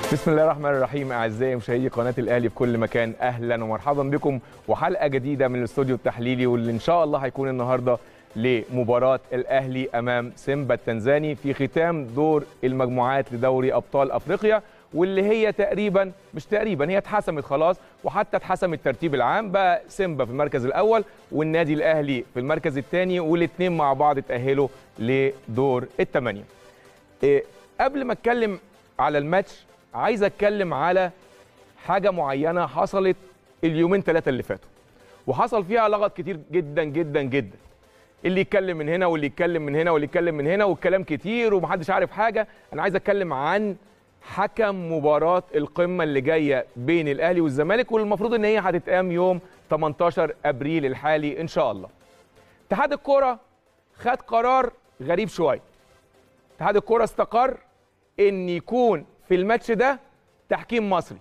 بسم الله الرحمن الرحيم اعزائي مشاهدي قناه الاهلي في كل مكان اهلا ومرحبا بكم وحلقه جديده من الاستوديو التحليلي واللي ان شاء الله هيكون النهارده لمباراه الاهلي امام سيمبا التنزاني في ختام دور المجموعات لدوري ابطال افريقيا واللي هي تقريبا مش تقريبا هي اتحسمت خلاص وحتى اتحسم الترتيب العام بقى سيمبا في المركز الاول والنادي الاهلي في المركز الثاني والاثنين مع بعض اتاهلوا لدور الثمانيه. إيه قبل ما اتكلم على الماتش عايز اتكلم على حاجه معينه حصلت اليومين ثلاثه اللي فاتوا وحصل فيها لغط كتير جدا جدا جدا اللي يتكلم من هنا واللي يتكلم من هنا واللي يتكلم من هنا والكلام كتير ومحدش عارف حاجه انا عايز اتكلم عن حكم مباراه القمه اللي جايه بين الاهلي والزمالك والمفروض ان هي هتتقام يوم 18 ابريل الحالي ان شاء الله اتحاد الكوره خد قرار غريب شويه اتحاد الكوره استقر ان يكون في الماتش ده تحكيم مصري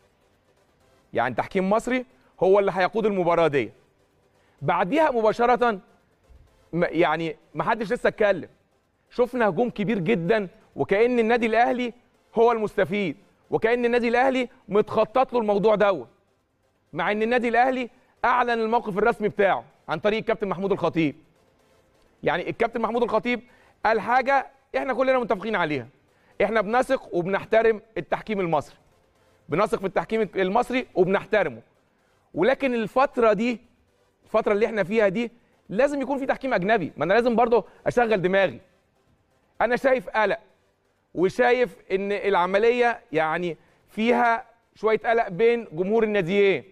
يعني تحكيم مصري هو اللي هيقود المباراه دي بعديها مباشره يعني ما حدش لسه اتكلم شفنا هجوم كبير جدا وكأن النادي الاهلي هو المستفيد وكأن النادي الاهلي متخطط له الموضوع دوت مع ان النادي الاهلي اعلن الموقف الرسمي بتاعه عن طريق الكابتن محمود الخطيب يعني الكابتن محمود الخطيب قال حاجه احنا كلنا متفقين عليها احنا بنثق وبنحترم التحكيم المصري بنثق في التحكيم المصري وبنحترمه ولكن الفتره دي الفتره اللي احنا فيها دي لازم يكون في تحكيم اجنبي ما انا لازم برضه اشغل دماغي انا شايف قلق وشايف ان العمليه يعني فيها شويه قلق بين جمهور الناديين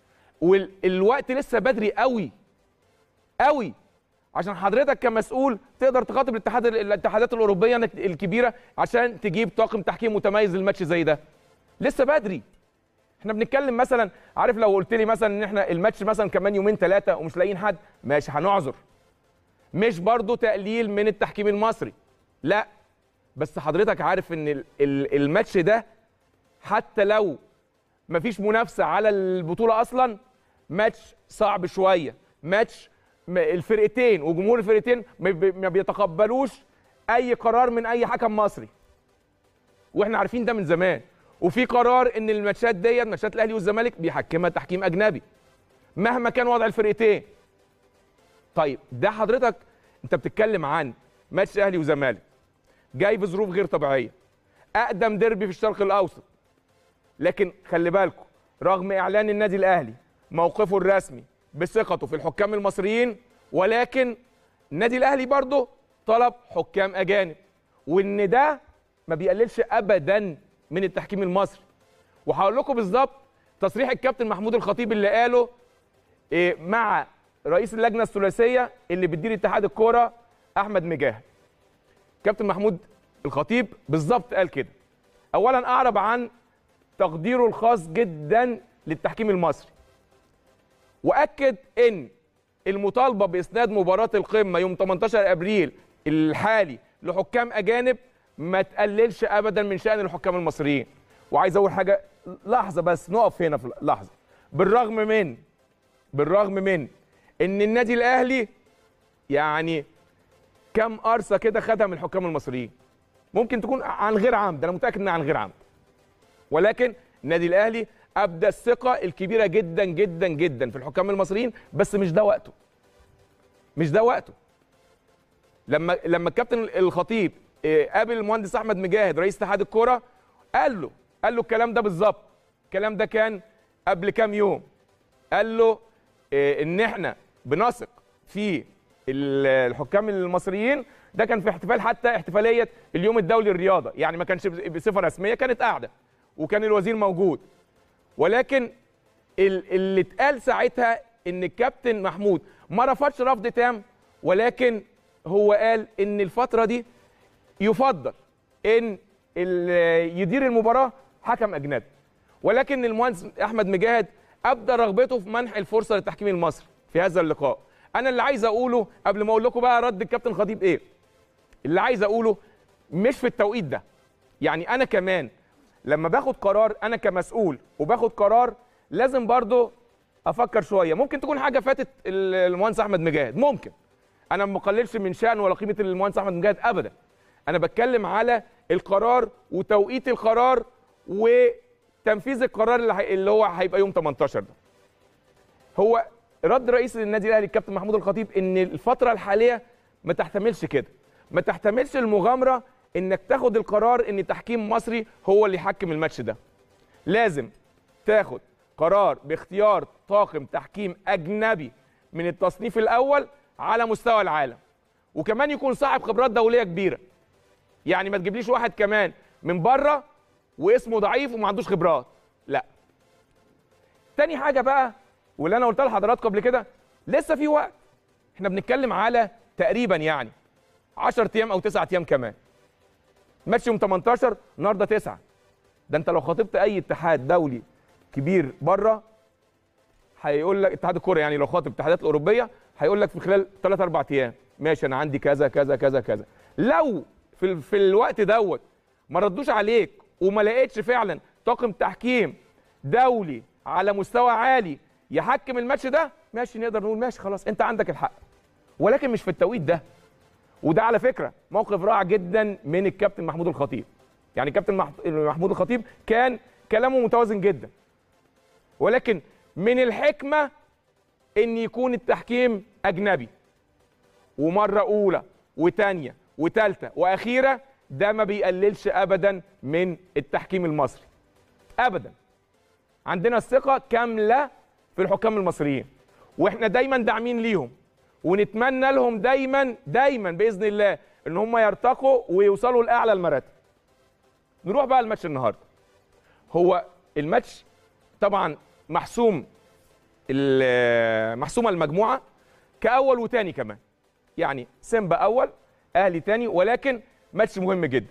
والوقت لسه بدري قوي قوي عشان حضرتك كمسؤول تقدر تخاطب الاتحاد الاتحادات الاوروبيه الكبيره عشان تجيب طاقم تحكيم متميز للماتش زي ده لسه بدري احنا بنتكلم مثلا عارف لو قلت لي مثلا ان احنا الماتش مثلا كمان يومين ثلاثه ومش لاقيين حد ماشي هنعذر مش برضو تقليل من التحكيم المصري لا بس حضرتك عارف ان الماتش ده حتى لو مفيش منافسه على البطوله اصلا ماتش صعب شويه ماتش الفرقتين وجمهور الفرقتين ما بيتقبلوش اي قرار من اي حكم مصري واحنا عارفين ده من زمان وفي قرار ان الماتشات ديت ماتشات الاهلي والزمالك بيحكمها تحكيم اجنبي مهما كان وضع الفرقتين طيب ده حضرتك انت بتتكلم عن ماتش اهلي وزمالك جاي بظروف غير طبيعيه اقدم ديربي في الشرق الاوسط لكن خلي بالكم رغم اعلان النادي الاهلي موقفه الرسمي بثقته في الحكام المصريين ولكن النادي الاهلي برضه طلب حكام اجانب وان ده ما بيقللش ابدا من التحكيم المصري وهقول لكم بالظبط تصريح الكابتن محمود الخطيب اللي قاله مع رئيس اللجنه الثلاثيه اللي بتدير اتحاد الكوره احمد مجاهد كابتن محمود الخطيب بالظبط قال كده اولا اعرب عن تقديره الخاص جدا للتحكيم المصري واكد ان المطالبه باسناد مباراه القمه يوم 18 ابريل الحالي لحكام اجانب ما تقللش ابدا من شان الحكام المصريين وعايز اقول حاجه لحظه بس نقف هنا في لحظه بالرغم من بالرغم من ان النادي الاهلي يعني كم قرصه كده خدها من الحكام المصريين ممكن تكون عن غير عمد انا متاكد انها عن غير عمد ولكن النادي الاهلي ابدى الثقه الكبيره جدا جدا جدا في الحكام المصريين بس مش ده وقته مش ده وقته لما لما الكابتن الخطيب قابل المهندس احمد مجاهد رئيس اتحاد الكوره قال له قال له الكلام ده بالظبط الكلام ده كان قبل كام يوم قال له ان احنا بنثق في الحكام المصريين ده كان في احتفال حتى احتفاليه اليوم الدولي للرياضه يعني ما كانش بصفه رسميه كانت قاعده وكان الوزير موجود ولكن اللي اتقال ساعتها ان الكابتن محمود ما رفضش رفض تام ولكن هو قال ان الفتره دي يفضل ان يدير المباراه حكم اجنبي ولكن المهندس احمد مجاهد ابدى رغبته في منح الفرصه للتحكيم المصري في هذا اللقاء انا اللي عايز اقوله قبل ما اقول لكم بقى رد الكابتن خطيب ايه اللي عايز اقوله مش في التوقيت ده يعني انا كمان لما باخد قرار انا كمسؤول وباخد قرار لازم برضو افكر شويه ممكن تكون حاجه فاتت المهندس احمد مجاهد ممكن انا ما بقللش من شان ولا قيمه المهندس احمد مجاهد ابدا انا بتكلم على القرار وتوقيت القرار وتنفيذ القرار اللي, هي... اللي هو هيبقى يوم 18 ده هو رد رئيس النادي الاهلي الكابتن محمود الخطيب ان الفتره الحاليه ما تحتملش كده ما تحتملش المغامره انك تاخد القرار ان تحكيم مصري هو اللي يحكم الماتش ده لازم تاخد قرار باختيار طاقم تحكيم اجنبي من التصنيف الاول على مستوى العالم وكمان يكون صاحب خبرات دوليه كبيره يعني ما تجيبليش واحد كمان من بره واسمه ضعيف وما عندوش خبرات لا تاني حاجه بقى واللي انا قلتها لحضراتكم قبل كده لسه في وقت احنا بنتكلم على تقريبا يعني 10 ايام او 9 ايام كمان ماتش يوم 18 النهارده 9 ده انت لو خاطبت اي اتحاد دولي كبير بره هيقول لك اتحاد الكوره يعني لو خاطب الاتحادات الاوروبيه هيقول لك في خلال 3 4 ايام ماشي انا عندي كذا كذا كذا كذا لو في في الوقت دوت ما ردوش عليك وما لقيتش فعلا طاقم تحكيم دولي على مستوى عالي يحكم الماتش ده ماشي نقدر نقول ماشي خلاص انت عندك الحق ولكن مش في التوقيت ده وده على فكره موقف رائع جدا من الكابتن محمود الخطيب يعني كابتن محمود الخطيب كان كلامه متوازن جدا ولكن من الحكمه ان يكون التحكيم اجنبي ومره اولى وثانيه وثالثه واخيره ده ما بيقللش ابدا من التحكيم المصري ابدا عندنا الثقه كامله في الحكام المصريين واحنا دايما داعمين ليهم ونتمنى لهم دايما دايما باذن الله ان هم يرتقوا ويوصلوا لاعلى المراتب نروح بقى الماتش النهارده هو الماتش طبعا محسوم محسومه المجموعه كاول وتاني كمان يعني سيمبا اول اهلي تاني ولكن ماتش مهم جدا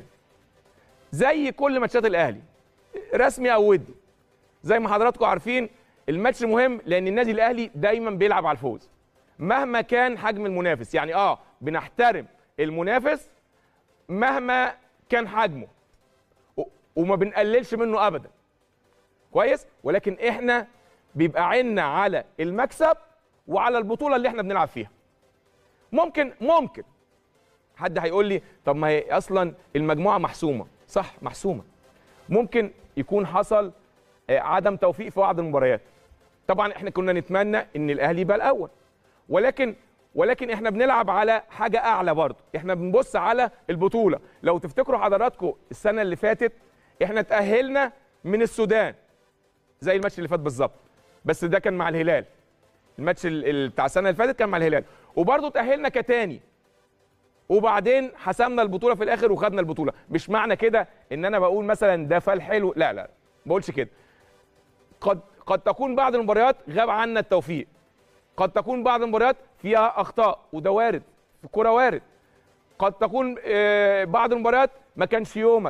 زي كل ماتشات الاهلي رسمي او ودي زي ما حضراتكم عارفين الماتش مهم لان النادي الاهلي دايما بيلعب على الفوز مهما كان حجم المنافس يعني اه بنحترم المنافس مهما كان حجمه وما بنقللش منه ابدا كويس ولكن احنا بيبقى عيننا على المكسب وعلى البطوله اللي احنا بنلعب فيها ممكن ممكن حد هيقول لي طب ما هي اصلا المجموعه محسومه صح محسومه ممكن يكون حصل عدم توفيق في بعض المباريات طبعا احنا كنا نتمنى ان الاهلي يبقى الاول ولكن ولكن احنا بنلعب على حاجه اعلى برضه احنا بنبص على البطوله لو تفتكروا حضراتكم السنه اللي فاتت احنا تاهلنا من السودان زي الماتش اللي فات بالظبط بس ده كان مع الهلال الماتش بتاع السنه اللي فاتت كان مع الهلال وبرضه تاهلنا كتاني وبعدين حسمنا البطوله في الاخر وخدنا البطوله مش معنى كده ان انا بقول مثلا ده فال حلو لا لا ما بقولش كده قد قد تكون بعض المباريات غاب عنا التوفيق قد تكون بعض المباريات فيها اخطاء وده وارد في الكوره وارد قد تكون بعض المباريات ما كانش يومك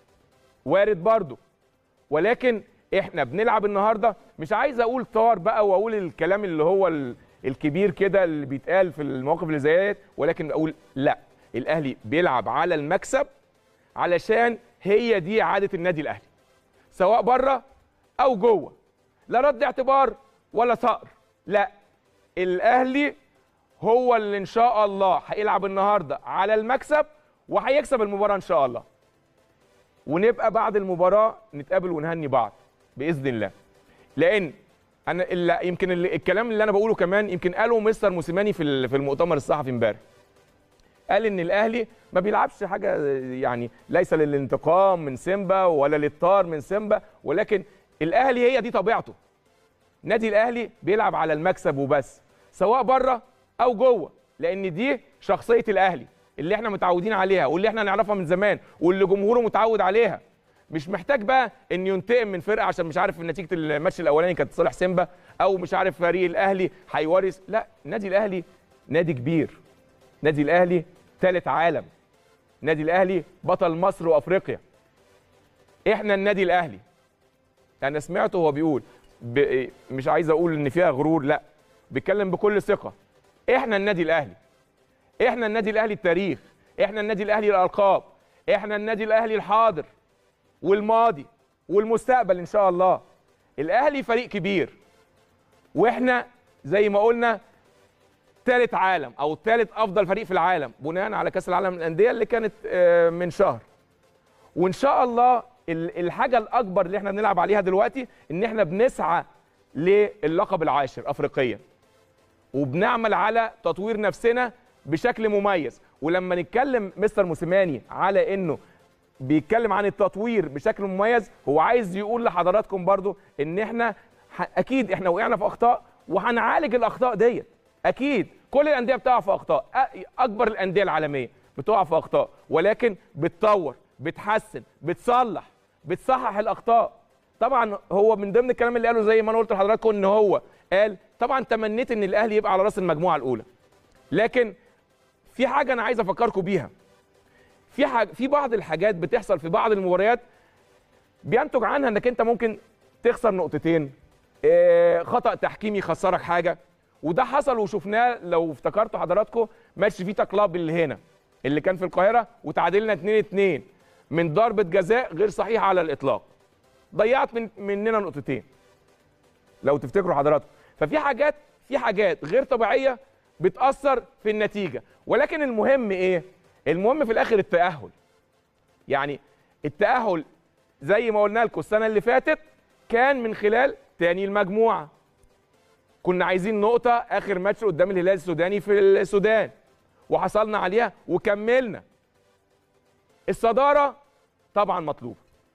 وارد برضه ولكن احنا بنلعب النهارده مش عايز اقول طار بقى واقول الكلام اللي هو الكبير كده اللي بيتقال في المواقف اللي زي ديت ولكن اقول لا الاهلي بيلعب على المكسب علشان هي دي عاده النادي الاهلي سواء بره او جوه لا رد اعتبار ولا ثأر لا الاهلي هو اللي ان شاء الله هيلعب النهارده على المكسب وهيكسب المباراه ان شاء الله ونبقى بعد المباراه نتقابل ونهني بعض باذن الله لان انا اللي يمكن اللي الكلام اللي انا بقوله كمان يمكن قاله مستر موسيماني في في المؤتمر الصحفي امبارح قال ان الاهلي ما بيلعبش حاجه يعني ليس للانتقام من سيمبا ولا للطار من سيمبا ولكن الاهلي هي دي طبيعته نادي الاهلي بيلعب على المكسب وبس سواء بره او جوه لان دي شخصيه الاهلي اللي احنا متعودين عليها واللي احنا نعرفها من زمان واللي جمهوره متعود عليها مش محتاج بقى ان ينتقم من فرقه عشان مش عارف نتيجه الماتش الاولاني كانت صالح سيمبا او مش عارف فريق الاهلي هيورث لا النادي الاهلي نادي كبير نادي الاهلي ثالث عالم نادي الاهلي بطل مصر وافريقيا احنا النادي الاهلي انا سمعته وهو بيقول ب... مش عايز اقول ان فيها غرور لا بيتكلم بكل ثقه احنا النادي الاهلي احنا النادي الاهلي التاريخ احنا النادي الاهلي الالقاب احنا النادي الاهلي الحاضر والماضي والمستقبل ان شاء الله الاهلي فريق كبير واحنا زي ما قلنا ثالث عالم او ثالث افضل فريق في العالم بناء على كاس العالم للانديه اللي كانت من شهر وان شاء الله ال- الحاجه الاكبر اللي احنا بنلعب عليها دلوقتي ان احنا بنسعى للقب العاشر افريقيا وبنعمل على تطوير نفسنا بشكل مميز ولما نتكلم مستر موسيماني على انه بيتكلم عن التطوير بشكل مميز هو عايز يقول لحضراتكم برضو ان احنا ح- اكيد احنا وقعنا في اخطاء وهنعالج الاخطاء ديت اكيد كل الانديه بتقع في اخطاء أ- اكبر الانديه العالميه بتقع في اخطاء ولكن بتطور بتحسن بتصلح بتصحح الاخطاء طبعا هو من ضمن الكلام اللي قاله زي ما انا قلت لحضراتكم ان هو قال طبعا تمنيت ان الاهلي يبقى على راس المجموعه الاولى لكن في حاجه انا عايز افكركم بيها في حاجة في بعض الحاجات بتحصل في بعض المباريات بينتج عنها انك انت ممكن تخسر نقطتين آه، خطا تحكيمي يخسرك حاجه وده حصل وشفناه لو افتكرتوا حضراتكم ماتش فيتا كلاب اللي هنا اللي كان في القاهره وتعادلنا 2 2 من ضربه جزاء غير صحيحه على الاطلاق ضيعت من مننا نقطتين لو تفتكروا حضراتكم ففي حاجات في حاجات غير طبيعيه بتاثر في النتيجه ولكن المهم ايه المهم في الاخر التاهل يعني التاهل زي ما قلنا لكم السنه اللي فاتت كان من خلال تاني المجموعه كنا عايزين نقطه اخر ماتش قدام الهلال السوداني في السودان وحصلنا عليها وكملنا الصداره طبعا مطلوبه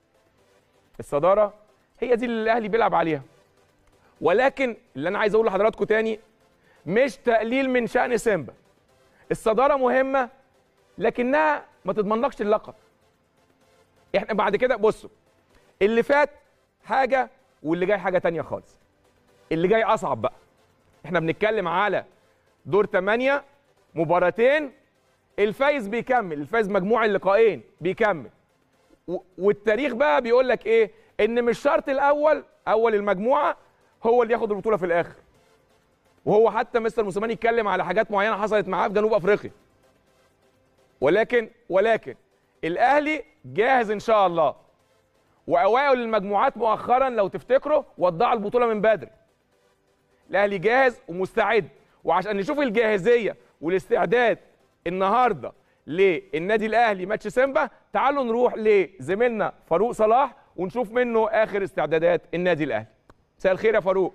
الصداره هي دي اللي الاهلي بيلعب عليها ولكن اللي انا عايز اقول لحضراتكم تاني مش تقليل من شان سيمبا الصداره مهمه لكنها ما تضمنلكش اللقب احنا بعد كده بصوا اللي فات حاجه واللي جاي حاجه تانية خالص اللي جاي اصعب بقى احنا بنتكلم على دور 8 مباراتين الفايز بيكمل الفايز مجموع اللقاءين بيكمل و- والتاريخ بقى بيقول لك ايه ان مش شرط الاول اول المجموعه هو اللي ياخد البطوله في الاخر وهو حتى مستر موسيماني يتكلم على حاجات معينه حصلت معاه في جنوب افريقيا ولكن ولكن الاهلي جاهز ان شاء الله واوائل المجموعات مؤخرا لو تفتكروا وضعوا البطوله من بدري الاهلي جاهز ومستعد وعشان نشوف الجاهزيه والاستعداد النهارده للنادي الاهلي ماتش سيمبا تعالوا نروح لزميلنا فاروق صلاح ونشوف منه اخر استعدادات النادي الاهلي مساء الخير يا فاروق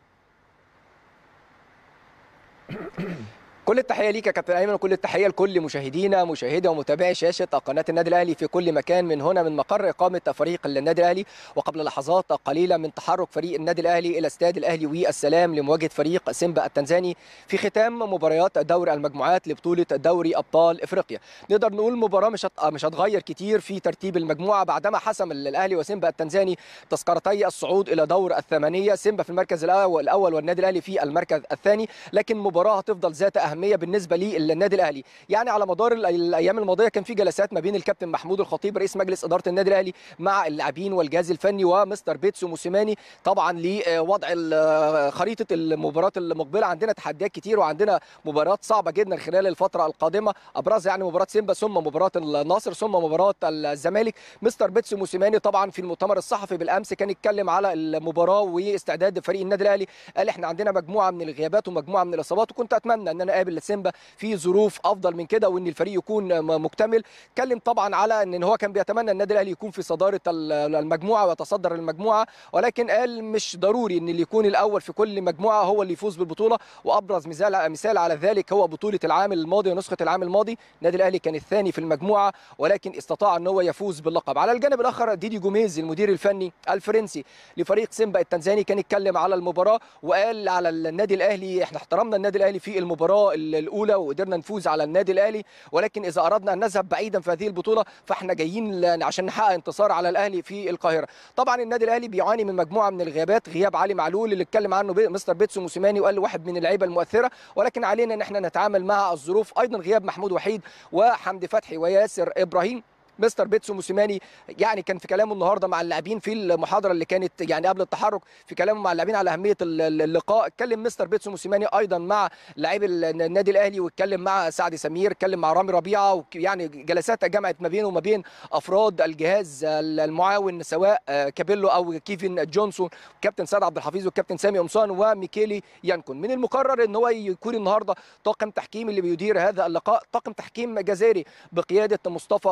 كل التحيه ليك يا كابتن ايمن وكل التحيه لكل مشاهدينا مشاهدي ومتابعي شاشه قناه النادي الاهلي في كل مكان من هنا من مقر اقامه فريق النادي الاهلي وقبل لحظات قليله من تحرك فريق النادي الاهلي الى استاد الاهلي والسلام لمواجهه فريق سيمبا التنزاني في ختام مباريات دوري المجموعات لبطوله دوري ابطال افريقيا نقدر نقول مباراه مش هت- مش هتغير كتير في ترتيب المجموعه بعدما حسم الاهلي وسيمبا التنزاني تذكرتي الصعود الى دور الثمانيه سيمبا في المركز الاول الاول والنادي الاهلي في المركز الثاني لكن مباراه هتفضل ذات اهميه بالنسبه للنادي الاهلي يعني على مدار ال- الايام الماضيه كان في جلسات ما بين الكابتن محمود الخطيب رئيس مجلس اداره النادي الاهلي مع اللاعبين والجهاز الفني ومستر بيتسو موسيماني طبعا لوضع ال- خريطه المباراه المقبله عندنا تحديات كتير وعندنا مباريات صعبه جدا خلال الفتره القادمه ابرزها يعني مباراه سيمبا ثم مباراه النصر ثم مباراه الزمالك مستر بيتسو موسيماني طبعا في المؤتمر الصحفي بالامس كان يتكلم على المباراه واستعداد فريق النادي الاهلي قال احنا عندنا مجموعه من الغيابات ومجموعه من الاصابات وكنت اتمنى ان انا اقابل سيمبا في ظروف افضل من كده وان الفريق يكون م- مكتمل اتكلم طبعا على ان هو كان بيتمنى النادي الاهلي يكون في صداره ال- المجموعه ويتصدر المجموعه ولكن قال مش ضروري ان اللي يكون الاول في كل مجموعه هو اللي يفوز بالبطوله وابرز مثال مثال على ذلك هو بطوله العام الماضي ونسخه العام الماضي النادي الاهلي كان الثاني في المجموعه ولكن استطاع ان هو يفوز باللقب على الجانب الاخر ديدي جوميز المدير الفني الفرنسي لفريق سيمبا التنزاني كان يتكلم على المباراه وقال على النادي الاهلي احنا احترمنا النادي الاهلي في المباراه ال- الاولى وقدرنا نفوز على النادي الاهلي ولكن اذا اردنا ان نذهب بعيدا في هذه البطوله فاحنا جايين ل- عشان نحقق انتصار على الاهلي في القاهره طبعا النادي الاهلي بيعاني من مجموعه من الغيابات غياب علي معلول اللي اتكلم عنه بي- مستر بيتسو موسيماني وقال واحد من اللعيبه المؤثره ولكن علينا ان احنا نتعامل مع الظروف ايضا غياب محمود وحيد وحمدي فتحي وياسر ابراهيم مستر بيتسو موسيماني يعني كان في كلامه النهارده مع اللاعبين في المحاضره اللي كانت يعني قبل التحرك في كلامه مع اللاعبين على اهميه ال- ال- اللقاء اتكلم مستر بيتسو موسيماني ايضا مع لاعبي ال- النادي الاهلي واتكلم مع سعد سمير اتكلم مع رامي ربيعه وك- يعني جلسات جمعت ما بينه وما بين افراد الجهاز ال- المعاون سواء آه، كابيلو او كيفن جونسون كابتن سعد عبد الحفيظ والكابتن سامي قمصان وميكيلي يانكون من المقرر ان هو يكون النهارده طاقم تحكيم اللي بيدير هذا اللقاء طاقم تحكيم جزائري بقياده مصطفى غربال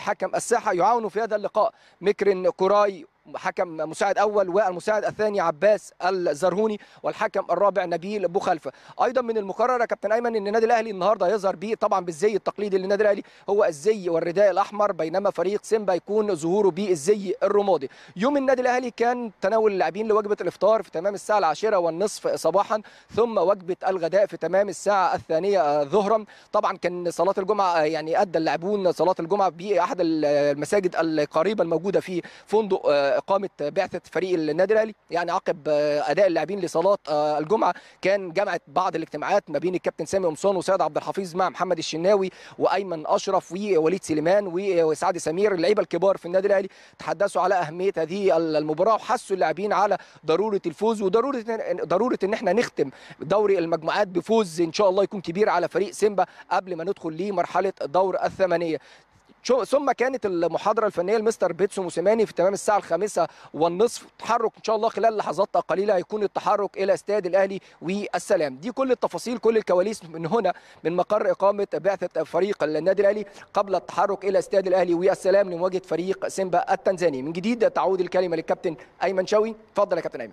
حكم الساحه يعاون في هذا اللقاء مكرن كوراي حكم مساعد اول والمساعد الثاني عباس الزرهوني والحكم الرابع نبيل بوخلفه ايضا من المقرر يا كابتن ايمن ان النادي الاهلي النهارده يظهر به طبعا بالزي التقليدي للنادي الاهلي هو الزي والرداء الاحمر بينما فريق سيمبا يكون ظهوره بالزي الرمادي يوم النادي الاهلي كان تناول اللاعبين لوجبه الافطار في تمام الساعه العاشره والنصف صباحا ثم وجبه الغداء في تمام الساعه الثانيه ظهرا طبعا كان صلاه الجمعه يعني ادى اللاعبون صلاه الجمعه باحد المساجد القريبه الموجوده في فندق اقامه بعثه فريق النادي الاهلي يعني عقب اداء اللاعبين لصلاه الجمعه كان جمعت بعض الاجتماعات ما بين الكابتن سامي قمصان وسيد عبد الحفيظ مع محمد الشناوي وايمن اشرف ووليد سليمان وسعد سمير اللعيبه الكبار في النادي الاهلي تحدثوا على اهميه هذه المباراه وحثوا اللاعبين على ضروره الفوز وضروره ضروره ان احنا نختم دوري المجموعات بفوز ان شاء الله يكون كبير على فريق سيمبا قبل ما ندخل لمرحله دور الثمانيه ثم كانت المحاضره الفنيه لمستر بيتسو موسيماني في تمام الساعه الخامسة والنصف تحرك ان شاء الله خلال لحظات قليله هيكون التحرك الى استاد الاهلي والسلام دي كل التفاصيل كل الكواليس من هنا من مقر اقامه بعثه فريق النادي الاهلي قبل التحرك الى استاد الاهلي والسلام لمواجهه فريق سيمبا التنزاني من جديد تعود الكلمه للكابتن ايمن شوقي اتفضل يا كابتن ايمن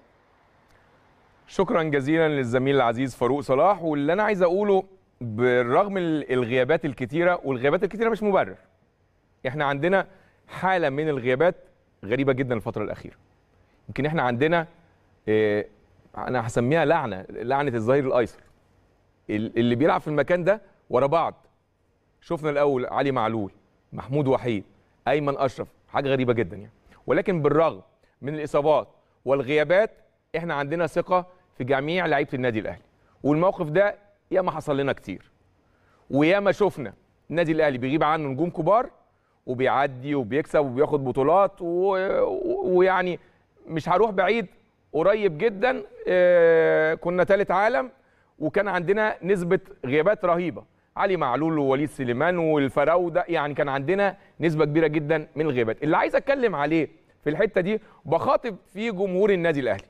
شكرا جزيلا للزميل العزيز فاروق صلاح واللي انا عايز اقوله بالرغم الغيابات الكتيره والغيابات الكتيره مش مبرر احنا عندنا حاله من الغيابات غريبه جدا الفتره الاخيره يمكن احنا عندنا اه انا هسميها لعنه لعنه الظهير الايسر اللي بيلعب في المكان ده ورا بعض شفنا الاول علي معلول محمود وحيد ايمن اشرف حاجه غريبه جدا يعني ولكن بالرغم من الاصابات والغيابات احنا عندنا ثقه في جميع لعيبه النادي الاهلي والموقف ده ياما حصل لنا كتير وياما شفنا النادي الاهلي بيغيب عنه نجوم كبار وبيعدي وبيكسب وبياخد بطولات ويعني مش هروح بعيد قريب جدا كنا ثالث عالم وكان عندنا نسبة غيابات رهيبة علي معلول ووليد سليمان والفراودة يعني كان عندنا نسبة كبيرة جدا من الغيابات اللي عايز اتكلم عليه في الحتة دي بخاطب فيه جمهور النادي الأهلي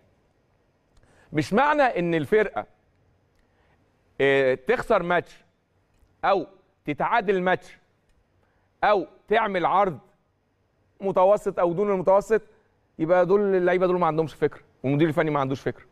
مش معنى ان الفرقة تخسر ماتش او تتعادل ماتش او تعمل عرض متوسط او دون المتوسط يبقى دول اللعيبه دول ما عندهمش فكره والمدير الفني ما عندوش فكره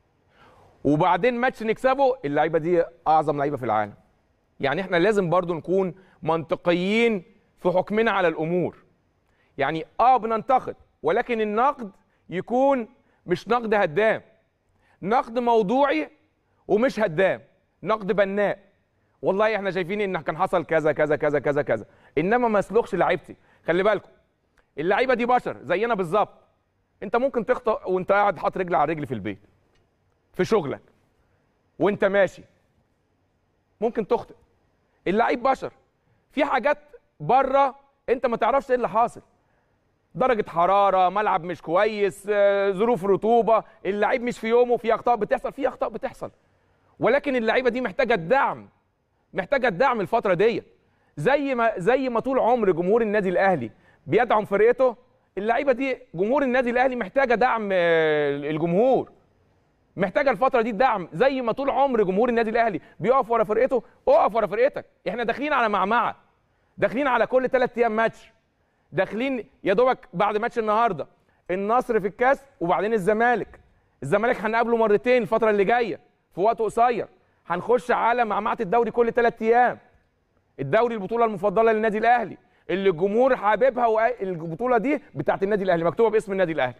وبعدين ماتش نكسبه اللعيبه دي اعظم لعيبه في العالم يعني احنا لازم برضو نكون منطقيين في حكمنا على الامور يعني اه بننتقد ولكن النقد يكون مش نقد هدام نقد موضوعي ومش هدام نقد بناء والله احنا شايفين ان كان حصل كذا كذا كذا كذا كذا انما ما اسلخش لعيبتي خلي بالكم اللعيبه دي بشر زينا بالظبط انت ممكن تخطئ وانت قاعد حاطط رجل على رجل في البيت في شغلك وانت ماشي ممكن تخطئ اللعيب بشر في حاجات بره انت ما تعرفش ايه اللي حاصل درجه حراره ملعب مش كويس ظروف رطوبه اللعيب مش في يومه في اخطاء بتحصل في اخطاء بتحصل ولكن اللعيبه دي محتاجه الدعم محتاجه الدعم الفتره ديت زي ما زي ما طول عمر جمهور النادي الاهلي بيدعم فرقته اللعيبه دي جمهور النادي الاهلي محتاجه دعم الجمهور محتاجه الفتره دي الدعم زي ما طول عمر جمهور النادي الاهلي بيقف ورا فرقته اقف ورا فرقتك احنا داخلين على معمعه داخلين على كل ثلاث ايام ماتش داخلين يا دوبك بعد ماتش النهارده النصر في الكاس وبعدين الزمالك الزمالك هنقابله مرتين الفتره اللي جايه في وقت قصير هنخش على معمعه الدوري كل ثلاث ايام الدوري البطوله المفضله للنادي الاهلي اللي الجمهور حاببها والبطوله دي بتاعت النادي الاهلي مكتوبه باسم النادي الاهلي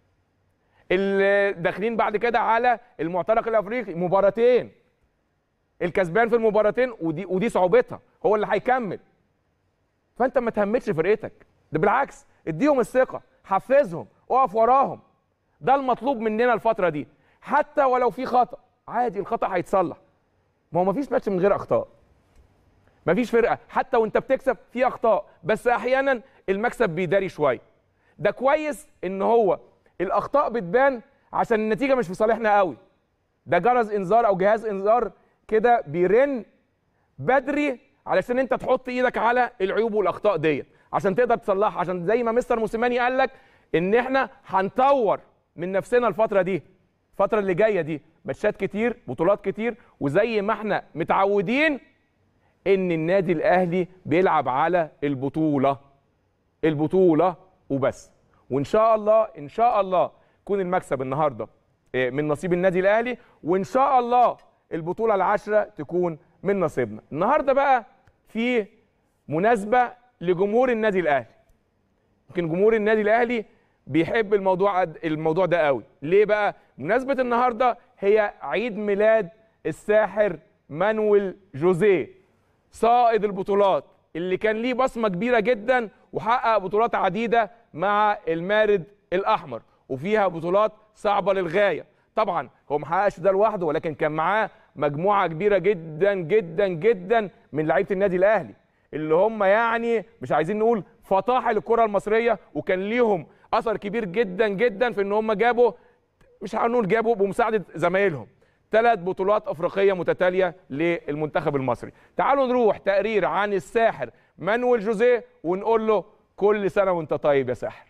اللي داخلين بعد كده على المعترك الافريقي مباراتين الكسبان في المباراتين ودي ودي صعوبتها هو اللي هيكمل فانت ما تهمتش فرقتك ده بالعكس اديهم الثقه حفزهم اقف وراهم ده المطلوب مننا الفتره دي حتى ولو في خطا عادي الخطا هيتصلح ما هو ما فيش ماتش من غير اخطاء ما فيش فرقه حتى وانت بتكسب في اخطاء بس احيانا المكسب بيداري شويه ده كويس ان هو الاخطاء بتبان عشان النتيجه مش في صالحنا قوي ده جرس انذار او جهاز انذار كده بيرن بدري علشان انت تحط ايدك على العيوب والاخطاء ديت عشان تقدر تصلحها عشان زي ما مستر موسيماني قال لك ان احنا هنطور من نفسنا الفتره دي الفتره اللي جايه دي ماتشات كتير بطولات كتير وزي ما احنا متعودين ان النادي الاهلي بيلعب على البطوله البطوله وبس وان شاء الله ان شاء الله يكون المكسب النهارده آه، من نصيب النادي الاهلي وان شاء الله البطوله العاشره تكون من نصيبنا النهارده بقى في مناسبه لجمهور النادي الاهلي يمكن جمهور النادي الاهلي بيحب الموضوع الموضوع ده قوي ليه بقى مناسبه النهارده هي عيد ميلاد الساحر مانويل جوزيه صائد البطولات اللي كان ليه بصمه كبيره جدا وحقق بطولات عديده مع المارد الاحمر وفيها بطولات صعبه للغايه طبعا هو ما حققش ده لوحده ولكن كان معاه مجموعه كبيره جدا جدا جدا من لعيبه النادي الاهلي اللي هم يعني مش عايزين نقول فطاحل الكره المصريه وكان ليهم اثر كبير جدا جدا في ان هم جابوا مش هنقول جابوا بمساعده زمايلهم ثلاث بطولات افريقيه متتاليه للمنتخب المصري تعالوا نروح تقرير عن الساحر مانويل جوزيه ونقول له كل سنه وانت طيب يا ساحر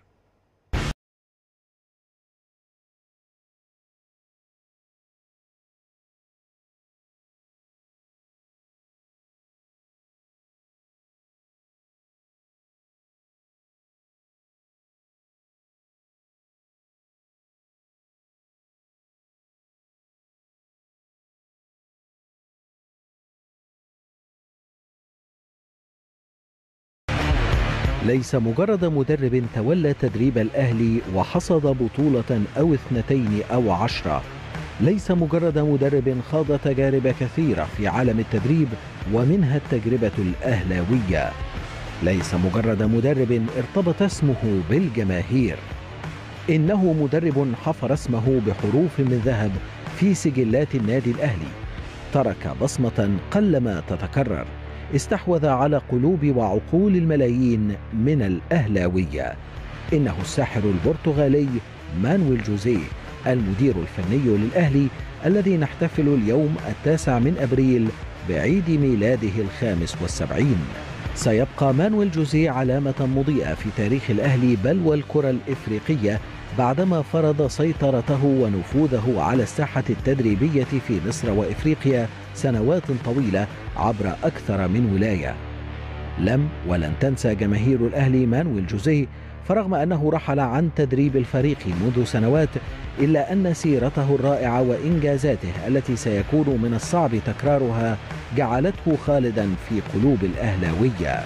ليس مجرد مدرب تولى تدريب الأهلي وحصد بطولة أو اثنتين أو عشرة ليس مجرد مدرب خاض تجارب كثيرة في عالم التدريب ومنها التجربة الأهلاوية ليس مجرد مدرب ارتبط اسمه بالجماهير إنه مدرب حفر اسمه بحروف من ذهب في سجلات النادي الأهلي ترك بصمة قلما تتكرر استحوذ على قلوب وعقول الملايين من الأهلاوية إنه الساحر البرتغالي مانويل جوزيه المدير الفني للأهلي الذي نحتفل اليوم التاسع من أبريل بعيد ميلاده الخامس والسبعين سيبقى مانويل جوزيه علامة مضيئة في تاريخ الأهلي بل والكرة الإفريقية بعدما فرض سيطرته ونفوذه على الساحة التدريبية في مصر وإفريقيا سنوات طويلة عبر أكثر من ولاية لم ولن تنسى جماهير الأهلي مانويل جوزيه فرغم أنه رحل عن تدريب الفريق منذ سنوات إلا أن سيرته الرائعة وإنجازاته التي سيكون من الصعب تكرارها جعلته خالدا في قلوب الأهلاوية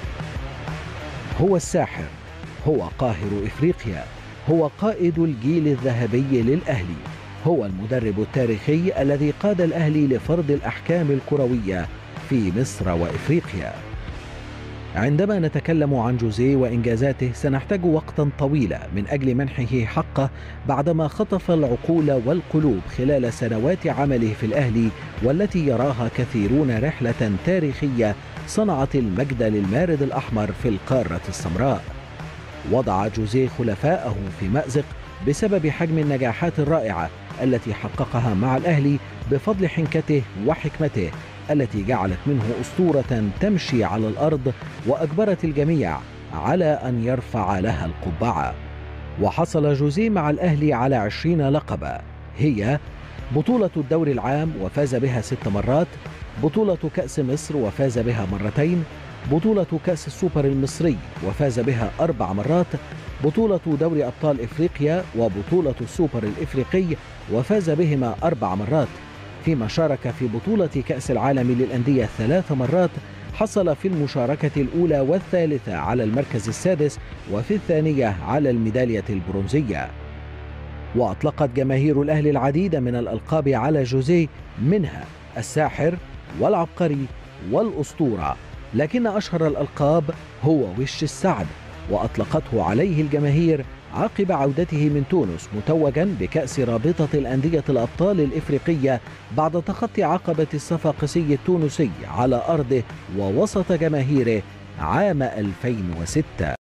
هو الساحر هو قاهر إفريقيا هو قائد الجيل الذهبي للأهلي هو المدرب التاريخي الذي قاد الأهلي لفرض الأحكام الكروية في مصر وإفريقيا عندما نتكلم عن جوزيه وإنجازاته سنحتاج وقتا طويلا من أجل منحه حقه بعدما خطف العقول والقلوب خلال سنوات عمله في الأهلي والتي يراها كثيرون رحلة تاريخية صنعت المجد للمارد الأحمر في القارة السمراء وضع جوزيه خلفاءه في مأزق بسبب حجم النجاحات الرائعة التي حققها مع الأهلي بفضل حنكته وحكمته التي جعلت منه أسطورة تمشي على الأرض وأجبرت الجميع على أن يرفع لها القبعة وحصل جوزيه مع الأهلي على عشرين لقبا هي بطولة الدوري العام وفاز بها ست مرات بطولة كأس مصر وفاز بها مرتين بطولة كأس السوبر المصري وفاز بها أربع مرات بطولة دوري أبطال إفريقيا وبطولة السوبر الإفريقي وفاز بهما أربع مرات فيما شارك في بطولة كأس العالم للأندية ثلاث مرات حصل في المشاركة الأولى والثالثة على المركز السادس وفي الثانية على الميدالية البرونزية وأطلقت جماهير الأهلي العديد من الألقاب على جوزيه منها الساحر والعبقري والأسطورة لكن أشهر الألقاب هو وش السعد وأطلقته عليه الجماهير عقب عودته من تونس متوجا بكأس رابطة الأندية الأبطال الإفريقية بعد تخطي عقبة الصفاقسي التونسي على أرضه ووسط جماهيره عام 2006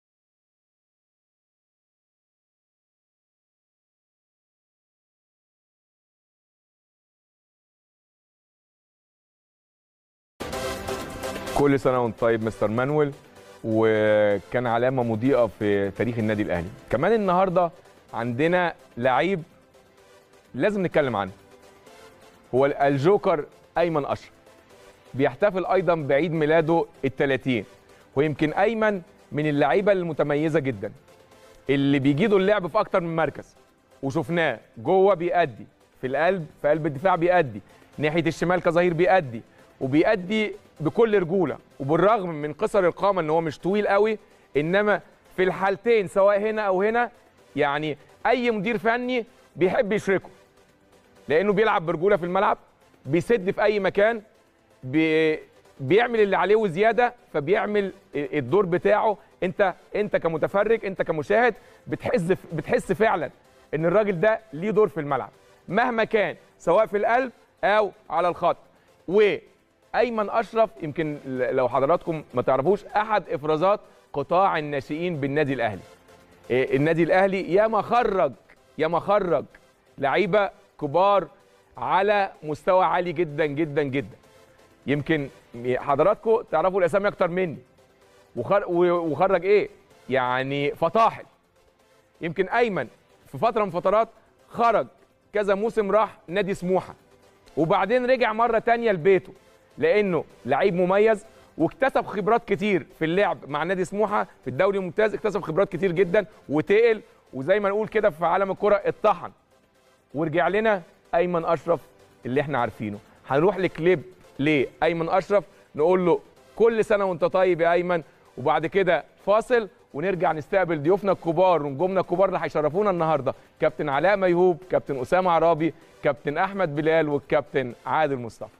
كل سنه وانت طيب مستر مانويل وكان علامه مضيئه في تاريخ النادي الاهلي كمان النهارده عندنا لعيب لازم نتكلم عنه هو الجوكر ايمن اشرف بيحتفل ايضا بعيد ميلاده ال 30 ويمكن ايمن من اللعيبه المتميزه جدا اللي بيجيدوا اللعب في اكتر من مركز وشفناه جوه بيأدي في القلب في قلب الدفاع بيأدي ناحيه الشمال كظهير بيأدي وبيأدي بكل رجوله وبالرغم من قصر القامه ان هو مش طويل قوي انما في الحالتين سواء هنا او هنا يعني اي مدير فني بيحب يشركه لانه بيلعب برجوله في الملعب بيسد في اي مكان بي بيعمل اللي عليه وزياده فبيعمل الدور بتاعه انت انت كمتفرج انت كمشاهد بتحس بتحس فعلا ان الراجل ده ليه دور في الملعب مهما كان سواء في القلب او على الخط وايمن اشرف يمكن لو حضراتكم ما تعرفوش احد افرازات قطاع الناشئين بالنادي الاهلي إيه، النادي الاهلي ياما خرج ياما خرج لعيبه كبار على مستوى عالي جدا جدا جدا يمكن حضراتكم تعرفوا الاسامي اكتر مني وخر... وخرج ايه يعني فطاحل يمكن ايمن في فتره من فترات خرج كذا موسم راح نادي سموحه وبعدين رجع مره تانية لبيته لانه لعيب مميز واكتسب خبرات كتير في اللعب مع نادي سموحه في الدوري الممتاز اكتسب خبرات كتير جدا وتقل وزي ما نقول كده في عالم الكره اتطحن ورجع لنا ايمن اشرف اللي احنا عارفينه هنروح لكليب لايمن اشرف نقول له كل سنه وانت طيب يا ايمن وبعد كده فاصل ونرجع نستقبل ضيوفنا الكبار ونجومنا الكبار اللي هيشرفونا النهارده كابتن علاء ميهوب كابتن اسامه عرابي كابتن احمد بلال والكابتن عادل مصطفى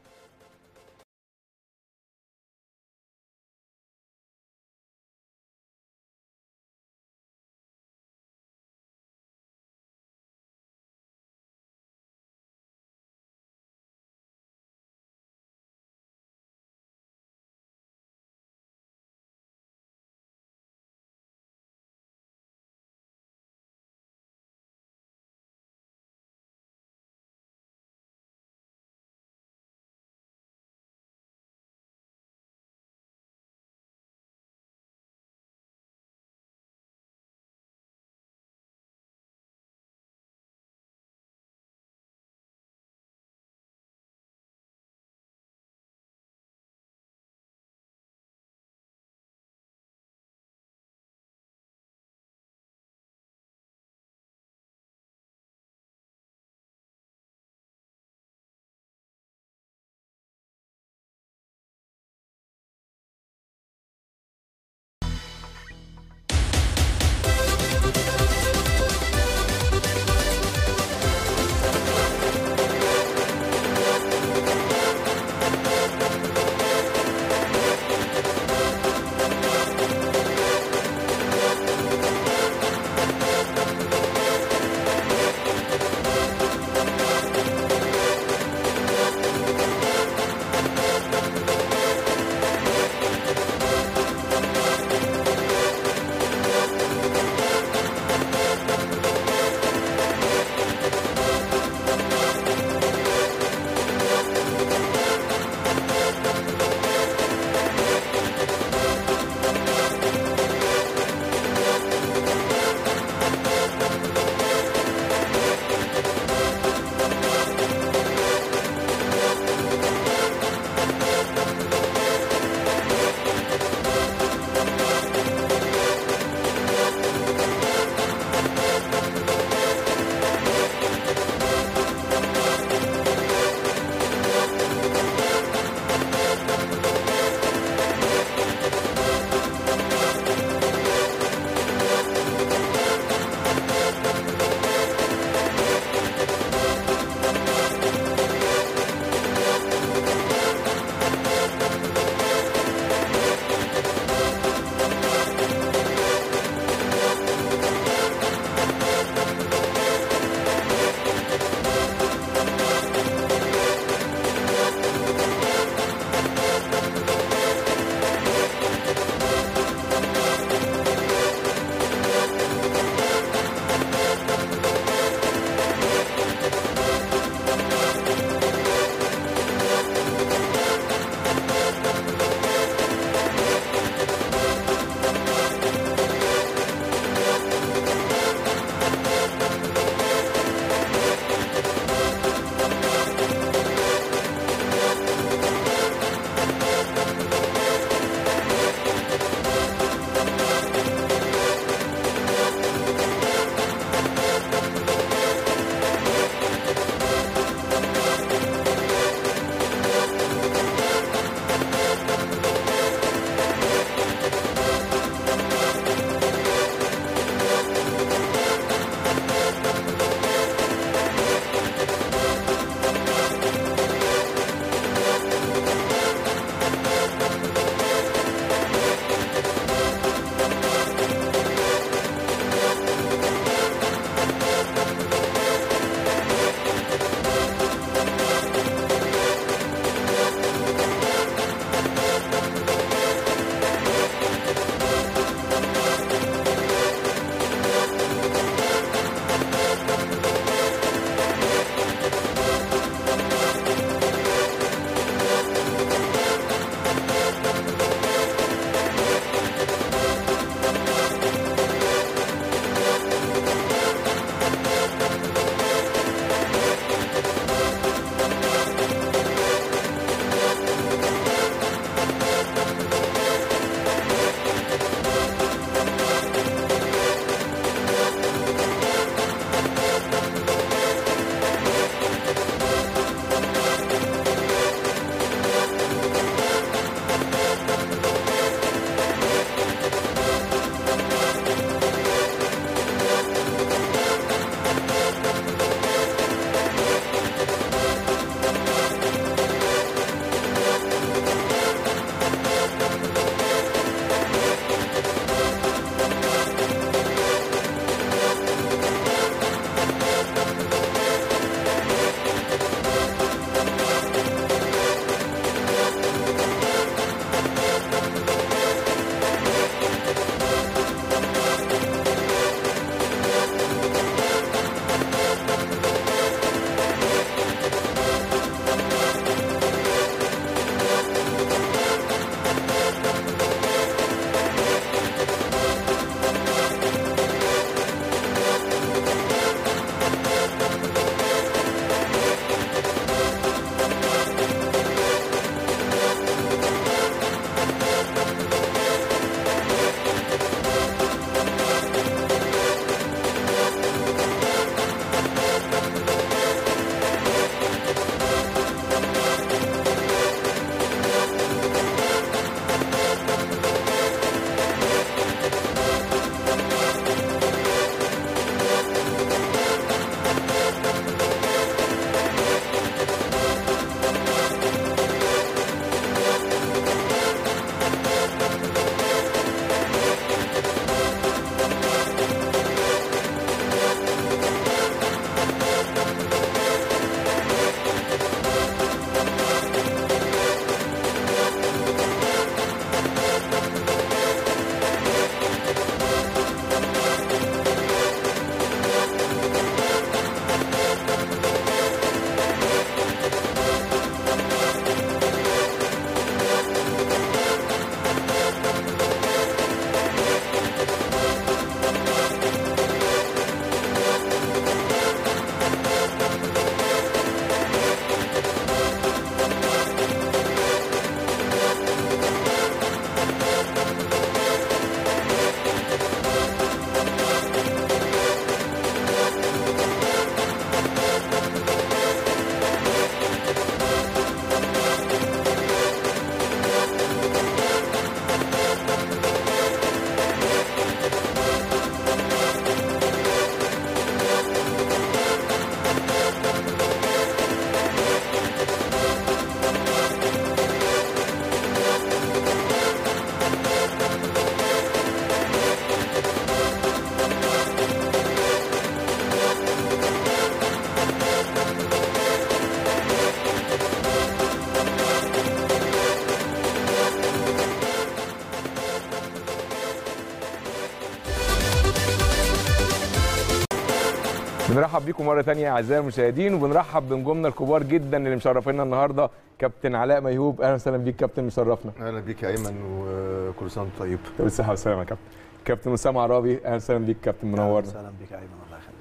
بنرحب بيكم مره ثانيه اعزائي المشاهدين وبنرحب بنجومنا الكبار جدا اللي مشرفينا النهارده كابتن علاء ميهوب اهلا وسهلا بيك كابتن مشرفنا اهلا بيك يا ايمن وكل سنه وانت طيب بالصحه والسلامه يا كابتن كابتن اسامه عرابي اهلا وسهلا بيك كابتن منورنا اهلا بك يا ايمن الله يخليك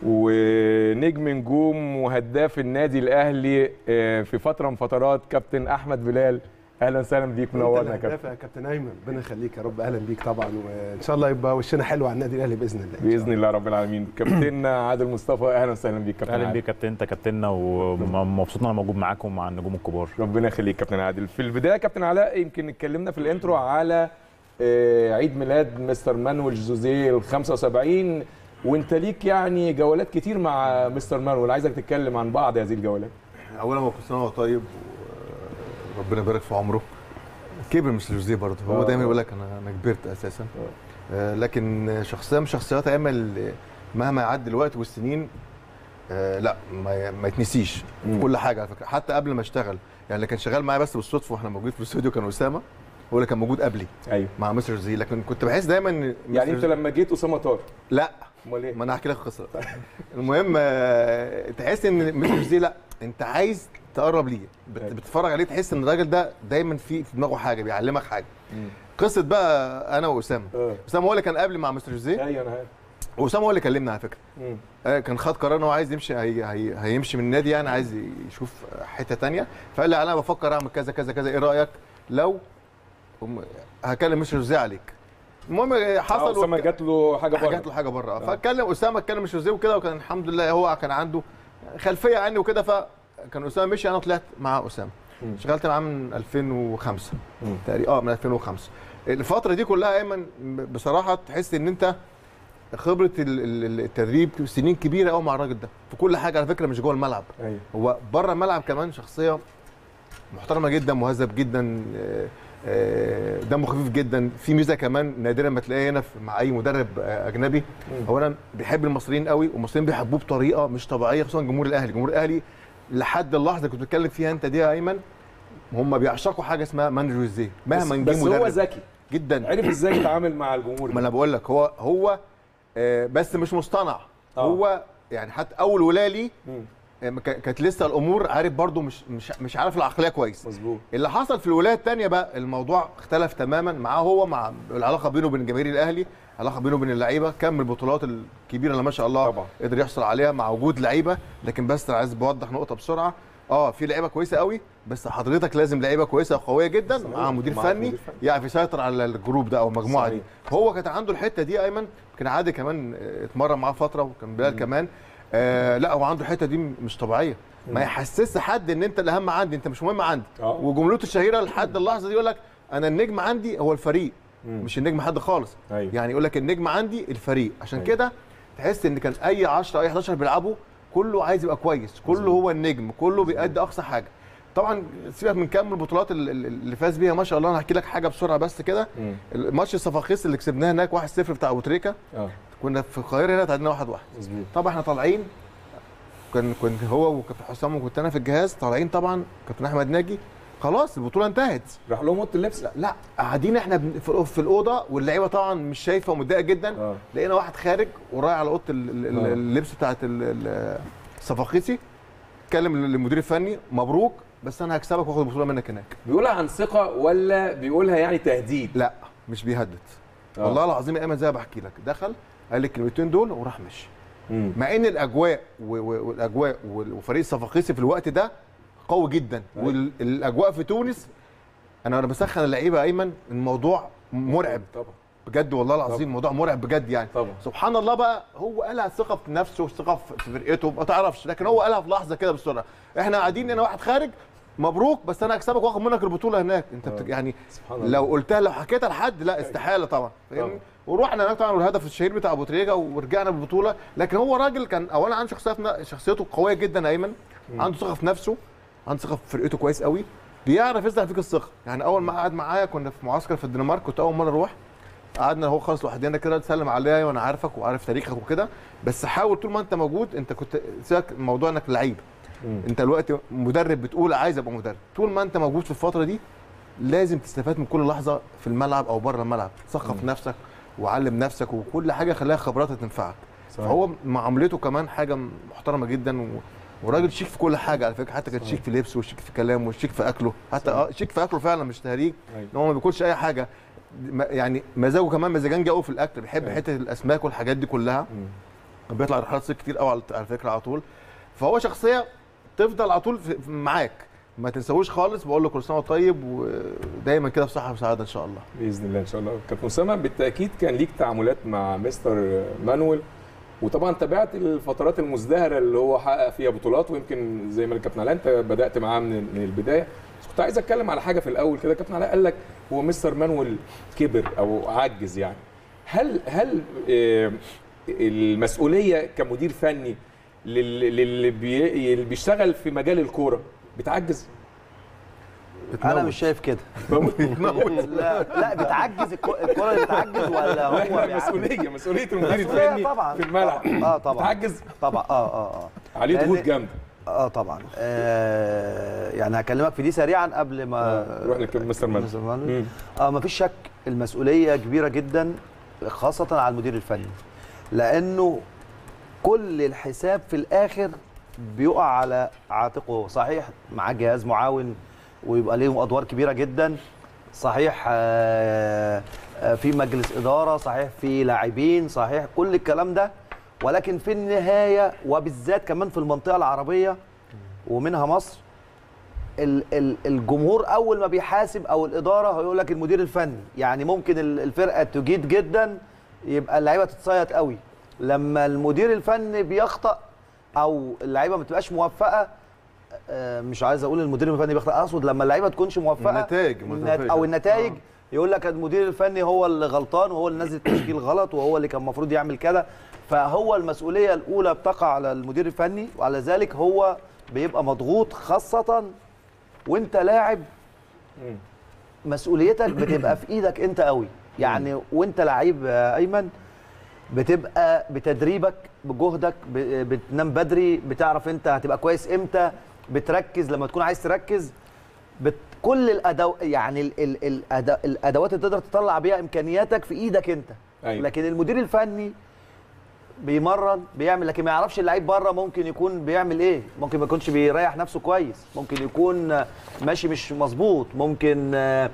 ونجم نجوم وهداف النادي الاهلي آه، في فتره من فترات كابتن احمد بلال اهلا وسهلا بيك منورنا يا انت كابتن الهداف يا كابتن ايمن ربنا يخليك يا رب اهلا بيك طبعا وان شاء الله يبقى وشنا حلو على النادي الاهلي باذن الله باذن الله رب العالمين كابتننا عادل مصطفى اهلا وسهلا بيك كابتن اهلا عادل. بيك كابتن انت كابتننا ومبسوط ان انا موجود معاكم مع النجوم الكبار ربنا يخليك كابتن عادل في البدايه كابتن علاء يمكن اتكلمنا في الانترو على آه، عيد ميلاد مستر مانويل جوزيه ال 75 وانت ليك يعني جولات كتير مع مستر مانويل عايزك تتكلم عن بعض هذه الجولات اولا هو كل سنه وهو طيب وربنا يبارك في عمره كبر مش جوزيه برضه هو آه. دايما يقول لك انا انا كبرت اساسا آه، لكن شخصيه من شخصيات ايام اللي مهما يعدي الوقت والسنين آه، لا ما ما يتنسيش في كل حاجه على فكره حتى قبل ما اشتغل يعني اللي كان شغال معايا بس بالصدفه واحنا موجودين في الاستوديو كان اسامه هو اللي كان موجود قبلي ايوه مع مستر جوزيه لكن كنت بحس دايما إن يعني مستر انت لما جيت اسامه طار لا امال ايه؟ ما انا هحكي لك القصه المهم آه، تحس ان مستر جوزيه لا انت عايز تقرب ليه بت- أيوة. بتتفرج عليه تحس ان الراجل ده دايما في في دماغه حاجه بيعلمك حاجه مم. قصه بقى انا واسامه اه اسامه هو اللي كان قبلي مع مستر جوزيه ايوه انا عارف واسامه هو اللي كلمنا على فكره مم. آه، كان خد قرار ان هو عايز يمشي هي هي هيمشي من النادي يعني عايز يشوف حته تانية فقال لي انا بفكر اعمل كذا كذا كذا ايه رايك لو هم- هكلم مستر جوزيه عليك المهم آه، حصل اسامه وك- جات له حاجه بره حاجات له حاجه بره فاتكلم اسامه اتكلم مش جوزيه وكده وكان الحمد لله هو كان عنده خلفيه عني وكده فكان اسامه مشي انا طلعت مع اسامه مم. اشتغلت معاه من 2005 مم. تقريبا اه من 2005 الفتره دي كلها ايمن بصراحه تحس ان انت خبره ال- ال- التدريب سنين كبيره قوي مع الراجل ده في كل حاجه على فكره مش جوه الملعب ايوه هو بره الملعب كمان شخصيه محترمه جدا مهذب جدا آه، آه، دمه خفيف جدا في ميزه كمان نادرا ما تلاقيها هنا في- مع اي مدرب آه، اجنبي مم. اولا بيحب المصريين قوي والمصريين بيحبوه بطريقه مش طبيعيه خصوصا جمهور الاهلي جمهور الاهلي لحد اللحظه اللي كنت بتتكلم فيها انت دي يا ايمن هم بيعشقوا حاجه اسمها مانجر ازاي مهما بس, نجيب بس هو مدرب ذكي جدا عرف ازاي يتعامل مع الجمهور ما انا بقول لك هو هو آه، بس مش مصطنع آه. هو يعني حتى اول ولايه ليه مم. آه، كا- كانت لسه الامور عارف برضو مش مش مش عارف العقليه كويس مظبوط اللي حصل في الولايه الثانيه بقى الموضوع اختلف تماما معاه هو مع العلاقه بينه وبين جماهير الاهلي العلاقه بينه وبين اللعيبه كم من البطولات الكبيره اللي ما شاء الله طبعا. قدر يحصل عليها مع وجود لعيبه لكن بس أنا عايز بوضح نقطه بسرعه اه في لعيبه كويسه قوي بس حضرتك لازم لعيبه كويسه وقويه جدا صحيح. مع مدير معاك فني مدير فني. يعرف يسيطر على الجروب ده او المجموعه صحيح. دي هو كانت عنده الحته دي يا ايمن كان عادي كمان آه، اتمرن معاه فتره وكان بلال كمان آه لا هو عنده الحته دي مش طبيعيه ما يحسسش حد ان انت الاهم عندي انت مش مهم عندي آه. وجملته الشهيره لحد اللحظه دي يقول لك انا النجم عندي هو الفريق مم. مش النجم حد خالص أيوة. يعني يقول لك النجم عندي الفريق عشان أيوة. كده تحس ان كان اي 10 اي 11 بيلعبوا كله عايز يبقى كويس كله هو النجم كله بيأدي اقصى حاجه طبعا سيبك من كم البطولات ال- ال- اللي فاز بيها ما شاء الله انا هحكي لك حاجه بسرعه بس كده مم. الماتش الصفاقيس اللي كسبناه هناك 1-0 بتاع ابو تريكه اه كنا في القاهره هنا تعادلنا 1-1 مظبوط طبعا احنا طالعين كان كنت هو وكابتن حسام وكنت انا في الجهاز طالعين طبعا كابتن احمد ناجي خلاص البطوله انتهت راح لهم اوضه اللبس لا, لا قاعدين احنا بن- في في الاوضه واللعيبه طبعا مش شايفه ومتضايقه جدا اه لقينا واحد خارج ورايح على اوضه ال- ال- ال- آه. اللبس بتاعت ال- ال- الصفاقيسي اتكلم للمدير الفني مبروك بس انا هكسبك واخد البطوله منك هناك بيقولها عن ثقه ولا بيقولها يعني تهديد لا مش بيهدد آه. والله العظيم يا ايمن زي ما بحكي لك دخل قال لي الكلمتين دول وراح مشي مم. مع ان الاجواء و- و- والاجواء وال- وفريق الصفاقيسي في الوقت ده قوي جدا أيوة. والاجواء في تونس انا وانا بسخن اللعيبه ايمن الموضوع مرعب طبعا بجد والله العظيم طبعا. الموضوع مرعب بجد يعني طبعا سبحان الله بقى هو قالها ثقه في نفسه ثقه في فرقته ما تعرفش لكن هو قالها في لحظه كده بسرعه احنا قاعدين هنا واحد خارج مبروك بس انا هكسبك واخد منك البطوله هناك انت بت... آه. يعني سبحان الله لو قلتها لو حكيتها لحد لا استحاله طبعا فاهمني طبعا. ورحنا هناك طبعا والهدف الشهير بتاع ابو تريجه ورجعنا بالبطوله لكن هو راجل كان اولا عنده شخصيه في- شخصيته قويه جدا يا ايمن عنده ثقه في نفسه عنده ثقه في فرقته كويس قوي بيعرف يزرع فيك الثقه يعني اول ما قعد معايا كنا في معسكر في الدنمارك كنت اول مره اروح قعدنا هو خالص لوحدنا كده تسلم عليا وانا عارفك وعارف تاريخك وكده بس حاول طول ما انت موجود انت كنت سيبك من موضوع انك لعيب مم. انت دلوقتي مدرب بتقول عايز ابقى مدرب طول ما انت موجود في الفتره دي لازم تستفاد من كل لحظه في الملعب او بره الملعب ثقف نفسك وعلم نفسك وكل حاجه خليها خبرات تنفعك فهو معاملته كمان حاجه محترمه جدا و... وراجل شيك في كل حاجه على فكره حتى كان شيك في لبسه وشيك في كلامه وشيك في اكله حتى اه شيك في اكله فعلا مش تهريج أيوة. ان هو ما بياكلش اي حاجه ما- يعني مزاجه كمان مزاجنجي قوي في الاكل بيحب أيوة. حته الاسماك والحاجات دي كلها مم. كان بيطلع رحلات صيد كتير قوي على على فكره على طول فهو شخصيه تفضل على طول في- في- معاك ما تنساهوش خالص بقول له كل سنه وأنت طيب ودايما كده في صحه وسعاده ان شاء الله باذن الله ان شاء الله كابتن اسامه بالتاكيد كان ليك تعاملات مع مستر مانويل وطبعا تابعت الفترات المزدهره اللي هو حقق فيها بطولات ويمكن زي ما الكابتن علاء انت بدات معاه من من البدايه بس كنت عايز اتكلم على حاجه في الاول كده كابتن علاء قال لك هو مستر مانويل كبر او عجز يعني هل هل آه، المسؤوليه كمدير فني لل- للي بي- اللي بيشتغل في مجال الكوره بتعجز انا مش شايف كده لا لا بتعجز الكو- الكره اللي بتعجز ولا هو بيعجز؟ مسؤوليه مسؤوليه المدير مسؤولية الفني طبعاً. في الملعب اه طبعا بتعجز طبعا اه اه اه عليه لأن- ضغوط جامده اه طبعا آه يعني هكلمك في دي سريعا قبل ما نروح لكابتن مستر مانويل. مستر مانويل. مم. اه مفيش شك المسؤوليه كبيره جدا خاصه على المدير الفني لانه كل الحساب في الاخر بيقع على عاتقه صحيح معاه جهاز معاون ويبقى ليهم ادوار كبيره جدا صحيح آه، آه، في مجلس اداره صحيح في لاعبين صحيح كل الكلام ده ولكن في النهايه وبالذات كمان في المنطقه العربيه ومنها مصر ال- ال- الجمهور اول ما بيحاسب او الاداره هيقول لك المدير الفني يعني ممكن ال- الفرقه تجيد جدا يبقى اللعيبه تتصيد قوي لما المدير الفني بيخطأ او اللعيبه ما تبقاش موفقه آه، مش عايز اقول المدير الفني بيخطأ اقصد لما اللعيبه تكونش موفقه النتائج النت- متفاجئة. او النتائج آه. يقول لك المدير الفني هو اللي غلطان وهو اللي نازل التشكيل غلط وهو اللي كان المفروض يعمل كده فهو المسؤوليه الاولى بتقع على المدير الفني وعلى ذلك هو بيبقى مضغوط خاصه وانت لاعب مم. مسؤوليتك بتبقى في ايدك انت قوي يعني وانت لعيب يا ايمن بتبقى بتدريبك بجهدك ب- بتنام بدري بتعرف انت هتبقى كويس امتى بتركز لما تكون عايز تركز بت كل الأدو... يعني ال... ال... الأد... الادوات اللي تقدر تطلع بيها امكانياتك في ايدك انت أيوة. لكن المدير الفني بيمرن بيعمل لكن ما يعرفش اللعيب بره ممكن يكون بيعمل ايه ممكن ما يكونش بيريح نفسه كويس ممكن يكون آه، ماشي مش مظبوط ممكن آه،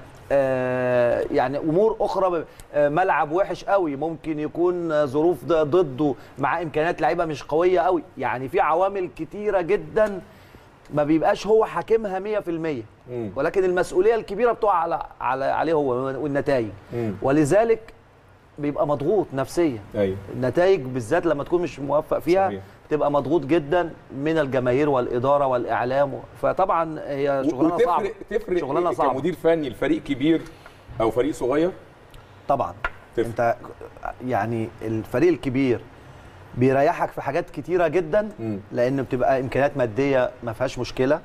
آه، يعني امور اخرى آه، ملعب وحش قوي ممكن يكون آه، ظروف ض- ضده مع امكانيات لعيبه مش قويه قوي يعني في عوامل كتيره جدا ما بيبقاش هو حاكمها 100% مم. ولكن المسؤوليه الكبيره بتقع على على عليه هو والنتائج مم. ولذلك بيبقى مضغوط نفسيا ايوه النتائج بالذات لما تكون مش موفق فيها صحيح. تبقى مضغوط جدا من الجماهير والاداره والاعلام فطبعا هي شغلانه صعبه وتفرق تفرق شغلانه صعبه كمدير فني الفريق كبير او فريق صغير طبعا تفرق. انت يعني الفريق الكبير بيريحك في حاجات كتيره جدا مم. لان بتبقى امكانيات ماديه ما فيهاش مشكله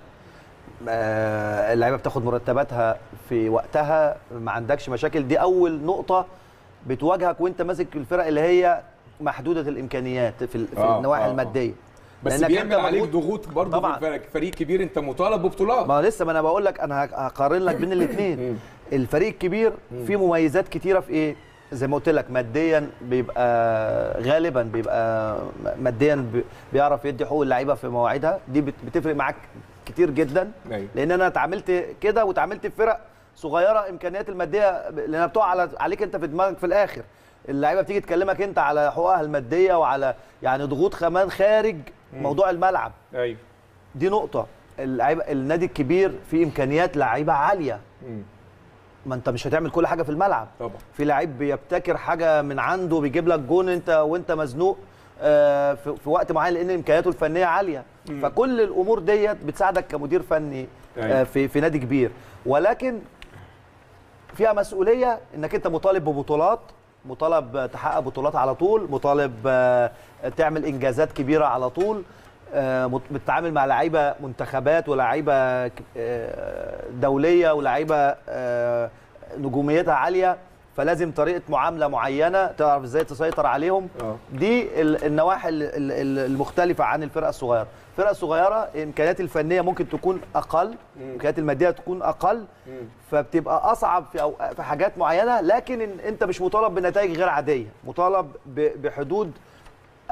آه، اللعيبه بتاخد مرتباتها في وقتها ما عندكش مشاكل دي اول نقطه بتواجهك وانت ماسك الفرق اللي هي محدوده الامكانيات في, ال- في آه، النواحي آه، آه. الماديه بس لأنك بيعمل أنت عليك مضغوط- ضغوط برضه طبعاً. في الفريق فريق كبير انت مطالب ببطولات ما لسه ما انا بقول لك انا هق- هقارن لك بين الاثنين الفريق الكبير فيه مميزات كتيره في ايه زي ما قلت لك ماديا بيبقى غالبا بيبقى م- ماديا بي- بيعرف يدي حقوق اللعيبه في مواعيدها دي بت- بتفرق معاك كتير جدا أيوة. لان انا اتعاملت كده واتعاملت في فرق صغيره امكانيات الماديه ب- لانها بتقع على عليك انت في دماغك في الاخر اللعيبه بتيجي تكلمك انت على حقوقها الماديه وعلى يعني ضغوط كمان خارج موضوع الملعب ايوه دي نقطة اللعيبة النادي الكبير فيه إمكانيات لعيبة عالية مم. ما أنت مش هتعمل كل حاجة في الملعب طبعا في لعيب بيبتكر حاجة من عنده بيجيب لك جون أنت وأنت مزنوق آه، في في وقت معين لأن إمكانياته الفنية عالية فكل الأمور ديت بتساعدك كمدير فني أيوة. آه، في في نادي كبير ولكن فيها مسؤوليه انك انت مطالب ببطولات مطالب تحقق بطولات على طول مطالب آه، تعمل انجازات كبيره على طول آه، مت- بتتعامل مع لعيبه منتخبات ولاعيبه ك- آه، دوليه ولاعيبه آه، نجوميتها عاليه فلازم طريقه معامله معينه تعرف ازاي تسيطر عليهم آه. دي ال- النواحي ال- ال- ال- المختلفه عن الفرقه الصغيره الفرقه الصغيره الامكانيات الفنيه ممكن تكون اقل الامكانيات الماديه تكون اقل فبتبقى اصعب في أو في حاجات معينه لكن إن انت مش مطالب بنتائج غير عاديه مطالب ب- بحدود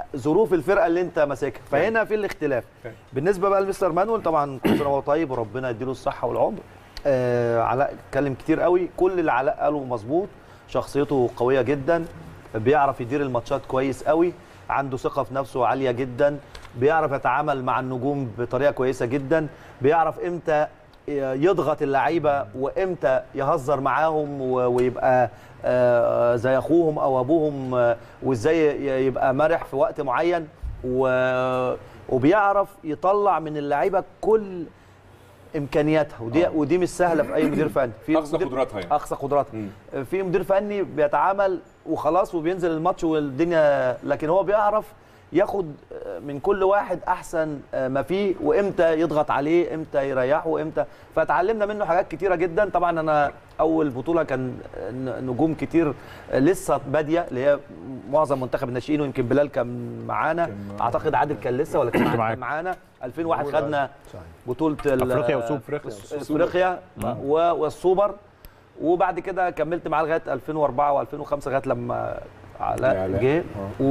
ظروف الفرقه اللي انت ماسكها فهنا في الاختلاف فاهم. بالنسبه بقى لمستر مانويل طبعا كل سنه وهو طيب وربنا يديله الصحه والعمر آه علاء اتكلم كتير قوي كل اللي علاء قاله مظبوط شخصيته قويه جدا بيعرف يدير الماتشات كويس قوي عنده ثقه في نفسه عاليه جدا بيعرف يتعامل مع النجوم بطريقه كويسه جدا بيعرف امتى يضغط اللعيبه وامتى يهزر معاهم و- ويبقى آه، زي اخوهم او ابوهم آه، وازاي ي- يبقى مرح في وقت معين و- وبيعرف يطلع من اللعيبه كل امكانياتها ودي آه. ودي مش سهله في اي مدير فني في أقصى مدير- قدراتها يعني. اقصى قدراتها مم. في مدير فني بيتعامل وخلاص وبينزل الماتش والدنيا لكن هو بيعرف ياخد من كل واحد احسن ما فيه وامتى يضغط عليه امتى يريحه امتى فتعلمنا منه حاجات كتيره جدا طبعا انا اول بطوله كان نجوم كتير لسه باديه اللي هي معظم منتخب الناشئين ويمكن بلال كان معانا اعتقد عادل كان لسه ولا كان معاك. معانا 2001 خدنا بطوله ال- أفريقيا وسوبر. أفريقيا. افريقيا و- والسوبر وبعد كده كملت معاه لغايه 2004 و2005 لغايه لما علاء علاء. جه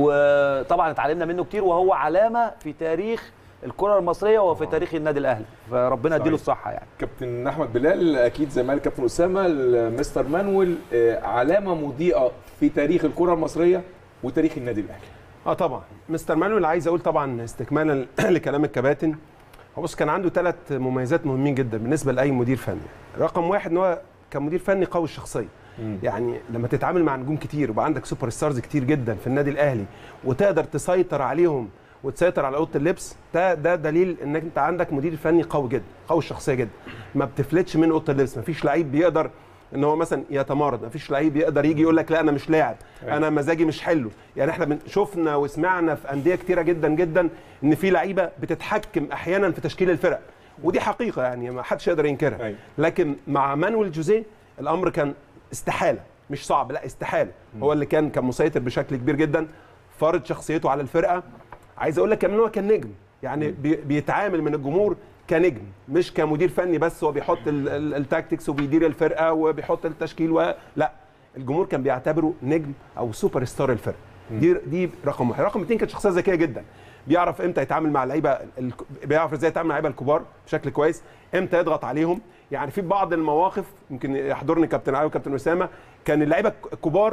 وطبعا اتعلمنا منه كتير وهو علامه في تاريخ الكره المصريه وفي تاريخ النادي الاهلي فربنا يديله صحيح. الصحه يعني كابتن احمد بلال اكيد زي ما قال كابتن اسامه مستر مانويل آه، علامه مضيئه في تاريخ الكره المصريه وتاريخ النادي الاهلي اه طبعا مستر مانويل عايز اقول طبعا استكمالا لكلام الكباتن هو بص كان عنده ثلاث مميزات مهمين جدا بالنسبه لاي مدير فني رقم واحد ان هو كان مدير فني قوي الشخصيه يعني لما تتعامل مع نجوم كتير ويبقى عندك سوبر ستارز كتير جدا في النادي الاهلي وتقدر تسيطر عليهم وتسيطر على اوضه اللبس ده ده دليل انك انت عندك مدير فني قوي جدا قوي الشخصيه جدا ما بتفلتش من اوضه اللبس ما فيش لعيب بيقدر ان هو مثلا يتمارض ما فيش لعيب يقدر يجي يقول لك لا انا مش لاعب انا مزاجي مش حلو يعني احنا بن- شفنا وسمعنا في انديه كتيره جدا جدا ان في لعيبه بتتحكم احيانا في تشكيل الفرق ودي حقيقه يعني ما حدش يقدر ينكرها أيوة. لكن مع مانويل جوزيه الامر كان استحاله مش صعب لا استحاله هو اللي كان كان مسيطر بشكل كبير جدا فرض شخصيته على الفرقه عايز اقول لك كمان هو كان نجم يعني بي بيتعامل من الجمهور كنجم مش كمدير فني بس هو بيحط ال- ال- التاكتكس وبيدير الفرقه وبيحط التشكيل و... لا الجمهور كان بيعتبره نجم او سوبر ستار الفرقه دي دي رقم واحد رقم اثنين كانت شخصيه ذكيه جدا بيعرف امتى يتعامل مع اللعيبه ال- بيعرف ازاي يتعامل مع اللعيبه الكبار بشكل كويس امتى يضغط عليهم يعني في بعض المواقف يمكن يحضرني كابتن علي وكابتن اسامه كان اللعيبه الكبار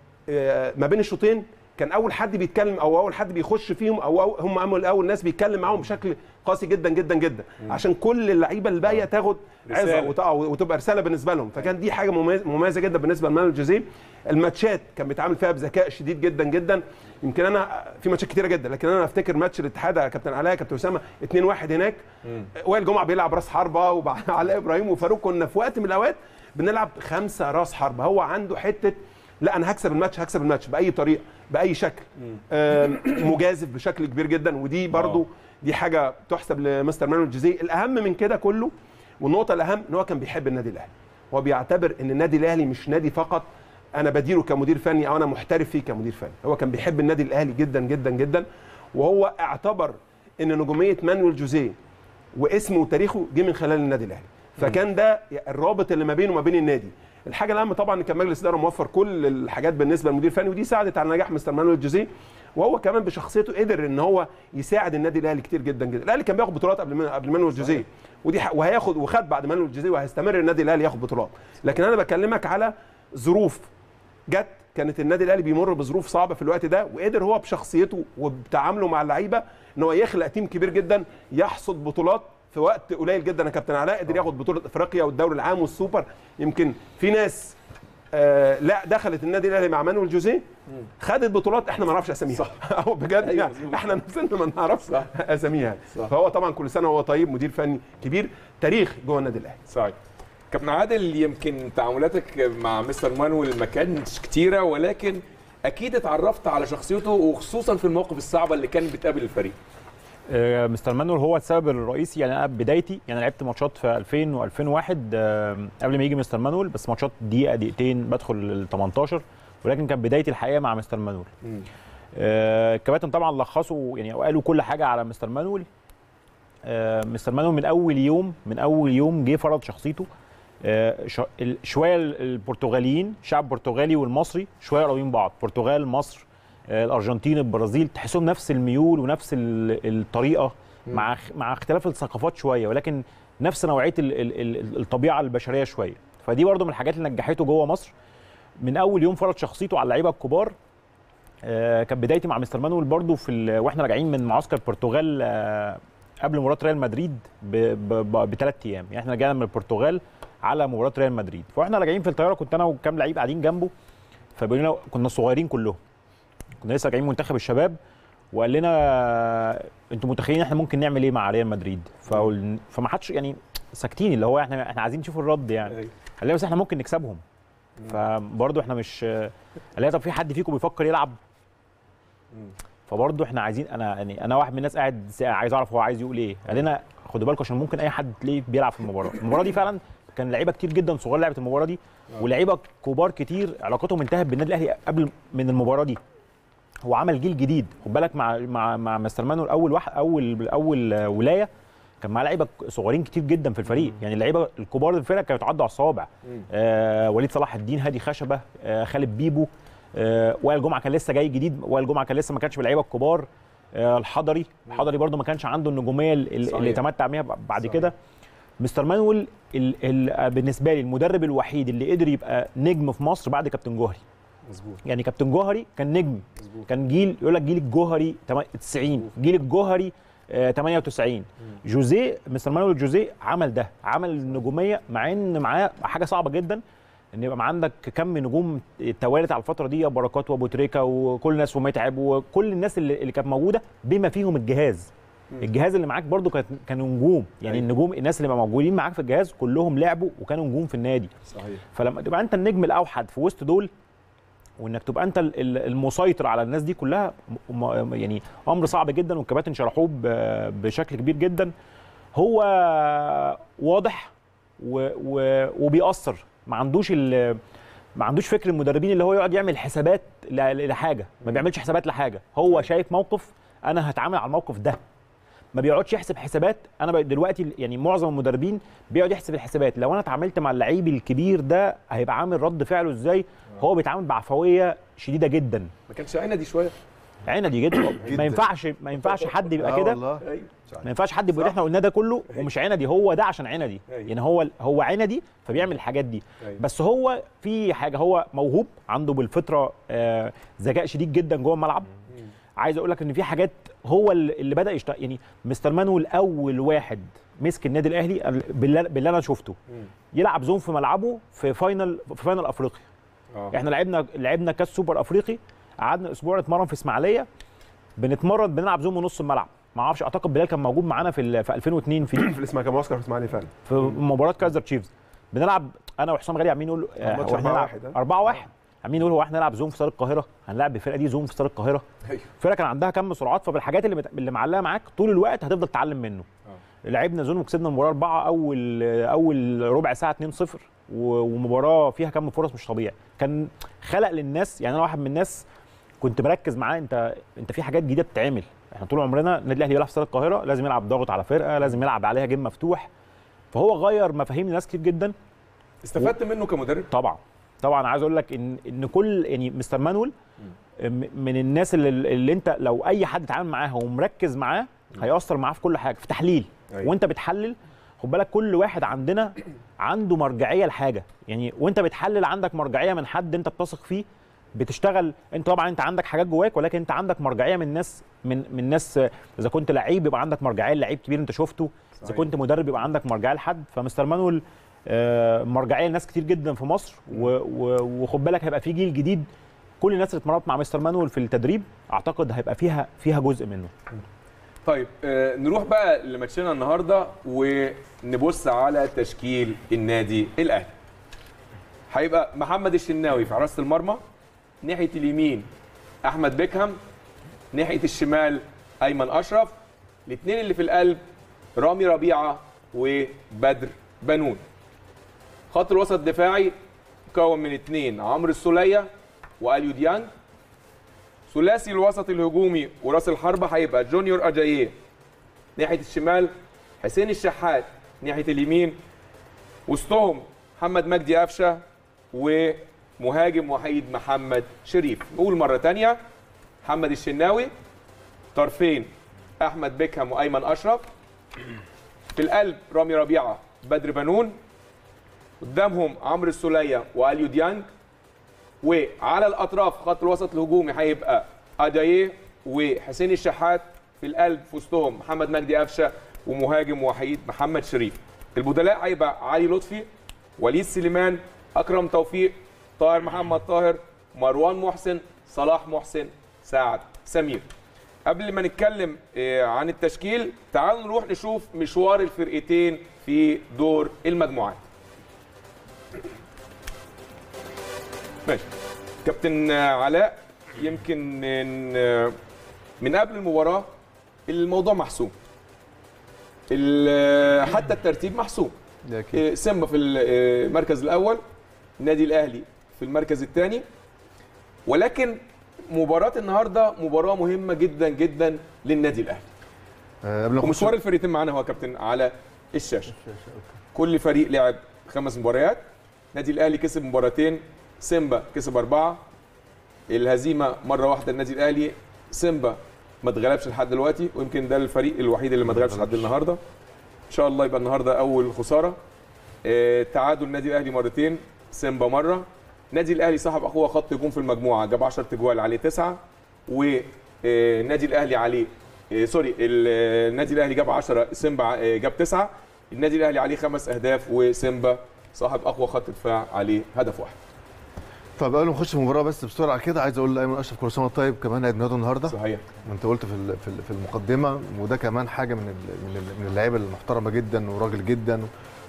آه، ما بين الشوطين كان اول حد بيتكلم او اول حد بيخش فيهم او أو هم اول اول ناس بيتكلم معاهم بشكل قاسي جدا جدا جدا عشان كل اللعيبه الباقيه تاخد رسالة. عظه وت- وتبقى رساله بالنسبه لهم فكان دي حاجه مميز- مميزه جدا بالنسبه لمانويل جوزيه الماتشات كان بيتعامل فيها بذكاء شديد جدا جدا يمكن انا في ماتشات كتيره جدا لكن انا افتكر ماتش الاتحاد يا كابتن علاء يا كابتن اسامه 2-1 هناك وائل جمعه بيلعب راس حربه وعلاء ابراهيم وفاروق كنا في وقت من الاوقات بنلعب خمسه راس حربه هو عنده حته لا انا هكسب الماتش هكسب الماتش باي طريقه باي شكل آم، مجازف بشكل كبير جدا ودي برضو دي حاجه تحسب لمستر مانويل جوزيه الاهم من كده كله والنقطه الاهم ان هو كان بيحب النادي الاهلي هو بيعتبر ان النادي الاهلي مش نادي فقط انا بديره كمدير فني او انا محترف فيه كمدير فني هو كان بيحب النادي الاهلي جدا جدا جدا وهو اعتبر ان نجوميه مانويل جوزيه واسمه وتاريخه جه من خلال النادي الاهلي فكان ده الرابط اللي ما بينه وما بين النادي الحاجه الاهم طبعا ان كان مجلس الاداره موفر كل الحاجات بالنسبه للمدير الفني ودي ساعدت على نجاح مستر مانويل جوزيه وهو كمان بشخصيته قدر ان هو يساعد النادي الاهلي كتير جدا جدا الاهلي كان بياخد بطولات قبل من قبل مانويل جوزيه ودي ح- وهياخد وخد بعد مانويل جوزيه وهيستمر النادي الاهلي ياخد بطولات لكن انا بكلمك على ظروف جت كانت النادي الاهلي بيمر بظروف صعبه في الوقت ده وقدر هو بشخصيته وبتعامله مع اللعيبه ان هو يخلق تيم كبير جدا يحصد بطولات في وقت قليل جدا يا كابتن علاء قدر ياخد بطوله افريقيا والدوري العام والسوبر يمكن في ناس آه لا دخلت النادي الاهلي مع مانويل جوزيه خدت بطولات احنا ما نعرفش اساميها او بجد يعني احنا نفسنا ما نعرفش اساميها فهو طبعا كل سنه وهو طيب مدير فني كبير تاريخ جوه النادي الاهلي صحيح كابتن عادل يمكن تعاملاتك مع مستر مانويل ما كانتش كتيره ولكن اكيد اتعرفت على شخصيته وخصوصا في المواقف الصعبه اللي كانت بتقابل الفريق آه، مستر مانويل هو السبب الرئيسي يعني انا بدايتي يعني لعبت ماتشات في 2000 و2001 قبل ما يجي مستر مانويل بس ماتشات دقيقه دقيقتين بدخل ال 18 ولكن كانت بدايتي الحقيقه مع مستر مانويل آه، الكباتن طبعا لخصوا يعني قالوا كل حاجه على مستر مانويل آه، مستر مانويل من اول يوم من اول يوم جه فرض شخصيته آه، ش- ال- شويه ال- البرتغاليين الشعب البرتغالي والمصري شويه قريبين من بعض برتغال مصر آه، الارجنتين البرازيل تحسهم نفس الميول ونفس ال- الطريقه مع اخ- مع اختلاف الثقافات شويه ولكن نفس نوعيه ال- ال- ال- الطبيعه البشريه شويه فدي برضو من الحاجات اللي نجحته جوه مصر من اول يوم فرض شخصيته على اللعيبه الكبار آه، كانت بدايتي مع مستر مانويل برضو في ال- واحنا راجعين من معسكر البرتغال آه، قبل مباراه ريال مدريد بثلاث ايام يعني احنا رجعنا من البرتغال على مباراه ريال مدريد فاحنا راجعين في الطياره كنت انا وكام لعيب قاعدين جنبه فبيقول لنا كنا صغيرين كلهم كنا لسه راجعين منتخب الشباب وقال لنا انتوا متخيلين احنا ممكن نعمل ايه مع ريال مدريد فقل... فما حدش يعني ساكتين اللي هو احنا احنا عايزين نشوف الرد يعني أيوة. قال لنا بس احنا ممكن نكسبهم فبرضه احنا مش قال لي طب في حد فيكم بيفكر يلعب فبرضه احنا عايزين انا يعني انا واحد من الناس قاعد س- عايز اعرف هو عايز يقول ايه قال لنا خدوا بالكم عشان ممكن اي حد تلاقيه بيلعب في المباراه المباراه دي فعلا كان لعيبه كتير جدا صغار لعبت المباراه دي ولعيبه كبار كتير علاقتهم انتهت بالنادي الاهلي قبل من المباراه دي هو عمل جيل جديد خد بالك مع مع مع مستر مانويل اول واحد اول اول آه، ولايه كان معاه لعيبه صغيرين كتير جدا في الفريق يعني اللعيبه الكبار في الفرقه كانوا يتعدوا على الصوابع آه وليد صلاح الدين هادي خشبه آه خالد بيبو آه وائل جمعه كان لسه جاي جديد وائل جمعه كان لسه ما كانش من اللعيبه الكبار آه الحضري الحضري برده ما كانش عنده النجوميه ال- ال- اللي صحيح. تمتع بيها بعد كده مستر مانويل ال ال بالنسبه لي المدرب الوحيد اللي قدر يبقى نجم في مصر بعد كابتن جوهري مظبوط يعني كابتن جوهري كان نجم مظبوط كان جيل يقول لك جيل الجوهري تم- 90 جيل الجوهري آه، 98 جوزيه مستر مانويل جوزيه عمل ده عمل النجوميه مع ان معاه حاجه صعبه جدا ان يبقى معاه عندك كم نجوم توالت على الفتره دي بركات وابو تريكه وكل الناس ومتعب وكل الناس اللي, اللي كانت موجوده بما فيهم الجهاز الجهاز اللي معاك برضو كانت كانوا نجوم يعني النجوم الناس اللي بقى موجودين معاك في الجهاز كلهم لعبوا وكانوا نجوم في النادي صحيح فلما تبقى انت النجم الاوحد في وسط دول وانك تبقى انت ال- ال- المسيطر على الناس دي كلها م- م- يعني امر صعب جدا والكباتن شرحوه ب- بشكل كبير جدا هو واضح و و وبيأثر ما عندوش ال- ما عندوش فكر المدربين اللي هو يقعد يعمل حسابات ل- لحاجه ما بيعملش حسابات لحاجه هو شايف موقف انا هتعامل على الموقف ده ما بيقعدش يحسب حسابات انا بقى دلوقتي يعني معظم المدربين بيقعد يحسب الحسابات لو انا اتعاملت مع اللعيب الكبير ده هيبقى عامل رد فعله ازاي هو بيتعامل بعفويه شديده جدا ما كانش عينه دي شويه عندي جدا ما ينفعش ما ينفعش حد يبقى آه كده والله ايوه ما ينفعش حد يقول احنا قلنا ده كله ومش عندي هو ده عشان عندي أيوة. يعني هو هو عندي فبيعمل الحاجات دي أيوة. بس هو في حاجه هو موهوب عنده بالفطره آه، ذكاء شديد جدا جوه الملعب عايز اقول لك ان في حاجات هو اللي اللي بدا يشتغل يعني مستر مانويل اول واحد مسك النادي الاهلي باللي باللي انا شفته يلعب زون في ملعبه في فاينل في فاينل افريقيا اه احنا لعبنا لعبنا كاس سوبر افريقي قعدنا اسبوع نتمرن في اسماعيليه بنتمرن بنلعب زون من نص الملعب ما اعرفش اعتقد بلال كان موجود معانا في ال- في 2002 في في الاسماعيليه كان معسكر في الاسماعيليه فعلا في مباراه كايزر تشيفز بنلعب انا وحسام غالي عمالين نقول آه، الماتش هو احنا 4-1 نلعب ها؟ 4 1 عمالين نقول هو احنا نلعب زون في استاد القاهره هنلعب بالفرقه دي زون في استاد القاهره ايوه الفرقه كان عندها كم سرعات فبالحاجات اللي مت... اللي معلقه معاك طول الوقت هتفضل تتعلم منه لعبنا زون وكسبنا المباراه اربعه اول اول ربع ساعه 2-0 و- ومباراه فيها كم فرص مش طبيعي كان خلق للناس يعني انا واحد من الناس كنت مركز معاه انت انت في حاجات جديده بتتعمل احنا طول عمرنا النادي الاهلي بيلعب في استاد القاهره لازم يلعب ضاغط على فرقه لازم يلعب عليها جيم مفتوح فهو غير مفاهيم لناس كتير جدا استفدت منه كمدرب طبعا طبعا عايز اقول لك ان ان كل يعني مستر مانويل م- من الناس اللي, اللي انت لو اي حد اتعامل معاها ومركز معاه هيأثر معاه في كل حاجه في تحليل أيوة. وانت بتحلل خد بالك كل واحد عندنا عنده مرجعيه لحاجه يعني وانت بتحلل عندك مرجعيه من حد انت بتثق فيه بتشتغل انت طبعا انت عندك حاجات جواك ولكن انت عندك مرجعيه من ناس من من ناس اذا كنت لعيب يبقى عندك مرجعيه لعيب كبير انت شفته اذا صحيح. كنت مدرب يبقى عندك مرجعيه لحد فمستر مانويل آه، مرجعيه لناس كتير جدا في مصر و- و- وخد بالك هيبقى في جيل جديد كل الناس اللي اتمرنت مع مستر مانويل في التدريب اعتقد هيبقى فيها فيها جزء منه طيب آه، نروح بقى لماتشنا النهارده ونبص على تشكيل النادي الاهلي هيبقى محمد الشناوي في حراسه المرمى ناحيه اليمين احمد بيكهام ناحيه الشمال ايمن اشرف الاثنين اللي في القلب رامي ربيعه وبدر بنون خط الوسط الدفاعي مكون من اثنين عمرو السوليه واليو ديانج ثلاثي الوسط الهجومي وراس الحربة هيبقى جونيور اجاييه ناحيه الشمال حسين الشحات ناحيه اليمين وسطهم محمد مجدي قفشه ومهاجم وحيد محمد شريف نقول مره تانية محمد الشناوي طرفين احمد بيكهام وايمن اشرف في القلب رامي ربيعه بدر بنون قدامهم عمرو السوليه واليو ديانج وعلى الاطراف خط الوسط الهجومي هيبقى ادايه وحسين الشحات في القلب في وسطهم محمد مجدي قفشه ومهاجم وحيد محمد شريف البدلاء هيبقى علي لطفي وليد سليمان اكرم توفيق طاهر محمد طاهر مروان محسن صلاح محسن سعد سمير قبل ما نتكلم آه، عن التشكيل تعالوا نروح نشوف مشوار الفرقتين في دور المجموعات ماشي كابتن علاء يمكن إن من قبل المباراه الموضوع محسوم ال- حتى الترتيب محسوم ده أكيد. إيه، سيمبا في المركز الاول النادي الاهلي في المركز الثاني ولكن مباراه النهارده مباراه مهمه جدا جدا للنادي الاهلي آه، قبل ما نخش ومشوار الفريقين معانا هو كابتن على الشاشه كل فريق لعب خمس مباريات النادي الاهلي كسب مباراتين سيمبا كسب اربعه الهزيمه مره واحده النادي الاهلي سيمبا ما اتغلبش لحد دلوقتي ويمكن ده الفريق الوحيد اللي ما اتغلبش لحد النهارده ان شاء الله يبقى النهارده اول خساره آه، تعادل النادي الاهلي مرتين سيمبا مره النادي الاهلي صاحب اخوه خط هجوم في المجموعه جاب 10 تجوال عليه تسعه والنادي الاهلي عليه آه، سوري ال- النادي الاهلي جاب 10 سيمبا آه، جاب تسعه النادي الاهلي عليه خمس اهداف وسيمبا صاحب اقوى خط دفاع عليه هدف واحد طب قبل ما نخش في المباراه بس بسرعه كده عايز اقول لايمن اشرف كل سنه وأنت طيب كمان عيد ميلاده النهارده صحيح وانت قلت في ال- في ال- في المقدمه وده كمان حاجه من ال- من ال- من اللعيبه المحترمه جدا وراجل جدا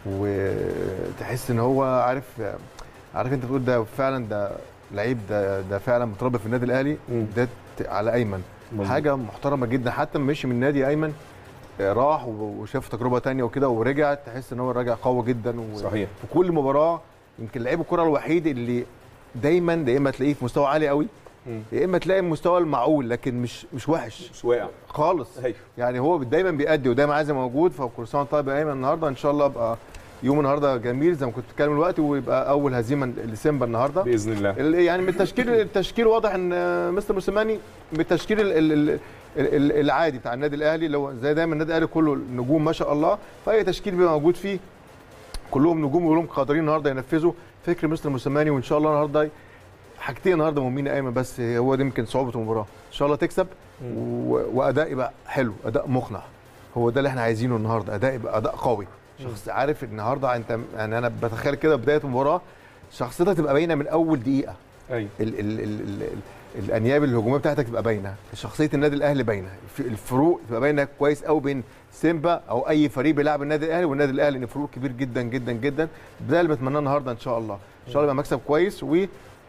وتحس ان هو عارف عارف انت بتقول ده فعلا ده لعيب ده ده فعلا متربي في النادي الاهلي ده ت- على ايمن حاجه محترمه جدا حتى لما مشي من النادي ايمن آه، راح و- وشاف تجربه تانية وكده ورجع تحس ان هو راجع قوي جدا و... صحيح في كل مباراه يمكن لعيب الكره الوحيد اللي دايما يا اما تلاقيه في مستوى عالي قوي مم. يا اما تلاقي المستوى المعقول لكن مش مش وحش مش واقع خالص ايوه يعني هو دايما بيأدي ودايما عايز يبقى موجود فكل سنه وأنت طيب يا ايمن النهارده ان شاء الله يبقى يوم النهارده جميل زي ما كنت بتتكلم دلوقتي ويبقى اول هزيمه لسيمبا النهارده باذن الله ال- يعني من التشكيل التشكيل واضح ان آه، مستر موسيماني بالتشكيل ال- ال- ال- ال- العادي بتاع النادي الاهلي اللي هو زي دايما النادي الاهلي كله نجوم ما شاء الله فاي تشكيل بيبقى موجود فيه كلهم نجوم وكلهم قادرين النهارده ينفذوا فكر مستر موسيماني وان شاء الله النهارده حاجتين النهارده مهمين يا ايمن بس هو ده يمكن صعوبه المباراه ان شاء الله تكسب و... واداء يبقى حلو اداء مقنع هو ده اللي احنا عايزينه النهارده اداء يبقى اداء قوي شخص عارف النهارده انت يعني انا بتخيل كده بدايه المباراه شخصيتك تبقى باينه من اول دقيقه ايوه ال ال ال ال ال الانياب الهجوميه بتاعتك تبقى باينه شخصيه النادي الاهلي باينه الف- الفروق تبقى باينه كويس قوي بين سيمبا او اي فريق بيلعب النادي الاهلي والنادي الاهلي ان فروق كبير جدا جدا جدا ده اللي بتمناه النهارده ان شاء الله ان شاء الله يبقى مكسب كويس و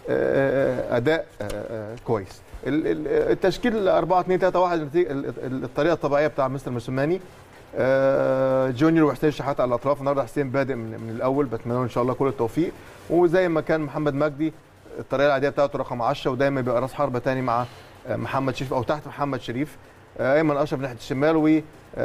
آه، اداء آه، آه، كويس ال- ال- التشكيل 4 2 3 1 النتيجة- ال- ال- الطريقه الطبيعيه بتاع مستر موسيماني آه، جونيور وحسين شحات على الاطراف النهارده حسين بادئ من, من الاول بتمنى له ان شاء الله كل التوفيق وزي ما كان محمد مجدي الطريقه العاديه بتاعته رقم 10 ودايما بيبقى راس حربه تاني مع آه، محمد شريف او تحت محمد شريف آه، ايمن اشرف ناحيه الشمال و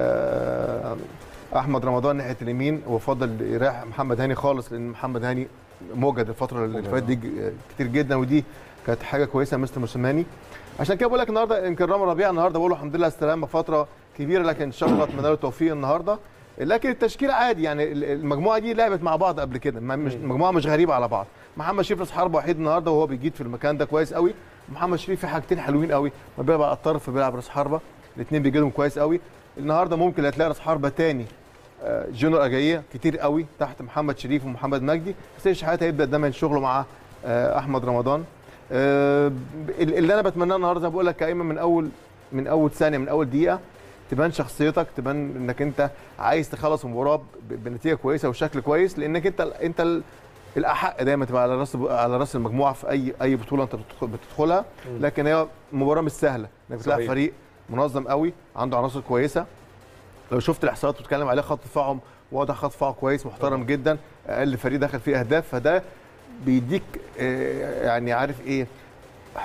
آه، احمد رمضان ناحيه اليمين وفضل يريح محمد هاني خالص لان محمد هاني موجد الفتره اللي فاتت دي ج- كتير جدا ودي كانت حاجه كويسه مستر موسيماني عشان كده بقول لك النهارده يمكن رامي ربيع النهارده بقول له الحمد لله على السلامه فتره كبيره لكن ان شاء الله اتمنى له التوفيق النهارده لكن التشكيل عادي يعني ال- المجموعه دي لعبت مع بعض قبل كده ما- مش المجموعه مش غريبه على بعض محمد شريف راس حربه وحيد النهارده وهو بيجيد في المكان ده كويس قوي محمد شريف في حاجتين حلوين قوي ما بيلعب على الطرف بيلعب راس حربه الاثنين بيجيدهم كويس قوي النهارده ممكن هتلاقي راس حربه تاني آه، جونيور اجاييه كتير قوي تحت محمد شريف ومحمد مجدي حسين شحات هيبدا دايما شغله مع آه، احمد رمضان آه، اللي انا بتمناه النهارده زي ما بقول لك يا ايمن من اول من اول ثانيه من اول دقيقه تبان شخصيتك تبان انك انت عايز تخلص المباراه ب- بنتيجه كويسه وشكل كويس لانك انت انت ال- الاحق دايما تبقى على راس على راس المجموعه في اي اي بطوله انت بتدخل- بتدخلها لكن هي مباراه مش سهله انك بتلعب صحيح. فريق منظم قوي عنده عناصر كويسه لو شفت الاحصائيات بتتكلم عليه خط دفاعهم واضح خط دفاع كويس محترم جدا اقل فريق دخل فيه اهداف فده بيديك آه، يعني عارف ايه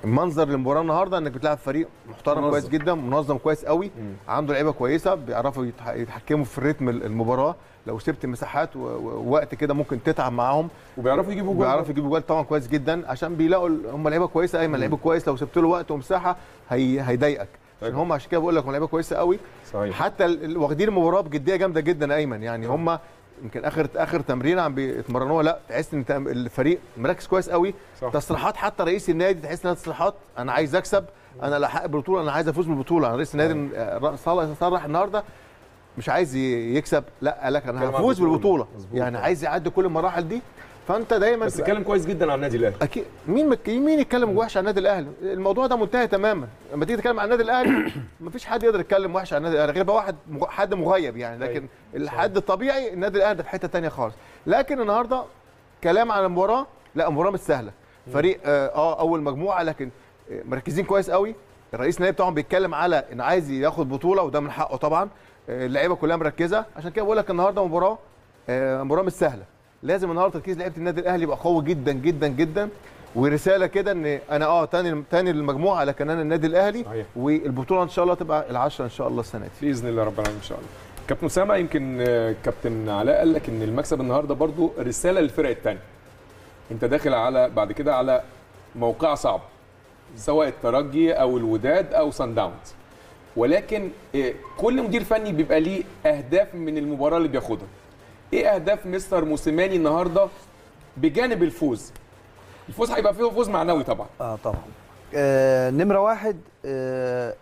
المنظر المباراه النهارده انك بتلعب فريق محترم منظم. كويس جدا منظم كويس قوي عنده لعيبه كويسه بيعرفوا يتح- يتحكموا في رتم المباراه لو سبت مساحات و- و- ووقت كده ممكن تتعب معاهم وبيعرفوا يجيبوا جول بيعرفوا يجيبوا جوال طبعا كويس جدا عشان بيلاقوا ال- هم لعيبه كويسه ايمن لعيبه كويس لو سبت له وقت ومساحه هي هيضايقك عشان طيب. هم عشان كده بقول لك هم لعيبه كويسه قوي صحيح حتى ال- ال- واخدين المباراه بجديه جامده جدا يا ايمن يعني هم يمكن اخر اخر تمرين عم بيتمرنوها لا تحس ان تم- الفريق مركز كويس قوي صح. تصريحات حتى رئيس النادي تحس انها تصريحات انا عايز اكسب انا لا حق البطوله انا عايز افوز بالبطوله انا رئيس النادي آه، صالح صرح النهارده مش عايز ي- يكسب لا قال لك انا اتكلم عن هفوز البطولة. بالبطوله مظبوط. يعني عايز يعدي كل المراحل دي فانت دايما بس تبقى- اتكلم كويس جدا عن النادي الاهلي اكيد مين مك... مين يتكلم وحش عن النادي الاهلي الموضوع ده منتهي تماما لما تيجي تتكلم عن النادي الاهلي مفيش حد يقدر يتكلم وحش عن النادي الاهلي غير بقى واحد مغ... حد مغيب يعني لكن الحد الطبيعي النادي الاهلي ده في حته تانية خالص لكن النهارده كلام عن المباراه لا المباراه مش سهله فريق اه, آه اول مجموعه لكن آه، مركزين كويس قوي الرئيس النادي بتاعهم بيتكلم على ان عايز ياخد بطوله وده من حقه طبعا آه، اللعيبه كلها مركزه عشان كده بقول لك النهارده مباراه آه، مباراه مش سهله لازم النهارده تركيز لعيبه النادي الاهلي يبقى قوي جدا جدا جدا ورساله كده ان انا اه تاني تاني المجموعه لكن انا النادي الاهلي صحيح. والبطوله ان شاء الله تبقى العشره ان شاء الله السنه دي باذن الله رب العالمين ان شاء الله كابتن اسامه يمكن آه، كابتن علاء قال لك ان المكسب النهارده برضو رساله للفرق الثانيه انت داخل على بعد كده على موقع صعب سواء الترجي او الوداد او سان داونز ولكن آه، كل مدير فني بيبقى ليه اهداف من المباراه اللي بياخدها ايه اهداف مستر موسيماني النهارده بجانب الفوز الفوز هيبقى فيه فوز معنوي طبعا اه طبعا آه نمره واحد آه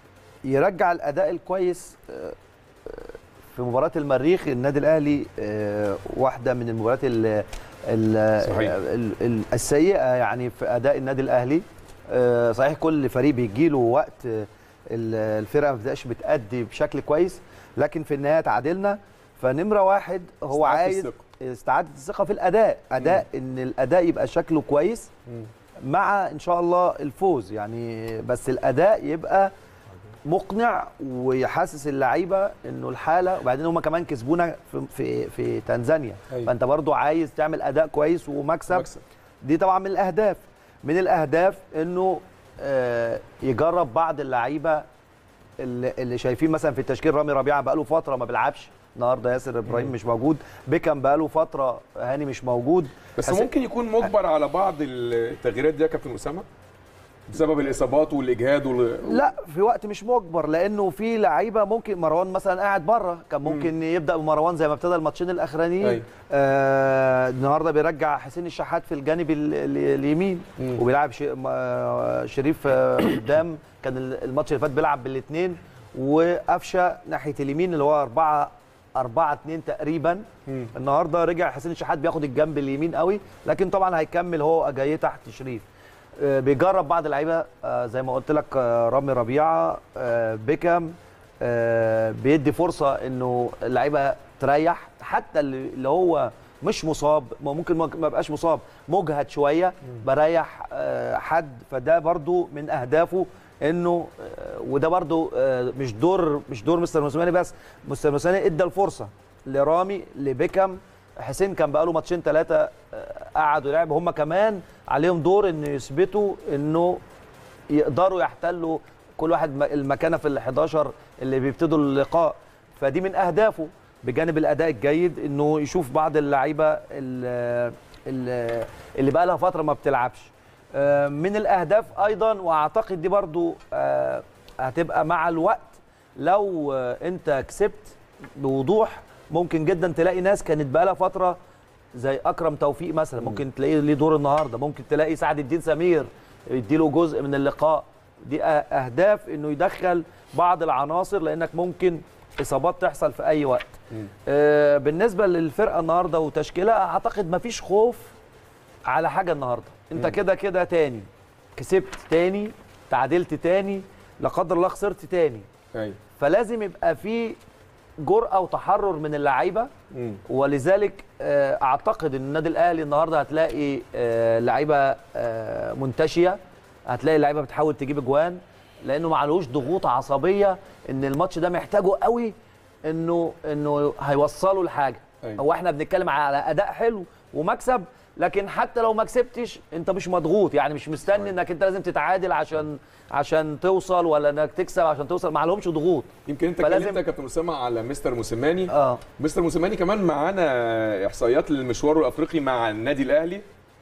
يرجع الاداء الكويس آه آه، في مباراه المريخ النادي الاهلي آه واحده من المباريات ال- ال- صحيح. ال- ال- السيئه يعني في اداء النادي الاهلي آه صحيح كل فريق بيجي له وقت آه، ال- الفرقه ما بتبقاش بتأدي بشكل كويس لكن في النهايه تعادلنا فنمره واحد هو استعادة عايز الثقة. استعاده الثقه في الاداء اداء ان الاداء يبقى شكله كويس مع ان شاء الله الفوز يعني بس الاداء يبقى مقنع ويحسس اللعيبه انه الحاله وبعدين هم كمان كسبونا في في, في تنزانيا أيوة. فانت برضو عايز تعمل اداء كويس ومكسب مكسب. دي طبعا من الاهداف من الاهداف انه آه، يجرب بعض اللعيبه اللي اللي شايفين مثلا في التشكيل رامي ربيعه بقاله فتره ما بيلعبش النهارده ياسر ابراهيم مش موجود بيكم بقاله فتره هاني مش موجود بس حسين- ممكن يكون مجبر على بعض التغييرات دي يا كابتن اسامه بسبب الاصابات والاجهاد وال... لا في وقت مش مجبر لانه في لعيبه ممكن مروان مثلا قاعد بره كان ممكن يبدا بمروان زي ما ابتدى الماتشين الاخرانيين أيوة. آه النهارده بيرجع حسين الشحات في الجانب ال- ال- اليمين وبيلعب ش- ما- شريف آه، قدام كان ال- الماتش اللي فات بيلعب بالاثنين وقفشه ناحيه اليمين اللي هو 4 4 2 تقريبا النهارده رجع حسين الشحات بياخد الجنب اليمين قوي لكن طبعا هيكمل هو جاي تحت شريف آه، بيجرب بعض اللعيبه آه، زي ما قلت لك آه، رامي ربيعه آه، بيكام آه، بيدي فرصه انه اللعيبه تريح حتى اللي اللي هو مش مصاب ما ممكن ما ما يبقاش مصاب مجهد شويه بريح آه، حد فده برضو من اهدافه انه آه، وده برضو آه، مش دور مش دور مستر موسيماني بس مستر موسيماني ادى الفرصه لرامي لبيكام حسين كان بقاله ماتشين ثلاثه قعدوا يلعبوا هم كمان عليهم دور ان يثبتوا انه يقدروا يحتلوا كل واحد م- المكانه في ال 11 اللي بيبتدوا اللقاء فدي من اهدافه بجانب الاداء الجيد انه يشوف بعض اللعيبه ال- ال- اللي بقى لها فتره ما بتلعبش آه، من الاهداف ايضا واعتقد دي برضو آه، هتبقى مع الوقت لو آه، انت كسبت بوضوح ممكن جدا تلاقي ناس كانت بقى لها فتره زي اكرم توفيق مثلا ممكن تلاقيه ليه دور النهارده ممكن تلاقي سعد الدين سمير يديله جزء من اللقاء دي أ- اهداف انه يدخل بعض العناصر لانك ممكن اصابات تحصل في اي وقت آه بالنسبه للفرقه النهارده وتشكيلها اعتقد مفيش خوف على حاجه النهارده انت كده كده تاني كسبت تاني تعادلت تاني لا قدر الله خسرت تاني ايوه فلازم يبقى في جرأة وتحرر من اللعيبه مم. ولذلك آه، اعتقد ان النادي الاهلي النهارده هتلاقي آه، لعيبه آه، منتشيه هتلاقي اللعيبه بتحاول تجيب اجوان لانه معلوش ضغوط عصبيه ان الماتش ده محتاجه قوي انه انه هيوصلوا لحاجه أيوة. هو احنا بنتكلم على اداء حلو ومكسب لكن حتى لو ما كسبتش انت مش مضغوط يعني مش مستني انك انت لازم تتعادل عشان عشان توصل ولا انك تكسب عشان توصل ما عليهمش ضغوط يمكن انت فلازم- اتكلمت يا كابتن اسامه على مستر موسيماني اه مستر موسيماني كمان معانا احصائيات للمشوار الافريقي مع النادي الاهلي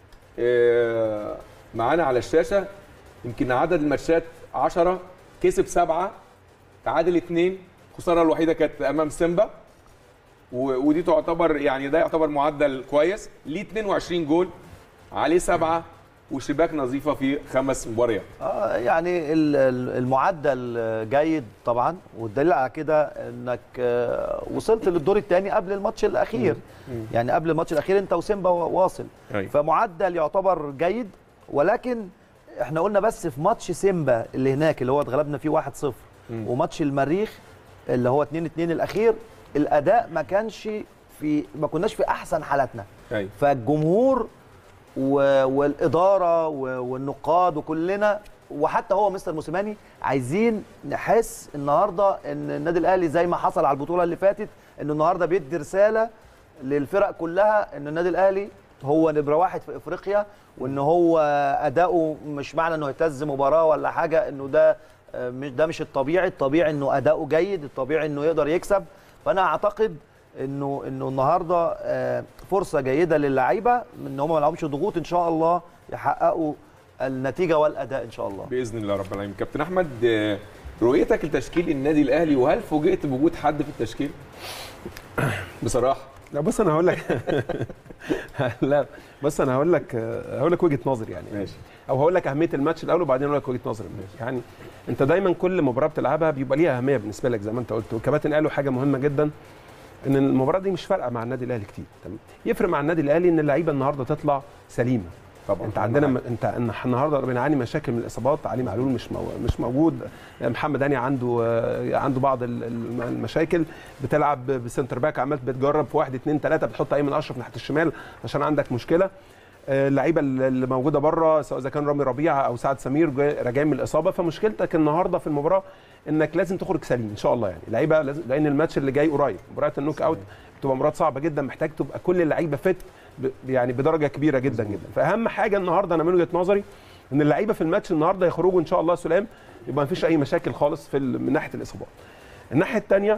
آه، معانا على الشاشه يمكن عدد الماتشات 10 كسب سبعه تعادل اثنين الخساره الوحيده كانت امام سيمبا و- ودي تعتبر يعني ده يعتبر معدل كويس ليه 22 جول عليه سبعه وشباك نظيفه في خمس مباريات اه يعني ال- ال- المعدل جيد طبعا والدليل على كده انك آه، وصلت للدور الثاني قبل الماتش الاخير يعني قبل الماتش الاخير انت وسيمبا واصل أيوة. فمعدل يعتبر جيد ولكن احنا قلنا بس في ماتش سيمبا اللي هناك اللي هو اتغلبنا فيه 1-0 وماتش المريخ اللي هو 2-2 الاخير الاداء ما كانش في ما كناش في احسن حالاتنا أيوة. فالجمهور و- والاداره و- والنقاد وكلنا وحتى هو مستر موسيماني عايزين نحس النهارده ان النادي الاهلي زي ما حصل على البطوله اللي فاتت ان النهارده بيدي رساله للفرق كلها ان النادي الاهلي هو نمره واحد في افريقيا وان هو اداؤه مش معنى انه يهتز مباراه ولا حاجه انه ده آه، مش ده مش الطبيعي الطبيعي انه اداؤه جيد الطبيعي انه يقدر يكسب فانا اعتقد انه انه النهارده آه، فرصه جيده للعيبه ان هم ما لهمش ضغوط ان شاء الله يحققوا النتيجه والاداء ان شاء الله باذن الله رب العالمين كابتن احمد آه، رؤيتك لتشكيل النادي الاهلي وهل فوجئت بوجود حد في التشكيل بصراحه لا بص انا هقول لك لا بص انا هقول لك هقول لك وجهه نظري يعني ماشي. او هقول لك اهميه الماتش الاول وبعدين اقول لك وجهه نظري يعني انت دايما كل مباراه بتلعبها بيبقى ليها اهميه بالنسبه لك زي ما انت قلت والكباتن قالوا حاجه مهمه جدا ان المباراه دي مش فارقه مع النادي الاهلي كتير تمام يفرق مع النادي الاهلي ان اللعيبه النهارده تطلع سليمه طبعا انت عندنا م... انت إن النهارده بنعاني مشاكل من الاصابات علي معلول مش مو... مش موجود محمد هاني عنده آه، عنده بعض ال- الم- المشاكل بتلعب بسنتر باك عمال بتجرب في واحد اثنين ثلاثه بتحط ايمن اشرف ناحيه الشمال عشان عندك مشكله آه، اللعيبه اللي موجوده بره سواء اذا كان رامي ربيعه او سعد سمير جاي- راجعين من الاصابه فمشكلتك النهارده في المباراه انك لازم تخرج سليم ان شاء الله يعني اللعيبه لازم لان الماتش اللي جاي قريب مباراه النوك اوت بتبقى مباراه صعبه جدا محتاج تبقى كل اللعيبه فت ب- يعني بدرجه كبيره جدا جدا فاهم حاجه النهارده انا من وجهه نظري ان اللعيبه في الماتش النهارده يخرجوا ان شاء الله سلام يبقى مفيش اي مشاكل خالص في ال- من ناحيه الاصابات الناحيه الثانيه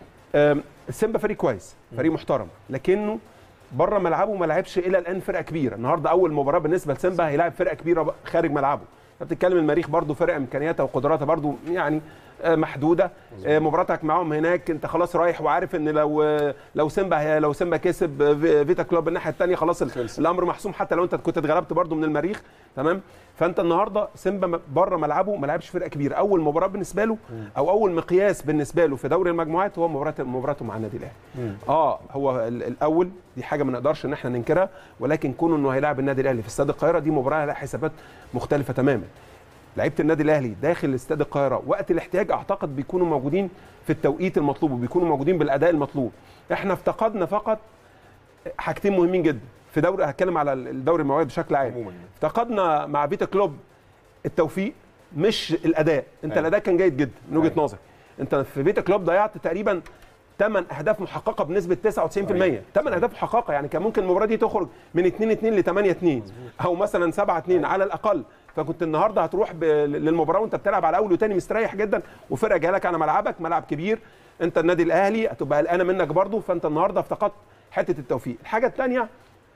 السيمبا فريق كويس فريق محترم لكنه بره ملعبه ما لعبش الى الان فرقه كبيره النهارده اول مباراه بالنسبه لسيمبا هيلاعب فرقه كبيره بقى خارج ملعبه فبتتكلم المريخ برضو فرقه امكانياتها وقدراتها برضو يعني آه، محدوده آه، مباراتك معاهم هناك انت خلاص رايح وعارف ان لو آه، لو سيمبا هي- لو سيمبا كسب آه، في- فيتا كلوب الناحيه الثانيه خلاص ال- خلص. الامر محسوم حتى لو انت كنت اتغلبت برضو من المريخ تمام فانت النهارده سيمبا م- بره ملعبه ما لعبش فرقه كبيره اول مباراه بالنسبه له او اول مقياس بالنسبه له في دوري المجموعات هو مباراه مباراته مع النادي الاهلي اه هو ال- الاول دي حاجه ما نقدرش ان احنا ننكرها ولكن كونه انه هيلاعب النادي الاهلي في استاد القاهره دي مباراه لها حسابات مختلفه تماما لعيبه النادي الاهلي داخل استاد القاهره وقت الاحتياج اعتقد بيكونوا موجودين في التوقيت المطلوب وبيكونوا موجودين بالاداء المطلوب احنا افتقدنا فقط حاجتين مهمين جدا في دوري هتكلم على الدوري المواعيد بشكل عام عموما افتقدنا مع فيتا كلوب التوفيق مش الاداء انت أيوة. الاداء كان جيد جدا من وجهه أيوة. نظري انت في فيتا كلوب ضيعت تقريبا 8 اهداف محققه بنسبه 99% 8 اهداف محققه يعني كان ممكن المباراه دي تخرج من 2 2 ل 8 2 او مثلا 7 2 على الاقل فكنت النهارده هتروح ب... للمباراه وانت بتلعب على اول وتاني مستريح جدا وفرقه جايه لك على ملعبك ملعب كبير انت النادي الاهلي هتبقى قلقانه منك برضو فانت النهارده افتقدت حته التوفيق الحاجه الثانيه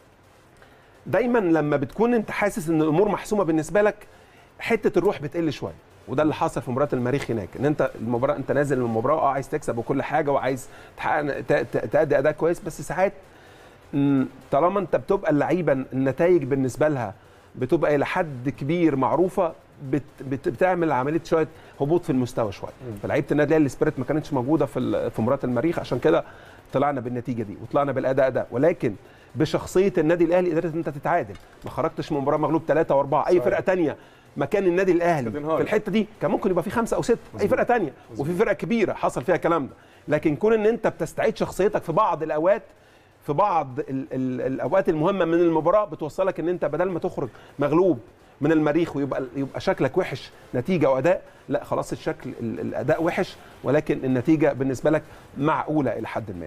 دايما لما بتكون انت حاسس ان الامور محسومه بالنسبه لك حته الروح بتقل شويه وده اللي حصل في مباراه المريخ هناك ان انت المباراه انت نازل من المباراه اه عايز تكسب وكل حاجه وعايز تحقق ت- ت- تأدي اداء كويس بس ساعات مم، طالما انت بتبقى اللعيبه النتائج بالنسبه لها بتبقى الى حد كبير معروفه بت بت بتعمل عمليه شويه هبوط في المستوى شويه فلعيبه النادي الاهلي السبيريت ما كانتش موجوده في ال- في مباراه المريخ عشان كده طلعنا بالنتيجه دي وطلعنا بالاداء ده ولكن بشخصيه النادي الاهلي قدرت انت تتعادل ما خرجتش من مباراه مغلوب ثلاثه واربعه اي صحيح. فرقه تانية مكان النادي الاهلي هتنهار. في الحته دي كان ممكن يبقى في خمسه او سته اي فرقه تانية وفي فرقه كبيره حصل فيها الكلام ده لكن كون ان انت بتستعيد شخصيتك في بعض الاوقات في بعض ال ال الاوقات المهمه من المباراه بتوصلك ان انت بدل ما تخرج مغلوب من المريخ ويبقى يبقى شكلك وحش نتيجه واداء لا خلاص الشكل ال- الاداء وحش ولكن النتيجه بالنسبه لك معقوله الى حد ما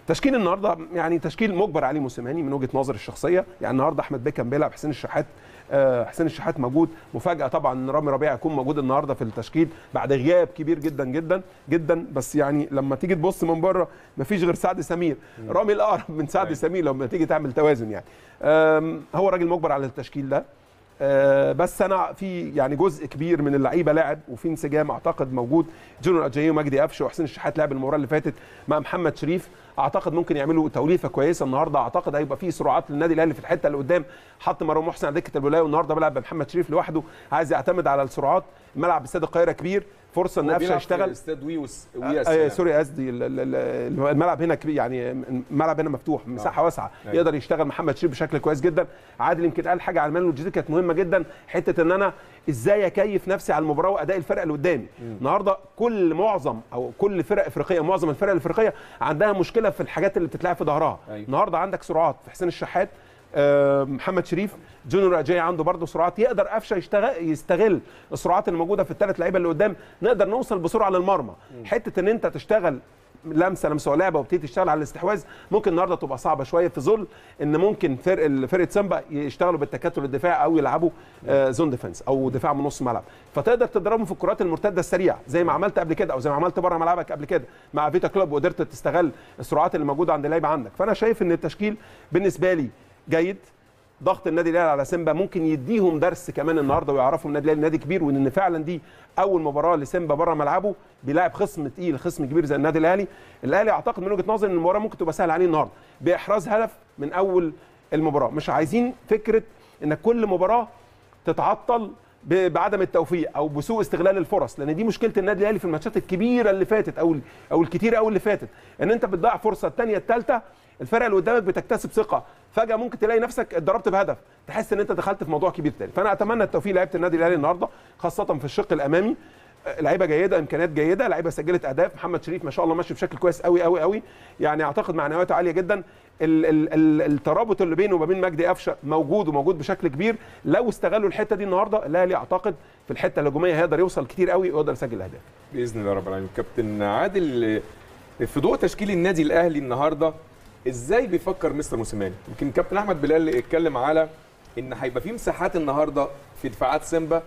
تشكيل النهارده يعني تشكيل مجبر عليه موسيماني من وجهه نظري الشخصيه يعني النهارده احمد بيكم بيلعب حسين الشحات آه، حسين الشحات موجود مفاجاه طبعا ان رامي ربيعه يكون موجود النهارده في التشكيل بعد غياب كبير جدا جدا جدا بس يعني لما تيجي تبص من بره مفيش غير سعد سمير رامي الاقرب من سعد سمير لما تيجي تعمل توازن يعني آم، هو راجل مجبر على التشكيل ده آه، بس انا في يعني جزء كبير من اللعيبه لاعب وفي انسجام اعتقد موجود جونيور اجايو ومجدي قفشه وحسين الشحات لعب المباراه اللي فاتت مع محمد شريف اعتقد ممكن يعملوا توليفه كويسه النهارده اعتقد هيبقى في سرعات للنادي الاهلي في الحته اللي قدام حط مروان محسن على دكه الولايه والنهارده بيلعب بمحمد شريف لوحده عايز يعتمد على السرعات الملعب استاد القاهره كبير فرصه ان قفشه يشتغل استاد وي وس... آه سوري قصدي ال- ال- ال- الملعب هنا كبير يعني الملعب هنا مفتوح مساحه واسعه أيوة. يقدر يشتغل محمد شريف بشكل كويس جدا عادل يمكن قال حاجه على المال والجديد كانت مهمه جدا حته ان انا ازاي اكيف نفسي على المباراه واداء الفرق اللي قدامي النهارده كل معظم او كل فرق افريقيه معظم الفرق الافريقيه عندها مشكله في الحاجات اللي بتتلعب في ظهرها أيوة. النهارده عندك سرعات في حسين الشحات آه، محمد شريف جونيور اجاي عنده برضه سرعات يقدر قفشه يشتغل يستغل السرعات اللي موجوده في الثلاث لعيبه اللي قدام نقدر نوصل بسرعه للمرمى حته ان انت تشتغل لمسه لمسه ولعبه وبتبتدي تشتغل على الاستحواذ ممكن النهارده تبقى صعبه شويه في ظل ان ممكن فرق فرقه سامبا يشتغلوا بالتكتل الدفاعي او يلعبوا آه، زون ديفنس او دفاع من نص ملعب فتقدر تضربهم في الكرات المرتده السريعه زي ما عملت قبل كده او زي ما عملت بره ملعبك قبل كده مع فيتا كلوب وقدرت تستغل السرعات اللي موجوده عند اللعيبه عندك فانا شايف ان التشكيل بالنسبه لي جيد ضغط النادي الاهلي على سيمبا ممكن يديهم درس كمان النهارده ويعرفوا النادي الاهلي نادي كبير وان فعلا دي اول مباراه لسيمبا بره ملعبه بيلاعب خصم تقيل خصم كبير زي النادي الاهلي الاهلي اعتقد من وجهه نظري ان المباراه ممكن تبقى سهله عليه النهارده باحراز هدف من اول المباراه مش عايزين فكره ان كل مباراه تتعطل ب- بعدم التوفيق او بسوء استغلال الفرص لان دي مشكله النادي الاهلي في الماتشات الكبيره اللي فاتت او او الكتيره قوي اللي فاتت ان انت بتضيع فرصه الثانيه الثالثه الفرقه اللي قدامك بتكتسب ثقه فجاه ممكن تلاقي نفسك اتضربت بهدف تحس ان انت دخلت في موضوع كبير تاني فانا اتمنى التوفيق لعيبه النادي الاهلي النهارده خاصه في الشق الامامي آه، لعيبه جيده امكانيات جيده لعيبه سجلت اهداف محمد شريف ما شاء الله ماشي بشكل كويس قوي قوي قوي يعني اعتقد معنوياته عاليه جدا ال ال ال الترابط اللي بينه وما بين مجدي قفشه موجود وموجود بشكل كبير لو استغلوا الحته دي النهارده الاهلي اعتقد في الحته الهجوميه هيقدر يوصل كتير قوي ويقدر يسجل اهداف باذن الله رب العالمين كابتن عادل في ضوء تشكيل النادي الاهلي النهارده ازاي بيفكر مستر موسيماني يمكن كابتن احمد بلال اتكلم على ان هيبقى في مساحات النهارده في دفاعات سيمبا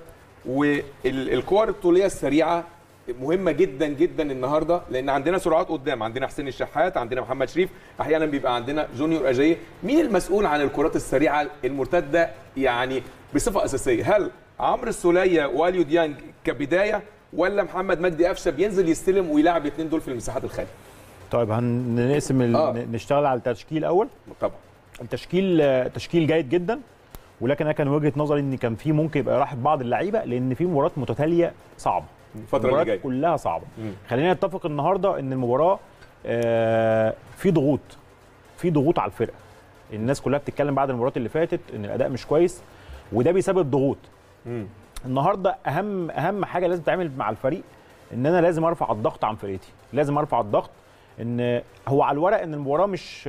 والكور الطوليه السريعه مهمه جدا جدا النهارده لان عندنا سرعات قدام عندنا حسين الشحات عندنا محمد شريف احيانا بيبقى عندنا جونيور اجاي مين المسؤول عن الكرات السريعه المرتده يعني بصفه اساسيه هل عمرو السوليه واليو ديانج كبدايه ولا محمد مجدي قفشه بينزل يستلم ويلعب الاثنين دول في المساحات الخاليه طيب هنقسم ال... آه. نشتغل على التشكيل اول طبعا التشكيل تشكيل جيد جدا ولكن انا كان وجهه نظري ان كان في ممكن يبقى راحه بعض اللعيبه لان في مباريات متتاليه صعبه الفتره اللي المباريات جايه كلها صعبه مم. خلينا نتفق النهارده ان المباراه آه، في ضغوط في ضغوط على الفرقه الناس كلها بتتكلم بعد المباراه اللي فاتت ان الاداء مش كويس وده بيسبب ضغوط مم. النهارده اهم اهم حاجه لازم تعمل مع الفريق ان انا لازم ارفع الضغط عن فرقتي لازم ارفع الضغط ان هو على الورق ان المباراه مش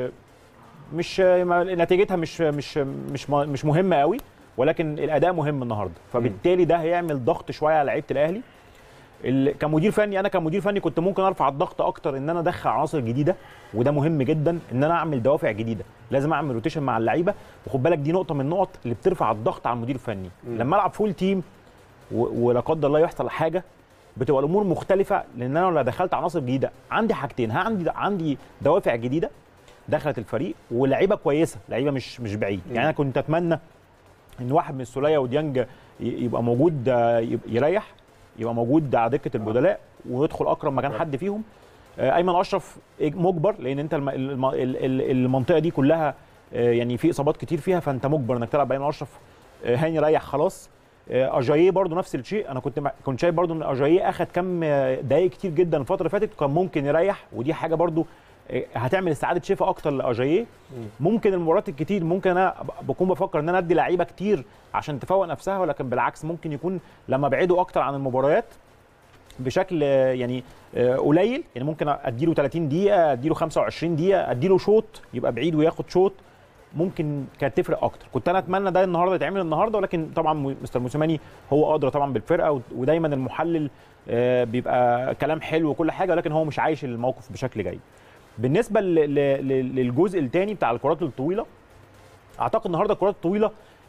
مش ما- نتيجتها مش مش مش مش مهمه قوي ولكن الاداء مهم النهارده فبالتالي ده هيعمل ضغط شويه على لعيبه الاهلي ال- كمدير فني انا كمدير فني كنت ممكن ارفع الضغط اكتر ان انا ادخل عناصر جديده وده مهم جدا ان انا اعمل دوافع جديده لازم اعمل روتيشن مع اللعيبه وخد بالك دي نقطه من النقط اللي بترفع الضغط على المدير الفني لما العب فول تيم و- ولا قدر الله يحصل حاجه بتبقى الامور مختلفه لان انا لو دخلت عناصر جديده عندي حاجتين ها عندي عندي دوافع جديده دخلت الفريق ولعيبه كويسه لعيبه مش مش بعيد يعني انا كنت اتمنى ان واحد من السوليه وديانج ي- يبقى موجود آه، يب- يريح يبقى موجود على دكه البدلاء ويدخل اكرم مكان حد فيهم آه، ايمن اشرف مجبر لان انت الم- الم- ال- ال- المنطقه دي كلها آه، يعني في اصابات كتير فيها فانت مجبر انك تلعب بايمن اشرف آه، هاني ريح خلاص آه، اجاييه برضو نفس الشيء انا كنت مع- كنت شايف برضو ان اجاييه اخد كم آه، دقايق كتير جدا الفتره اللي فاتت كان ممكن يريح ودي حاجه برضو آه، هتعمل استعاده شفاء اكتر لاجاييه ممكن المباريات الكتير ممكن انا ب- بكون بفكر ان انا ادي لعيبه كتير عشان تفوق نفسها ولكن بالعكس ممكن يكون لما ابعده اكتر عن المباريات بشكل آه، يعني آه، قليل يعني ممكن اديله 30 دقيقه اديله 25 دقيقه اديله شوط يبقى بعيد وياخد شوط ممكن كانت تفرق اكتر كنت انا اتمنى ده النهارده يتعمل النهارده ولكن طبعا م- مستر موسيماني هو ادرى طبعا بالفرقه ود- ودايما المحلل آه، بيبقى كلام حلو وكل حاجه ولكن هو مش عايش الموقف بشكل جيد بالنسبه ل- ل- ل- للجزء الثاني بتاع الكرات الطويله اعتقد النهارده الكرات الطويله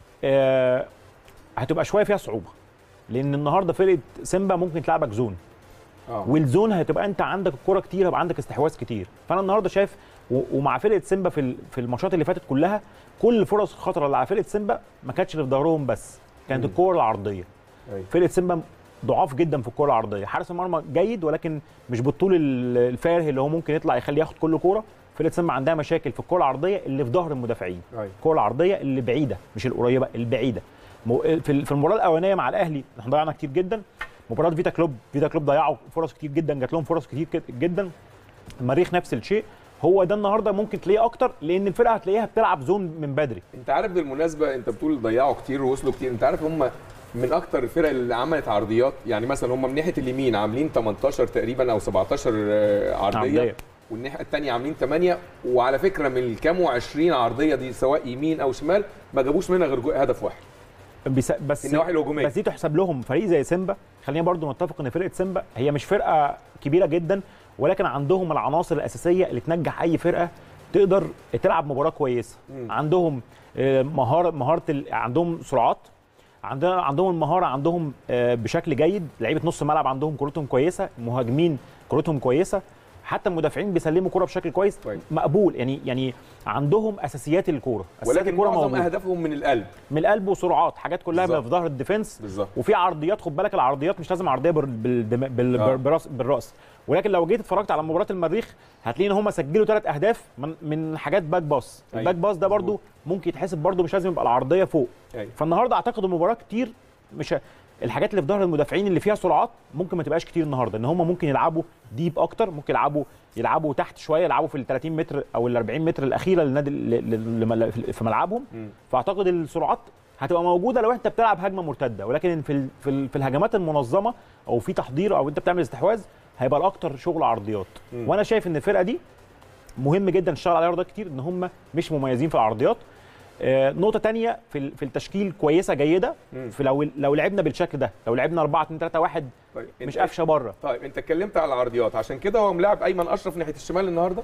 آه، هتبقى شويه فيها صعوبه لان النهارده فرقه سيمبا ممكن تلعبك زون اه والزون هتبقى انت عندك الكره كتير هيبقى عندك استحواذ كتير فانا النهارده شايف و- ومع فرقه سيمبا في ال- في الماتشات اللي فاتت كلها كل الفرص الخطره اللي على فرقه سيمبا ما كانتش اللي في ظهرهم بس كانت الكور العرضيه أيوة. فرقه سيمبا ضعاف جدا في الكره العرضيه حارس المرمى جيد ولكن مش بالطول ال- الفارغ اللي هو ممكن يطلع يخليه ياخد كل كوره فرقه سيمبا عندها مشاكل في الكره العرضيه اللي في ظهر المدافعين أيوة. الكره العرضيه اللي بعيده مش القريبه البعيده مو- في ال- في المباراه الاولانيه مع الاهلي احنا ضيعنا كتير جدا مباراه فيتا كلوب فيتا كلوب ضيعوا فرص كتير جدا جات لهم فرص كتير كت- جدا المريخ نفس الشيء هو ده النهارده ممكن تلاقيه اكتر لان الفرقه هتلاقيها بتلعب زون من بدري انت عارف بالمناسبه انت بتقول ضيعوا كتير ووصلوا كتير انت عارف هم من اكتر الفرق اللي عملت عرضيات يعني مثلا هم من ناحيه اليمين عاملين 18 تقريبا او 17 آه، عرضيه, عرضية. عرضية. والناحيه الثانيه عاملين 8 وعلى فكره من الكام و20 عرضيه دي سواء يمين او شمال ما جابوش منها غير جو- هدف واحد بس بس النواحي الهجوميه بس دي تحسب لهم فريق زي سيمبا خلينا برضو نتفق ان فرقه سيمبا هي مش فرقه كبيره جدا ولكن عندهم العناصر الاساسيه اللي تنجح اي فرقه تقدر تلعب مباراه كويسه مم. عندهم آه، مهاره مهاره ال- عندهم سرعات عندنا عندهم المهاره عندهم آه، بشكل جيد لعيبه نص ملعب عندهم كورتهم كويسه مهاجمين كورتهم كويسه حتى المدافعين بيسلموا كوره بشكل كويس كويس. مقبول يعني يعني عندهم اساسيات الكوره اساسيات ولكن الكوره معظم موجودة. اهدافهم من القلب من القلب وسرعات حاجات كلها بالظبط. في ظهر الديفنس بالظبط وفي عرضيات خد بالك العرضيات مش لازم عرضيه بال... بال... بال... آه. بالراس بالراس ولكن لو جيت اتفرجت على مباراه المريخ هتلاقي ان هم سجلوا ثلاث اهداف من من حاجات باك باس أيوة. الباك باس ده برضو ممكن يتحسب برضو مش لازم يبقى العرضيه فوق أيوة. فالنهارده اعتقد المباراه كتير مش ه- الحاجات اللي في ظهر المدافعين اللي فيها سرعات ممكن ما تبقاش كتير النهارده ان هم ممكن يلعبوا ديب اكتر ممكن يلعبوا يلعبوا تحت شويه يلعبوا في ال 30 متر او ال 40 متر الاخيره للنادي ل- ل- ل- في ملعبهم مم. فاعتقد السرعات هتبقى موجوده لو انت بتلعب هجمه مرتده ولكن في ال- في, ال- في الهجمات المنظمه او في تحضير او انت بتعمل استحواذ هيبقى الاكتر شغل عرضيات مم. وانا شايف ان الفرقه دي مهم جدا نشتغل عليها عرضيات كتير ان هم مش مميزين في العرضيات آه، نقطه تانية في ال- في التشكيل كويسه جيده مم. في لو لو لعبنا بالشكل ده لو لعبنا 4 2 3 1 طيب مش انت- قافشه بره طيب انت اتكلمت على العرضيات عشان كده هو ملاعب ايمن اشرف ناحيه الشمال النهارده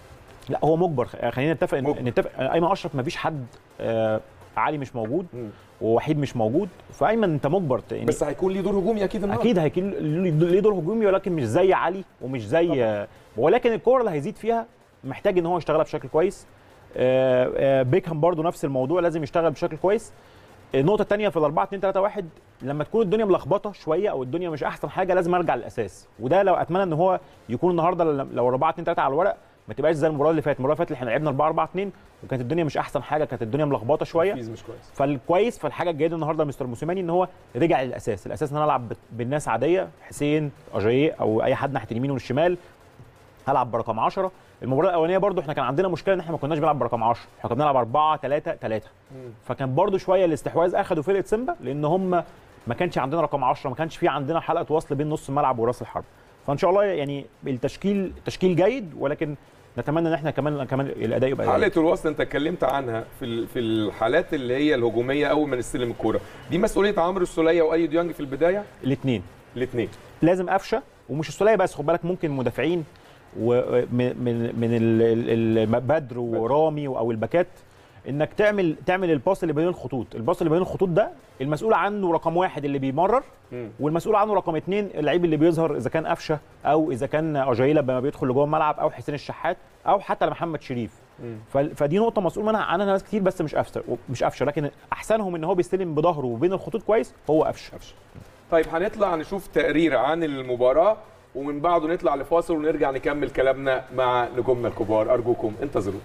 لا هو مجبر خ- خلينا نتفق مجبر. إن- نتفق ايمن اشرف مفيش حد آه، علي مش موجود مم. ووحيد مش موجود فايمن انت مجبر ت- يعني بس هيكون ليه دور هجومي اكيد النهارده اكيد هيكون ليه دور هجومي ولكن مش زي علي ومش زي آه، ولكن الكوره اللي هيزيد فيها محتاج ان هو يشتغلها بشكل كويس آه، آه، بيكهام برضو نفس الموضوع لازم يشتغل بشكل كويس النقطة الثانية في ال 4 2 3 1 لما تكون الدنيا ملخبطة شوية أو الدنيا مش أحسن حاجة لازم أرجع للأساس وده لو أتمنى إن هو يكون النهاردة لو 4 2 3 على الورق ما تبقاش زي المباراة اللي فاتت، المباراة اللي فاتت اللي احنا لعبنا 4 4 2 وكانت الدنيا مش أحسن حاجة كانت الدنيا ملخبطة شوية تركيز مش كويس فالكويس فالحاجه الجيده النهارده مستر موسيماني ان هو رجع للاساس الاساس ان انا العب ب- بالناس عاديه حسين اجاييه او اي حد ناحيه اليمين والشمال هلعب برقم 10 المباراه الاولانيه برضو احنا كان عندنا مشكله ان احنا ما كناش بنلعب برقم 10 احنا كنا بنلعب 4 3 3 فكان برضو شويه الاستحواذ اخدوا فرقه سيمبا لان هم ما كانش عندنا رقم 10 ما كانش في عندنا حلقه وصل بين نص الملعب وراس الحرب فان شاء الله يعني التشكيل تشكيل جيد ولكن نتمنى ان احنا كمان كمان الاداء يبقى جيد. حلقه الوصل انت اتكلمت عنها في ال- في الحالات اللي هي الهجوميه اول ما نستلم الكوره دي مسؤوليه عمرو السوليه واي ديانج في البدايه الاثنين الاثنين لازم قفشه ومش السوليه بس خد بالك ممكن مدافعين ومن من من ال- ال- ال- بدر ورامي او الباكات انك تعمل تعمل الباص اللي بين الخطوط الباص اللي بين الخطوط ده المسؤول عنه رقم واحد اللي بيمرر مم. والمسؤول عنه رقم اثنين اللعيب اللي بيظهر اذا كان قفشه او اذا كان اجايلا لما بيدخل لجوه الملعب او حسين الشحات او حتى محمد شريف مم. ف- فدي نقطه مسؤول منها عنها ناس كتير بس مش قفشه مش قفشه لكن احسنهم ان هو بيستلم بظهره وبين الخطوط كويس هو قفشه قفشه طيب هنطلع نشوف تقرير عن المباراه ومن بعده نطلع لفاصل ونرجع نكمل كلامنا مع نجومنا الكبار ارجوكم انتظروا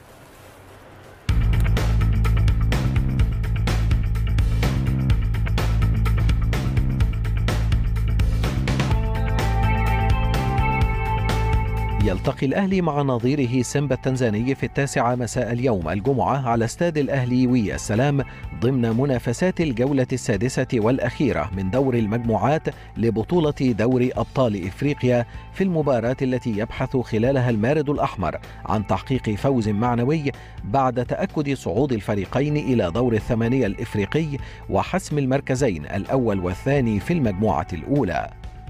يلتقي الأهلي مع نظيره سيمبا التنزاني في التاسعة مساء اليوم الجمعة على استاد الأهلي وي السلام ضمن منافسات الجولة السادسة والأخيرة من دور المجموعات لبطولة دوري أبطال إفريقيا في المباراة التي يبحث خلالها المارد الأحمر عن تحقيق فوز معنوي بعد تأكد صعود الفريقين إلى دور الثمانية الإفريقي وحسم المركزين الأول والثاني في المجموعة الأولى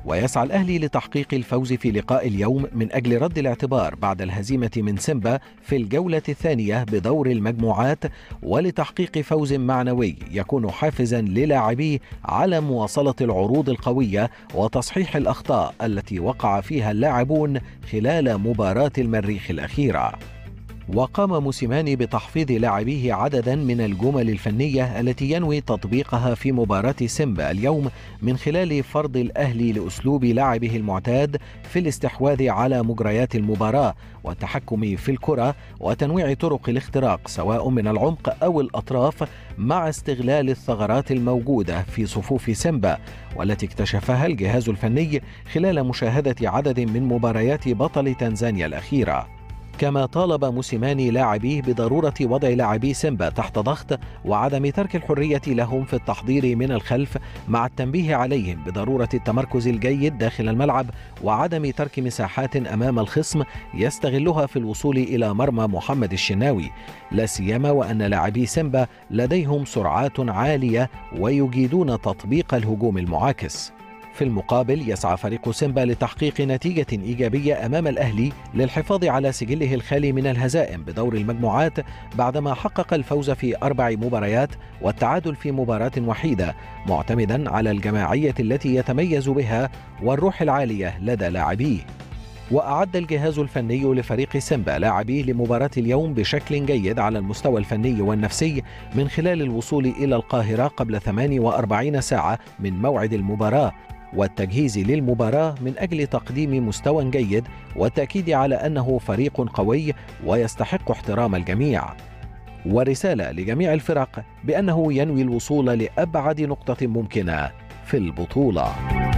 ويسعى الأهلي لتحقيق الفوز في لقاء اليوم من أجل رد الاعتبار بعد الهزيمة من سيمبا في الجولة الثانية بدور المجموعات ولتحقيق فوز معنوي يكون حافزا للاعبيه على مواصلة العروض القوية وتصحيح الأخطاء التي وقع فيها اللاعبون خلال مباراة المريخ الأخيرة. وقام موسيماني بتحفيظ لاعبيه عددا من الجمل الفنية التي ينوي تطبيقها في مباراة سيمبا اليوم من خلال فرض الأهلي لأسلوب لاعبه المعتاد في الاستحواذ على مجريات المباراة والتحكم في الكرة وتنويع طرق الاختراق سواء من العمق أو الأطراف مع استغلال الثغرات الموجودة في صفوف سيمبا والتي اكتشفها الجهاز الفني خلال مشاهدة عدد من مباريات بطل تنزانيا الأخيرة كما طالب موسيماني لاعبيه بضرورة وضع لاعبي سيمبا تحت ضغط وعدم ترك الحرية لهم في التحضير من الخلف مع التنبيه عليهم بضرورة التمركز الجيد داخل الملعب وعدم ترك مساحات أمام الخصم يستغلها في الوصول إلى مرمى محمد الشناوي لا سيما وأن لاعبي سيمبا لديهم سرعات عالية ويجيدون تطبيق الهجوم المعاكس في المقابل يسعى فريق سيمبا لتحقيق نتيجة إيجابية أمام الأهلي للحفاظ على سجله الخالي من الهزائم بدور المجموعات بعدما حقق الفوز في أربع مباريات والتعادل في مباراة وحيدة معتمدا على الجماعية التي يتميز بها والروح العالية لدى لاعبيه وأعد الجهاز الفني لفريق سيمبا لاعبيه لمباراة اليوم بشكل جيد على المستوى الفني والنفسي من خلال الوصول إلى القاهرة قبل 48 ساعة من موعد المباراة والتجهيز للمباراة من أجل تقديم مستوى جيد والتأكيد على أنه فريق قوي ويستحق احترام الجميع. ورسالة لجميع الفرق بأنه ينوي الوصول لأبعد نقطة ممكنة في البطولة.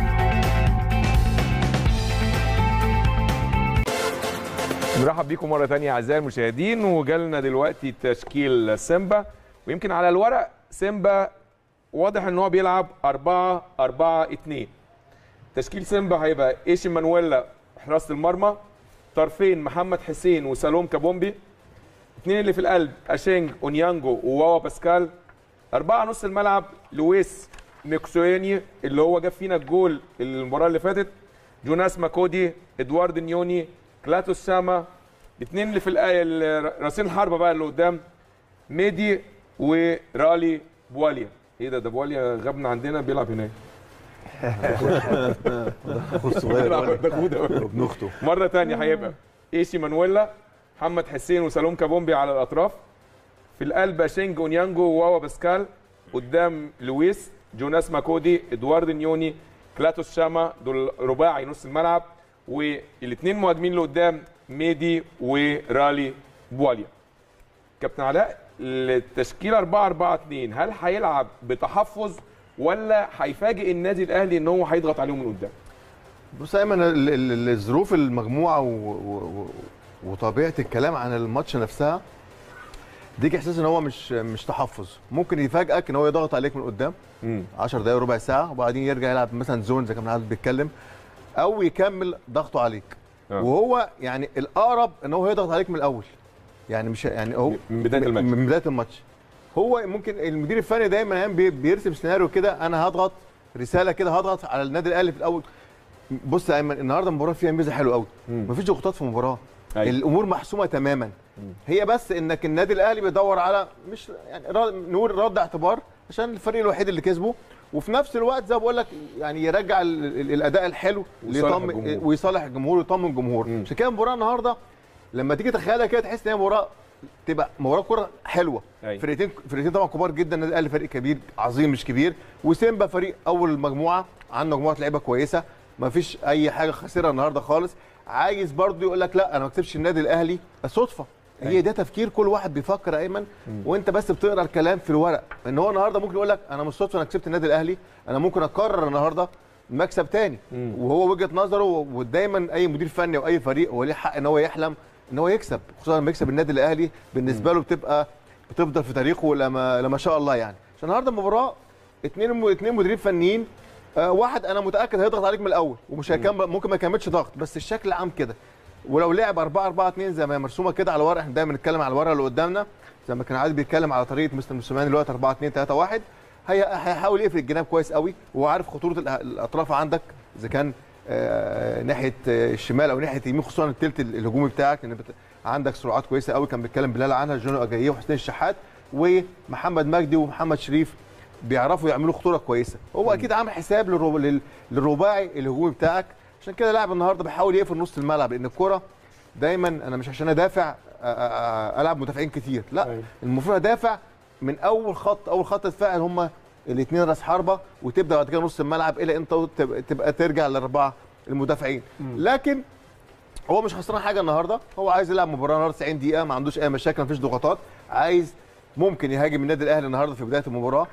نرحب بيكم مرة تانية أعزائي المشاهدين وجالنا دلوقتي تشكيل سيمبا ويمكن على الورق سيمبا واضح ان هو بيلعب 4 4 2 تشكيل سيمبا هيبقى ايشي مانويلا حراسه المرمى طرفين محمد حسين وسالوم كابومبي اثنين اللي في القلب اشينج اونيانجو وواوا باسكال أربعة نص الملعب لويس ميكسويني اللي هو جاب فينا الجول المباراة اللي فاتت جوناس ماكودي ادوارد نيوني كلاتوس ساما الاثنين اللي في الآية راسين الحربة بقى اللي قدام ميدي ورالي بواليا ايه ده ده بواليا غابنا عندنا بيلعب هناك بيلعب ده أخوه ده. ابن اخته مره تانية هيبقى ايشي مانويلا محمد حسين وسالوم كابومبي على الاطراف في القلب شينج اونيانجو وواوا باسكال قدام لويس جوناس ماكودي ادوارد نيوني كلاتوس شاما دول رباعي نص الملعب والاثنين مهاجمين اللي قدام ميدي ورالي بواليا كابتن علاء التشكيل 4 4 2 هل هيلعب بتحفظ ولا هيفاجئ النادي الاهلي ان هو هيضغط عليهم من قدام؟ بص يا ايمن ال- ال- الظروف المجموعه و... و... و... وطبيعه الكلام عن الماتش نفسها ديك احساس ان هو مش مش تحفظ ممكن يفاجئك ان هو يضغط عليك من قدام 10 دقايق ربع ساعه وبعدين يرجع يلعب مثلا زون زي ما حضرتك بيتكلم او يكمل ضغطه عليك آه. وهو يعني الاقرب ان هو يضغط عليك من الاول يعني مش يعني هو من بداية الماتش. من بدايه الماتش هو ممكن المدير الفني دايما يعني بي- بيرسم سيناريو كده انا هضغط رساله كده هضغط على النادي الاهلي في الاول بص يا ايمن النهارده المباراه فيها ميزه حلوه قوي مفيش ضغوطات في المباراه أيوة. الامور محسومه تماما هي بس انك النادي الاهلي بيدور على مش يعني را- نقول رد اعتبار عشان الفريق الوحيد اللي كسبه وفي نفس الوقت زي ما بقول لك يعني يرجع ال- ال- الاداء الحلو ويصالح ليطمن- الجمهور. ويصالح الجمهور ويطمن الجمهور مم. عشان كده المباراه النهارده لما تيجي تخيلها كده تحس ان هي مباراه تبقى مباراه كوره حلوه أيوة. فرقتين فرقتين طبعا كبار جدا النادي الاهلي فريق كبير عظيم مش كبير وسيمبا فريق اول مجموعه عنده مجموعه لعيبه كويسه ما فيش اي حاجه خسرها النهارده خالص عايز برضو يقول لك لا انا ما كسبش النادي الاهلي صدفه هي ده تفكير كل واحد بيفكر يا ايمن وانت بس بتقرا الكلام في الورق ان هو النهارده ممكن يقول لك انا مش صدفه انا كسبت النادي الاهلي انا ممكن اقرر النهارده مكسب تاني وهو وجهه نظره ودايما اي مدير فني او اي فريق هو ليه حق ان هو يحلم ان هو يكسب خصوصا لما يكسب النادي الاهلي بالنسبه له بتبقى بتفضل في تاريخه لما لما شاء الله يعني عشان النهارده المباراه اثنين اثنين مديرين فنيين آه واحد انا متاكد هيضغط عليك من الاول ومش هيكمل ممكن ما يكملش ضغط بس الشكل العام كده ولو لعب 4 4 2 زي ما هي مرسومه كده على الورق احنا دايما بنتكلم على الورق اللي قدامنا زي ما كان عادل بيتكلم على طريقه مستر موسيماني دلوقتي 4 2 3 1 هي هيحاول يقفل الجناب كويس قوي وهو عارف خطوره الأ- الاطراف عندك اذا كان آه، ناحيه آه، الشمال او ناحيه اليمين خصوصا الثلث الهجومي بتاعك لان بت... عندك سرعات كويسه قوي كان بيتكلم بلال عنها جونو اجاييه وحسين الشحات ومحمد مجدي ومحمد شريف بيعرفوا يعملوا خطوره كويسه هو اكيد عامل حساب للرو... لل... للرباعي الهجومي بتاعك عشان كده لاعب النهارده بيحاول يقفل نص الملعب لان الكره دايما انا مش عشان ادافع آه، آه، آه، العب مدافعين كتير لا أيوة. المفروض ادافع من اول خط اول خط دفاع هم الاثنين راس حربه وتبدا بعد كده نص الملعب الى انت تبقى, تبقى ترجع للاربعه المدافعين لكن هو مش خسران حاجه النهارده هو عايز يلعب مباراه النهارده 90 دقيقه ما عندوش اي مشاكل ما فيش ضغوطات عايز ممكن يهاجم النادي الاهلي النهارده في بدايه المباراه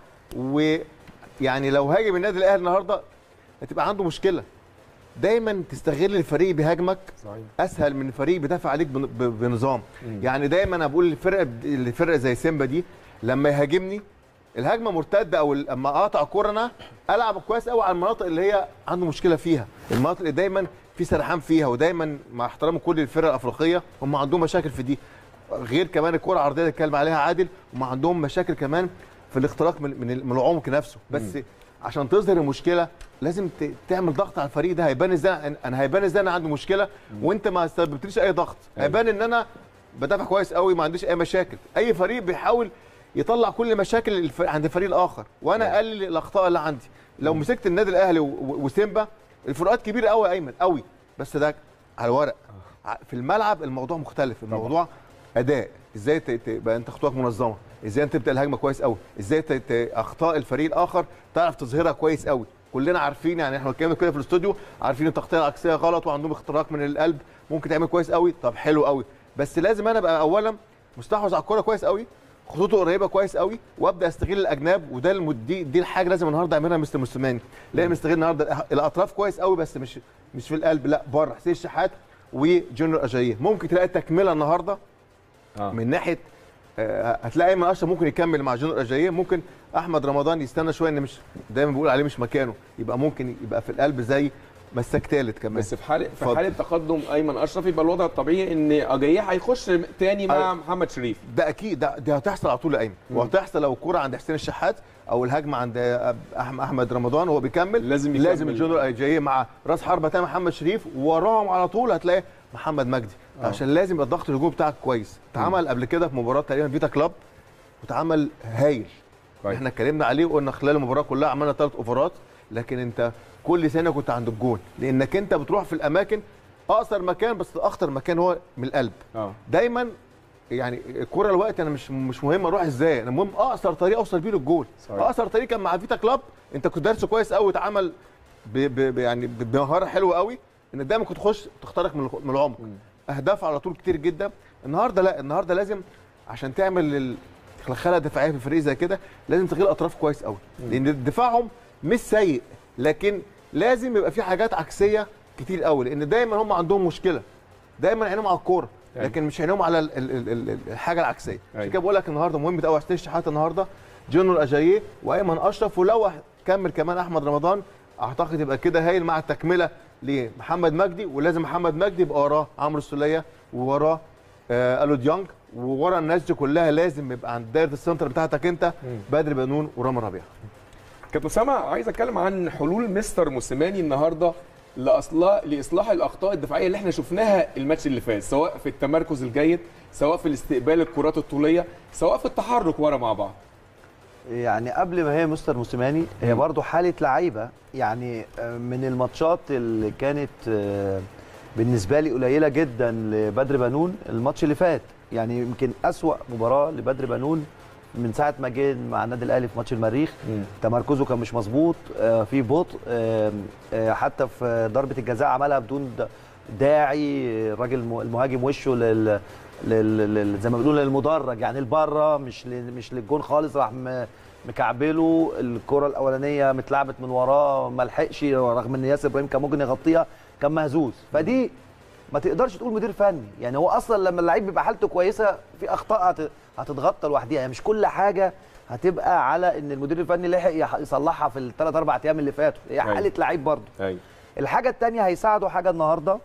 ويعني لو هاجم النادي الاهلي النهارده هتبقى عنده مشكله دايما تستغل الفريق بيهاجمك صحيح اسهل من فريق بيدافع عليك بن- ب- بنظام يعني دايما انا بقول الفرقه الفرقه زي سيمبا دي لما يهاجمني الهجمه مرتده او لما اقطع كوره انا العب كويس قوي على المناطق اللي هي عنده مشكله فيها المناطق اللي دايما في سرحان فيها ودايما مع احترام كل الفرق الافريقيه هم عندهم مشاكل في دي غير كمان الكره العرضيه اللي اتكلم عليها عادل هم عندهم مشاكل كمان في الاختراق من من من العمق نفسه بس عشان تظهر المشكله لازم ت- تعمل ضغط على الفريق ده هيبان ازاي انا هيبان ازاي انا عندي مشكله وانت ما سببتليش اي ضغط هيبان ان انا بدافع كويس قوي ما عنديش اي مشاكل اي فريق بيحاول يطلع كل مشاكل الف... عند الفريق الاخر وانا اقلل الاخطاء اللي عندي لو مسكت النادي الاهلي و... و- وسيمبا الفروقات كبيره قوي يا ايمن قوي بس ده على الورق ع- في الملعب الموضوع مختلف الموضوع اداء ازاي ت- تبقى انت خطوات منظمه ازاي انت تبدا الهجمه كويس قوي ازاي ت- ت- اخطاء الفريق الاخر تعرف تظهرها كويس قوي كلنا عارفين يعني احنا اتكلمنا كده في الاستوديو عارفين التغطيه العكسيه غلط وعندهم اختراق من القلب ممكن تعمل كويس قوي طب حلو قوي بس لازم انا ابقى اولا مستحوذ على الكوره كويس قوي خطوطه قريبه كويس قوي وابدا استغل الاجناب وده المد... دي, دي الحاجه لازم النهارده يعملها مستر موسيماني لازم يستغل النهارده الاطراف كويس قوي بس مش مش في القلب لا بره حسين الشحات وجونيور اجاييه ممكن تلاقي تكمله النهارده آه. من ناحيه آه، هتلاقي ايمن اشرف ممكن يكمل مع جونيور اجاييه ممكن احمد رمضان يستنى شويه ان مش دايما بيقول عليه مش مكانه يبقى ممكن يبقى في القلب زي مساك ثالث كمان بس في حاله في اتفضل. حاله تقدم ايمن اشرف يبقى الوضع الطبيعي ان اجاييه هيخش تاني مع أيوة. محمد شريف ده اكيد ده دي هتحصل على طول يا ايمن وهتحصل لو الكوره عند حسين الشحات او الهجمه عند أب- أحم- احمد رمضان وهو بيكمل لازم يكمل. لازم الجونر جاي مع راس حربه تاني محمد شريف ووراهم على طول هتلاقي محمد مجدي آه. عشان لازم يبقى الضغط الهجومي بتاعك كويس اتعمل قبل كده في مباراه تقريبا فيتا كلاب واتعمل هايل كويس. احنا اتكلمنا عليه وقلنا خلال المباراه كلها عملنا ثلاث اوفرات لكن انت كل سنه كنت عند الجون لانك انت بتروح في الاماكن اقصر مكان بس اخطر مكان هو من القلب اه دايما يعني الكوره الوقت انا مش مش مهم اروح ازاي انا المهم اقصر طريق اوصل بيه للجول صحيح. اقصر طريق كان مع فيتا كلاب انت كنت دارسه كويس قوي اتعمل ب ب ب يعني ب- بمهاره حلوه قوي انك دايما كنت تخش تخترق من الخ- من العمق اهداف على طول كتير جدا النهارده لا النهارده لازم عشان تعمل ال- الخلخله الدفاعيه في فريق زي كده لازم تغير الاطراف كويس قوي لان دفاعهم مش سيء لكن لازم يبقى في حاجات عكسيه كتير قوي لان دايما هم عندهم مشكله دايما عينهم على الكوره أيوة. لكن مش عينهم على ال- ال- ال- ال- الحاجه العكسيه عشان أيوة. كده بقول لك النهارده مهم قوي حسين الشحات النهارده جونور اجاييه وايمن اشرف ولو كمل كمان احمد رمضان اعتقد يبقى كده هايل مع التكمله لمحمد مجدي ولازم محمد مجدي يبقى وراه عمرو السوليه ووراه آه الو ديانج وورا الناس دي كلها لازم يبقى عند دايره السنتر بتاعتك انت بدر بنون ورامي ربيع كابتن اسامه عايز اتكلم عن حلول مستر موسيماني النهارده لاصلاح لاصلاح الاخطاء الدفاعيه اللي احنا شفناها الماتش اللي فات سواء في التمركز الجيد سواء في الاستقبال الكرات الطوليه سواء في التحرك ورا مع بعض يعني قبل ما هي مستر موسيماني هي برضو حاله لعيبه يعني آه، من الماتشات اللي كانت آه، بالنسبه لي قليله جدا لبدر بنون الماتش اللي فات يعني يمكن اسوا مباراه لبدر بنون من ساعه ما جه مع النادي الاهلي في ماتش المريخ تمركزه كان مش مظبوط آه، في بطء آه، آه، حتى في ضربه الجزاء عملها بدون د- داعي الراجل الم- المهاجم وشه لل لل- لل- زي ما بيقولوا للمدرج يعني لبره مش ل- مش للجون خالص راح م- مكعبله الكره الاولانيه متلعبت من وراه ما لحقش رغم ان ياسر ابراهيم كان ممكن يغطيها كان مهزوز فدي ما تقدرش تقول مدير فني يعني هو اصلا لما اللعيب بيبقى حالته كويسه في اخطاء هت- هتتغطى لوحديها يعني مش كل حاجه هتبقى على ان المدير الفني لحق يح- يصلحها في الثلاث اربع ايام اللي فاتوا هي أيوة. حاله لعيب برضه ايوه الحاجه الثانيه هيساعده حاجه النهارده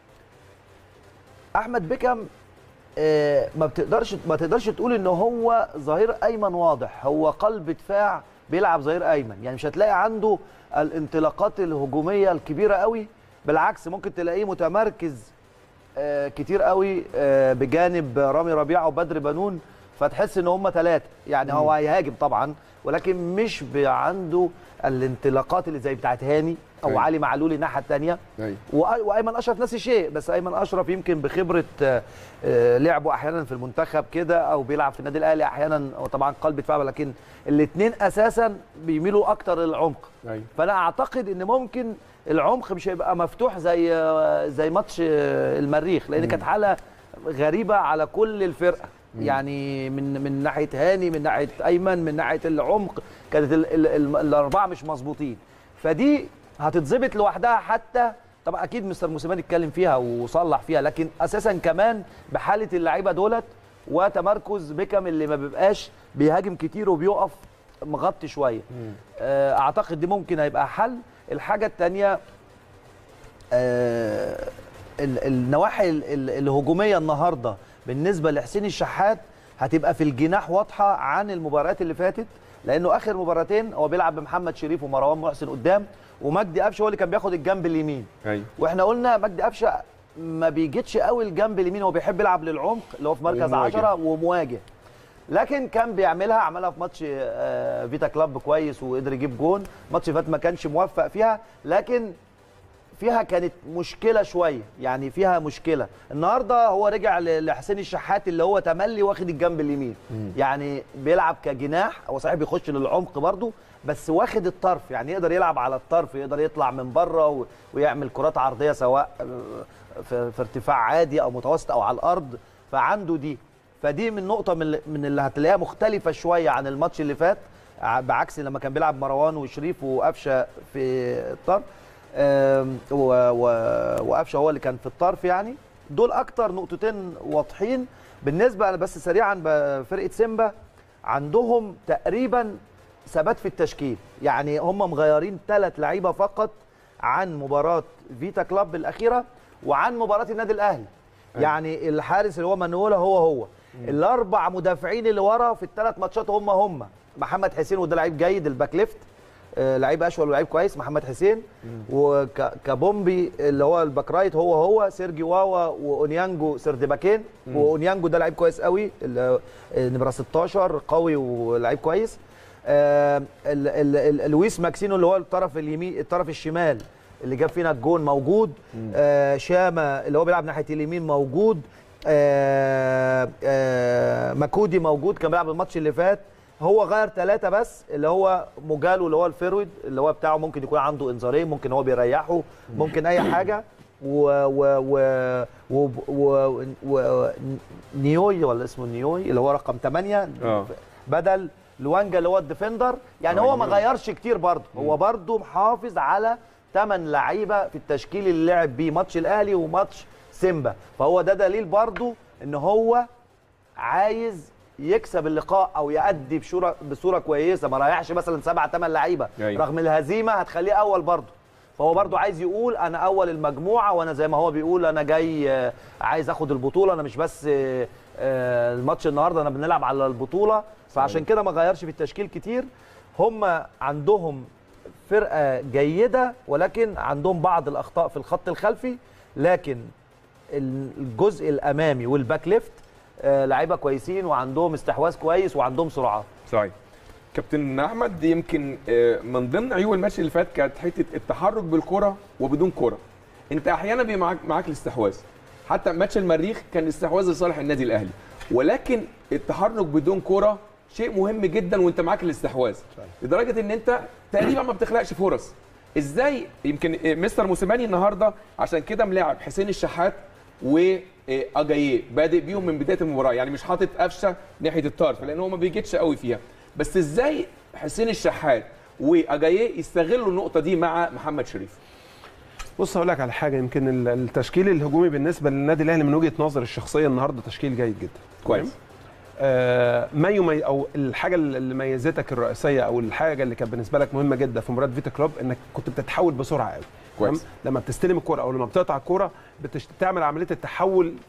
احمد بيكم آه، ما بتقدرش ما تقدرش تقول ان هو ظهير ايمن واضح هو قلب دفاع بيلعب ظهير ايمن يعني مش هتلاقي عنده الانطلاقات الهجوميه الكبيره قوي بالعكس ممكن تلاقيه متمركز آه، كتير قوي آه، بجانب رامي ربيعه وبدر بنون فتحس ان هم ثلاثه يعني هو هيهاجم طبعا ولكن مش ب- عنده الانطلاقات اللي زي بتاعت هاني او أيوة. علي معلول الناحيه الثانيه أيوة. وايمن اشرف نفس الشيء بس ايمن اشرف يمكن بخبره آه، آه، لعبه احيانا في المنتخب كده او بيلعب في النادي الاهلي احيانا هو طبعا قلب دفاع لكن الاثنين اساسا بيميلوا اكتر للعمق ايوه فانا اعتقد ان ممكن العمق مش هيبقى مفتوح زي زي ماتش المريخ لان كانت حاله غريبه على كل الفرقه يعني من من ناحيه هاني من ناحيه ايمن من ناحيه العمق كانت ال ال ال الاربعه مش مظبوطين فدي هتتظبط لوحدها حتى طبعا اكيد مستر موسيماني اتكلم فيها وصلح فيها لكن اساسا كمان بحاله اللعيبه دولت وتمركز بيكم اللي ما بيبقاش بيهاجم كتير وبيقف مغطي شويه آه، اعتقد دي ممكن هيبقى حل الحاجه الثانيه النواحي ال- ال- الهجوميه النهارده بالنسبه لحسين الشحات هتبقى في الجناح واضحه عن المباريات اللي فاتت لانه اخر مباراتين هو بيلعب بمحمد شريف ومروان محسن قدام ومجدي قفشه هو اللي كان بياخد الجنب اليمين ايوه واحنا قلنا مجدي قفشه ما بيجيتش قوي الجنب اليمين هو بيحب يلعب للعمق اللي هو في مركز ومواجه. 10 ومواجه لكن كان بيعملها عملها في ماتش آه، فيتا كلاب كويس وقدر يجيب جون ماتش فات ما كانش موفق فيها لكن فيها كانت مشكله شويه يعني فيها مشكله النهارده هو رجع ل- لحسين الشحات اللي هو تملي واخد الجنب اليمين يعني بيلعب كجناح هو صحيح بيخش للعمق برضه بس واخد الطرف يعني يقدر يلعب على الطرف يقدر يطلع من بره و- ويعمل كرات عرضيه سواء آه، في, في ارتفاع عادي او متوسط او على الارض فعنده دي فدي من نقطه من اللي- من اللي هتلاقيها مختلفه شويه عن الماتش اللي فات ع- بعكس لما كان بيلعب مروان وشريف وقفشه في الطرف آم، و- و- وقفشه هو اللي كان في الطرف يعني دول اكتر نقطتين واضحين بالنسبه انا بس سريعا بفرقه سيمبا عندهم تقريبا ثبات في التشكيل يعني هم مغيرين ثلاث لعيبه فقط عن مباراه فيتا كلاب الاخيره وعن مباراه النادي الاهلي يعني الحارس اللي هو مانويلا هو هو الاربع مدافعين اللي ورا في الثلاث ماتشات هم هم محمد حسين وده لعيب جيد الباك ليفت آه، لعيب اشول ولعيب كويس محمد حسين وكبومبي اللي هو الباك رايت هو هو سيرجي واوا واونيانجو سردباكين واونيانجو ده لعيب كويس قوي اللي- آه، نمره 16 قوي ولعيب كويس آه، ال- ال- ال- لويس ماكسينو اللي هو الطرف اليمين الطرف الشمال اللي جاب فينا الجون موجود آه شاما اللي هو بيلعب ناحيه اليمين موجود آه آه مكودي موجود كان بيلعب الماتش اللي فات هو غير ثلاثة بس اللي هو موجالو اللي هو الفيرويد اللي هو بتاعه ممكن يكون عنده انذارين ممكن هو بيريحه ممكن اي حاجة و و و و, و, و نيوي ولا اسمه نيوي اللي هو رقم 8 اه بدل لوانجا اللي هو الديفندر يعني هو ما غيرش كتير برضه هو برضه محافظ على ثمان لعيبه في التشكيل اللي لعب بيه ماتش الاهلي وماتش سيمبا فهو ده دليل برضه ان هو عايز يكسب اللقاء او يأدي بصوره بصوره كويسه ما رايحش مثلا سبعة ثمان لعيبه أيوة. رغم الهزيمه هتخليه اول برضه فهو برضه عايز يقول انا اول المجموعه وانا زي ما هو بيقول انا جاي آه، عايز اخد البطوله انا مش بس آه، آه، الماتش النهارده انا بنلعب على البطوله فعشان كده ما غيرش في التشكيل كتير هم عندهم فرقه جيده ولكن عندهم بعض الاخطاء في الخط الخلفي لكن الجزء الامامي والباك ليفت آه، لعيبه كويسين وعندهم استحواذ كويس وعندهم سرعات صحيح كابتن احمد يمكن آه، من ضمن عيوب الماتش اللي فات كانت حته التحرك بالكره وبدون كره انت احيانا بيبقى معاك معاك الاستحواذ حتى ماتش المريخ كان الاستحواذ لصالح النادي الاهلي ولكن التحرك بدون كره شيء مهم جدا وانت معاك الاستحواذ لدرجه ان انت تقريبا ما بتخلقش فرص ازاي يمكن آه، مستر موسيماني النهارده عشان كده ملاعب حسين الشحات واجاييه بادئ بيهم من بدايه المباراه يعني مش حاطط قفشه ناحيه الطرف لان هو ما بيجيتش قوي فيها بس ازاي حسين الشحات واجاييه يستغلوا النقطه دي مع محمد شريف بص هقول لك على حاجه يمكن ال- التشكيل الهجومي بالنسبه للنادي الاهلي من وجهه نظري الشخصيه النهارده تشكيل جيد جدا كويس آه، ما يمي او الحاجه اللي ميزتك الرئيسيه او الحاجه اللي كانت بالنسبه لك مهمه جدا في مباراه فيتا كلوب انك كنت بتتحول بسرعه قوي كويس. تمام؟ لما بتستلم الكوره او لما بتقطع الكوره بتعمل عمليه التحول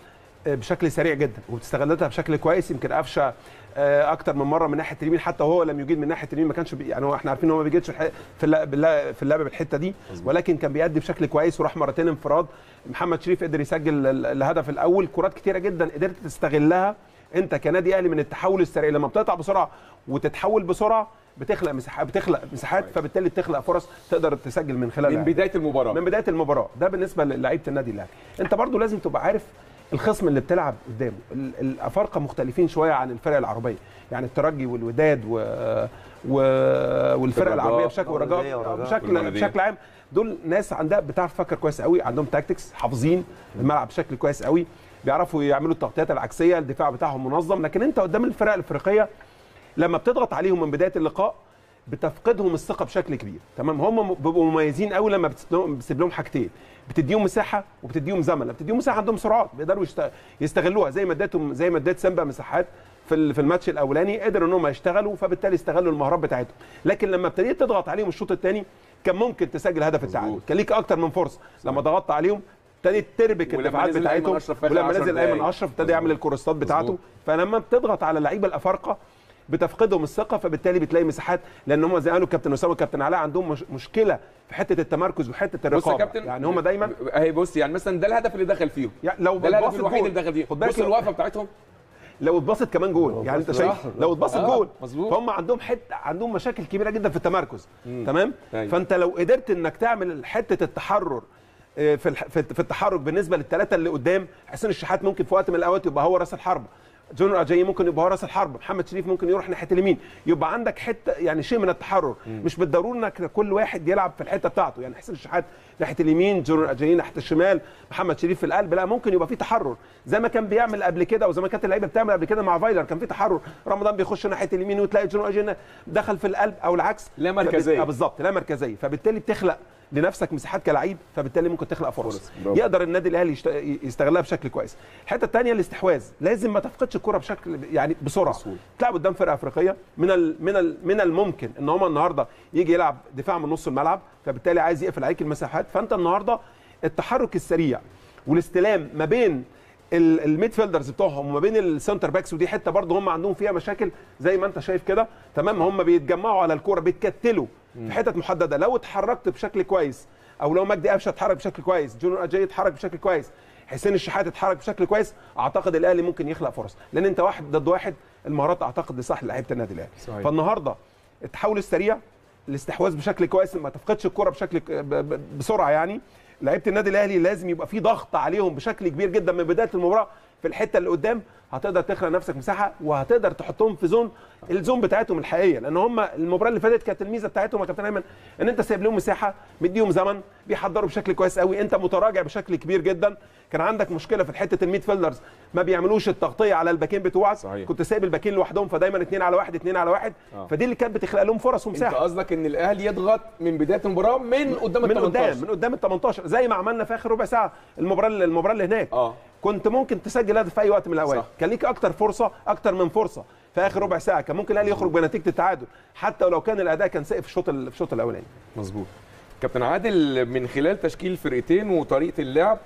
بشكل سريع جدا وبتستغلتها بشكل كويس يمكن قفشه آه، اكتر من مره من ناحيه اليمين حتى هو لم يجيد من ناحيه اليمين ما كانش بي يعني هو احنا عارفين ان هو ما بيجيدش الح- في اللعب باللعب- في اللعب بالحته دي ولكن كان بيأدي بشكل كويس وراح مرتين انفراد محمد شريف قدر يسجل ال- الهدف الاول كرات كتيره جدا قدرت تستغلها انت كنادي اهلي من التحول السريع لما بتقطع بسرعه وتتحول بسرعه بتخلق مساحات بتخلق مساحات فبالتالي بتخلق فرص تقدر تسجل من خلالها من بدايه المباراه من بدايه المباراه ده بالنسبه للعيبه النادي الاهلي انت برضو لازم تبقى عارف الخصم اللي بتلعب قدامه ال- الافارقه مختلفين شويه عن الفرق العربيه يعني الترجي والوداد و... و... والفرق الرجاء العربيه بشكل والمولودية ورجاء والرجاء. بشكل والمولودية. بشكل عام دول ناس عندها بتعرف تفكر كويس قوي عندهم تاكتكس حافظين الملعب بشكل كويس قوي بيعرفوا يعملوا التغطيات العكسيه الدفاع بتاعهم منظم لكن انت قدام الفرق الافريقيه لما بتضغط عليهم من بدايه اللقاء بتفقدهم الثقه بشكل كبير تمام هم م- بيبقوا مميزين قوي لما بتسيب لهم- بتسيب لهم حاجتين بتديهم مساحه وبتديهم زمن لما بتديهم مساحه عندهم سرعات بيقدروا يشت- يستغلوها زي ما اديتهم زي ما اديت سامبا مساحات في ال- في الماتش الاولاني قدروا ان هم يشتغلوا فبالتالي استغلوا المهارات بتاعتهم لكن لما ابتديت تضغط عليهم الشوط الثاني كان ممكن تسجل هدف التعادل كان ليك اكتر من فرصه لما ضغطت عليهم ابتدت تربك ولما الدفاعات نزل أيمن بتاعتهم أشرف في آخر ولما 10 نزل ايمن دقايق. اشرف ابتدى يعمل الكورستات بتاعته مظبوط. فلما بتضغط على اللعيبه الافارقه بتفقدهم الثقه فبالتالي بتلاقي مساحات لان هم زي ما قالوا الكابتن اسامه والكابتن علاء عندهم مش مشكله في حته التمركز وحته بص يا الرقابه كابتن يعني هم دايما اهي بص يعني مثلا ده الهدف اللي دخل فيهم يعني لو ده الهدف اتباصت الوحيد جول. اللي دخل فيه خد بالك بص الوقفه بتاعتهم لو اتبسط كمان جول يعني انت اتبسط شايف صح. لو اتبسط آه، جول مظبوط. فهم عندهم حته عندهم مشاكل كبيره جدا في التمركز تمام أيوة. فانت لو قدرت انك تعمل حته التحرر آه، في الح- في في التحرك بالنسبه للثلاثه اللي قدام حسين الشحات ممكن في وقت من الاوقات يبقى هو راس الحرب جونر اجاي ممكن يبقى هو راس الحرب محمد شريف ممكن يروح ناحيه اليمين يبقى عندك حته يعني شيء من التحرر مش بالضروره انك كل واحد يلعب في الحته بتاعته يعني حسين الشحات ناحيه اليمين جونر اجاي ناحيه الشمال محمد شريف في القلب لا ممكن يبقى في تحرر زي ما كان بيعمل قبل كده وزي ما كانت اللعيبه بتعمل قبل كده مع فايلر كان في تحرر رمضان بيخش ناحيه اليمين وتلاقي جونر اجاي دخل في القلب او العكس لا مركزية. آه بالظبط لا مركزيه فبالتالي بتخلق لنفسك مساحات كلاعب فبالتالي ممكن تخلق فرص فرص. برافو. يقدر النادي الاهلي يشت- يستغلها بشكل كويس الحته الثانيه الاستحواذ لازم ما تفقدش الكره بشكل يعني بسرعه بسهولة. تلعب قدام فرقه افريقيه من ال من ال من الممكن ان هم النهارده يجي يلعب دفاع من نص الملعب فبالتالي عايز يقفل عليك المساحات فانت النهارده التحرك السريع والاستلام ما بين ال- الميد فيلدرز بتوعهم وما بين السنتر باكس ودي حته برضه هم عندهم فيها مشاكل زي ما انت شايف كده تمام هم بيتجمعوا على الكوره بيتكتلوا في حتت محدده لو اتحركت بشكل كويس او لو مجدي قفشه اتحرك بشكل كويس جونور اجاي اتحرك بشكل كويس حسين الشحات اتحرك بشكل كويس اعتقد الاهلي ممكن يخلق فرص لان انت واحد ضد واحد المهارات اعتقد لصالح لعيبه النادي الاهلي صحيح. فالنهارده التحول السريع الاستحواذ بشكل كويس ما تفقدش الكره بشكل ك- ب- ب- بسرعه يعني لعيبه النادي الاهلي لازم يبقى في ضغط عليهم بشكل كبير جدا من بدايه المباراه في الحته اللي قدام هتقدر تخلق نفسك مساحه وهتقدر تحطهم في زون الزون بتاعتهم الحقيقيه لان هم المباراه اللي فاتت كانت الميزه بتاعتهم يا كابتن ايمن ان انت سايب لهم مساحه مديهم زمن بيحضروا بشكل كويس قوي انت متراجع بشكل كبير جدا كان عندك مشكله في حته الميد فيلدرز ما بيعملوش التغطيه على الباكين بتوعك صحيح. كنت سايب الباكين لوحدهم فدايما اثنين على واحد اثنين على واحد آه. فدي اللي كانت بتخلق لهم فرص انت ومساحه قصدك ان الاهلي يضغط من بدايه المباراه من قدام من ال قدام 18 من قدام ال 18 زي ما عملنا في اخر ربع ساعه المباراه اللي- المباراه اللي هناك اه كنت ممكن تسجل هدف في اي وقت من الاوقات صح. كان ليك اكتر فرصه اكتر من فرصه في اخر ربع ساعه كان ممكن الاهلي يخرج بنتيجه التعادل حتى ولو كان الاداء كان سيء في الشوط ال- في الشوط الاولاني مظبوط كابتن عادل من خلال تشكيل الفرقتين وطريقه اللعب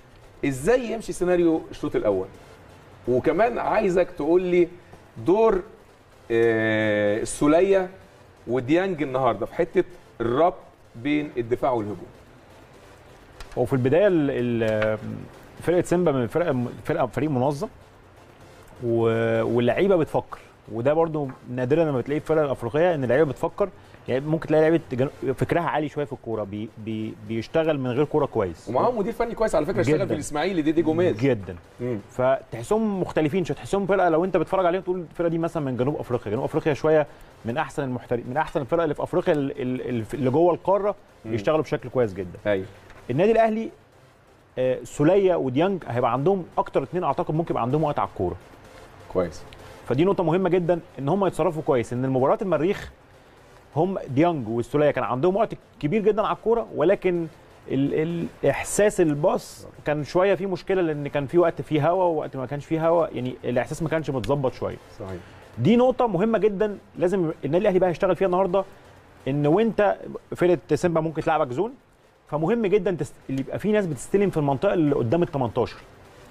ازاي يمشي سيناريو الشوط الاول وكمان عايزك تقول لي دور آه، السوليه وديانج النهارده في حته الربط بين الدفاع والهجوم هو في البدايه ال- ال- فرقه سيمبا من فرقه فرقه فريق منظم و- واللعيبه بتفكر وده برضو نادرا لما بتلاقيه في الفرق الافريقيه ان اللعيبه بتفكر يعني ممكن تلاقي لعيبه جن- فكرها عالي شويه في الكوره بي بي بيشتغل من غير كوره كويس ومعاهم مدير فني كويس على فكره اشتغل جداً. في الاسماعيلي ديدي جوميز جدا مم. فتحسهم مختلفين شويه تحسهم فرقه لو انت بتتفرج عليهم تقول الفرقه دي مثلا من جنوب افريقيا جنوب افريقيا شويه من احسن المحترف من احسن الفرق اللي في افريقيا ال- ال- اللي جوه القاره بيشتغلوا بشكل كويس جدا ايوه النادي الاهلي آه، سوليه وديانج هيبقى عندهم اكتر اتنين اعتقد ممكن يبقى عندهم وقت على الكوره كويس فدي نقطه مهمه جدا ان هم يتصرفوا كويس ان المباراه المريخ هم ديانج والسوليه كان عندهم وقت كبير جدا على الكوره ولكن ال- الاحساس الباص كان شويه فيه مشكله لان كان في وقت فيه هوا ووقت ما كانش فيه هوا يعني الاحساس ما كانش متظبط شويه صحيح دي نقطة مهمة جدا لازم النادي الأهلي بقى يشتغل فيها النهاردة إن وأنت فرقة سيمبا ممكن تلعبك زون فمهم جدا تست... اللي يبقى في ناس بتستلم في المنطقة اللي قدام ال 18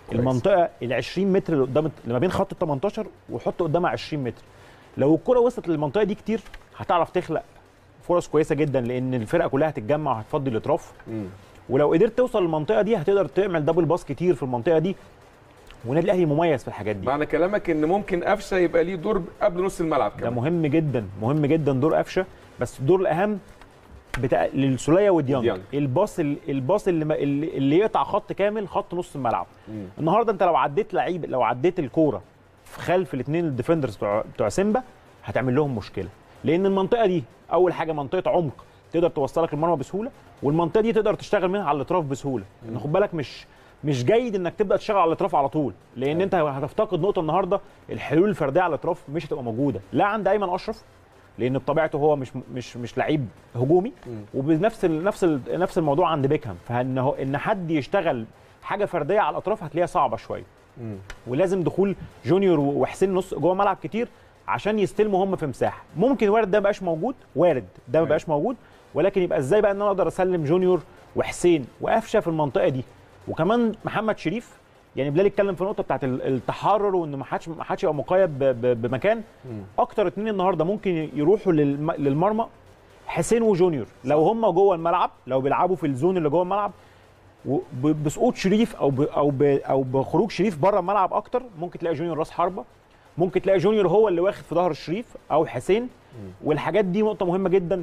كويس. المنطقه ال 20 متر اللي قدام اللي ما بين خط ال 18 وحط قدامها 20 متر لو الكره وصلت للمنطقه دي كتير هتعرف تخلق فرص كويسه جدا لان الفرقه كلها هتتجمع وهتفضي الاطراف مم. ولو قدرت توصل للمنطقه دي هتقدر تعمل دبل باس كتير في المنطقه دي والنادي الاهلي مميز في الحاجات دي معنى كلامك ان ممكن قفشه يبقى ليه دور قبل نص الملعب ده كمان مهم جدا مهم جدا دور قفشه بس الدور الاهم بتاع للسوليه وديانج ديانج. الباص ال- الباص اللي, ما- اللي اللي يقطع خط كامل خط نص الملعب مم. النهارده انت لو عديت لعيب لو عديت الكوره في خلف الاثنين الديفندرز بتوع بتوع سيمبا هتعمل لهم مشكله لان المنطقه دي اول حاجه منطقه عمق تقدر توصلك المرمى بسهوله والمنطقه دي تقدر تشتغل منها على الاطراف بسهوله ان خد بالك مش مش جيد انك تبدا تشتغل على الاطراف على طول لان انت هتفتقد نقطه النهارده الحلول الفرديه على الاطراف مش هتبقى موجوده لا عند ايمن اشرف لان بطبيعته هو مش مش مش لعيب هجومي وبنفس ال نفس ال نفس الموضوع عند بيكهام فان هو- ان حد يشتغل حاجه فرديه على الاطراف هتلاقيها صعبه شويه ولازم دخول جونيور و- وحسين نص جوه ملعب كتير عشان يستلموا هم في مساحه ممكن وارد ده ما بقاش موجود وارد ده ما بقاش موجود ولكن يبقى ازاي بقى ان انا اقدر اسلم جونيور وحسين وقفشه في المنطقه دي وكمان محمد شريف يعني بلال اتكلم في النقطه بتاعت ال- التحرر وان ما حدش ما حدش يبقى مقيد ب- ب- بمكان اكتر اتنين النهارده ممكن يروحوا للم- للمرمى حسين وجونيور لو هم جوه الملعب لو بيلعبوا في الزون اللي جوه الملعب وب- بسقوط شريف او ب او ب او بخروج شريف بره الملعب اكتر ممكن تلاقي جونيور راس حربه ممكن تلاقي جونيور هو اللي واخد في ظهر شريف او حسين والحاجات دي نقطه مهمه جدا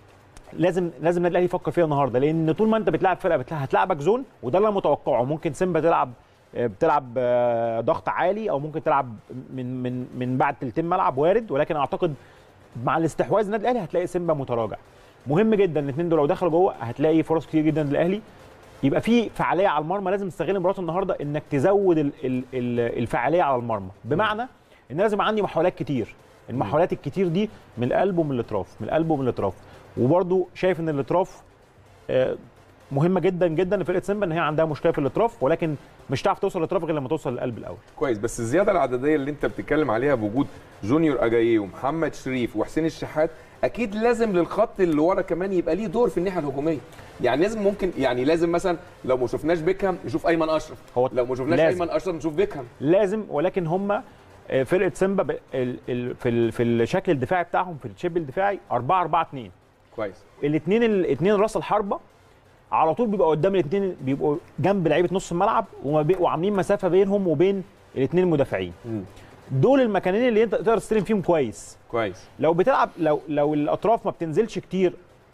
لازم لازم النادي الاهلي يفكر فيها النهارده لان طول ما انت بتلعب فرقه بتلعب هتلعبك زون وده اللي انا متوقعه ممكن سيمبا تلعب آه، بتلعب آه، ضغط عالي او ممكن تلعب من من من بعد تلتين ملعب وارد ولكن اعتقد مع الاستحواذ النادي الاهلي هتلاقي سيمبا متراجع مهم جدا الاثنين دول لو دخلوا جوه هتلاقي فرص كتير جدا للاهلي يبقى في فعاليه على المرمى لازم تستغل مباراه النهارده انك تزود ال ال ال الفعاليه على المرمى بمعنى ان لازم عندي محاولات كتير المحاولات الكتير دي من القلب ومن الاطراف من القلب ومن الاطراف وبرده شايف ان الاطراف آه، مهمه جدا جدا لفرقه سيمبا ان هي عندها مشكله في الاطراف ولكن مش هتعرف توصل للاطراف غير لما توصل للقلب الاول كويس بس الزياده العدديه اللي انت بتتكلم عليها بوجود جونيور اجاييه ومحمد شريف وحسين الشحات اكيد لازم للخط اللي ورا كمان يبقى ليه دور في الناحيه الهجوميه يعني لازم ممكن يعني لازم مثلا لو ما شفناش بيكهام نشوف ايمن اشرف هو لو ما شفناش لازم. ايمن اشرف نشوف بيكهام لازم ولكن هم آه، فرقه سيمبا ب- ال- ال- في ال- في الشكل الدفاعي بتاعهم في الشيب الدفاعي 4 4 2 كويس الاثنين الاثنين راس الحربه على طول بيبقى قدام الاثنين بيبقوا جنب لعيبه نص الملعب وما بي- وعاملين مسافه بينهم وبين الاثنين المدافعين مم. دول المكانين اللي انت تقدر تستلم فيهم كويس كويس لو بتلعب لو لو الاطراف ما بتنزلش كتير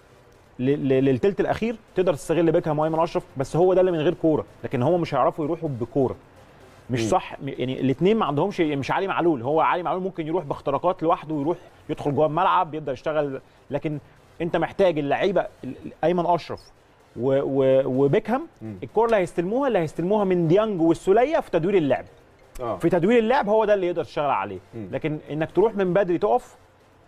ل- ل- للتلت الاخير تقدر تستغل بيكهام وايمن اشرف بس هو ده اللي من غير كوره لكن هو مش هيعرفوا يروحوا بكوره مش مم. صح م- يعني الاثنين ما عندهمش مش علي معلول هو علي معلول ممكن يروح باختراقات لوحده ويروح يدخل جوه الملعب يقدر يشتغل لكن انت محتاج اللعيبه ال- ال- ايمن اشرف و- و- وبيكهام مم. الكوره اللي هيستلموها اللي هيستلموها من ديانج والسوليه في تدوير اللعب اه في تدوير اللعب هو ده اللي يقدر تشتغل عليه مم. لكن انك تروح من بدري تقف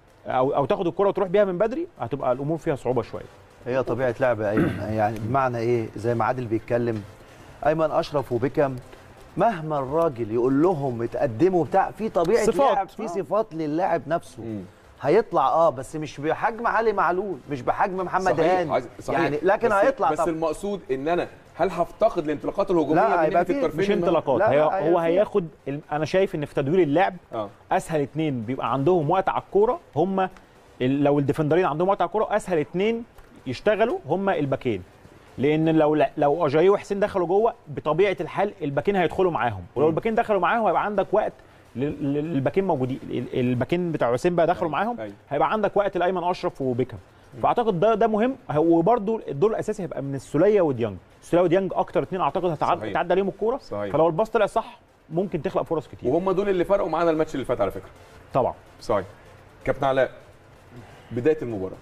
او او تاخد الكره وتروح بيها من بدري هتبقى الامور فيها صعوبه شويه هي طبيعه لعب ايمن يعني بمعنى ايه زي ما عادل بيتكلم ايمن اشرف وبيكم مهما الراجل يقول لهم اتقدموا بتاع في طبيعه صفات. لعب في آه. صفات للاعب نفسه مم. هيطلع اه بس مش بحجم علي معلول مش بحجم محمد صحيح، هاني عايز- صحيح. يعني لكن بس هيطلع بس طب المقصود ان انا هل هفتقد الانطلاقات الهجوميه لا، من هيبقى ناحيه فيه- الطرفين مش النهاردة؟ انطلاقات لا، هي لا، هو هي- هياخد ال- انا شايف ان في تدوير اللعب اه اسهل اتنين بيبقى عندهم وقت على الكوره هم ال- لو الديفندرين عندهم وقت على الكوره اسهل اتنين يشتغلوا هم الباكين لان لو لو اجايو وحسين دخلوا جوه بطبيعه الحال الباكين هيدخلوا معاهم ولو الباكين دخلوا معاهم هيبقى عندك وقت لل- لل- للباكين موجودين ال- الباكين بتاع سيمبا دخلوا أيوة، معاهم أيوة. هيبقى عندك وقت لايمن اشرف وبيكهام فاعتقد ده ده مهم وبرده الدور الاساسي هيبقى من السوليه وديانج السوليه وديانج اكتر اتنين اعتقد هتعدي صحيح. هتعدي عليهم الكوره صحيح. فلو الباص طلع صح ممكن تخلق فرص كتير وهم دول اللي فرقوا معانا الماتش اللي فات على فكره طبعا صحيح كابتن علاء بدايه المباراه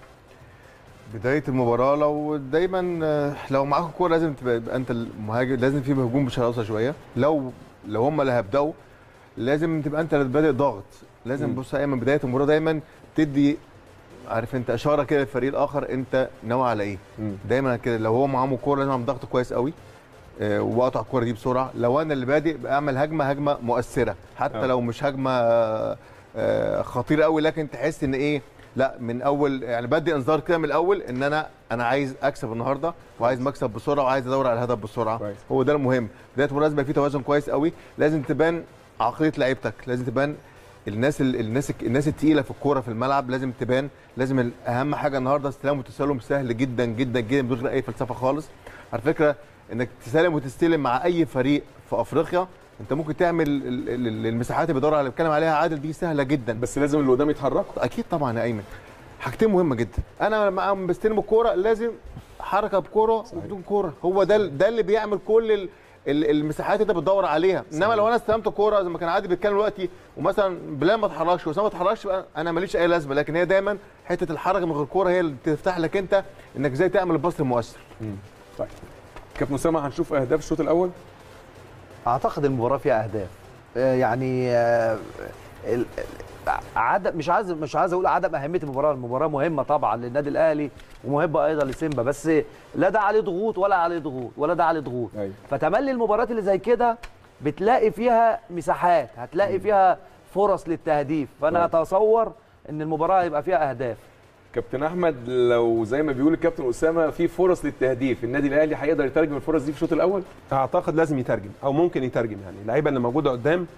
بدايه المباراه لو دايما آه، لو معاك الكوره لازم تبقى يبقى انت المهاجم لازم في هجوم بشراسه شويه لو لو هم اللي هيبداوا لازم تبقى انت اللي بادئ ضغط لازم مم. بص ايمن من بدايه المباراه دايما تدي عارف انت اشاره كده للفريق الاخر انت ناوي على ايه مم. دايما كده لو هو معاهم الكوره لازم اعمل ضغط كويس قوي آه، واقطع الكوره دي بسرعه لو انا اللي بادئ بعمل هجمه هجمه مؤثره حتى آه. لو مش هجمه آه، آه، خطيره قوي لكن تحس ان ايه لا من اول يعني بدي انذار كده من الاول ان انا انا عايز اكسب النهارده وعايز مكسب بسرعه وعايز ادور على الهدف بسرعه كويس. هو ده المهم بدايه المناسبه في توازن كويس قوي لازم تبان عقليه لعيبتك لازم تبان الناس ال- الناس الناس التقيله في الكوره في الملعب لازم تبان لازم ال- اهم حاجه النهارده استلام وتسلم سهل جدا جدا جدا من غير اي فلسفه خالص على فكره انك تسلم وتستلم مع اي فريق في افريقيا انت ممكن تعمل ال- ال- ال- المساحات اللي بيدور على اللي بيتكلم عليها عادل دي سهله جدا بس لازم اللي قدام يتحركوا اكيد طبعا يا ايمن حاجتين مهمه جدا انا لما أقوم بستلم الكوره لازم حركه بكوره وبدون كوره هو ده ال- ده اللي بيعمل كل ال- ال- المساحات اللي انت بتدور عليها انما لو انا استلمت الكوره زي ما كان عادي بيتكلم دلوقتي ومثلا بلال ما اتحركش وسام ما اتحركش يبقى انا ماليش اي لازمه لكن هي دايما حته الحركه من غير كوره هي اللي تفتح لك انت انك ازاي تعمل الباص المؤثر طيب كابتن اسامه هنشوف اهداف الشوط الاول اعتقد المباراه فيها اهداف آه، يعني آه، ال- عدم مش عايز مش عايز اقول عدم اهميه المباراه المباراه مهمه طبعا للنادي الاهلي ومهمه ايضا لسيمبا بس لا ده عليه ضغوط ولا عليه ضغوط ولا ده عليه ضغوط أيوة. فتملي المباريات اللي زي كده بتلاقي فيها مساحات هتلاقي فيها فرص للتهديف فانا اتصور ان المباراه هيبقى فيها اهداف كابتن احمد لو زي ما بيقول الكابتن اسامه في فرص للتهديف النادي الاهلي هيقدر يترجم الفرص دي في الشوط الاول اعتقد لازم يترجم او ممكن يترجم يعني اللعيبه اللي موجوده قدام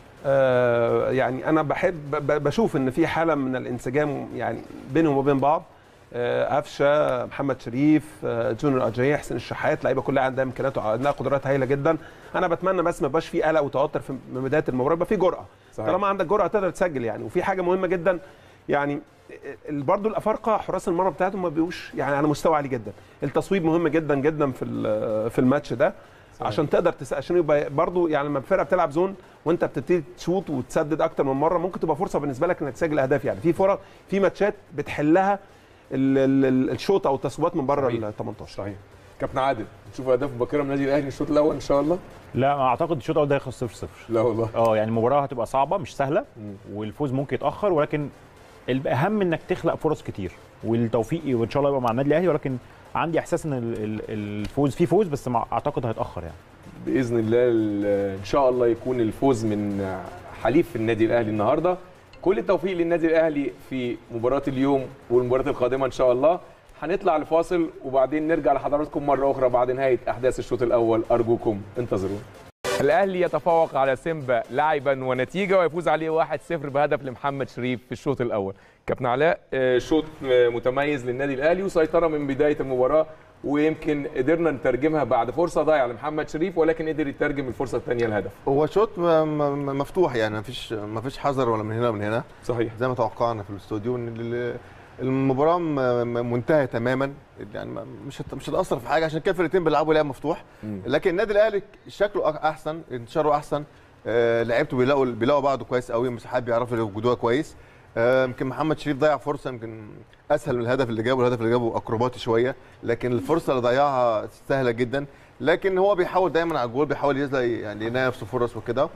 آه يعني انا بحب ب- بشوف ان في حاله من الانسجام يعني بينهم وبين بعض آه، قفشه محمد شريف آه، جونيور اجاي حسين الشحات لعيبه كلها عندها امكانيات وعندها قدرات هايله جدا انا بتمنى بس ما يبقاش في قلق وتوتر في من بدايه المباراه يبقى في جرأه صحيح. طالما عندك جرأه تقدر تسجل يعني وفي حاجه مهمه جدا يعني ال- برضو الافارقه حراس المرمى بتاعتهم ما بيبقوش يعني على مستوى عالي جدا التصويب مهم جدا جدا في ال- في الماتش ده صحيح. عشان تقدر تس... عشان يبقى برضو يعني لما الفرقه بتلعب زون وانت بتبتدي تشوط وتسدد اكتر من مره ممكن تبقى فرصه بالنسبه لك انك تسجل اهداف يعني في فرص في ماتشات بتحلها ال- ال- ال- الشوط او التصويبات من بره صحيح. ال 18 صحيح كابتن عادل نشوف اهداف مبكره من النادي الاهلي الشوط الاول ان شاء الله لا اعتقد الشوط الاول ده هيخلص 0 0 لا والله اه يعني المباراه هتبقى صعبه مش سهله مم. والفوز ممكن يتاخر ولكن الاهم انك تخلق فرص كتير والتوفيق وان شاء الله يبقى مع النادي الاهلي ولكن عندي احساس ان ال- ال- الفوز في فوز بس مع اعتقد هيتاخر يعني باذن الله ال- ان شاء الله يكون الفوز من حليف النادي الاهلي النهارده كل التوفيق للنادي الاهلي في مباراه اليوم والمباراه القادمه ان شاء الله هنطلع لفاصل وبعدين نرجع لحضراتكم مره اخرى بعد نهايه احداث الشوط الاول ارجوكم انتظرونا الاهلي يتفوق على سيمبا لاعبا ونتيجه ويفوز عليه 1-0 بهدف لمحمد شريف في الشوط الاول كابتن علاء آه، شوط آه، متميز للنادي الاهلي وسيطره من بدايه المباراه ويمكن قدرنا نترجمها بعد فرصه ضايعه لمحمد شريف ولكن قدر يترجم الفرصه الثانيه لهدف هو شوط م- م- مفتوح يعني مفيش مفيش حذر ولا من هنا ولا من هنا صحيح زي ما توقعنا في الاستوديو ان ال- المباراه م- م- منتهيه تماما يعني ما- مش هت- مش هتاثر في حاجه عشان كده الفرقتين بيلعبوا لعب مفتوح مم. لكن النادي الاهلي شكله أح- احسن انتشاره احسن آه، لعيبته بيلاقوا بيلاقوا بعض كويس قوي مساحات بيعرفوا يوجدوها كويس آه، يمكن محمد شريف ضيع فرصه يمكن اسهل من الهدف اللي جابه الهدف اللي جابه اكروباتي شويه لكن الفرصه اللي ضيعها سهله جدا لكن هو بيحاول دايما على الجول بيحاول يزلق يعني يلاقي نفسه فرص وكده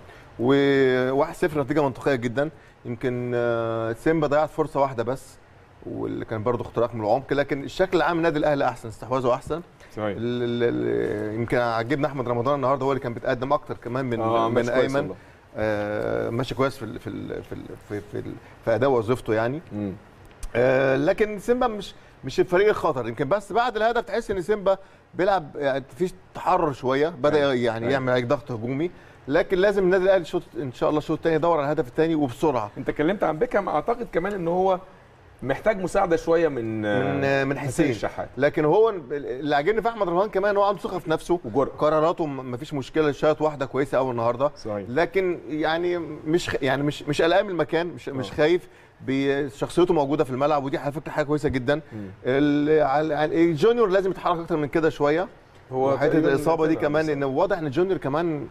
و1-0 نتيجه منطقيه جدا يمكن آه، سيمبا ضيعت فرصه واحده بس واللي كان برضه اختراق من العمق لكن الشكل العام النادي الاهلي احسن استحواذه احسن صحيح ال- ال- ال- يمكن عجبنا احمد رمضان النهارده هو اللي كان بيتقدم اكتر كمان من آه، من ماشي كويس ايمن والله. آه، ماشي كويس في ال في ال في ال في, في, ال في اداء وظيفته يعني مم. آه، لكن سيمبا مش مش الفريق الخطر يمكن بس بعد الهدف تحس ان سيمبا بيلعب يعني في تحرر شويه بدا أيوة. يعني أيوة. يعمل عليك ضغط هجومي لكن لازم النادي الاهلي الشوط ان شاء الله الشوط الثاني يدور على الهدف الثاني وبسرعه انت اتكلمت عن بيكهام اعتقد كمان ان هو محتاج مساعده شويه من من من حسين الشحات لكن هو اللي عاجبني في احمد رمضان كمان هو عنده ثقه في نفسه وجرأة. قراراته ما فيش مشكله شاط واحده كويسه قوي النهارده صحيح. لكن يعني مش خ... يعني مش مش قلقان من المكان مش مش خايف بي- شخصيته موجوده في الملعب ودي على فكره حاجه كويسه جدا ال- على- يعني الجونيور لازم يتحرك اكتر من كده شويه هو حته تقريباً الاصابه دي طلع كمان بس. ان واضح ان الجونيور كمان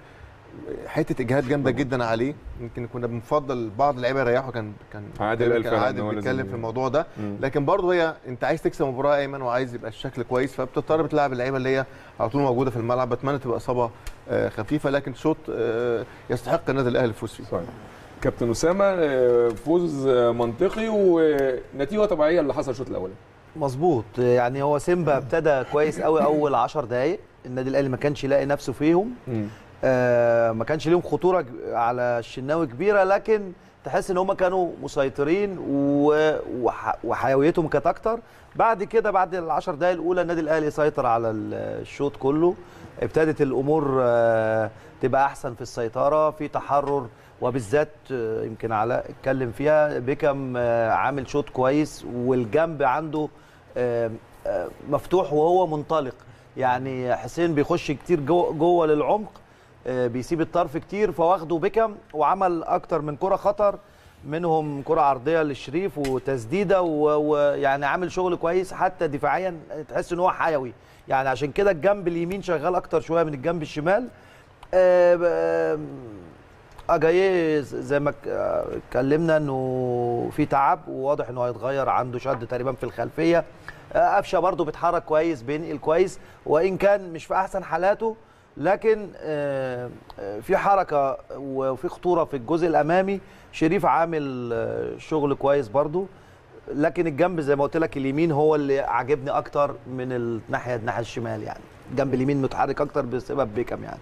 حته اجهاد جامده جدا عليه يمكن كنا بنفضل بعض اللعيبه يريحوا كان كان عادل قال كان فعلاً إن عادل هو لازم بيتكلم ي- في الموضوع ده مم. لكن برضه هي انت عايز تكسب مباراه ايمن وعايز يبقى الشكل كويس فبتضطر بتلعب اللعيبه اللي هي على طول موجوده في الملعب بتمنى تبقى اصابه آه، خفيفه لكن شوط آه، يستحق النادي الاهلي الفوز فيه صحيح كابتن اسامه آه، فوز آه، منطقي ونتيجه طبيعيه اللي حصل الشوط الاول مظبوط يعني هو سيمبا ابتدى كويس قوي اول 10 دقائق النادي الاهلي ما كانش يلاقي نفسه فيهم آه، ما كانش ليهم خطوره ج- على الشناوي كبيره لكن تحس ان هم كانوا مسيطرين و- وح- وحيويتهم كانت اكتر بعد كده بعد العشر دقائق الاولى النادي الاهلي سيطر على ال- الشوط كله ابتدت الامور آه، تبقى احسن في السيطره في تحرر وبالذات آه، يمكن علاء اتكلم فيها بيكم آه، عامل شوط كويس والجنب عنده آه، آه، مفتوح وهو منطلق يعني حسين بيخش كتير جوه جوه للعمق آه، بيسيب الطرف كتير فواخده بيكم وعمل اكتر من كره خطر منهم كره عرضيه للشريف وتسديده و- ويعني عامل شغل كويس حتى دفاعيا تحس ان هو حيوي يعني عشان كده الجنب اليمين شغال اكتر شويه من الجنب الشمال آه، ب- آه، اجاييه زي ما ك- آه، اتكلمنا انه في تعب وواضح انه هيتغير عنده شد تقريبا في الخلفيه آه، قفشه برضه بيتحرك كويس بينقل كويس وان كان مش في احسن حالاته لكن آه، آه، في حركه وفي خطوره في الجزء الامامي شريف عامل آه، شغل كويس برضه لكن الجنب زي ما قلت لك اليمين هو اللي عاجبني اكتر من الناحيه الناحيه الشمال يعني الجنب اليمين متحرك اكتر بسبب بيكم يعني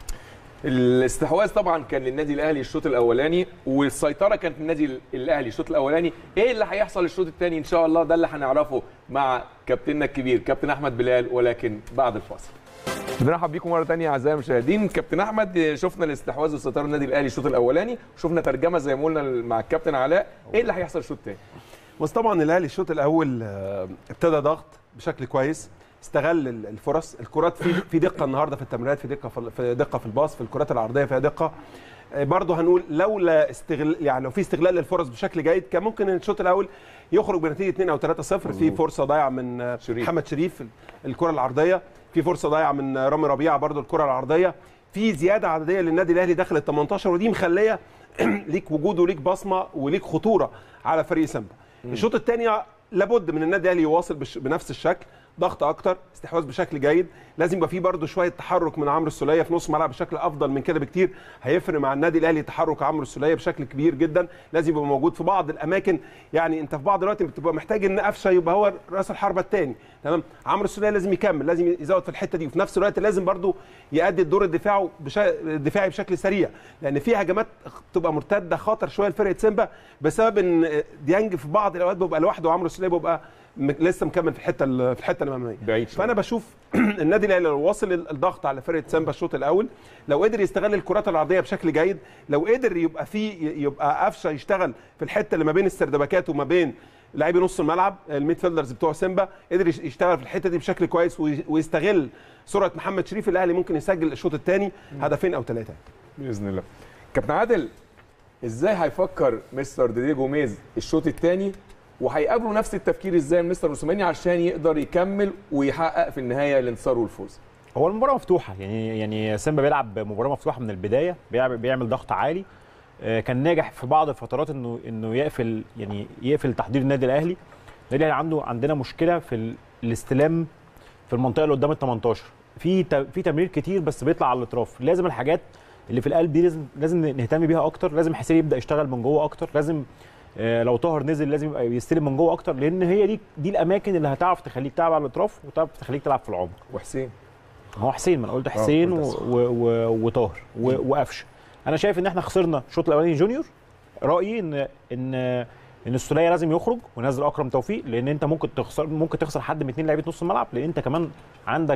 الاستحواذ طبعا كان للنادي الاهلي الشوط الاولاني والسيطره كانت للنادي الاهلي الشوط الاولاني ايه اللي هيحصل الشوط الثاني ان شاء الله ده اللي هنعرفه مع كابتننا الكبير كابتن احمد بلال ولكن بعد الفاصل بنرحب بيكم مره ثانيه اعزائي المشاهدين كابتن احمد شفنا الاستحواذ والسيطره النادي الاهلي الشوط الاولاني شفنا ترجمه زي ما قلنا مع الكابتن علاء ايه اللي هيحصل الشوط الثاني بس طبعا الاهلي الشوط الاول آه، ابتدى ضغط بشكل كويس استغل ال- الفرص الكرات في في دقه النهارده في التمريرات في دقه في في دقه في الباص في الكرات العرضيه فيها دقه آه، برضه هنقول لولا استغل يعني لو في استغلال للفرص بشكل جيد كان ممكن الشوط الاول يخرج بنتيجه 2 او 3 0 في فرصه ضايعه من آه، شريف. محمد شريف الكره العرضيه في فرصه ضايعه من آه، رامي ربيعه برضه الكره العرضيه في زياده عدديه للنادي الاهلي داخل ال 18 ودي مخليه ليك وجود وليك بصمه وليك خطوره على فريق سامبا الشوط الثاني لابد من النادي الاهلي يواصل بش- بنفس الشكل ضغط اكتر استحواذ بشكل جيد لازم يبقى فيه برده شويه تحرك من عمرو السوليه في نص الملعب بشكل افضل من كده بكتير هيفرق مع النادي الاهلي تحرك عمرو السوليه بشكل كبير جدا لازم يبقى موجود في بعض الاماكن يعني انت في بعض الوقت بتبقى محتاج ان قفشه يبقى هو راس الحربه الثاني تمام عمرو السوليه لازم يكمل لازم يزود في الحته دي وفي نفس الوقت لازم برده يؤدي الدور الدفاعي بشا... الدفاعي بشكل سريع لان في هجمات تبقى مرتده خطر شويه لفرقه سيمبا بسبب ان ديانج في بعض الاوقات بيبقى لوحده وعمرو السوليه بيبقى م- لسه مكمل في الحته ال- في الحته الاماميه بعيد شوية. فانا بشوف النادي الاهلي لو واصل ال- الضغط على فرقه سامبا الشوط الاول لو قدر يستغل الكرات العرضيه بشكل جيد لو قدر يبقى في يبقى قفشه يشتغل في الحته اللي ما بين السردباكات وما بين لاعبي نص الملعب الميد فيلدرز بتوع سيمبا قدر يش- يشتغل في الحته دي بشكل كويس وي- ويستغل سرعه محمد شريف الاهلي ممكن يسجل الشوط الثاني هدفين او ثلاثه باذن الله كابتن عادل ازاي هيفكر مستر ديدي جوميز الشوط الثاني وهيقابلوا نفس التفكير ازاي مستر موسيماني عشان يقدر يكمل ويحقق في النهايه الانتصار والفوز هو المباراه مفتوحه يعني يعني سيمبا بيلعب مباراه مفتوحه من البدايه بيعمل بيعمل ضغط عالي آه، كان ناجح في بعض الفترات انه انه يقفل يعني يقفل تحضير النادي الاهلي النادي الاهلي عنده عندنا مشكله في ال- الاستلام في المنطقه اللي قدام ال 18 في ت- في تمرير كتير بس بيطلع على الاطراف لازم الحاجات اللي في القلب دي لازم لازم نهتم بيها اكتر لازم حسين يبدا يشتغل من جوه اكتر لازم آه، لو طاهر نزل لازم يبقى يستلم من جوه اكتر لان هي دي دي الاماكن اللي هتعرف تخليك تلعب على الاطراف وتعرف تخليك تلعب في العمق وحسين ما هو حسين ما انا قلت حسين قلت و- حسين. و- و- وطاهر و- وقفشه انا شايف ان احنا خسرنا الشوط الاولاني جونيور رايي ان ان ان السوليه لازم يخرج وينزل اكرم توفيق لان انت ممكن تخسر ممكن تخسر حد من اثنين لعيبه نص الملعب لان انت كمان عندك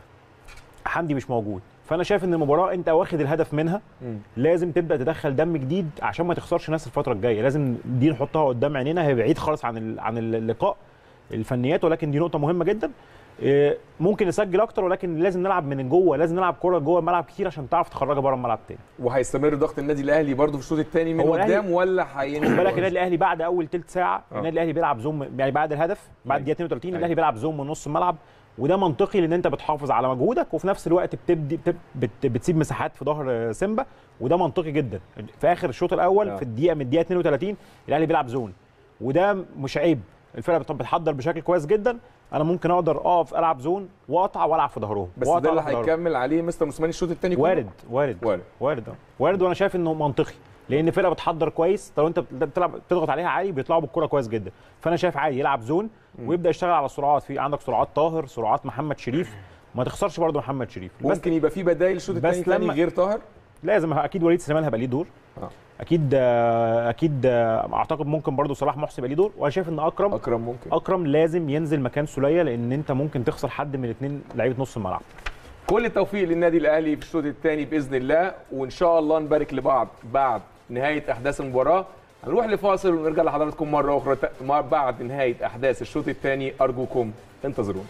حمدي مش موجود فانا شايف ان المباراه انت واخد الهدف منها مم. لازم تبدا تدخل دم جديد عشان ما تخسرش ناس الفتره الجايه لازم دي نحطها قدام عينينا هي بعيد خالص عن ال- عن اللقاء الفنيات ولكن دي نقطه مهمه جدا إيه، ممكن نسجل اكتر ولكن لازم نلعب من جوه لازم نلعب كره جوه الملعب كتير عشان تعرف تخرجها بره الملعب تاني وهيستمر ضغط النادي الاهلي برضه في الشوط الثاني من هو الأهلي- قدام ولا خد هينزل بالك النادي الاهلي بعد اول ثلث ساعه آه. النادي الاهلي بيلعب زوم يعني بعد الهدف بعد أيوة. دقيقه 32 أيوة. الاهلي بيلعب زوم من نص الملعب وده منطقي لان انت بتحافظ على مجهودك وفي نفس الوقت بتبدي بت- بت بتسيب مساحات في ظهر آه، سيمبا وده منطقي جدا في اخر الشوط الاول آه. في الدقيقه من الدقيقه 32 الاهلي بيلعب زون وده مش عيب الفرقه بت- بتحضر بشكل كويس جدا انا ممكن اقدر اقف العب زون واقطع والعب في ظهرهم بس وأقطع ده اللي وألعب في ظهرهم. هيكمل عليه مستر موسيماني الشوط الثاني وارد وارد وارد. وارد اه وارد وانا شايف انه منطقي لان فرقه بتحضر كويس لو انت بتلعب تضغط عليها عالي بيطلعوا بالكره كويس جدا فانا شايف عادي يلعب زون ويبدا يشتغل على السرعات في عندك سرعات طاهر سرعات محمد شريف ما تخسرش برضه محمد شريف بس ممكن يبقى في بدايل الشوط بس الثاني تاني لما- غير طاهر لازم اكيد وليد سليمان هيبقى ليه دور آه. اكيد آه، اكيد آه، اعتقد ممكن برضه صلاح محسن يبقى ليه دور وانا شايف ان اكرم اكرم ممكن اكرم لازم ينزل مكان سوليه لان انت ممكن تخسر حد من الاثنين لعيبه نص الملعب كل التوفيق للنادي الاهلي في الشوط الثاني باذن الله وان شاء الله نبارك لبعض بعد نهايه احداث المباراه هنروح لفاصل ونرجع لحضراتكم مره اخرى ت- مع- بعد نهايه احداث الشوط الثاني ارجوكم انتظرونا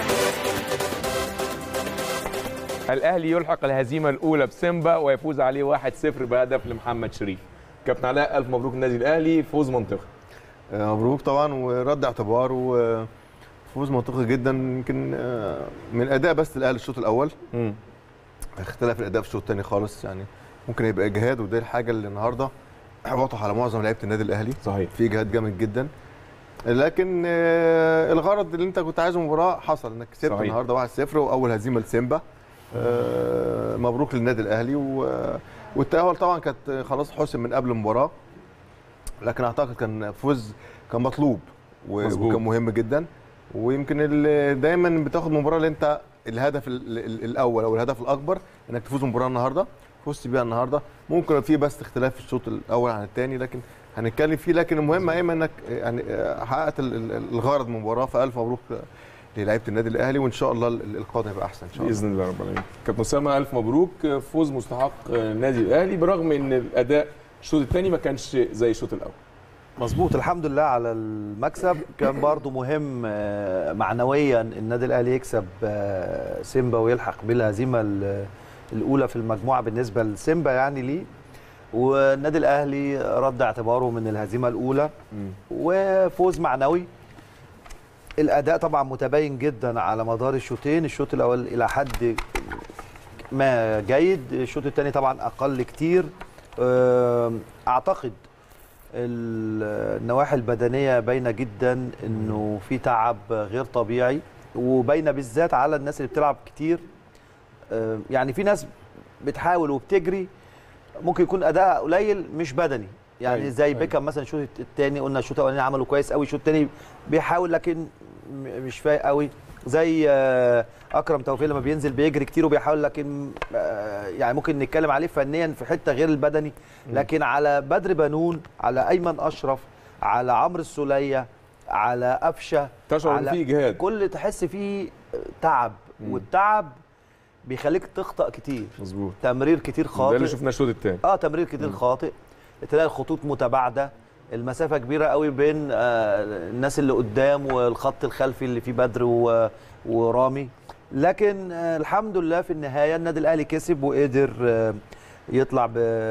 الاهلي يلحق الهزيمه الاولى بسيمبا ويفوز عليه 1-0 بهدف لمحمد شريف كابتن علاء الف مبروك النادي الاهلي فوز منطقي آه، مبروك طبعا ورد اعتبار وفوز منطقي جدا يمكن آه، من اداء بس الاهلي الشوط الاول امم اختلف الاداء في الشوط الثاني خالص يعني ممكن يبقى اجهاد وده الحاجه اللي النهارده واضح على معظم لعيبه النادي الاهلي صحيح في اجهاد جامد جدا لكن آه، الغرض اللي انت كنت عايزه مباراه حصل انك كسبت صحيح. النهارده 1-0 واول هزيمه لسيمبا آه، مبروك للنادي الاهلي و- والتاهل طبعا كانت خلاص حسم من قبل المباراه لكن اعتقد كان فوز كان مطلوب و- مظبوط. وكان مهم جدا ويمكن ال- دايما بتاخد مباراه اللي انت الهدف ال- ال- الاول او الهدف الاكبر انك تفوز المباراه النهارده فزت بيها النهارده ممكن يبقى في بس اختلاف في الشوط الاول عن الثاني لكن هنتكلم فيه لكن المهم ايمن انك يعني حققت ال- ال- الغرض من المباراه فالف مبروك للعيبه النادي الاهلي وان شاء الله ال- القادم يبقى احسن ان شاء الله باذن الله رب العالمين كابتن اسامه الف مبروك فوز مستحق النادي الاهلي برغم ان الاداء الشوط الثاني ما كانش زي الشوط الاول مظبوط الحمد لله على المكسب كان برضو مهم آه، معنويا النادي الاهلي يكسب آه، سيمبا ويلحق بالهزيمه ال- الاولى في المجموعه بالنسبه لسيمبا يعني ليه والنادي الاهلي رد اعتباره من الهزيمه الاولى وفوز معنوي الاداء طبعا متباين جدا على مدار الشوطين الشوط الاول الى حد ما جيد الشوط الثاني طبعا اقل كتير آم، اعتقد ال- النواحي البدنيه باينه جدا انه في تعب غير طبيعي وباينه بالذات على الناس اللي بتلعب كتير آم، يعني في ناس بتحاول وبتجري ممكن يكون اداءها قليل مش بدني يعني أيوة، زي أيوة. بيكام مثلا الشوط الثاني قلنا الشوط الاولاني عمله كويس قوي الشوط الثاني بيحاول لكن م- مش فايق قوي زي آه، اكرم توفيق لما بينزل بيجري كتير وبيحاول لكن آه، يعني ممكن نتكلم عليه فنيا في حته غير البدني لكن على بدر بنون على ايمن اشرف على عمرو السوليه على قفشه تشعر ان على- في اجهاد كل تحس فيه تعب مم. والتعب بيخليك تخطأ كتير مظبوط تمرير كتير ده خاطئ اللي شفناه الشوط الثاني اه تمرير كتير خاطئ تلاقي الخطوط متباعده المسافه كبيره قوي بين آه الناس اللي قدام والخط الخلفي اللي فيه بدر و- ورامي لكن آه الحمد لله في النهايه النادي الاهلي كسب وقدر آه يطلع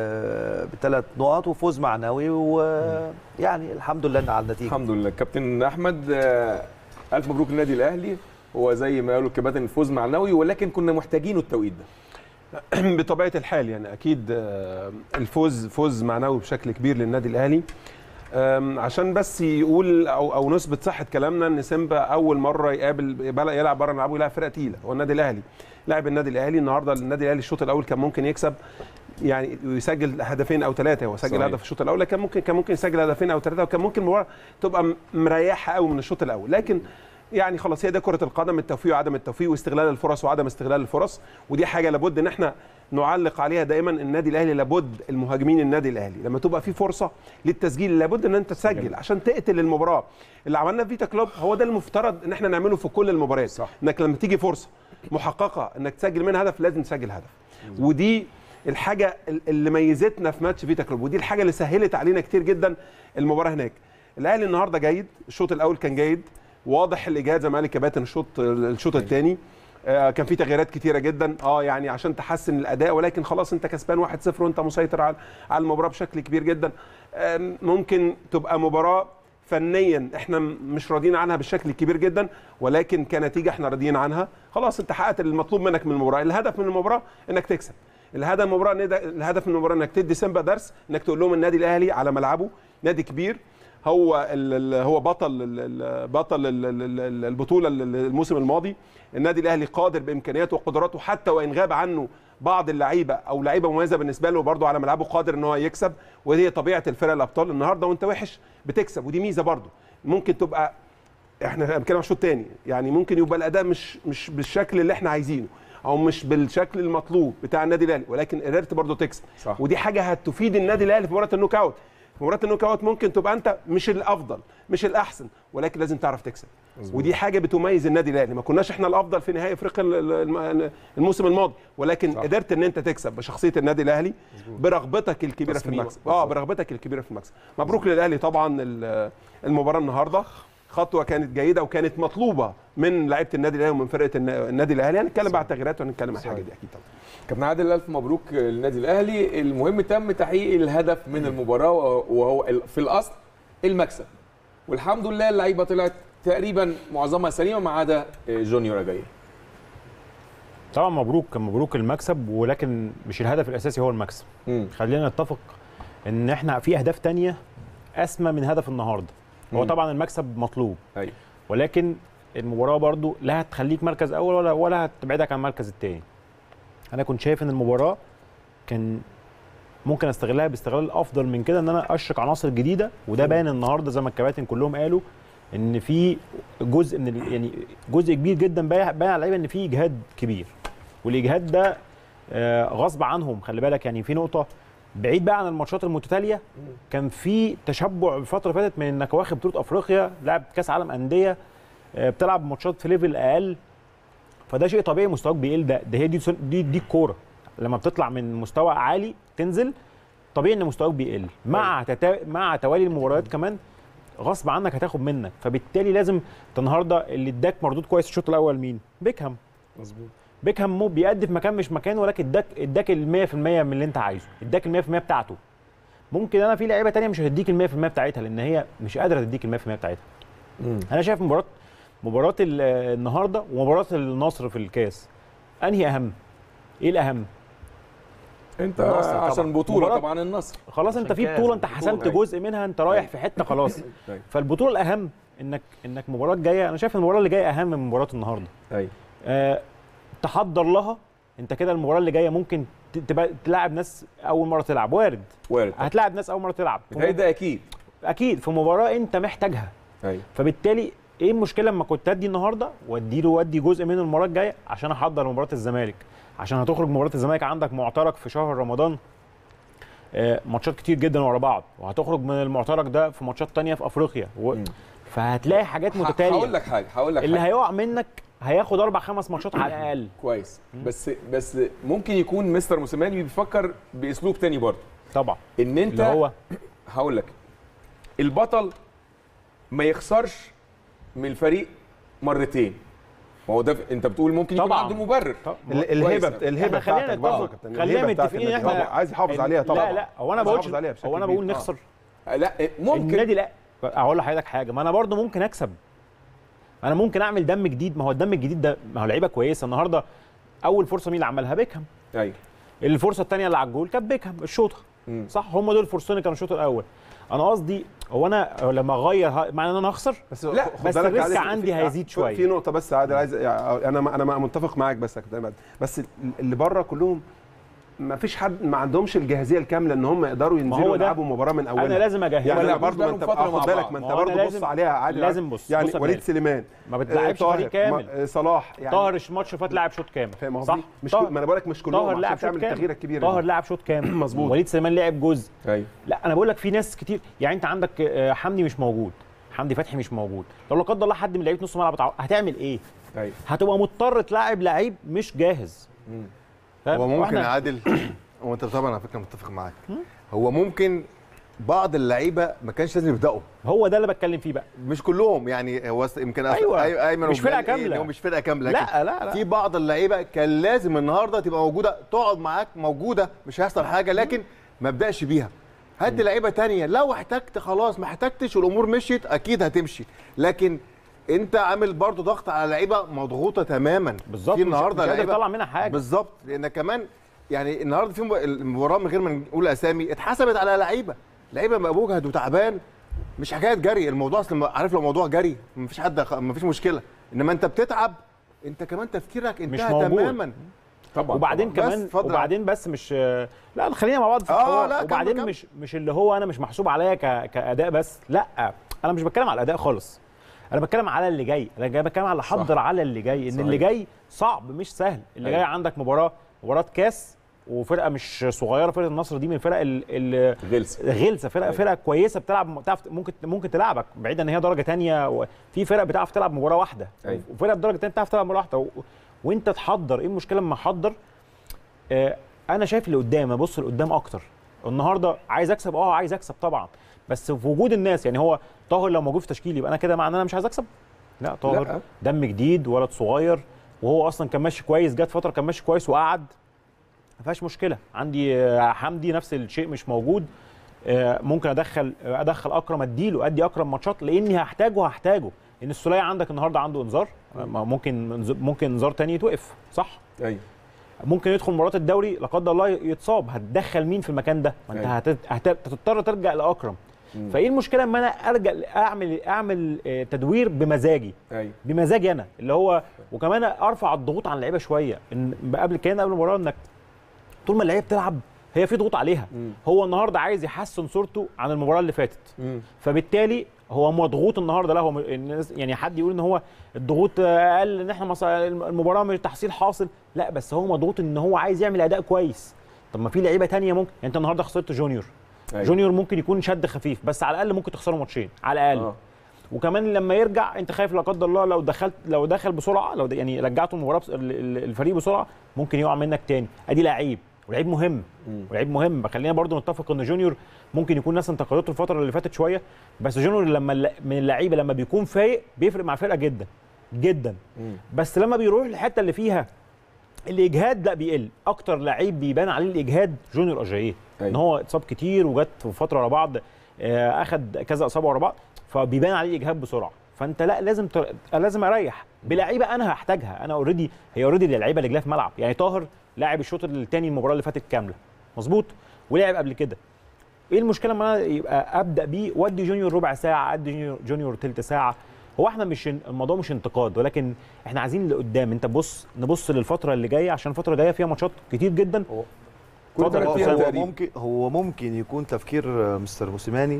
بثلاث نقط وفوز معنوي ويعني الحمد لله على النتيجه الحمد لله كابتن احمد آه، الف مبروك النادي الاهلي هو زي ما قالوا الكباتن الفوز معنوي ولكن كنا محتاجينه التوقيت ده بطبيعه الحال يعني اكيد آه، الفوز فوز معنوي بشكل كبير للنادي الاهلي آم، عشان بس يقول او او نثبت صحه كلامنا ان سيمبا اول مره يقابل بل- يلعب بره ملعبه يلعب فرقه تقيله هو النادي الاهلي لعب النادي الاهلي النهارده النادي الاهلي الشوط الاول كان ممكن يكسب يعني يسجل هدفين او ثلاثه هو سجل صحيح. هدف في الشوط الاول كان ممكن كان ممكن يسجل هدفين او ثلاثه وكان ممكن المباراه تبقى م- مريحه قوي من الشوط الاول لكن يعني خلاص هي ده كره القدم التوفيق وعدم التوفيق واستغلال الفرص وعدم استغلال الفرص ودي حاجه لابد ان احنا نعلق عليها دائما النادي الاهلي لابد المهاجمين النادي الاهلي لما تبقى في فرصه للتسجيل لابد ان انت تسجل عشان تقتل المباراه اللي عملناه في فيتا كلوب هو ده المفترض ان احنا نعمله في كل المباريات صح. انك لما تيجي فرصه محققه انك تسجل منها هدف لازم تسجل هدف ودي الحاجه اللي ميزتنا في ماتش فيتا كلوب ودي الحاجه اللي سهلت علينا كتير جدا المباراه هناك الاهلي النهارده جيد الشوط الاول كان جيد واضح الاجهاد زي ما قال الكباتن الشوط الشوط الثاني آه، كان في تغييرات كتيره جدا اه يعني عشان تحسن الاداء ولكن خلاص انت كسبان 1-0 وانت مسيطر على على المباراه بشكل كبير جدا آم، ممكن تبقى مباراه فنيا احنا م- مش راضيين عنها بالشكل الكبير جدا ولكن كنتيجه احنا راضيين عنها خلاص انت حققت المطلوب منك من المباراه الهدف من المباراه انك تكسب الهدف من المباراه الهدف من المباراه انك تدي سيمبا درس انك تقول لهم النادي الاهلي على ملعبه نادي كبير هو ال ال هو بطل ال ال بطل ال ال ال البطوله ال- ال- الموسم الماضي النادي الاهلي قادر بامكانياته وقدراته حتى وان غاب عنه بعض اللعيبه او لعيبه مميزه بالنسبه له برضه على ملعبه قادر ان هو يكسب ودي هي طبيعه الفرق الابطال النهارده وانت وحش بتكسب ودي ميزه برضه ممكن تبقى احنا بنتكلم عن الشوط الثاني يعني ممكن يبقى الاداء مش مش بالشكل اللي احنا عايزينه او مش بالشكل المطلوب بتاع النادي الاهلي ولكن قدرت برضه تكسب صح. ودي حاجه هتفيد النادي الاهلي في مباراه النوك اوت في مباراه النوك اوت ممكن تبقى انت مش الافضل مش الاحسن ولكن لازم تعرف تكسب ودي حاجه بتميز النادي الاهلي ما كناش احنا الافضل في نهائي افريقيا ال- ال- الموسم الماضي ولكن صح. قدرت ان انت تكسب بشخصيه النادي الاهلي برغبتك الكبيره في تصميمك. المكسب اه برغبتك الكبيره في المكسب مبروك للاهلي طبعا ال- المباراه النهارده خطوه كانت جيده وكانت مطلوبه من لعيبه النادي الاهلي ومن فرقه النا- النادي الاهلي هنتكلم بعد التغييرات وهنتكلم عن الحاجه دي اكيد طبعا كابتن عادل الف مبروك للنادي الاهلي المهم تم تحقيق الهدف من المباراه وهو ال- في الاصل المكسب والحمد لله اللعيبه طلعت تقريبا معظمها سليمه ما عدا جونيور اجاي طبعا مبروك مبروك المكسب ولكن مش الهدف الاساسي هو المكسب خلينا نتفق ان احنا في اهداف تانية اسمى من هدف النهارده هو مم. طبعا المكسب مطلوب ايوه ولكن المباراه برضو لا هتخليك مركز اول ولا ولا هتبعدك عن المركز الثاني انا كنت شايف ان المباراه كان ممكن استغلها باستغلال افضل من كده ان انا اشرك عناصر جديده وده باين النهارده زي ما الكباتن كلهم قالوا ان في جزء من ال- يعني جزء كبير جدا باين باين على اللعيبه ان في اجهاد كبير والاجهاد ده آه، غصب عنهم خلي بالك يعني في نقطه بعيد بقى عن الماتشات المتتاليه كان في تشبع الفتره اللي فاتت من انك واخد بطوله افريقيا لاعب كاس عالم انديه آه، بتلعب ماتشات في ليفل اقل فده شيء طبيعي مستواك بيقل ده ده هي دي دي, دي الكوره لما بتطلع من مستوى عالي تنزل طبيعي ان مستواك بيقل مع تتا... مع توالي المباريات كمان غصب عنك هتاخد منك فبالتالي لازم انت النهارده اللي اداك مردود كويس الشوط الاول مين بيكهام مظبوط بيكهام مو بيأدي في مكان مش مكانه ولكن اداك اداك ال 100% من اللي انت عايزه اداك ال 100% بتاعته ممكن انا في لعيبه تانية مش هتديك ال 100% بتاعتها لان هي مش قادره تديك ال 100% بتاعتها انا شايف مباراه مباراه ال- النهارده ومباراه النصر في الكاس انهي اهم ايه الاهم انت النصر طبعاً. عشان بطوله مباراة- طبعا النصر خلاص انت في كاس، بطوله انت بطولة. حسمت جزء منها انت رايح في حته خلاص أيوة. فالبطوله الاهم انك انك المباراه الجايه انا شايف المباراه اللي جايه اهم من مباراه النهارده ايوه آه تحضر لها انت كده المباراه اللي جايه ممكن ت- تبقى تلاعب ناس اول مره تلعب وارد وارد هتلاعب ناس اول مره تلعب بتهيألي ده اكيد اكيد في مباراه انت محتاجها ايوه فبالتالي ايه المشكله لما كنت ادي النهارده وادي له وادي جزء منه المباراه الجايه عشان احضر مباراه الزمالك عشان هتخرج مباراه الزمالك عندك معترك في شهر رمضان آه، ماتشات كتير جدا ورا بعض وهتخرج من المعترك ده في ماتشات تانية في افريقيا و... مم. فهتلاقي حاجات هقول متتاليه لك حاجه هقول لك اللي حاجة. هيقع منك هياخد اربع خمس ماتشات على الاقل كويس بس بس ممكن يكون مستر موسيماني بيفكر باسلوب تاني برضه طبعا ان انت اللي هو هقول لك البطل ما يخسرش من الفريق مرتين ما هو ده ف- انت بتقول ممكن يكون طبعا. عنده مبرر طب- ال- كويس الهبه أوي. الهبه احنا خلينا بتاعتك برضه يا نتفق كابتن خلينا الهبة بتاعت متفقين ان النادي. احنا طبعا عايز يحافظ إن- عليها طبعا لا لا هو انا عايز بقولش يحافظ عليها بشكل هو انا كبير. بقول آه. نخسر لا ممكن النادي لا اقول لحضرتك حاجه ما انا برضو ممكن اكسب انا ممكن اعمل دم جديد ما هو الدم الجديد ده ما هو لعيبه كويسه النهارده اول فرصه مين اللي عملها بيكهام ايوه الفرصه الثانيه اللي على الجول كانت بيكهام الشوطه مم. صح هم دول الفرصتين اللي كانوا الشوط الاول انا قصدي هو انا لما اغير ه- معنى ان انا هخسر بس لا، خد بس بالك الريسك عادل، عندي في- هيزيد في- شوية. في نقطه بس عادل عايز يعني انا انا متفق معاك بس يا كابتن عماد. بس اللي بره كلهم ما فيش حد ما عندهمش الجهازيه الكامله ان هم يقدروا هو ينزلوا ده. يلعبوا مباراه من اولها انا لازم اجهز يعني ولا أنا برضه ما بقالهم انت فترة آه، مع خد بالك بعض. ما انت ما هو برضه أنا بص لازم- عليها عادل لازم بص- يعني بص يا وليد بلال. سليمان ما بتلعبش آه، فريق طاهر، كامل. ما- آه، صلاح يعني طاهر الماتش فات لاعب شوط كامل فاهم صح قصدي مش طاهر- كل- ما انا بقول لك مش كلهم طاهر عشان لاعب شوط تعمل كامل التغيير الكبير طاهر ده. لاعب شوط كامل مظبوط. وليد سليمان لعب جزء ايوه لا انا بقول لك في ناس كتير يعني انت عندك آه، حمدي مش موجود حمدي فتحي مش موجود لو لا قدر الله حد من لعيبه نص الملعب اتعور، هتعمل ايه ايوه هتبقى مضطر تلاعب لعيب مش جاهز فاهم؟ هو ممكن وإحنا- عادل وانت طبعا على فكره متفق معاك هو ممكن بعض اللعيبه ما كانش لازم يبداوا هو ده اللي بتكلم فيه بقى مش كلهم يعني هو أصل يمكن أصل أيوة. أي- ايمن مش وبلال فرقة إيه، كاملة. إن هو مش فرقه كامله لا، لكن لا، لا. في بعض اللعيبه كان لازم النهارده تبقى موجوده تقعد معاك موجوده مش هيحصل حاجه لكن ما ابداش بيها هات لعيبه تانية لو احتجت خلاص ما احتجتش والامور مشيت اكيد هتمشي لكن انت عامل برضو ضغط على لعيبه مضغوطه تماما بالظبط في مش- النهارده مش قادر لعيبة- يطلع منها حاجه بالظبط لان كمان يعني النهارده في مب- المباراه من غير ما نقول اسامي اتحسبت على لعيبه لعيبه بقى مجهد وتعبان مش حكايه جري الموضوع اصل عارف لو موضوع جري مفيش حد خ- مفيش مشكله انما انت بتتعب انت كمان تفكيرك انتهى موجود. تماما طبعا وبعدين طبعاً. بس كمان اتفضل. وبعدين بس مش لا خلينا مع بعض في آه، الحوار. لا، كمل، وبعدين كمل. مش مش اللي هو انا مش محسوب عليا ك... كاداء بس لا انا مش بتكلم على الاداء خالص انا بتكلم على اللي جاي انا جاي بتكلم على حضر على اللي جاي ان صحيح. اللي جاي صعب مش سهل اللي أيوة. جاي عندك مباراه مباراه كاس وفرقه مش صغيره فرقه النصر دي من الفرق ال- ال- غلس غلسه فرقه فرقه كويسه بتلعب بتعرف ممكن ممكن تلعبك بعيدا ان هي درجه تانية وفي فرق بتعرف تلعب مباراه واحده أيوة. وفرق الدرجه الثانيه بتعرف تلعب مباراه واحده و... وانت تحضر ايه المشكله لما احضر آه انا شايف اللي قدام ابص لقدام اكتر النهارده عايز اكسب اه عايز اكسب طبعا بس في وجود الناس يعني هو طاهر لو موجود في تشكيلي يبقى انا كده معناه انا مش عايز اكسب لا طاهر لا. دم جديد ولد صغير وهو اصلا كان ماشي كويس جت فتره كان ماشي كويس وقعد ما فيهاش مشكله عندي آه، حمدي نفس الشيء مش موجود آه، ممكن ادخل آه، ادخل اكرم اديله ادي اكرم ماتشات لاني هحتاجه هحتاجه ان السوليه عندك النهارده عنده انذار آه، ما ممكن ممكن انذار تاني يتوقف صح ايوه ممكن يدخل مباراه الدوري لا قدر الله يتصاب هتدخل مين في المكان ده ما انت أيوة. هت- هت- هتضطر ترجع لاكرم مم. فايه المشكله اما انا ارجع اعمل اعمل آه، تدوير بمزاجي ايوه بمزاجي انا اللي هو وكمان ارفع الضغوط عن اللعيبه شويه ان قبل كان قبل المباراه انك طول ما اللعيبه بتلعب هي في ضغوط عليها مم. هو النهارده عايز يحسن صورته عن المباراه اللي فاتت مم. فبالتالي هو مضغوط النهارده لا هو م- الناس يعني حد يقول ان هو الضغوط اقل ان احنا مثلا المباراه مش تحصيل حاصل لا بس هو مضغوط ان هو عايز يعمل اداء كويس طب ما في لعيبه تانية ممكن يعني انت النهارده خسرت جونيور أيوة. جونيور ممكن يكون شد خفيف بس على الاقل ممكن تخسروا ماتشين على الاقل آه. وكمان لما يرجع انت خايف لا قدر الله لو دخلت لو دخل بسرعه لو د- يعني رجعته المباراه بس- ال- ال- الفريق بسرعه ممكن يقع منك تاني ادي لعيب ولعيب مهم ولعيب مهم خلينا برضو نتفق ان جونيور ممكن يكون ناس انتقدته الفتره اللي فاتت شويه بس جونيور لما الل- من اللعيبه لما بيكون فايق بيفرق مع الفرقه جدا جدا بس لما بيروح الحته اللي فيها الاجهاد لا بيقل اكتر لعيب بيبان عليه الاجهاد جونيور اجاييه أيوة. ان هو اتصاب كتير وجت في فتره ورا بعض آه، اخد كذا اصابه ورا بعض فبيبان عليه الاجهاد بسرعه فانت لا لازم تر... لازم اريح بلعيبه انا هحتاجها انا اوريدي هي اوريدي اللعيبه اللي جايه في ملعب يعني طاهر لاعب الشوط الثاني المباراه اللي فاتت كامله مظبوط ولعب قبل كده ايه المشكله لما انا يبقى ابدا بيه وادي جونيور ربع ساعه ادي جونيور, جونيور تلت ساعه هو احنا مش الموضوع مش انتقاد ولكن احنا عايزين لقدام انت بص نبص للفتره اللي جايه عشان الفتره الجايه فيها ماتشات كتير جدا كل اتفضل فرق يا فيها هو تقريبا. ممكن هو ممكن يكون تفكير آه، مستر موسيماني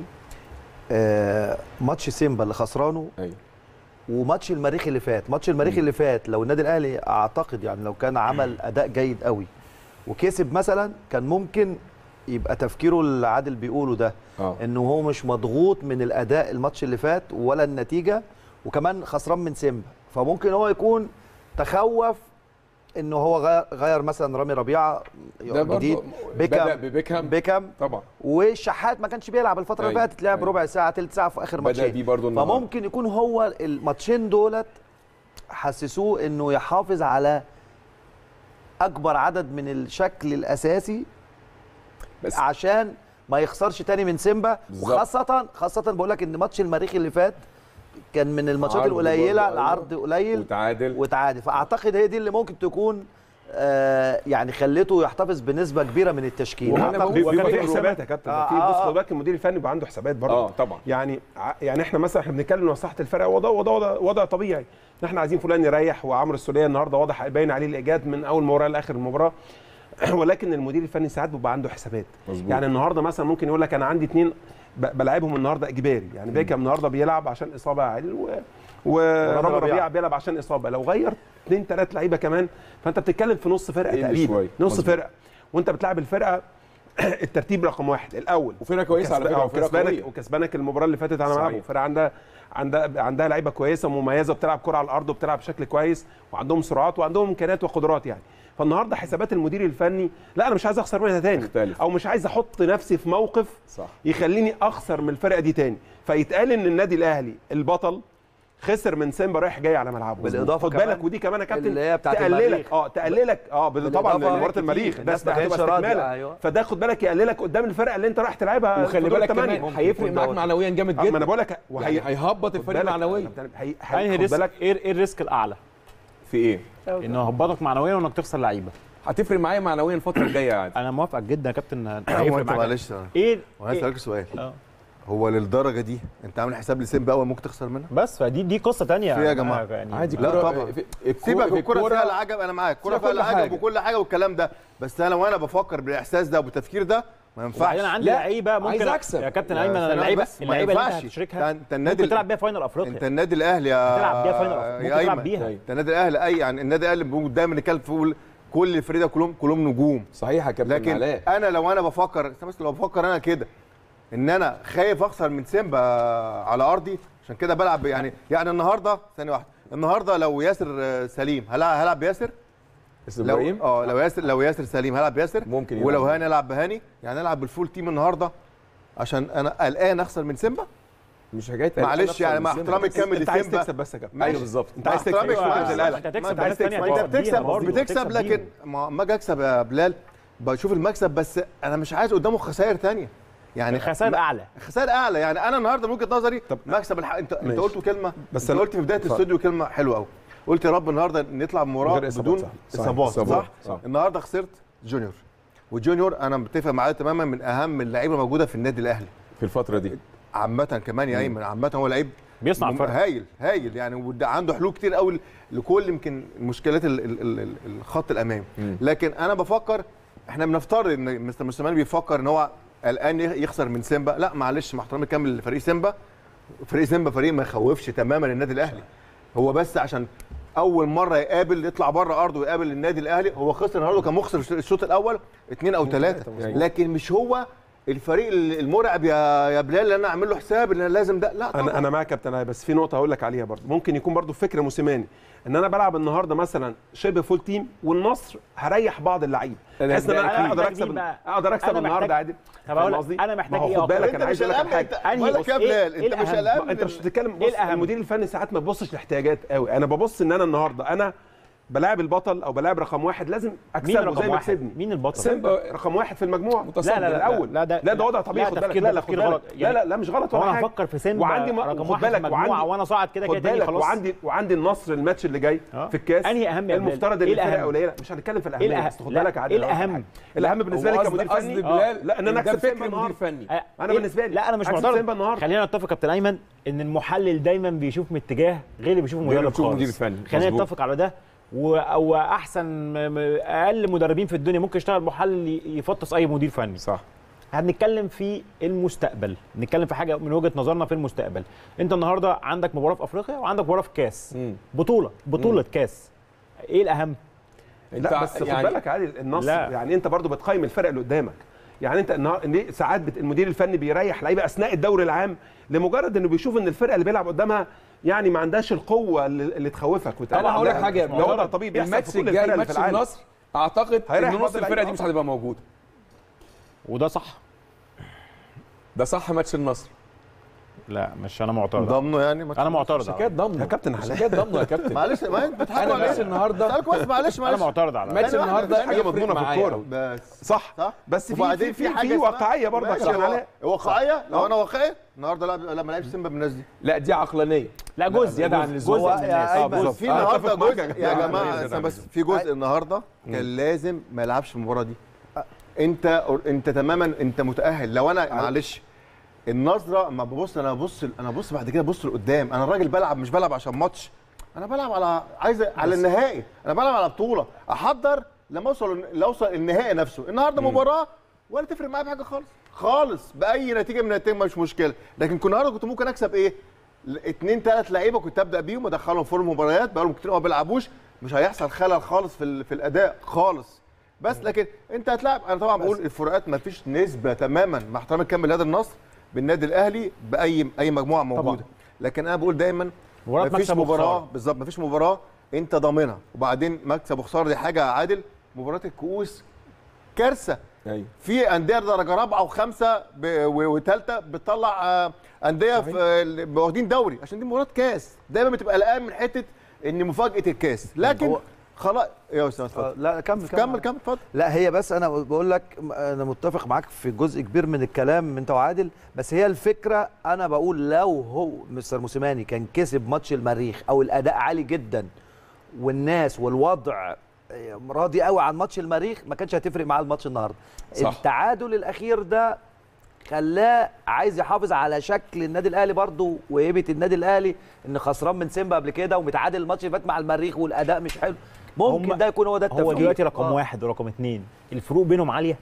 آه، ماتش سيمبا اللي خسرانه ايوه وماتش المريخ اللي فات ماتش المريخ اللي فات لو النادي الاهلي اعتقد يعني لو كان عمل اداء جيد قوي وكسب مثلا كان ممكن يبقى تفكيره اللي عادل بيقوله ده اه انه هو مش مضغوط من الاداء الماتش اللي فات ولا النتيجه وكمان خسران من سيمبا فممكن هو يكون تخوف انه هو غير, غير مثلا رامي ربيعه ده برضه جديد بدأ بيكام ببيكهام بيكام طبعا والشحات ما كانش بيلعب الفتره اللي أيوة، فاتت لعب أيوة. ربع ساعه ثلث ساعه في اخر بدأ ماتشين بيه برضه النهارده فممكن يكون هو الماتشين دولت حسسوه انه يحافظ على اكبر عدد من الشكل الاساسي بس عشان ما يخسرش تاني من سيمبا بالظبط. وخاصه خاصه بقول لك ان ماتش المريخ اللي فات كان من الماتشات عرض القليله برضه، العرض قليل وتعادل وتعادل فاعتقد هي دي اللي ممكن تكون آه يعني خلته يحتفظ بنسبه كبيره من التشكيل وأنا أعتقد- بقول- بيبقى وكان في في حسابات يا كابتن آه، في آه، بص آه. خد بالك المدير الفني بيبقى عنده حسابات برضه اه طبعا يعني ع- يعني احنا مثلا احنا بنتكلم مصلحه الفرقه وضع وضع وضع, وضع طبيعي ان احنا عايزين فلان يريح وعمرو السوليه النهارده واضح باين عليه الايجاد من اول مباراه لاخر المباراه ولكن المدير الفني ساعات بيبقى عنده حسابات مظبوط. يعني النهارده مثلا ممكن يقول لك انا عندي اثنين بلعبهم النهارده اجباري يعني بيكام النهارده بيلعب عشان اصابه عادل و... ورامي ربيعة. ربيعه بيلعب عشان اصابه لو غير اثنين ثلاث لعيبه كمان فانت بتتكلم في نص فرقه قل تقريبا شوية. نص مظبوط. فرقه وانت بتلعب الفرقه الترتيب رقم واحد الاول وفرقه كويسه على فكره وفرقه وكسبانك قويه وكسبانك المباراه اللي فاتت على صحيح. ملعبه فرقه عندها عندها عندها لعيبه كويسه مميزه وبتلعب كره على الارض وبتلعب بشكل كويس وعندهم سرعات وعندهم امكانيات وقدرات يعني فالنهارده حسابات المدير الفني لا انا مش عايز اخسر منها تاني تختلف. او مش عايز احط نفسي في موقف صح يخليني اخسر من الفرقه دي تاني فيتقال ان النادي الاهلي البطل خسر من سيمبا رايح جاي على ملعبه بالإضافة خد بالك كمان ودي كمان يا كابتن اللي هي بتاعت تقللك المريخ. اه تقللك اه بال- طبعا بالإضافة مباراه كتير. المريخ الناس ده ما كانتش هتبقى راضية. استكمالا أيوة. فده خد بالك يقللك قدام الفرقه اللي انت رايح تلعبها وخلي في دور بالك الثمانية. كمان هيفرق يكون معاك دوت. معنويا جامد آه، ما انا جدا بقول لك وهي يعني هيهبط خد الفريق بالك- معنويا هي- انهي هي- خد ريسك بالك ايه ايه الريسك الاعلى في ايه انه هبطك معنويا وانك تخسر لعيبه هتفرق معايا معنويا الفتره الجايه عادي انا موافقك جدا يا كابتن هو هيفرق انت معاك معلش ايه وانا إيه؟ اسالك سؤال آه. هو للدرجه دي انت عامل حساب لسيمبا اول ممكن تخسر منها بس فدي دي قصه تانية في إيه يا جماعة؟ يعني عادي لا الكرة- طبعا. في- الكرة- سيبك في الكوره فيها العجب انا معاك الكوره فيها فيها كل العجب حاجة. وكل حاجه والكلام ده بس انا وانا بفكر بالاحساس ده وبالتفكير ده ما وبعدين ينفعش عندي لا، لعيبه ممكن عايز أكسب. يا كابتن يا ايمن سلام اللعيبه بس، ما اللعيبه اللي انت ينفعش. هتشاركها ده انت النادي ممكن تلعب بيها فاينل افريقيا انت النادي الاهلي يا هتلعب بيها فاينل أفريقيا. يا ممكن تلعب أيمن. بيها. انت النادي الاهلي اي يعني النادي الاهلي بنقول- دايما نتكلم في كل الفريق كلهم كلهم نجوم صحيح يا كابتن لكن علاء انا لو انا بفكر بس لو بفكر انا كده ان انا خايف اخسر من سيمبا على ارضي عشان كده بلعب يعني يعني النهارده ثانيه واحده النهارده لو ياسر آه، سليم هلعب هلعب بياسر بس لو ابراهيم اه لو ياسر لو ياسر سليم هلعب بياسر ممكن يلعب. ولو هاني العب بهاني يعني العب بالفول تيم النهارده عشان انا قلقان اخسر من سيمبا مش حكايه معلش يعني مع احترامي الكامل انت عايز لسيمبا تكسب بس يا كابتن ايوه بالظبط انت عايز مع تكسب احترامي مش شوية. لا لا انت ما هتكسب انت عايز بناس تانية تكسب ما هتقف انت بيها بتكسب برضه، بتكسب هتكسب لكن ما ما اجي اكسب يا بلال بشوف المكسب بس انا مش عايز قدامه خسائر تانية يعني خسائر اعلى خسائر اعلى يعني انا النهارده من وجهه نظري طب مكسب الحق انت انت ماشي. قلت كلمه بس بس انت أنا- قلت في بدايه اتفضل. الاستوديو كلمه حلوه قوي قلت يا رب النهارده نطلع من بمباراه غير إصابات، بدون صح. صح. اصابات إصابات، صح؟, صح. النهارده خسرت جونيور وجونيور انا متفق معاه تماما من اهم اللعيبه الموجوده في النادي الاهلي في الفتره دي عامه كمان يا ايمن عامه هو لعيب بيصنع مم- فرق. هايل هايل يعني وده عنده حلول كتير قوي لكل يمكن مشكلات ال- ال- ال- ال- الخط الامامي مم. لكن انا بفكر احنا بنفترض ان مستر موسيماني بيفكر ان هو الان يخسر من سيمبا لا معلش مع احترامي كامل لفريق سيمبا فريق سيمبا فريق ما يخوفش تماما النادي الاهلي هو بس عشان اول مره يقابل يطلع بره ارضه ويقابل النادي الاهلي هو خسر النهارده كان مخسر الشوط الاول اثنين او ثلاثه لكن مش هو الفريق المرعب يا يا بلال اللي انا اعمل له حساب ان أنا لازم ده لا طبعا انا انا معاك يا كابتن علي بس في نقطه هقول لك عليها برضه ممكن يكون برضه فكر موسيماني ان انا بلعب النهارده مثلا شبه فول تيم والنصر هريح بعض اللعيبه ده- بحيث ان ده انا أكيد. اقدر محتاج اكسب مين بقى؟ اقدر اكسب أنا النهارده محتاج- عادي طب فاهم أقول لك، قصدي؟ أنا محتاج ما هو إيه خد أكتر؟ بالك انت انا عايز مش اقول لك قلقان حاجه انت أنهي بالك يا بص، إيه- بلال إيه انت مش الأهم؟ قلقان انت مش بتتكلم إيه بص الأهم؟ المدير الفني ساعات ما بيبصش لاحتياجات قوي انا ببص ان انا النهارده انا بلاعب البطل او بلاعب رقم واحد لازم مين اكسبه رقم زي ما واحد؟ كسبني مين البطل؟ سيمبا رقم واحد في المجموعه متصدر. لا لا لا الاول لا ده لا ده وضع طبيعي لا، خد بالك تفكير لا ده لا خد تفكير بالك غلط. لا لا لا مش غلط هو ولا انا حاجه هفكر في سيمبا وعندي م- رقم خد واحد في بالك المجموعه وعندي وانا صاعد كده كده خد تاني بالك خلاص وعندي وعندي النصر الماتش اللي جاي آه. في الكاس أنهي أهم يا بلال؟ المفترض إيه ان الفرقه الأهم؟ قليله مش هنتكلم في إيه الاهميه الأهم؟ بس خد لا، بالك عادي إيه أقول لك الأهم؟ حاجة. الاهم بالنسبه لي هو كمدير قصد- قصد فني بلال لا ان انا ده اكسب فكر سيمبا مدير النهارده فني آه، انا إيه؟ بالنسبه لي لا انا مش أكسب معترض سيمبا النهارده خلينا نتفق كابتن ايمن ان المحلل دايما بيشوف من اتجاه غير اللي بيشوفه غير اللي المدرب بيشوفه خالص مدير فني. خلينا مظبوط. نتفق على ده و... او احسن م- م- اقل مدربين في الدنيا ممكن يشتغل محلل ي- يفطس اي مدير فني صح هنتكلم في المستقبل نتكلم في حاجه من وجهه نظرنا في المستقبل انت النهارده عندك مباراه في افريقيا وعندك مباراه في كاس مم. بطوله بطوله كاس ايه الاهم لا بس خد بالك عادي النصر لا. يعني انت برضو بتقيم الفرق اللي قدامك يعني انت النهار- ليه ساعات بت... المدير الفني بيريح لعيبه اثناء الدوري العام لمجرد انه بيشوف ان الفرقه اللي بيلعب قدامها يعني ما عندهاش القوه اللي, اللي تخوفك وتقلق. انا هقول لك لا، حاجه يا ده وضع بلال. طبيعي بيحصل الماتش في كل الجاي الفرق اللي في ماتش العالم النصر اعتقد هيريح ان بعض نص الفرقه اللعيبة دي مش طبعاً. هتبقى موجوده وده صح ده صح ماتش النصر لا مش انا معترض ضمنه يعني ما انا معترض على حكايه ده. ضمنه يا كابتن علاء. حكايه ضمنه يا كابتن معلش ما انت بتضحكوا انا عليا ماتش النهارده اسالك بس معلش انا معلش معترض على ده. ماتش ثانية واحدة، النهارده بس حاجة مضمونة في معايا الكورة. أوي. بس صح صح بس في وبعدين في في, حاجة في اسمها- واقعيه برضه يا ماشي، كابتن هو- علاء واقعيه لو انا واقعي النهارده لعب لما لعب سيمبا بالناس دي لا دي عقلانيه لا جزء زيادة عن اللزوم. جزء هو من يا الناس أيمن، آه، بالظبط. في آه، النهارده أتفق معاك جزء يا يا كابتن. جماعه زيادة استنى عن بس في جزء النهارده كان لازم ما يلعبش المباراه دي انت انت تماما انت متاهل لو انا معلش النظره اما ببص انا ببص انا ببص بعد كده ببص لقدام انا الراجل بلعب مش بلعب عشان ماتش انا بلعب على عايز على النهائي انا بلعب على بطوله احضر لما اوصل لاوصل النهائي نفسه النهارده مباراه ولا تفرق معايا بحاجه خالص خالص باي نتيجه من النتائج مش مشكله لكن كنت النهارده كنت ممكن اكسب ايه اثنين ثلاث لعيبه كنت ابدا بيهم ادخلهم في المباريات بقالهم كتير ما بيلعبوش مش هيحصل خلل خالص في ال- في الاداء خالص بس لكن انت هتلاعب انا طبعا بقول الفروقات ما فيش نسبه تماما مع احترامي الكامل لهذا النصر بالنادي الاهلي باي اي مجموعه موجوده لكن انا بقول دايما مباراة ما فيش مكسب مباراه وخسارة. بالظبط ما فيش مباراه انت ضامنها وبعدين مكسب وخساره دي حاجه عادل مباراه الكؤوس كارثه ايوه في انديه درجه رابعه وخمسه وثالثه بتطلع آه، انديه في ال- واخدين دوري عشان دي مباراه كاس دايما بتبقى قلقان من حته ان مفاجاه الكاس لكن هو- خلاص يا استاذ آه، اتفضل لا كمل كمل كمل اتفضل لا هي بس انا بقول لك انا متفق معاك في جزء كبير من الكلام انت وعادل بس هي الفكره انا بقول لو هو مستر موسيماني كان كسب ماتش المريخ او الاداء عالي جدا والناس والوضع راضي قوي عن ماتش المريخ ما كانش هتفرق معاه الماتش النهارده صح. التعادل الاخير ده خلاه عايز يحافظ على شكل النادي الاهلي برضه وهيبه النادي الاهلي ان خسران من سيمبا قبل كده ومتعادل الماتش اللي فات مع المريخ والاداء مش حلو ممكن هم- ده يكون هو ده التفكير هو دلوقتي رقم آه. واحد ورقم اثنين الفروق بينهم عاليه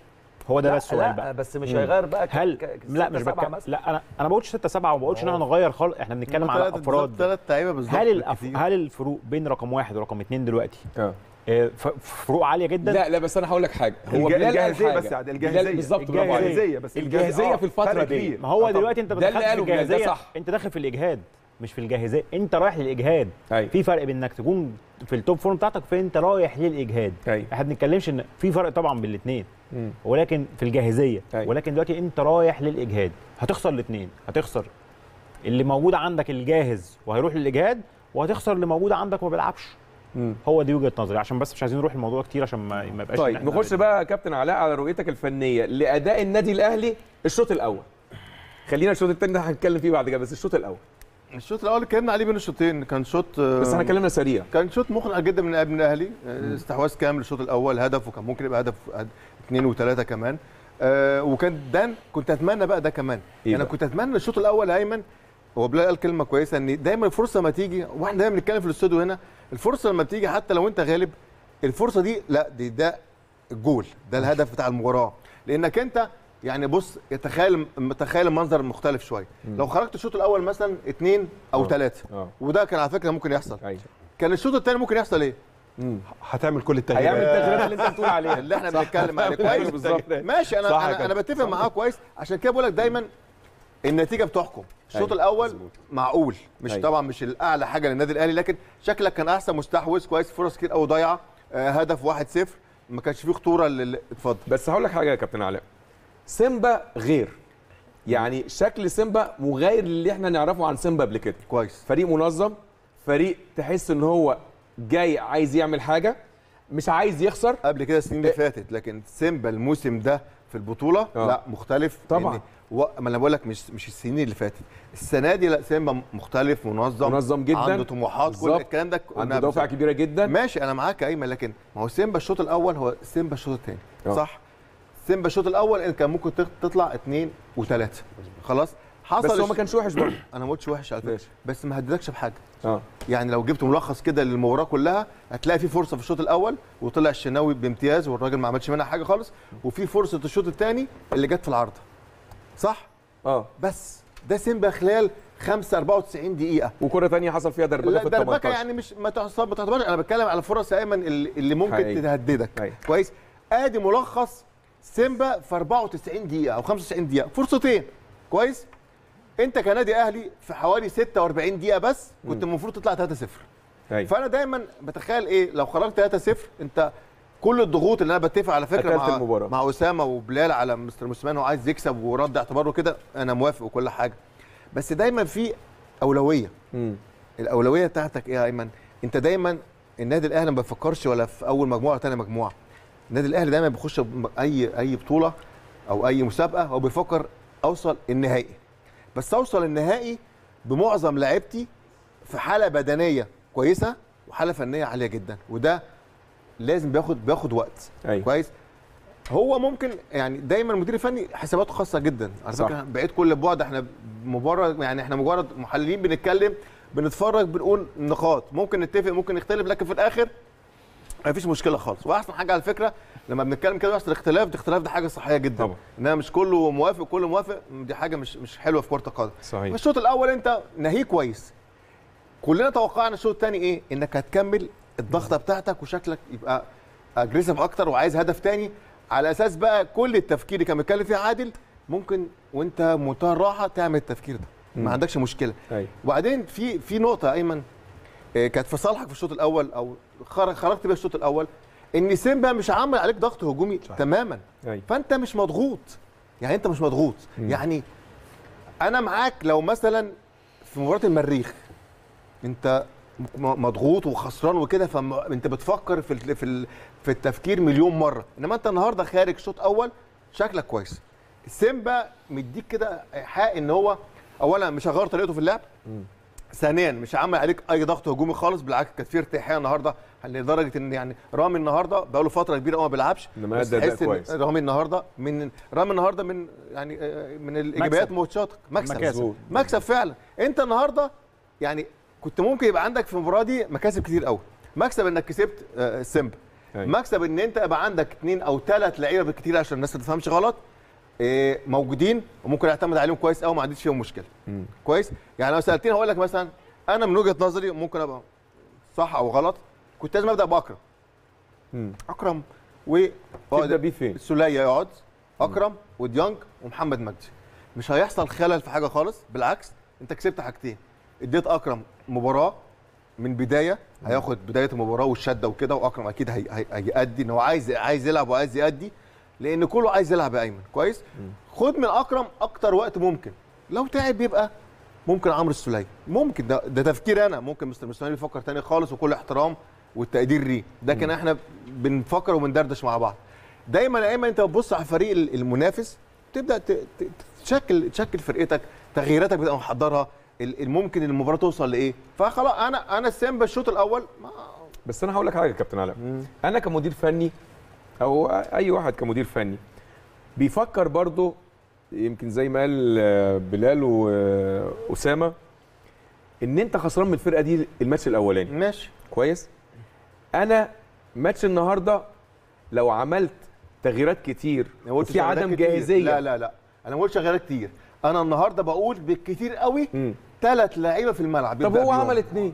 هو ده لا، بس السؤال لا بقى بس مش هيغير بقى ك- هل ك- لا ستة مش سبعة بتكلم مثلا. لا انا انا ما بقولش 6 7 وما بقولش ان احنا نغير خالص احنا بنتكلم على افراد ثلاث لعيبه بالظبط هل الأف... بالكتير. هل الفروق بين رقم واحد ورقم اثنين دلوقتي اه آه، ف- فروق عاليه جدا لا لا بس انا هقول لك حاجه هو الج- بلال قال الجاهزيه حاجة. بس يا عادل، بلال الجاهزيه بالظبط برافو عليك. الجاهزيه بس الجاهزية آه، في الفترة فرق دي. كبير. ما هو آه، دلوقتي انت ما ده اللي دخلتش في قاله بلال، ده الجاهزيه صح. انت داخل في الاجهاد مش في الجاهزيه انت رايح للاجهاد أيوة. في فرق بين انك تكون في التوب فورم بتاعتك وفين انت رايح للاجهاد أيوة. احنا ما بنتكلمش ان في فرق طبعا بين الاثنين مم. ولكن في الجاهزيه أيوة. ولكن دلوقتي انت رايح للاجهاد هتخسر الاثنين هتخسر اللي موجود عندك الجاهز وهيروح للاجهاد وهتخسر اللي موجود عندك وما بيلعبش مم. هو دي وجهه نظري عشان بس مش عايزين نروح الموضوع كتير عشان ما, ما يبقاش إن طيب إحنا نخش بقى يا كابتن علاء على رؤيتك الفنيه لاداء النادي الاهلي الشوط الاول خلينا الشوط الثاني ده هنتكلم فيه بعد كده بس الشوط الاول الشوط الاول اتكلمنا عليه بين الشوطين كان شوط آه، بس احنا اتكلمنا سريع كان شوط مقنع جدا من ابن الاهلي آه، استحواذ كامل الشوط الاول هدف وكان ممكن يبقى هدف هد- اثنين وثلاثه كمان آه وكان ده كنت اتمنى بقى ده كمان إيه انا بقى؟ كنت اتمنى الشوط الاول يا ايمن هو بلال قال كلمه كويسه ان دايما الفرصه ما تيجي واحنا دايما بنتكلم في الاستوديو هنا الفرصه لما بتيجي حتى لو انت غالب الفرصه دي لا دي ده الجول ده الهدف بتاع المباراه لانك انت يعني بص تخيل تخيل المنظر مختلف شويه لو خرجت الشوط الاول مثلا اثنين او آه. ثلاثه اه وده كان على فكره ممكن يحصل ايوه كان الشوط الثاني ممكن يحصل ايه؟ هتعمل كل هيعمل التغييرات التغييرات اللي انت بتقول عليها اللي احنا بنتكلم عليه كويس بالظبط ماشي انا صح يا انا, أنا كابتن. بتفق معاه كويس عشان كده بقول لك دايما النتيجه بتحكم الشوط أيوة، الاول مظبوط. معقول مش أيوة. طبعا مش الاعلى حاجه للنادي الاهلي لكن شكلك كان احسن مستحوذ كويس فرص كتير قوي ضايعه آه، هدف 1-0 ما كانش فيه خطوره لل... اتفضل بس هقول لك حاجه يا كابتن علاء سيمبا غير يعني شكل سيمبا مغاير للي احنا نعرفه عن سيمبا قبل كده كويس فريق منظم فريق تحس ان هو جاي عايز يعمل حاجه مش عايز يخسر قبل كده السنين اللي فاتت لكن سيمبا الموسم ده في البطوله آه. لا مختلف طبعاً. لأن و... ما انا بقول لك مش مش السنين اللي فاتت السنه دي لا سيمبا مختلف منظم منظم جدا عنده طموحات كل بالظبط. الكلام ده عنده أنا دوافع كبيره جدا ماشي انا معاك يا ايمن لكن ما هو سيمبا الشوط الاول هو سيمبا الشوط الثاني آه. صح سيمبا الشوط الاول انت كان ممكن تخ- تطلع اثنين وثلاثه خلاص حصل بس هو الش- ما كانش وحش برضه انا ما قلتش وحش على فكره ماشي. بس ما هددكش بحاجه اه يعني لو جبت ملخص كده للمباراه كلها هتلاقي في فرصه في الشوط الاول وطلع الشناوي بامتياز والراجل ما عملش منها حاجه خالص وفي فرصه الشوط الثاني اللي جت في العارضه صح اه بس ده سيمبا خلال 5 94 دقيقه وكره ثانيه حصل فيها دربكه لا في ال دربكه 18 يعني مش ما تحسب ما تعتبرش انا بتكلم على فرص يا ايمن اللي, اللي ممكن حقيقي. تهددك أيوة. كويس ادي ملخص سيمبا في 94 دقيقه او 95 دقيقه فرصتين كويس انت كنادي اهلي في حوالي 46 دقيقه بس كنت المفروض تطلع 3-0 أيوة. فانا دايما بتخيل ايه لو خرجت 3-0 انت كل الضغوط اللي انا بتفق على فكره أكلت مع المباراة. مع اسامه وبلال على مستر موسيماني وعايز يكسب ورد اعتباره كده انا موافق وكل حاجه بس دايما في اولويه مم. الاولويه بتاعتك ايه يا ايمن انت دايما النادي الاهلي ما بيفكرش ولا في اول مجموعه ولا ثاني مجموعه النادي الاهلي دايما بيخش بم- اي اي بطوله او اي مسابقه هو بيفكر اوصل النهائي بس اوصل النهائي بمعظم لعيبتي في حاله بدنيه كويسه وحاله فنيه عاليه جدا وده لازم بياخد بياخد وقت أيوة. كويس هو ممكن يعني دايما المدير الفني حساباته خاصه جدا على صح. فكره بعيد كل البعد احنا مجرد يعني احنا مجرد محللين بنتكلم بنتفرج بنقول نقاط ممكن نتفق ممكن نختلف لكن في الاخر ما فيش مشكله خالص واحسن حاجه على فكره لما بنتكلم كده يحصل اختلاف الاختلاف ده حاجه صحيه جدا طبعا. انما مش كله موافق كله موافق دي حاجه مش مش حلوه في كره القدم صحيح الشوط الاول انت نهيه كويس كلنا توقعنا الشوط الثاني ايه انك هتكمل الضغطه بتاعتك وشكلك يبقى اجريسيف اكتر وعايز هدف تاني على اساس بقى كل التفكير اللي كان بيتكلم فيه عادل ممكن وانت منتهى الراحه تعمل التفكير ده ما عندكش مشكله ايوه وبعدين في في نقطه يا ايمن آه، كانت في صالحك في الشوط الاول او خرج خرجت بيها الشوط الاول ان سيمبا مش عامل عليك ضغط هجومي صحيح. تماما ايوه فانت مش مضغوط يعني انت مش مضغوط يعني انا معاك لو مثلا في مباراه المريخ انت م- مضغوط وخسران وكده فانت بتفكر في ال- في ال- في التفكير مليون مره انما انت النهارده خارج شوط اول شكلك كويس سيمبا مديك كده حق ان هو اولا مش هغير طريقته في اللعب ثانيا مش عامل عليك اي ضغط هجومي خالص بالعكس كانت في ارتياحيه النهارده لدرجه ان يعني رامي النهارده بقى له فتره كبيره قوي ما بيلعبش إنما بس أدى أداء تحس إن كويس. رامي النهارده من رامي النهارده من يعني آه، من الايجابيات ماتشاتك مكسب مكاسب. مكسب فعلا انت النهارده يعني كنت ممكن يبقى عندك في المباراه دي مكاسب كتير قوي مكسب انك كسبت آه، سيمبا أيوة. مكسب ان انت يبقى عندك اثنين او ثلاث لعيبه بالكتير عشان الناس ما تفهمش غلط إيه، موجودين وممكن اعتمد عليهم كويس قوي ما عنديش فيهم مشكله كويس يعني لو سالتني هقول لك مثلا انا من وجهه نظري ممكن ابقى صح او غلط كنت لازم ابدا باكرم مم. اكرم و تبدا بيه فين؟ السوليه يقعد اكرم وديانج ومحمد مجدي مش هيحصل خلل في حاجه خالص بالعكس انت كسبت حاجتين اديت اكرم مباراه من بدايه هياخد بدايه المباراه والشده وكده واكرم اكيد هي هي هيأدي ان هو عايز عايز يلعب وعايز يأدي لان كله عايز يلعب يا ايمن كويس خد من اكرم اكتر وقت ممكن لو تعب يبقى ممكن عمرو السوليه ممكن ده, ده تفكير انا ممكن مستر مستر بيفكر تاني خالص وكل احترام والتقدير ليه لكن احنا بنفكر وبندردش مع بعض دايما يا ايمن انت بتبص على الفريق المنافس تبدا ت- ت- تشكل تشكل فرقتك تغييراتك بتبقى محضرها ال- الممكن المباراه توصل لايه فخلاص انا انا السيمبا الشوط الاول ما بس انا هقول لك حاجه يا كابتن علاء انا كمدير فني او اي واحد كمدير فني بيفكر برضه يمكن زي ما قال آه، بلال واسامه ان انت خسران من الفرقه دي الماتش الاولاني ماشي كويس انا ماتش النهارده لو عملت تغييرات كتير أنا قلت وفي شغالات عدم كتير. جاهزيه لا لا لا انا ما قلتش شغالات كتير انا النهارده بقول بالكتير قوي مم. ثلاث لعيبه في الملعب طب يبدأ هو بيهم. عمل اتنين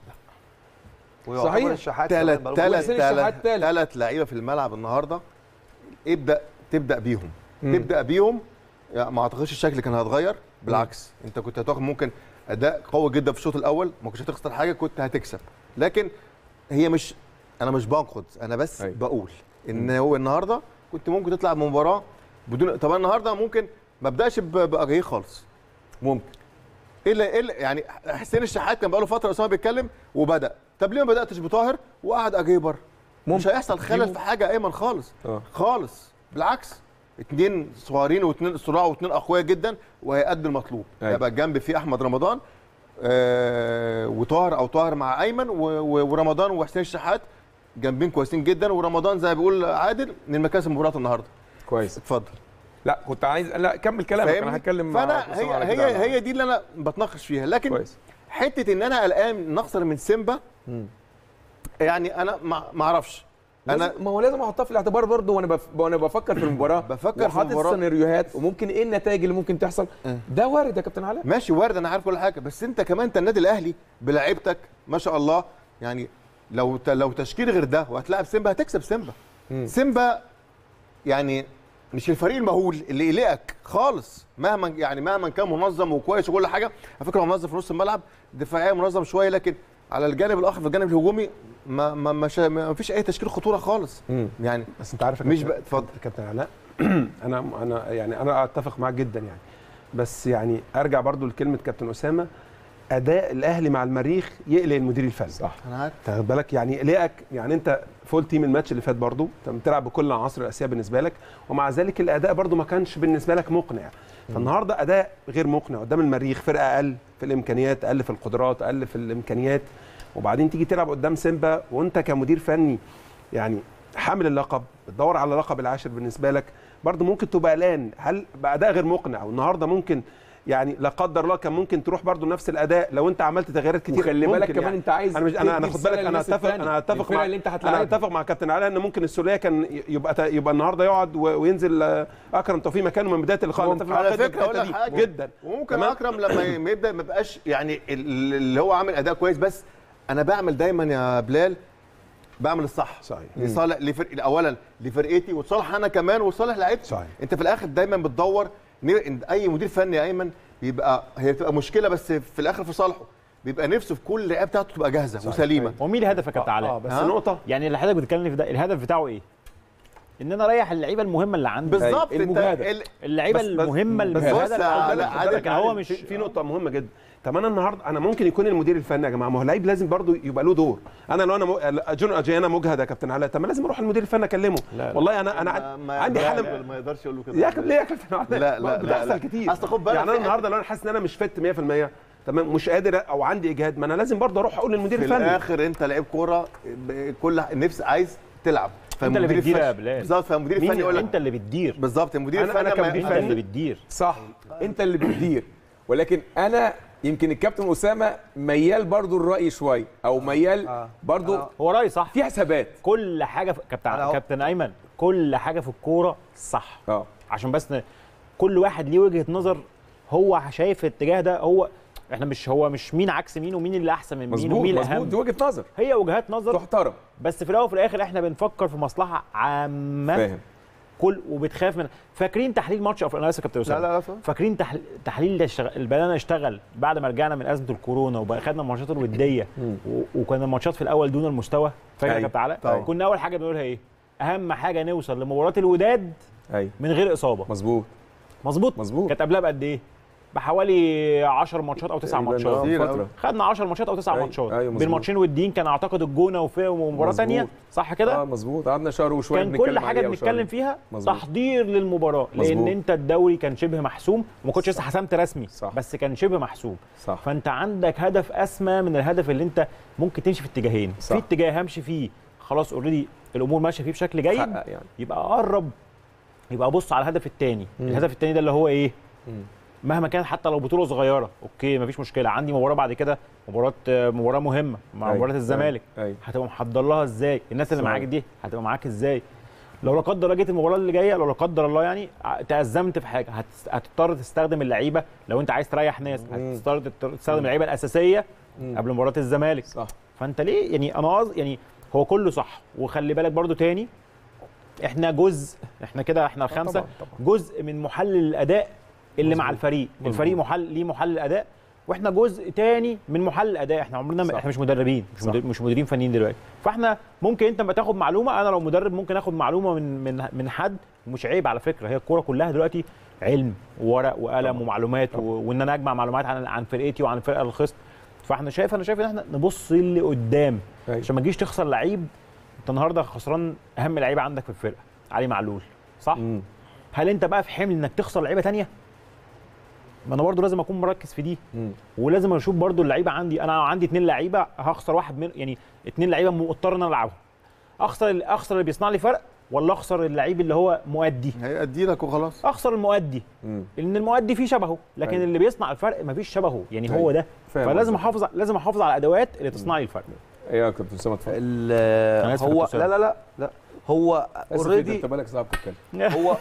ويعتبر صحيح. الشحات ثلاث كمان بقاله ثلاث وحسين الشحات ثلاث تالت. ثلاث لعيبه في الملعب النهارده ابدا تبدا بيهم مم. تبدا بيهم يعني ما اعتقدش الشكل كان هيتغير بالعكس انت كنت هتاخد ممكن اداء قوي جدا في الشوط الاول ما كنتش هتخسر حاجه كنت هتكسب لكن هي مش انا مش بنقد انا بس أيوة. بقول ان هو النهارده كنت ممكن تطلع بمباراه بدون طب النهارده ممكن ما ابداش ب- باجاييه خالص ممكن الا الا يعني حسين الشحات كان بقاله فتره اسامه بيتكلم وبدا طب ليه ما بداتش بطاهر وقعد اجايه بره مش هيحصل خلل في حاجه ايمن خالص اه خالص بالعكس اتنين صغيرين واتنين صراع واتنين اقوياء جدا وهيأدي المطلوب أيوة. يبقى الجنب فيه احمد رمضان آه وطاهر او طاهر مع ايمن و- و- ورمضان وحسين الشحات جنبين كويسين جدا ورمضان زي ما بيقول عادل من مكاسب مباراه النهارده كويس اتفضل لا كنت عايز لا كمل كلامك انا فاهمني؟ هتكلم مع فانا أسامة هي على كده هي على- هي دي اللي انا بتناقش فيها لكن كويس حته ان انا قلقان نخسر من سيمبا يعني انا ما ما اعرفش انا انا ما هو لازم احطها في الاعتبار برضه وانا بف... وانا بفكر في المباراه بفكر في وحاطط المباراة. سيناريوهات وممكن ايه النتائج اللي ممكن تحصل ده وارد يا كابتن علاء ماشي وارد انا عارف كل حاجه بس انت كمان انت النادي الاهلي بلاعيبتك ما شاء الله يعني لو ت- لو تشكيل غير ده وهتلاعب سيمبا هتكسب سيمبا سيمبا يعني مش الفريق المهول اللي يقلقك خالص مهما يعني مهما كان منظم وكويس وكل حاجه على فكره هو منظم في نص الملعب دفاعيا منظم شويه لكن على الجانب الاخر في الجانب الهجومي ما ما ما, شا- ما فيش اي تشكيل خطوره خالص مم. يعني بس انت عارف يا مش كابتن- بقى- اتفضل. كابتن علاء انا انا يعني انا اتفق معاك جدا يعني بس يعني ارجع برضو لكلمه كابتن اسامه اداء الاهلي مع المريخ يقلق المدير الفني صح انا عارف تاخد بالك يعني يقلقك يعني انت فول تيم الماتش اللي فات برضو انت بتلعب بكل العناصر الاساسيه بالنسبه لك ومع ذلك الاداء برضو ما كانش بالنسبه لك مقنع فالنهارده اداء غير مقنع قدام المريخ فرقه اقل في الامكانيات اقل في القدرات اقل في الامكانيات وبعدين تيجي تلعب قدام سيمبا وانت كمدير فني يعني حامل اللقب بتدور على اللقب العاشر بالنسبه لك برضه ممكن تبقى قلقان هل باداء غير مقنع والنهارده ممكن يعني لا قدر الله كان ممكن تروح برضه نفس الاداء لو انت عملت تغييرات كتير وخلي بالك ممكن كمان يعني. انت عايز انا مش انا انا تدي خد بالك رسالة انا للناس اتفق التانية، انا اتفق الفرقة مع اللي انت انا هتلاعبها. اتفق مع كابتن علاء ان ممكن السوليه كان يبقى تا- يبقى النهارده يقعد و- وينزل آه، اكرم توفيق مكانه من بدايه اللقاء أنا اتفق مع على حضرتك فكره اقول الحتة لك دي حاجه جدا وممكن تمام؟ اكرم لما ي- ما يبدا ما يبقاش يعني ال- اللي هو عامل اداء كويس بس انا بعمل دايما يا بلال بعمل الصح صحيح. لصالح لفرق اولا لفرقتي وصالح انا كمان وصالح لعيبتي صحيح. انت في الاخر دايما بتدور ن- إن اي مدير فني يا ايمن بيبقى هي بتبقى مشكله بس في الاخر في صالحه بيبقى نفسه في كل لعيبه بتاعته تبقى جاهزه وسليمه هو مين الهدف يا كابتن اه علاء؟ بس ها؟ نقطه يعني اللي حضرتك بتتكلم في ده الهدف بتاعه ايه؟ ان انا اريح اللعيبه المهمه اللي عندي بالظبط انت المجاهدة. ال- اللعيبه بس- بس- المهمه بس المجاهدة بص اللي على عندك. عادل- لكن هو مش في, في نقطه مهمه جدا طب انا النهارده انا ممكن يكون المدير الفني يا جماعه ما هو اللعيب لازم برضو يبقى له دور انا لو انا م... جون اجي مجهد يا كابتن علاء طب ما لازم اروح المدير الفني اكلمه لا. والله انا انا عن- عندي حاله ما يقدرش يقول له كده يا كابتن ليه يا كابتن علاء لا، لا، لا، بتحصل لا. كتير أصل خد بالك يعني في انا النهارده لو انا حاسس ان انا مش فت 100% تمام مش قادر او عندي اجهاد ما انا لازم برضه اروح اقول للمدير في الفني الاخر انت لعيب كوره ب- كل نفس عايز تلعب انت اللي فالمدير بتدير يا الفني- بلال. بالظبط فالمدير مين الفني يقول لك انت اللي بتدير بالظبط المدير أنا- الفني أنا لما- كمدير انت فني. اللي بتدير صح انت اللي بتدير ولكن انا يمكن الكابتن اسامه ميال برضو الراي شويه او ميال آه. برضو آه. هو راي صح في حسابات كل حاجه في... أنا كابتن أهو. كابتن ايمن كل حاجه في الكوره صح اه عشان بس ن... كل واحد ليه وجهه نظر هو شايف الاتجاه ده هو احنا مش هو مش مين عكس مين ومين اللي احسن من مين مظبوط ومين مظبوط الاهم دي وجهه نظر هي وجهات نظر تحترم بس في الاول وفي الاخر احنا بنفكر في مصلحه عامه فاهم كل وبتخاف من فاكرين تحليل ماتش أف... انا اسف يا كابتن لا اسامه لا لا فاهم. فاكرين تحل... تحليل ده اشتغل اللي بدانا نشتغل بعد ما رجعنا من ازمه الكورونا وخدنا الماتشات الوديه و... وكان الماتشات في الاول دون المستوى فاكر يا أيوة. كابتن علاء طبعا. كنا اول حاجه بنقولها ايه اهم حاجه نوصل لمباراه الوداد ايوه من غير اصابه مظبوط مظبوط مظبوط. كانت قبلها بقد ايه بحوالي 10 ماتشات او 9 تقريباً، ماتشات آه، كتير فترة. أوي. خدنا 10 ماتشات او 9 أيوة، ماتشات أيوة، بين مظبوط. ماتشين والدين كان اعتقد الجونه وفي ومباراه مظبوط. ثانيه صح كده اه مظبوط قعدنا شهر وشويه كان بنتكلم كل حاجه عليها بنتكلم وشهرين. فيها مظبوط. تحضير للمباراه لان مظبوط. انت الدوري كان شبه محسوم وما كنتش لسه حسمت رسمي صح. بس كان شبه محسوم صح فانت عندك هدف اسمى من الهدف اللي انت ممكن تمشي في اتجاهين صح. في اتجاه همشي فيه خلاص اوريدي الامور ماشيه فيه بشكل جيد حقق يعني يبقى قرب يبقى بص على الهدف الثاني مم. الهدف الثاني ده اللي هو ايه مم. مهما كان حتى لو بطوله صغيره اوكي مفيش مشكله عندي مباراه بعد كده مباراه مباراه مهمه مع أيوة، مباراه الزمالك أيوة، أيوة. هتبقى محضر لها ازاي الناس اللي صحيح. معاك دي هتبقى معاك ازاي لو لا قدر الله جيت المباراه اللي جايه لو لا قدر الله يعني ع- تأزمت في حاجه هتس- هتضطر تستخدم اللعيبه لو انت عايز تريح ناس مم. هتضطر تت- تستخدم اللعيبه الاساسيه مم. قبل مباراه الزمالك صح فانت ليه يعني انا قصد يعني هو كله صح وخلي بالك برضو تاني احنا جزء احنا كده احنا الخمسه طبعاً، طبعاً. جزء من محلل الاداء اللي مع الفريق مظبوط. الفريق محل ليه محلل اداء واحنا جزء تاني من محلل الاداء احنا عمرنا ما صح. احنا مش مدربين مش, صح. مدر... مش مديرين فنيين دلوقتي فاحنا ممكن انت ما تاخد معلومه انا لو مدرب ممكن اخد معلومه من من من حد مش عيب على فكره هي الكوره كلها دلوقتي علم وورق وقلم طبعاً. ومعلومات و... وان انا اجمع معلومات عن عن فرقتي وعن فرقه الخصم فاحنا شايف انا شايف ان احنا نبص اللي قدام أيوة. عشان ما تجيش تخسر لعيب انت النهارده خسران اهم لعيبه عندك في الفرقه علي معلول صح مم. هل انت بقى في حمل انك تخسر لعيبه تانية ما انا برضو لازم اكون مركز في دي مم. ولازم اشوف برضو اللعيبه عندي انا عندي اتنين لعيبه هخسر واحد من يعني اتنين لعيبه مضطر ان انا العبهم اخسر اخسر اللي بيصنع لي فرق ولا اخسر اللعيب اللي هو مؤدي هيأدي لك وخلاص اخسر المؤدي مم. لان المؤدي فيه شبهه لكن أيوة. اللي بيصنع الفرق مفيش شبهه يعني هو أيوة. ده فاهم فلازم قصدك. احافظ لازم احافظ على الادوات اللي تصنع لي الفرق ايه يا كابتن اسامه اتفضل ال- أنا آسف هو يا كابتن لا لا لا لا هو اسف اوريدي انت بالك صعب تتكلم هو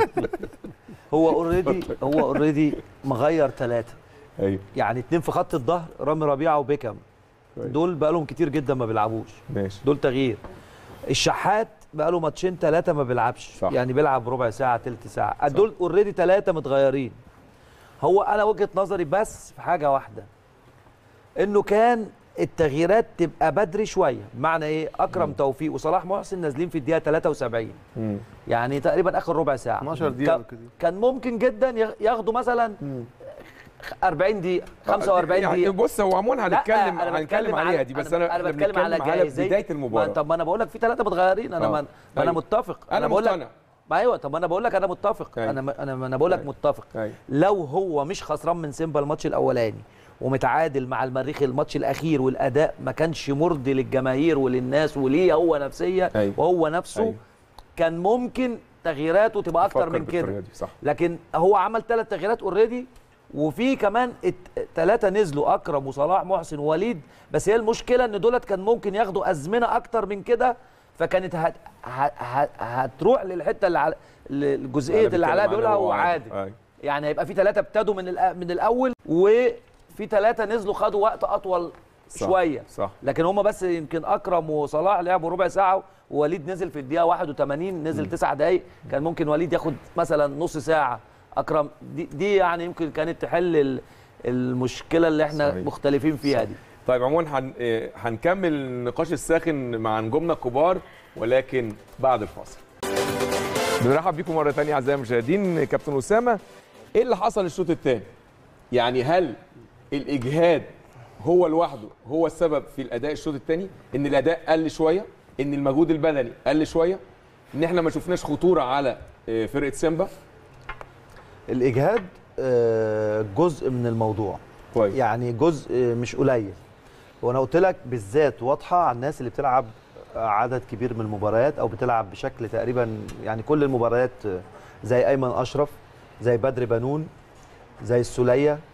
هو اوريدي هو اوريدي مغير ثلاثه ايوه يعني اتنين في خط الظهر رامي ربيعه وبيكم كويس. دول بقالهم كتير جدا ما بيلعبوش ماشي دول تغيير الشحات بقاله ماتشين ثلاثه ما بيلعبش صح. يعني بيلعب ربع ساعه تلت ساعه دول اوريدي ثلاثه متغيرين هو انا وجهه نظري بس في حاجه واحده انه كان التغييرات تبقى بدري شويه بمعنى ايه اكرم توفيق وصلاح محسن نازلين في الدقيقه 73 مم. يعني تقريبا اخر ربع ساعه 12 دقيقة كان- بالكتير. كان ممكن جدا ياخ- ياخدوا مثلا 40 دقيقه 45 يعني دقيقه بص هو عموما لا، هنتكلم أنا هنتكلم بتكلم عليها على- دي بس انا انا انا إحنا بتكلم على بنتكلم على جاهزية. بدايه ما المباراه طب ما انا بقول لك في ثلاثه متغيرين انا آه. ما ما انا أيوة. متفق انا بقول لك مقتنع ما ايوه طب ما انا بقول لك انا متفق أيوة. انا انا انا بقول لك أيوة. متفق أيوة. لو هو مش خسران من سيمبا الماتش الاولاني ومتعادل مع المريخ الماتش الاخير والاداء ما كانش مرضي للجماهير وللناس وليه هو نفسيا أيوة. وهو نفسه أيوة. كان ممكن تغييراته تبقى اكتر فكر من كده بالطريقة دي، صح لكن هو عمل ثلاث تغييرات اوريدي وفي كمان ثلاثة نزلوا أكرم وصلاح محسن ووليد بس هي المشكلة إن دولت كان ممكن ياخدوا أزمنة أكتر من كده فكانت هت هت هت هتروح للحتة اللي على الجزئية اللي علاء بيقولها هو عادل أيوة. يعني هيبقى في ثلاثة ابتدوا من الأ- من الأول وفي ثلاثة نزلوا خدوا وقت أطول صح. شوية صح لكن هم بس يمكن اكرم وصلاح لعبوا ربع ساعه ووليد نزل في الدقيقه 81 نزل تسع دقائق كان ممكن وليد ياخد مثلا نص ساعه اكرم دي, دي يعني يمكن كانت تحل ال- المشكله اللي احنا صحيح. مختلفين فيها دي طيب عموما هن... إيه، هنكمل النقاش الساخن مع نجومنا الكبار ولكن بعد الفاصل بنرحب بيكم مره ثانيه اعزائي المشاهدين كابتن اسامه ايه اللي حصل الشوط الثاني يعني هل الاجهاد هو لوحده هو السبب في الاداء الشوط الثاني ان الاداء قل شويه ان المجهود البدني قل شويه ان احنا ما شفناش خطوره على آه، فرقه سيمبا الاجهاد آه، جزء من الموضوع كويس يعني جزء مش قليل وانا قلت لك بالذات واضحه على الناس اللي بتلعب عدد كبير من المباريات او بتلعب بشكل تقريبا يعني كل المباريات زي ايمن اشرف زي بدر بنون زي السوليه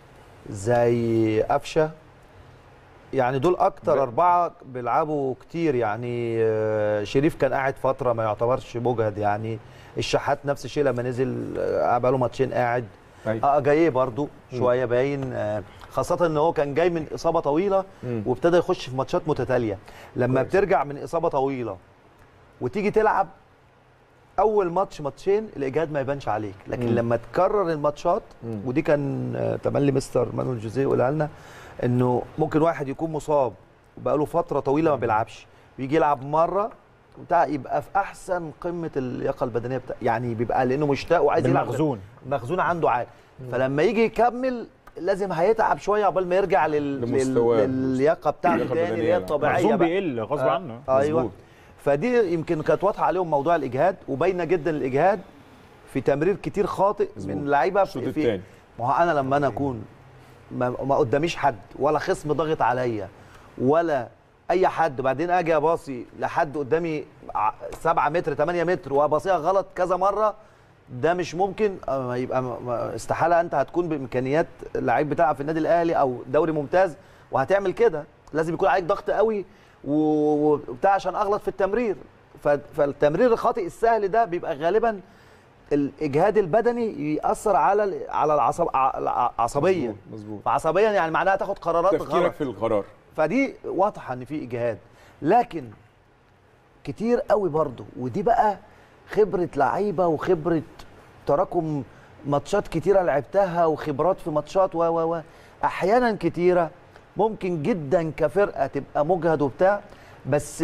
زي قفشه يعني دول اكتر ب- اربعه بيلعبوا كتير يعني آه، شريف كان قاعد فتره ما يعتبرش مجهد يعني الشحات نفس الشيء لما نزل آه، بقاله ماتشين قاعد أيوة. اه جاي برضو شويه باين آه، خاصه ان هو كان جاي من اصابه طويله مم. وابتدى يخش في ماتشات متتاليه لما كويس. بترجع من اصابه طويله وتيجي تلعب اول ماتش ماتشين الاجهاد ما يبانش عليك لكن مم. لما تكرر الماتشات مم. ودي كان آه، تملي مستر مانويل جوزيه يقولها لنا انه ممكن واحد يكون مصاب وبقاله فتره طويله ما بيلعبش ويجي يلعب مره بتاع يبقى في احسن قمه اللياقه البدنيه بتاع يعني بيبقى لانه مشتاق وعايز يلعب بالمخزون مخزون عنده عالي فلما يجي يكمل لازم هيتعب شويه عقبال ما يرجع لل... لل... لمستواه. للياقه بتاعته اللياقة تاني اللي هي البدنية. الطبيعيه المخزون بقى. بيقل غصب آه، عنه ايوه مظبوط. فدي يمكن كانت واضحه عليهم موضوع الاجهاد وباينه جدا الاجهاد في تمرير كتير خاطئ مظبوط. من لعيبه الشوط في, في الثاني ما هو انا لما انا اكون ما, ما قداميش حد ولا خصم ضاغط عليا ولا اي حد وبعدين اجي اباصي لحد قدامي 7 متر 8 متر واباصيها غلط كذا مره ده مش ممكن آه، يبقى م- م- استحاله انت هتكون بامكانيات لعيب بتلعب في النادي الاهلي او دوري ممتاز وهتعمل كده لازم يكون عليك ضغط قوي و- وبتاع عشان اغلط في التمرير ف- فالتمرير الخاطئ السهل ده بيبقى غالبا الاجهاد البدني ياثر على ال- على العصب ع- العصبيه مظبوط، مظبوط فعصبيا يعني معناها تاخد قرارات غلط تفكيرك في القرار فدي واضحه ان في اجهاد لكن كتير قوي برضو ودي بقى خبره لعيبه وخبره تراكم ماتشات كتيره لعبتها وخبرات في ماتشات و و و احيانا كتيره ممكن جدا كفرقه تبقى مجهد وبتاع بس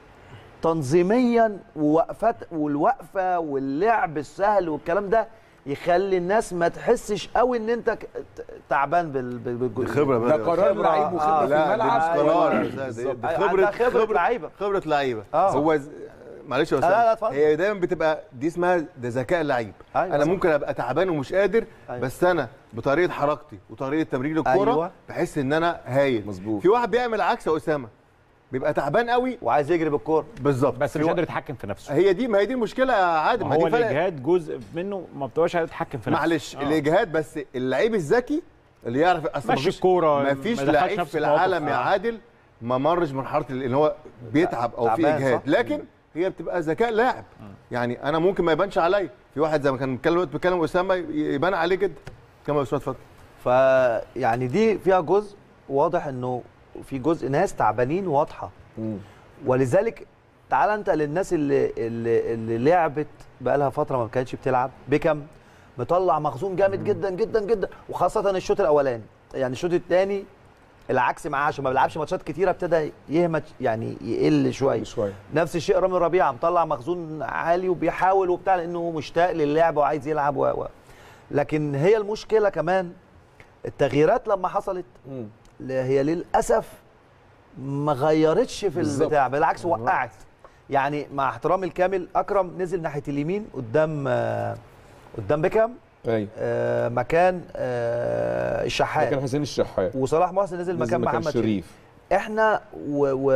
تنظيميا ووقفات والوقفه واللعب السهل والكلام ده يخلي الناس ما تحسش قوي ان انت ك- ت- تعبان بال بال- بالجول خبره ده قرار لعيب وخبره في لا دي الملعب مش ولا- قرار بالظبط. دي أيوة، خبره عندها خبرة لعيبة. خبره لعيبه آه. هو ز... معلش يا لا، لا، لا، استاذ اتفضل. هي دايما بتبقى دي اسمها ده ذكاء اللعيب أيوة، انا صح. ممكن ابقى تعبان ومش قادر أيوة. بس انا بطريقه حركتي وطريقه تمرير الكوره أيوة. بحس ان انا هايل مظبوط. في واحد بيعمل عكس يا اسامه بيبقى تعبان قوي وعايز يجري بالكوره بالظبط بس في مش وا- قادر يتحكم في نفسه هي دي ما هي دي المشكله يا عادل ما ما هو دي فرق الاجهاد جزء منه ما بتبقاش قادر تتحكم في نفسه معلش آه. الاجهاد بس اللعيب الذكي اللي يعرف اصل مشي مفيش- الكورة، ما مفيش يدخلش لعيب نفسه في في مواقف. العالم يا آه. عادل ما مرش مرحله ان هو بيتعب او في تعبان، اجهاد صح. لكن هي بتبقى ذكاء لاعب يعني انا ممكن ما يبانش عليا في واحد زي ما كان بيتكلم بيتكلم اسامه يبان عليه جدا كما يا استاذ اتفضل فيعني دي فيها جزء واضح انه في جزء ناس تعبانين واضحه ولذلك تعال انت للناس اللي اللي, اللي لعبت بقى لها فتره ما كانتش بتلعب بيكم مطلع مخزون جامد جدا جدا جدا وخاصه الشوط الاولاني يعني الشوط الثاني العكس معاه عشان ما بيلعبش ماتشات كتيره ابتدى يهمت يعني يقل شويه شويه نفس الشيء رامي ربيعه مطلع مخزون عالي وبيحاول وبتاع لانه مشتاق للعب وعايز يلعب و... و... لكن هي المشكله كمان التغييرات لما حصلت ل- هي للاسف ما غيرتش في بالظبط. البتاع بالعكس وقعت يعني مع احترامي الكامل اكرم نزل ناحيه اليمين قدام آه، قدام بيكام ايوه آه، مكان آه، كان الشحات حسين الشحات وصلاح محسن نزل نزل مكان محمد شريف شريف احنا و... و...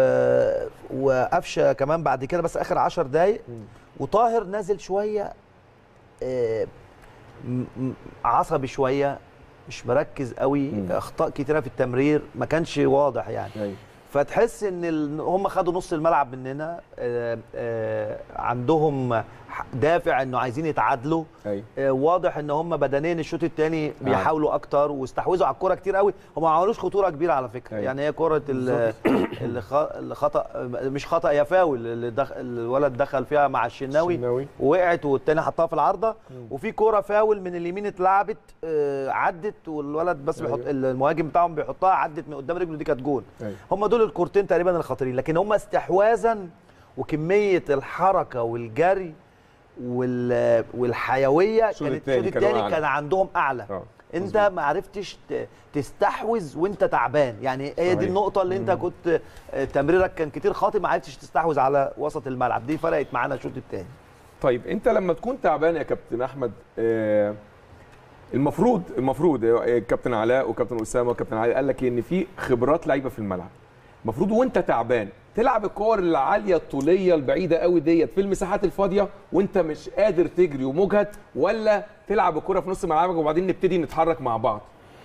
وقفشه كمان بعد كده بس اخر 10 دقايق وطاهر نازل شويه آه، م- م- عصبي شويه مش مركز قوي مم. اخطاء كتيره في التمرير ما كانش واضح يعني ايوه فتحس ان ال... هم خدوا نص الملعب مننا آه، آه، عندهم ح- دافع انه عايزين يتعادلوا ايوه آه، واضح ان هم بدنيا الشوط الثاني بيحاولوا اكتر واستحوذوا على الكوره كتير قوي هم ما عملوش خطوره كبيره على فكره أيوة. يعني هي كره ال- اللي خ- اللي خطا مش خطا يا فاول اللي دخل الولد دخل فيها مع الشناوي الشناوي. ووقعت والتاني حطها في العارضه وفي كوره فاول من اليمين اتلعبت آه، عدت والولد بس بيحط المهاجم بتاعهم بيحطها عدت من قدام رجله دي كانت جول أيوة. هم دول الكورتين تقريبا الخطيرين لكن هم استحواذا وكميه الحركه والجري وال- والحيويه الشوط كانت التاني الشوط كانوا الثاني أعلى. كان عندهم اعلى اه انت ما عرفتش ت- تستحوذ وانت تعبان يعني هي صحيح. دي النقطه اللي انت كنت آه، تمريرك كان كتير خاطئ ما عرفتش تستحوذ على وسط الملعب دي فرقت معانا الشوط الثاني طيب انت لما تكون تعبان يا كابتن احمد آه، المفروض المفروض آه، كابتن علاء وكابتن اسامه وكابتن علي قال لك ان في خبرات لعيبه في الملعب المفروض وانت تعبان تلعب الكور العاليه الطوليه البعيده قوي ديت في المساحات الفاضيه وانت مش قادر تجري ومجهد ولا تلعب الكره في نص ملعبك وبعدين نبتدي نتحرك مع بعض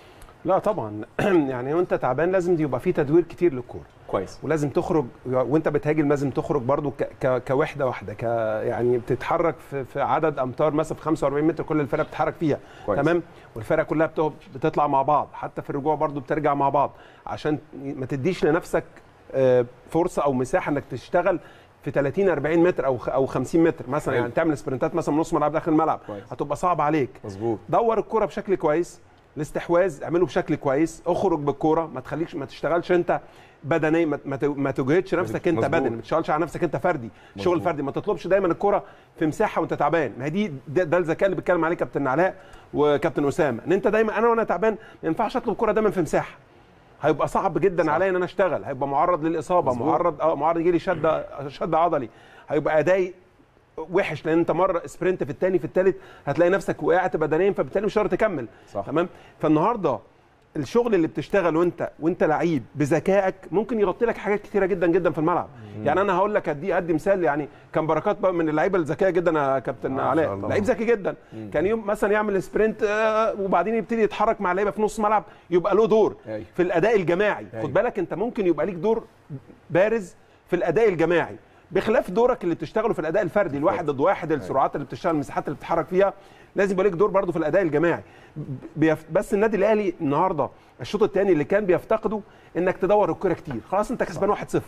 لا طبعا يعني وانت تعبان لازم يبقى في تدوير كتير للكوره كويس ولازم تخرج وانت بتهاجم لازم تخرج برضو ك ك كوحده واحده ك يعني بتتحرك في, في عدد امتار مثلا في 45 متر كل الفرق بتتحرك فيها كويس. تمام والفرق كلها بت- بتطلع مع بعض حتى في الرجوع برضو بترجع مع بعض عشان ما تديش لنفسك آه، فرصه او مساحه انك تشتغل في 30 40 متر او خ- او 50 متر مثلا حلو. يعني تعمل سبرنتات مثلا من نص ملعب داخل الملعب كويس. هتبقى صعب عليك مظبوط دور الكرة بشكل كويس الاستحواذ اعمله بشكل كويس اخرج بالكرة ما تخليكش ما تشتغلش انت بدني ما ما ت- ما تجهدش نفسك انت مظبوط. بدني ما تشتغلش على نفسك انت فردي شغل مظبوط. فردي ما تطلبش دايما الكرة في مساحة وانت تعبان ما هي دي ده, ده الذكاء اللي بيتكلم عليه كابتن علاء وكابتن اسامه ان انت دايما انا وانا تعبان ما ينفعش اطلب الكرة دايما في مساحة هيبقى صعب جدا صح. عليا ان انا اشتغل هيبقى معرض للاصابه مظبوط. معرض اه معرض يجي لي شد شد عضلي هيبقى ادائي وحش لان انت مره سبرنت في الثاني في الثالث هتلاقي نفسك وقعت بدنيا فبالتالي مش هتقدر تكمل صح. تمام فالنهارده الشغل اللي بتشتغل وانت وانت لعيب بذكائك ممكن يغطي لك حاجات كتيره جدا جدا في الملعب يعني انا هقول لك ادي ادي مثال يعني كان بركات بقى من اللعيبه الذكيه جدا يا كابتن علاء الله. لعيب ذكي جدا كان يوم مثلا يعمل سبرنت آه، وبعدين يبتدي يتحرك مع اللعيبه في نص ملعب يبقى له دور أيوة. في الاداء الجماعي أيوة. خد بالك انت ممكن يبقى ليك دور بارز في الاداء الجماعي بخلاف دورك اللي بتشتغله في الاداء الفردي الواحد ضد واحد السرعات اللي بتشتغل المساحات اللي بتتحرك فيها لازم يبقى ليك دور برضه في الاداء الجماعي بيف... بس النادي الاهلي النهارده الشوط الثاني اللي كان بيفتقده انك تدور الكره كتير خلاص انت كسبان 1-0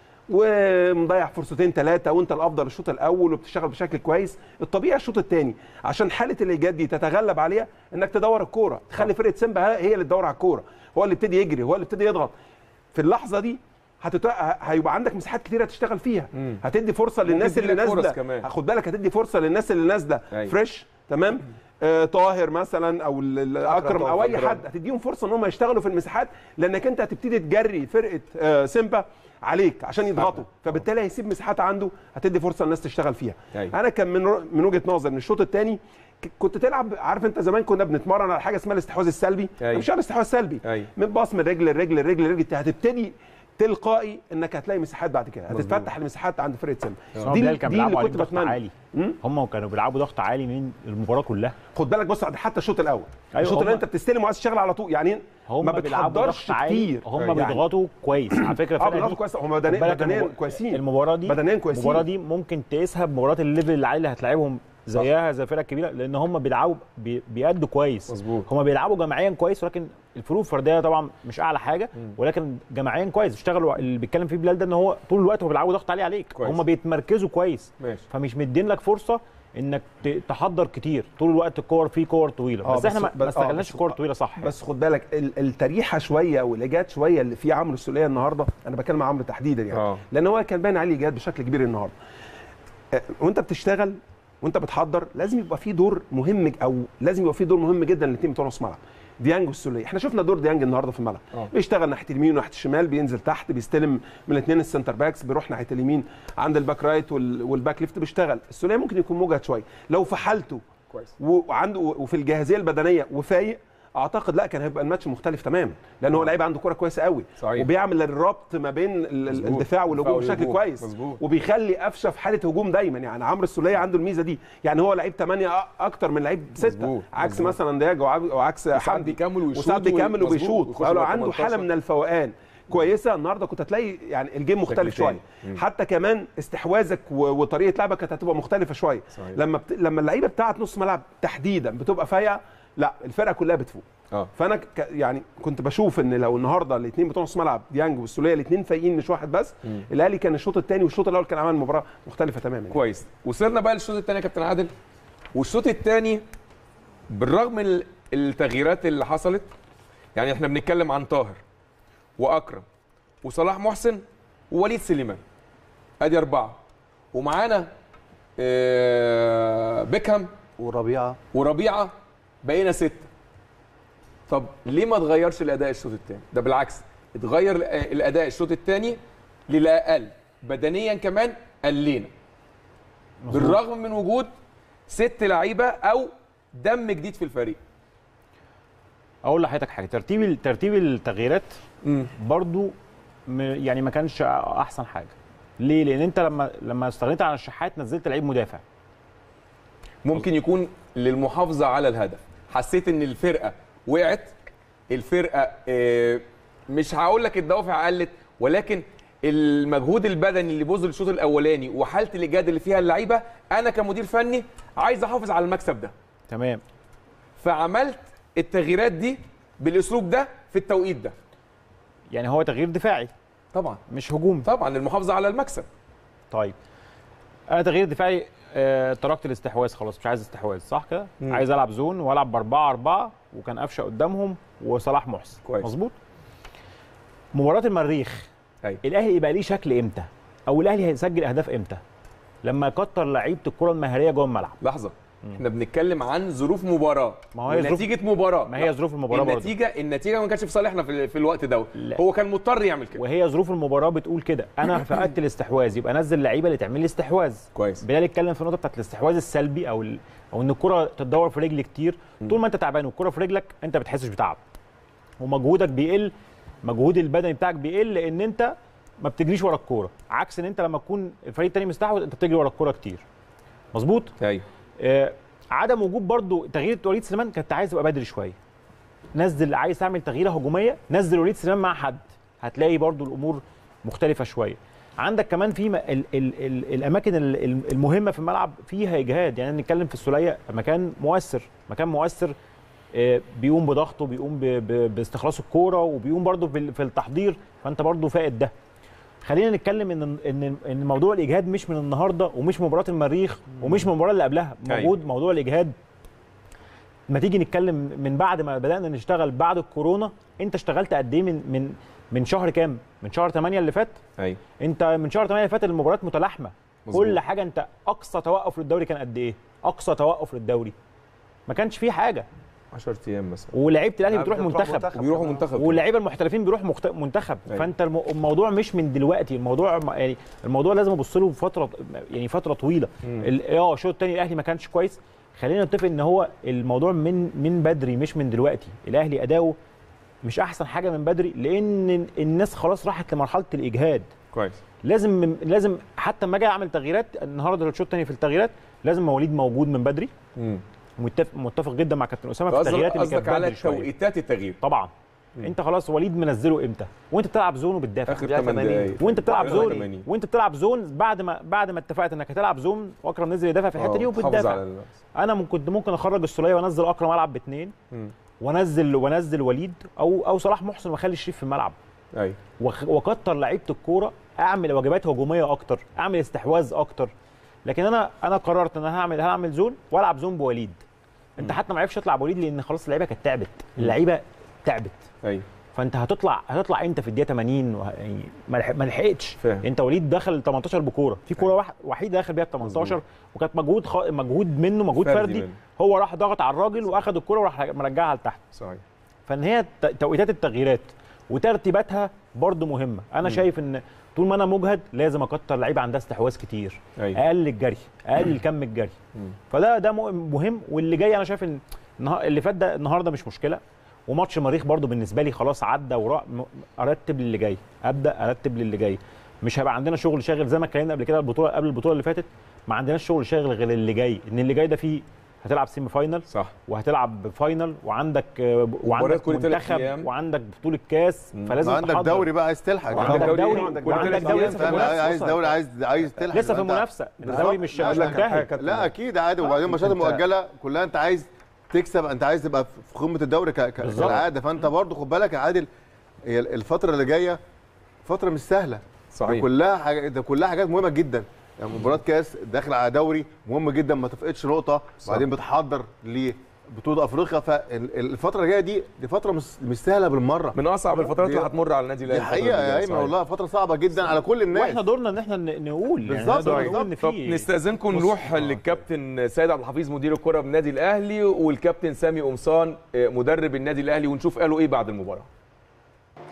ومضيع فرصتين ثلاثه وانت الافضل الشوط الاول وبتشتغل بشكل كويس الطبيعي الشوط الثاني عشان حاله الايجاد دي تتغلب عليها انك تدور الكوره تخلي فرقه سيمبا هي اللي تدور على الكوره هو اللي يبتدي يجري هو اللي يبتدي يضغط في اللحظه دي هتت... هيبقى عندك مساحات كتيره تشتغل فيها مم. هتدي فرصه ممكن للناس اللي تجيلك فرص نازله كمان. خد بالك هتدي فرصه للناس اللي نازله أيوة. فريش تمام آه طاهر مثلا او ال- ال- اكرم او اي أكرم. حد هتديهم فرصه ان هم يشتغلوا في المساحات لانك انت هتبتدي تجري فرقه آه سيمبا عليك عشان يضغطوا فبالتالي هيسيب مساحات عنده هتدي فرصه للناس تشتغل فيها أيوة. انا كان من رو- من وجهه نظر ان الشوط الثاني كنت تلعب عارف انت زمان كنا بنتمرن على حاجه اسمها الاستحواذ السلبي أيوة. مش على الاستحواذ السلبي أيوة. من باص من رجل لرجل لرجل لرجل انت هتبتدي تلقائي انك هتلاقي مساحات بعد كده هتتفتح المساحات عند فرقه سيمبا بس هو بلال كان بيلعبوا عليك ضغط بتمنى عالي مم؟ هم كانوا بيلعبوا ضغط عالي من المباراه كلها خد بالك بص حتى الشوط الاول أيوة، الشوط هم- اللي انت بتستلم وعايز تشتغل على طول يعني هم ما بيلعبوا بتحضرش ضغط عالي كتير هم يعني بيضغطوا كويس على فكره اه الفرقه بيضغطوا دي كويس هم خد بدنيا بالك بدنيا المب- كويسين المباراه دي بدنيا كويسين المباراه دي ممكن تقيسها بمباراه الليفل العالي اللي هتلاعبهم زيها زي الفرق الكبيره لان هم بيلعبوا بي- بيأدوا كويس مظبوط. هم بيلعبوا جماعيا كويس ولكن الفروق الفرديه طبعا مش اعلى حاجه ولكن جماعيا كويس اشتغلوا اللي بيتكلم فيه بلال ده ان هو طول الوقت هو بيلعبوا ضغط عالي عليك كويس. هم بيتمركزوا كويس ماشي فمش مدين لك فرصه انك ت- تحضر كتير طول الوقت الكور في كور طويله آه، بس, احنا بس- ما- بس- ما آه، استغلناش بس- الكور الطويله صح بس خد بالك ال- التريحه شويه والايجاد شويه اللي في عمرو السوليه النهارده انا بكلم عن عمرو تحديدا يعني آه. لان هو كان باين عليه ايجاد بشكل كبير النهارده آه، وانت بتشتغل وانت بتحضر لازم يبقى في دور مهم او لازم يبقى في دور مهم جدا للاثنين بتوع نص ملعب ديانج والسوليه احنا شفنا دور ديانج النهارده في الملعب آه. بيشتغل ناحيه اليمين وناحيه الشمال بينزل تحت بيستلم من الاثنين السنتر باكس بيروح ناحيه اليمين عند الباك رايت وال- والباك ليفت بيشتغل السوليه ممكن يكون مجهد شويه لو في حالته كويس وعنده وفي الجاهزيه البدنيه وفايق اعتقد لا كان هيبقى الماتش مختلف تماما لان هو لعيب عنده كوره كويسه قوي صحيح. وبيعمل الربط ما بين ال- ال- مظبوط. الدفاع والهجوم الدفاع بشكل والهجوم. كويس مظبوط. وبيخلي قفشه في حاله هجوم دايما يعني عمرو السوليه عنده الميزه دي يعني هو لعيب 8 اكتر من لعيب 6 مظبوط. عكس مظبوط. مثلا دياجو وعب- وعكس وساعات حمدي بيكمل ويشوط وساعات بيكمل مظبوط. وبيشوط ويخش فلو بقى عنده 18. حاله من الفوقان كويسه النهارده كنت هتلاقي يعني الجيم مختلف تاني. شويه مم. حتى كمان استحواذك و- وطريقه لعبك كانت هتبقى مختلفه شويه صحيح. لما بت... لما اللعيبه بتاعت نص ملعب تحديدا بتبقى فايقه لا الفرقه كلها بتفوق اه فانا ك... يعني كنت بشوف ان لو النهارده الاثنين بتوع نص ملعب ديانج والسوليه الاثنين فايقين مش واحد بس مم. الاهلي كان الشوط الثاني والشوط الاول كان عمل مباراه مختلفه تماما يعني. كويس وصلنا بقى للشوط الثاني يا كابتن عادل والشوط الثاني بالرغم من ال- التغييرات اللي حصلت يعني احنا بنتكلم عن طاهر واكرم وصلاح محسن ووليد سليمان ادي اربعه ومعانا آه، بيكهام وربيعه وربيعه بقينا سته طب ليه ما اتغيرش الاداء الشوط الثاني ده بالعكس اتغير ال- الاداء الشوط الثاني للاقل بدنيا كمان قلينا بالرغم من وجود ست لعيبه او دم جديد في الفريق اقول لحضرتك حاجه ترتيب ترتيب التغييرات برضو م- يعني ما كانش احسن حاجه ليه لان انت لما لما استغنيت عن الشحات نزلت لعيب مدافع ممكن يكون للمحافظه على الهدف حسيت ان الفرقه وقعت الفرقه آه، مش هقول لك الدوافع قلت ولكن المجهود البدني اللي بذل الشوط الاولاني وحاله الاجهاد اللي فيها اللعيبه انا كمدير فني عايز احافظ على المكسب ده تمام فعملت التغييرات دي بالاسلوب ده في التوقيت ده يعني هو تغيير دفاعي طبعا مش هجومي طبعا المحافظه على المكسب طيب انا تغيير دفاعي آه، تركت الاستحواذ خلاص مش عايز استحواذ صح كده مم. عايز العب زون والعب ب 4 4 وكان قفشه قدامهم وصلاح محسن كويس. مظبوط مباراه المريخ أيوة. الاهلي يبقى ليه شكل امتى او الاهلي هيسجل اهداف امتى لما يكتر لعيبه الكره المهاريه جوه الملعب لحظه احنا بنتكلم عن ظروف مباراه ما هي ظروف- نتيجه مباراه ما هي ظروف المباراه برضه النتيجه النتيجه ما كانتش في صالحنا في, في الوقت ده لا. هو كان مضطر يعمل كده وهي ظروف المباراه بتقول كده انا فقدت الاستحواذ يبقى نزل لعيبه اللي تعمل لي استحواذ كويس بلال اتكلم في النقطه بتاعت الاستحواذ السلبي او ال... او ان الكره تتدور في رجلي كتير طول ما انت تعبان والكره في رجلك انت ما بتحسش بتعب ومجهودك بيقل مجهود البدني بتاعك بيقل لان انت ما بتجريش ورا الكوره عكس ان انت لما تكون الفريق التاني مستحوذ انت بتجري ورا الكوره كتير مظبوط ايوه آه عدم وجود برضو تغيير وليد سليمان كنت عايز تبقى بدري شويه نزل عايز تعمل تغييره هجوميه نزل وليد سليمان مع حد هتلاقي برضو الامور مختلفه شويه عندك كمان في م- ال ال ال الاماكن ال- ال- المهمه في الملعب فيها اجهاد يعني نتكلم في السوليه مكان مؤثر مكان مؤثر آه، بيقوم بضغطه بيقوم ب- ب- باستخلاص الكوره وبيقوم برضو بال- في التحضير فانت برضو فائد ده خلينا نتكلم ان ان ان موضوع الاجهاد مش من النهارده ومش من مباراه المريخ ومش من المباراه اللي قبلها أيوة. موجود موضوع الاجهاد ما تيجي نتكلم من بعد ما بدانا نشتغل بعد الكورونا انت اشتغلت قد ايه من من من شهر كام من شهر 8 اللي فات ايوه انت من شهر 8 اللي فات المباريات متلاحمه مظبوط. كل حاجه انت اقصى توقف للدوري كان قد ايه اقصى توقف للدوري ما كانش فيه حاجه 10 ايام مثلا ولعيبه الاهلي لا، بتروح بتروح منتخب منتخب. وبيروحوا منتخب واللعيبه المحترفين بيروح مخت... منتخب أيوة. فانت الم... الموضوع مش من دلوقتي الموضوع م- يعني الموضوع لازم ابص له فتره يعني فتره طويله مم. ال- اه الشوط الثاني الاهلي ما كانش كويس خلينا نتفق ان هو الموضوع من من بدري مش من دلوقتي الاهلي اداؤه مش احسن حاجه من بدري لان الناس خلاص راحت لمرحله الاجهاد كويس لازم لازم حتى لما اجي اعمل تغييرات النهارده الشوط الثاني في التغييرات لازم مواليد موجود من بدري امم متفق متفق جدا مع كابتن اسامه في التغييرات قصدك اللي كانت قصدك على بدري شويه توقيتات التغيير طبعا انت خلاص وليد منزله امتى وانت بتلعب زون وبتدافع اخر دقيقة 8 80. دقايق وانت بتلعب آخر زون 80. وانت بتلعب زون بعد ما بعد ما اتفقت انك هتلعب زون واكرم نزل يدافع في الحته دي آه، تحافظ وبتدافع على ال- انا ممكن كنت ممكن اخرج السوليه وانزل اكرم العب باثنين مم. وانزل وانزل وليد او او صلاح محسن واخلي شريف في الملعب ايوه وخ- واكتر لعيبه الكوره اعمل واجبات هجوميه اكتر اعمل استحواذ اكتر لكن انا انا قررت ان انا هعمل هعمل زون والعب زون بوليد انت حتى ما عرفش تطلع بوليد لان خلاص اللعيبه كانت تعبت اللعيبه تعبت ايوه فانت هتطلع هتطلع امتى في الدقيقه 80 وه... يعني ما لح- ما لحقتش فاهم. انت وليد دخل ال 18 بكوره في كوره واحد وحيده دخل بيها ال 18 وكانت مجهود خ... مجهود منه مجهود فردي فردي, منه. هو راح ضغط على الراجل واخد الكوره وراح مرجعها لتحت صحيح فان هي ت- توقيتات التغييرات وترتيباتها برضو مهمه انا شايف ان طول ما انا مجهد لازم اكتر لعيبه عندها استحواذ كتير ايوه اقل الجري اقل كم الجري مم. فده ده مهم- مهم واللي جاي انا شايف ان النها- اللي فات ده النهارده مش مشكله وماتش المريخ برضو بالنسبه لي خلاص عدى ورا م- ارتب للي جاي ابدا ارتب للي جاي مش هيبقى عندنا شغل شاغل زي ما اتكلمنا قبل كده البطوله قبل البطوله اللي فاتت ما عندناش شغل شاغل غير اللي جاي ان اللي جاي ده فيه هتلعب سيمي فاينل صح وهتلعب فاينل وعندك آه، وعندك كل تلات منتخب أيام. وعندك بطوله كاس مم. فلازم عندك تحضر. دوري بقى عايز تلحق وعندك دوري- دوري عندك وعندك كل دوري تلات لسه في فاهم منافسه عايز دوري عايز عايز تلحق لسه في يبقى أنت- منافسه الدوري مش مش لا، منتهي لا اكيد عادي وبعدين الماتشات المؤجله كلها انت عايز تكسب انت عايز تبقى في قمه الدوري ك- ك- بالظبط. كالعاده فانت برضو خد بالك يا عادل هي الفتره اللي جايه فتره مش سهله ده صحيح كلها حاجة ده كلها حاجات مهمه جدا يعني مباراه كاس داخل على دوري مهم جدا ما تفقدش نقطه وبعدين بتحضر لبطوله افريقيا فالفتره اللي جايه دي دي فتره مش مش سهله بالمره من اصعب الفترات دي- اللي هتمر على النادي دي الاهلي الفترة حقيقه اللي يا جاية، ايمن صحيح. والله فتره صعبه جدا على كل الناس واحنا دورنا ان احنا ن- نقول يعني بالظبط، نقدر بالظبط. نقول ان طب في نستاذنكم نروح للكابتن سيد عبد الحفيظ مدير الكره بالنادي الاهلي والكابتن سامي قمصان آه، مدرب النادي الاهلي ونشوف قالوا ايه بعد المباراه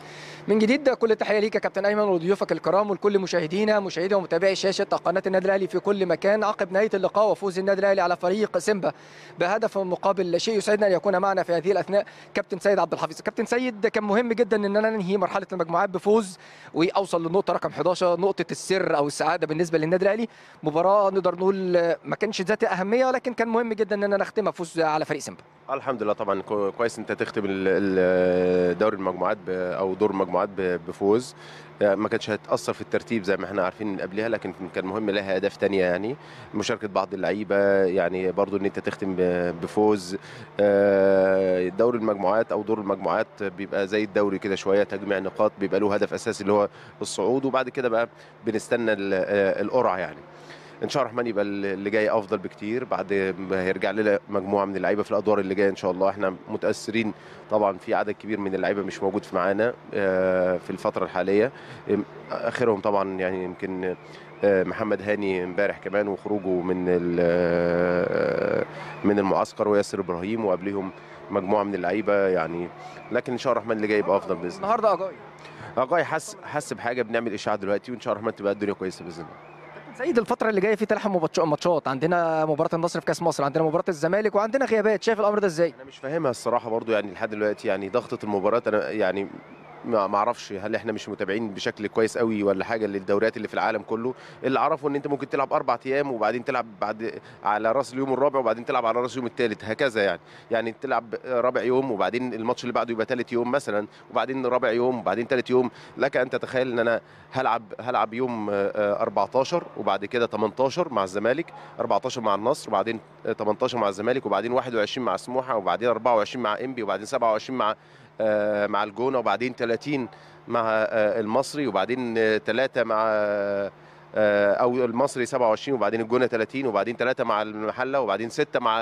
من جديد كل التحيه ليك يا كابتن ايمن وضيوفك الكرام ولكل مشاهدينا مشاهدي ومتابعي شاشه قناه النادي الاهلي في كل مكان عقب نهايه اللقاء وفوز النادي الاهلي على فريق سيمبا بهدف مقابل لا شيء يسعدنا ان يكون معنا في هذه الاثناء كابتن سيد عبد الحفيظ كابتن سيد كان مهم جدا اننا ننهي مرحله المجموعات بفوز واوصل للنقطه رقم 11 نقطه السر او السعاده بالنسبه للنادي الاهلي مباراه نقدر نقول ما كانش ذات اهميه ولكن كان مهم جدا اننا نختمها فوز على فريق سيمبا الحمد لله طبعا كو- كويس انت تختم ال- ال- دوري المجموعات ب- او دور المجموعات ب- بفوز يعني ما كانتش هتاثر في الترتيب زي ما احنا عارفين من قبلها لكن كان مهم لها اهداف تانية يعني مشاركه بعض اللعيبه يعني برضو ان انت تختم ب- بفوز آه، دوري المجموعات او دور المجموعات بيبقى زي الدوري كده شويه تجميع نقاط بيبقى له هدف اساسي اللي هو الصعود وبعد كده بقى بنستنى ال- آه، القرعه يعني ان شاء الله الرحمن يبقى اللي جاي افضل بكتير بعد ما هيرجع لنا مجموعه من اللعيبه في الادوار اللي جايه ان شاء الله احنا متاثرين طبعا في عدد كبير من اللعيبه مش موجود في معانا آه، في الفتره الحاليه آم، اخرهم طبعا يعني يمكن آه، محمد هاني امبارح كمان وخروجه من ال- آه، من المعسكر وياسر ابراهيم وقبلهم مجموعه من اللعيبه يعني لكن ان شاء الله الرحمن اللي جاي يبقى افضل باذن الله النهارده اجاي اجاي حس حس بحاجه بنعمل اشاعه دلوقتي وان شاء الله الرحمن تبقى الدنيا كويسه باذن الله سيد الفترة اللي جاية في تلحم مباتش- ماتشات عندنا مباراة النصر في كأس مصر عندنا مباراة الزمالك وعندنا غيابات شايف الأمر ده ازاي؟ انا مش فاهمها الصراحه برضو يعني لحد دلوقتي يعني ضغطه المباراه انا يعني ما ما اعرفش هل احنا مش متابعين بشكل كويس قوي ولا حاجه للدوريات اللي في العالم كله اللي اعرفه ان انت ممكن تلعب اربع ايام وبعدين تلعب بعد على راس اليوم الرابع وبعدين تلعب على راس اليوم الثالث هكذا يعني يعني تلعب رابع يوم وبعدين الماتش اللي بعده يبقى ثالث يوم مثلا وبعدين رابع يوم وبعدين ثالث يوم لك ان تتخيل ان انا هلعب هلعب يوم آه، آه، 14 وبعد كده 18 مع الزمالك 14 مع النصر وبعدين آه، 18 مع الزمالك وبعدين 21 مع سموحه وبعدين 24 مع انبي وبعدين 27 مع آه، مع الجونه وبعدين 30 مع آه، المصري وبعدين 3 مع آه، او المصري 27 وبعدين الجونه 30 وبعدين 3 مع المحله وبعدين 6 مع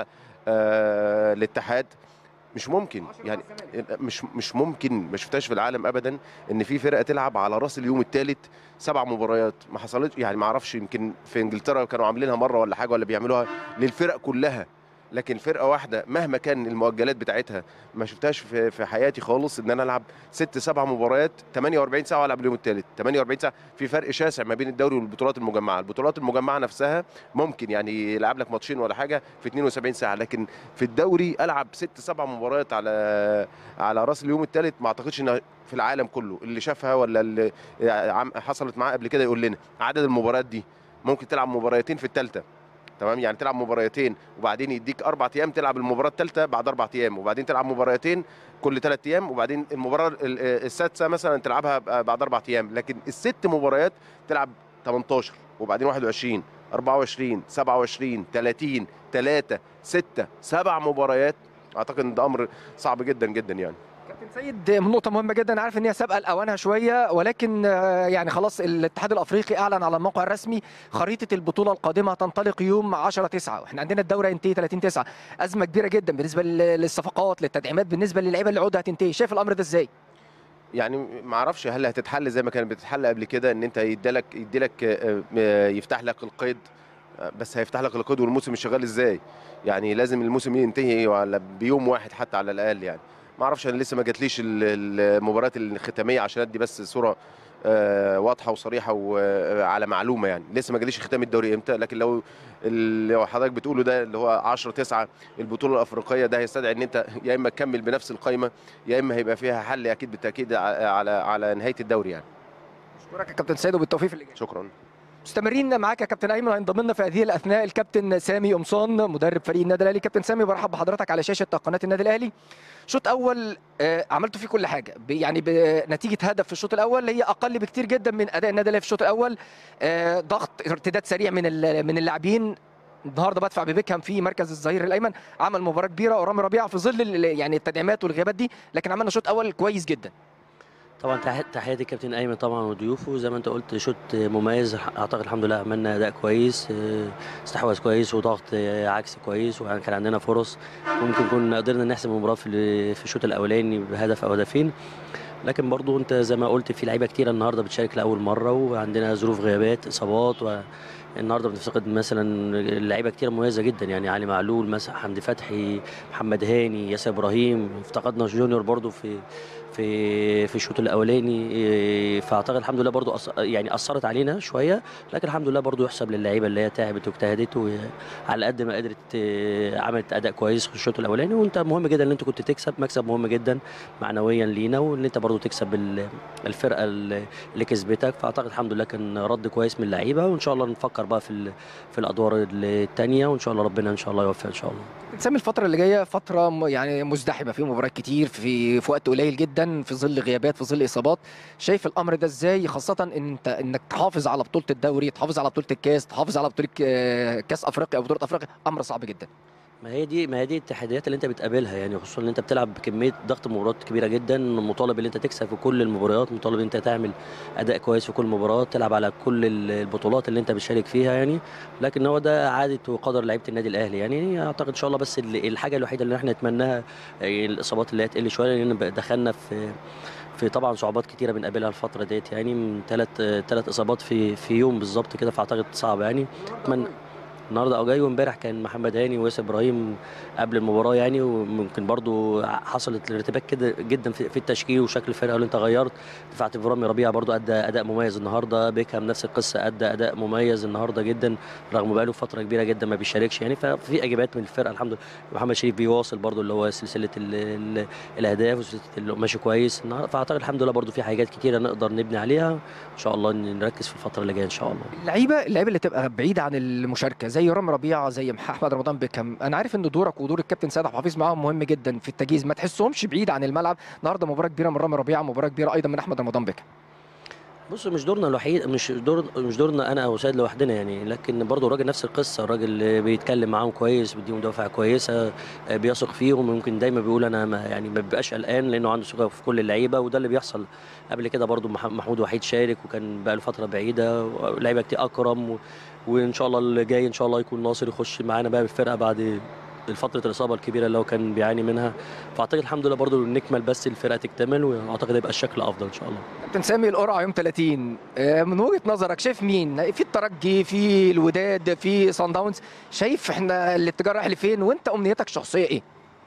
آه، الاتحاد مش ممكن يعني مش مش ممكن ما شفتهاش في العالم ابدا ان في فرقه تلعب على راس اليوم الثالث سبع مباريات ما حصلتش يعني ما اعرفش يمكن في انجلترا كانوا عاملينها مره ولا حاجه ولا بيعملوها للفرق كلها لكن فرقه واحده مهما كان المؤجلات بتاعتها ما شفتهاش في, في حياتي خالص ان انا العب ست سبع مباريات 48 ساعه والعب اليوم الثالث 48 ساعه في فرق شاسع ما بين الدوري والبطولات المجمعه البطولات المجمعه نفسها ممكن يعني يلعب لك ماتشين ولا حاجه في 72 ساعه لكن في الدوري العب ست سبع مباريات على على راس اليوم الثالث ما اعتقدش ان في العالم كله اللي شافها ولا اللي عم- حصلت معاه قبل كده يقول لنا عدد المباريات دي ممكن تلعب مباريتين في الثالثه تمام يعني تلعب مباريتين وبعدين يديك اربع ايام تلعب المباراه الثالثه بعد اربع ايام وبعدين تلعب مباريتين كل ثلاث ايام وبعدين المباراه ال- السادسه مثلا تلعبها بعد اربع ايام لكن الست مباريات تلعب 18 وبعدين 21 24 27 30 3 6 سبع مباريات اعتقد ان ده امر صعب جدا جدا يعني كابتن سيد نقطة مهمة جدا أنا عارف إن هي سابقة لأوانها شوية ولكن آه، يعني خلاص الاتحاد الأفريقي أعلن على الموقع الرسمي خريطة البطولة القادمة تنطلق يوم 10 9 وإحنا عندنا الدورة ينتهي 30 9 أزمة كبيرة جدا بالنسبة لل- للصفقات للتدعيمات بالنسبة للعيبة اللي عقودها هتنتهي شايف الأمر ده إزاي؟ يعني ما اعرفش هل هتتحل زي ما كانت بتتحل قبل كده ان انت يديلك يديلك آه، آه، يفتح لك القيد آه، بس هيفتح لك القيد والموسم مش شغال ازاي يعني لازم الموسم ينتهي على بيوم واحد حتى على الاقل يعني ما اعرفش انا لسه ما جاتليش ال- المباريات الختاميه عشان ادي بس صوره آه، واضحه وصريحه وعلى معلومه يعني لسه ما جاليش ختام الدوري امتى لكن لو اللي هو حضرتك بتقوله ده اللي هو 10 9 البطوله الافريقيه ده هيستدعي ان انت يا اما تكمل بنفس القائمه يا اما هيبقى فيها حل اكيد بالتاكيد ع- على على نهايه الدوري يعني أشكرك يا كابتن سيد وبالتوفيق في اللي جاي شكرا مستمرين معاك يا كابتن ايمن هينضم لنا في هذه الاثناء الكابتن سامي قمصان مدرب فريق النادي الاهلي كابتن سامي برحب بحضرتك على شاشه قناه النادي الاهلي شوط اول آه، عملتوا فيه كل حاجه ب- يعني بنتيجه هدف في الشوط الاول هي اقل بكتير جدا من اداء النادي الاهلي في الشوط الاول آه، ضغط ارتداد سريع من ال- من اللاعبين النهارده بدفع ببيكهام في مركز الظهير الايمن عمل مباراه كبيره ورامي ربيعه في ظل ال- يعني التدعيمات والغيابات دي لكن عملنا شوط اول كويس جدا طبعا تح- تحياتي كابتن ايمن طبعا وضيوفه زي ما انت قلت شوط مميز اعتقد الحمد لله عملنا اداء كويس اه، استحواذ كويس وضغط اه، عكسي كويس وكان عندنا فرص ممكن كنا قدرنا نحسم المباراه في ال- في الشوط الاولاني بهدف او هدفين لكن برضو انت زي ما قلت في لعيبه كتيره النهارده بتشارك لاول مره وعندنا ظروف غيابات اصابات و النهارده بنفتقد مثلا لعيبه كتير مميزه جدا يعني علي معلول مثلا حمدي فتحي محمد هاني ياسر ابراهيم افتقدنا جونيور برضو في في في الشوط الاولاني إيه، فاعتقد الحمد لله برضو أص... يعني اثرت علينا شويه لكن الحمد لله برضو يحسب للعيبه اللي هي تعبت واجتهدت وعلى قد ما قدرت إيه، عملت اداء كويس في الشوط الاولاني وانت مهم جدا ان انت كنت تكسب مكسب مهم جدا معنويا لينا وان انت برضو تكسب ال- الفرقه اللي اللي كسبتك فاعتقد الحمد لله كان رد كويس من اللعيبه وان شاء الله نفكر بقى في ال- في الادوار الثانيه وان شاء الله ربنا ان شاء الله يوفق ان شاء الله سامي الفترة اللي جاية فترة م- يعني مزدحمة في مباريات كتير في في وقت قليل جدا في ظل غيابات في ظل إصابات شايف الأمر ده إزاي خاصة إن أنت إنك تحافظ على بطولة الدوري تحافظ على بطولة الكاس تحافظ على بطولة آه، كاس أفريقيا أو بطولة أفريقيا أمر صعب جدا ما هي دي ما هي دي التحديات اللي انت بتقابلها يعني خصوصا ان انت بتلعب بكميه ضغط مباريات كبيره جدا مطالب ان انت تكسب في كل المباريات مطالب ان انت تعمل اداء كويس في كل مباراه تلعب على كل ال- البطولات اللي انت بتشارك فيها يعني لكن هو ده عاده وقدر لعيبه النادي الاهلي يعني اعتقد ان شاء الله بس ال- الحاجه الوحيده اللي احنا نتمناها هي الاصابات اللي هي تقل شويه لان بقى دخلنا في في طبعا صعوبات كتيره بنقابلها الفتره ديت يعني من ثلاث ثلاث اصابات في في يوم بالظبط كده فاعتقد صعب يعني اتمنى النهارده او جاي وامبارح كان محمد هاني وياسر ابراهيم قبل المباراه يعني وممكن برضو حصلت الارتباك كده جدا في في التشكيل وشكل الفرقه اللي انت غيرت دفعت في رامي ربيعه برضو ادى اداء مميز النهارده بيكهام نفس القصه ادى اداء مميز النهارده جدا رغم بقاله فتره كبيره جدا ما بيشاركش يعني ففي اجابات من الفرقه الحمد لله محمد شريف بيواصل برضو اللي هو سلسله ال ال الاهداف وسلسله اللي ماشي كويس النهارده فاعتقد الحمد لله برضو في حاجات كتيره نقدر نبني عليها ان شاء الله نركز في الفتره اللي جايه ان شاء الله اللعيبة اللعيبة اللي تبقى بعيدة عن المشاركة زي رامي ربيعة زي احمد رمضان بيكهام انا عارف ان دورك ودور الكابتن سيد عبد الحفيظ معاهم مهم جدا في التجهيز ما تحسهمش بعيد عن الملعب النهارده مباراه كبيره من رامي ربيعه مباراه كبيره ايضا من احمد رمضان بيكهام بص مش دورنا الوحيد مش دور مش دورنا انا او سيد لوحدنا يعني لكن برضه الراجل نفس القصه الراجل بيتكلم معاهم كويس بيديهم دوافع كويسه آه، بيثق فيهم ممكن دايما بيقول انا ما يعني ما بيبقاش قلقان لانه عنده ثقه في كل اللعيبه وده اللي بيحصل قبل كده برضه مح- محمود وحيد شارك وكان بقى له فتره بعيده لعيبه كتير اكرم و... وان شاء الله اللي جاي ان شاء الله يكون ناصر يخش معانا بقى بالفرقه بعد فتره الاصابه الكبيره اللي هو كان بيعاني منها فاعتقد الحمد لله برضه نكمل بس الفرقه تكتمل واعتقد هيبقى الشكل افضل ان شاء الله كابتن سامي القرعه يوم 30 آه، من وجهه نظرك شايف مين في الترجي في الوداد في صن داونز شايف احنا الاتجاه رايح لفين وانت امنيتك الشخصيه ايه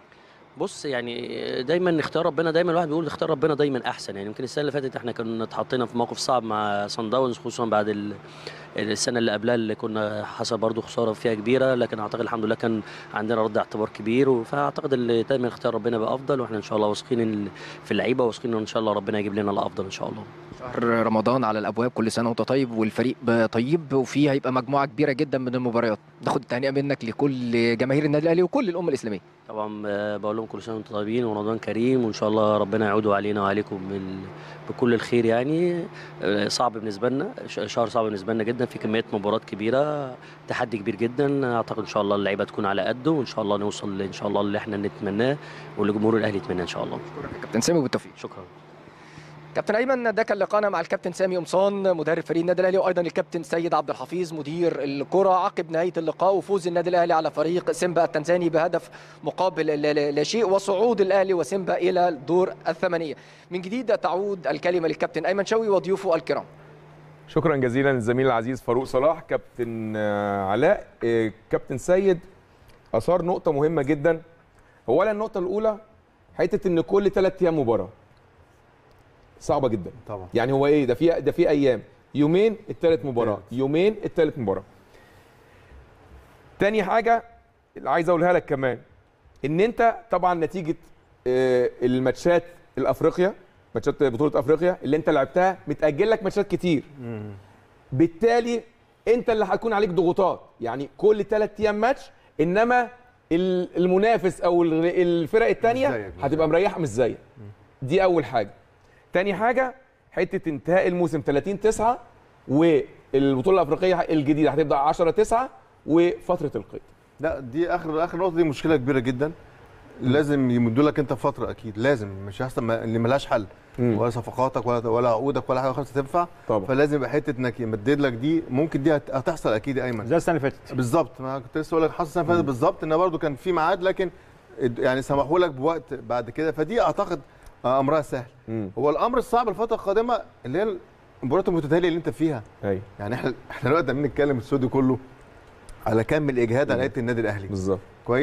بص يعني دايما اختيار ربنا دايما الواحد بيقول اختيار ربنا دايما احسن يعني يمكن السنه اللي فاتت احنا كنا اتحطينا في موقف صعب مع صن داونز خصوصا بعد ال- السنه اللي قبلها اللي كنا حصل برضو خساره فيها كبيره لكن اعتقد الحمد لله كان عندنا رد اعتبار كبير فاعتقد اللي دايما اختيار ربنا بقى افضل واحنا ان شاء الله واثقين ال- في اللعيبه واثقين ان شاء الله ربنا يجيب لنا الافضل ان شاء الله شهر رمضان على الابواب كل سنه وانت طيب والفريق طيب وفيه هيبقى مجموعه كبيره جدا من المباريات ناخد التهنئه منك لكل جماهير النادي الاهلي وكل الامه الاسلاميه طبعا آه، بقول لهم كل سنه وانتم طيبين ورمضان كريم وان شاء الله ربنا يعودوا علينا وعليكم بال- بكل الخير يعني آه، صعب بالنسبه لنا ش- شهر صعب بالنسبه لنا جدا في كميه مباريات كبيره تحدي كبير جدا اعتقد ان شاء الله اللعيبه تكون على قده وان شاء الله نوصل ان شاء الله اللي احنا نتمناه واللي جمهور الاهلي يتمناه ان شاء الله كابتن سامي بالتوفيق شكرا كابتن ايمن ده كان لقانا مع الكابتن سامي قمصان مدرب فريق النادي الاهلي وايضا الكابتن سيد عبد الحفيظ مدير الكره عقب نهايه اللقاء وفوز النادي الاهلي على فريق سيمبا التنزاني بهدف مقابل لا- لا لا شيء وصعود الاهلي وسيمبا الى الدور الثمانيه من جديد تعود الكلمه للكابتن ايمن شوقي وضيوفه الكرام شكرا جزيلا للزميل العزيز فاروق صلاح كابتن آه، علاء آه، كابتن سيد اثار نقطه مهمه جدا اولا النقطه الاولى حته ان كل ثلاث ايام مباراه صعبه جدا طبعا يعني هو ايه ده في ده في ايام يومين الثالث مباراه التالت. يومين الثالث مباراه تاني حاجه اللي عايز اقولها لك كمان ان انت طبعا نتيجه آه، الماتشات الافريقيا ماتشات بطوله افريقيا اللي انت لعبتها متاجل لك ماتشات كتير بالتالي انت اللي هيكون عليك ضغوطات يعني كل ثلاث ايام ماتش انما ال- المنافس او ال- الفرق مش الثانيه زيك، مش هتبقى مريحه مش زيك دي اول حاجه تاني حاجه حته انتهاء الموسم 30 9 والبطوله الافريقيه الجديده هتبدا 10 9 وفتره القيد لا دي اخر اخر نقطه دي مشكله كبيره جدا لازم يمدوا لك انت فتره اكيد لازم مش هيحصل ما- اللي ملهاش حل مم. ولا صفقاتك ولا ولا عقودك ولا حاجه خالص تنفع طبعا فلازم يبقى حته انك يمدد لك دي ممكن دي هت- هتحصل اكيد يا ايمن زي السنه اللي فاتت بالظبط ما كنت لسه اقول لك حصل السنه اللي فاتت بالظبط ان برضه كان في ميعاد لكن اد- يعني سمحوا لك بوقت بعد كده فدي اعتقد آه، امرها سهل مم. هو الامر الصعب الفتره القادمه اللي هي المباريات المتتاليه اللي انت فيها ايوه يعني احنا احنا دلوقتي عمالين نتكلم الاستوديو كله على كم الاجهاد على لعيبه النادي الاهلي بالظبط كويس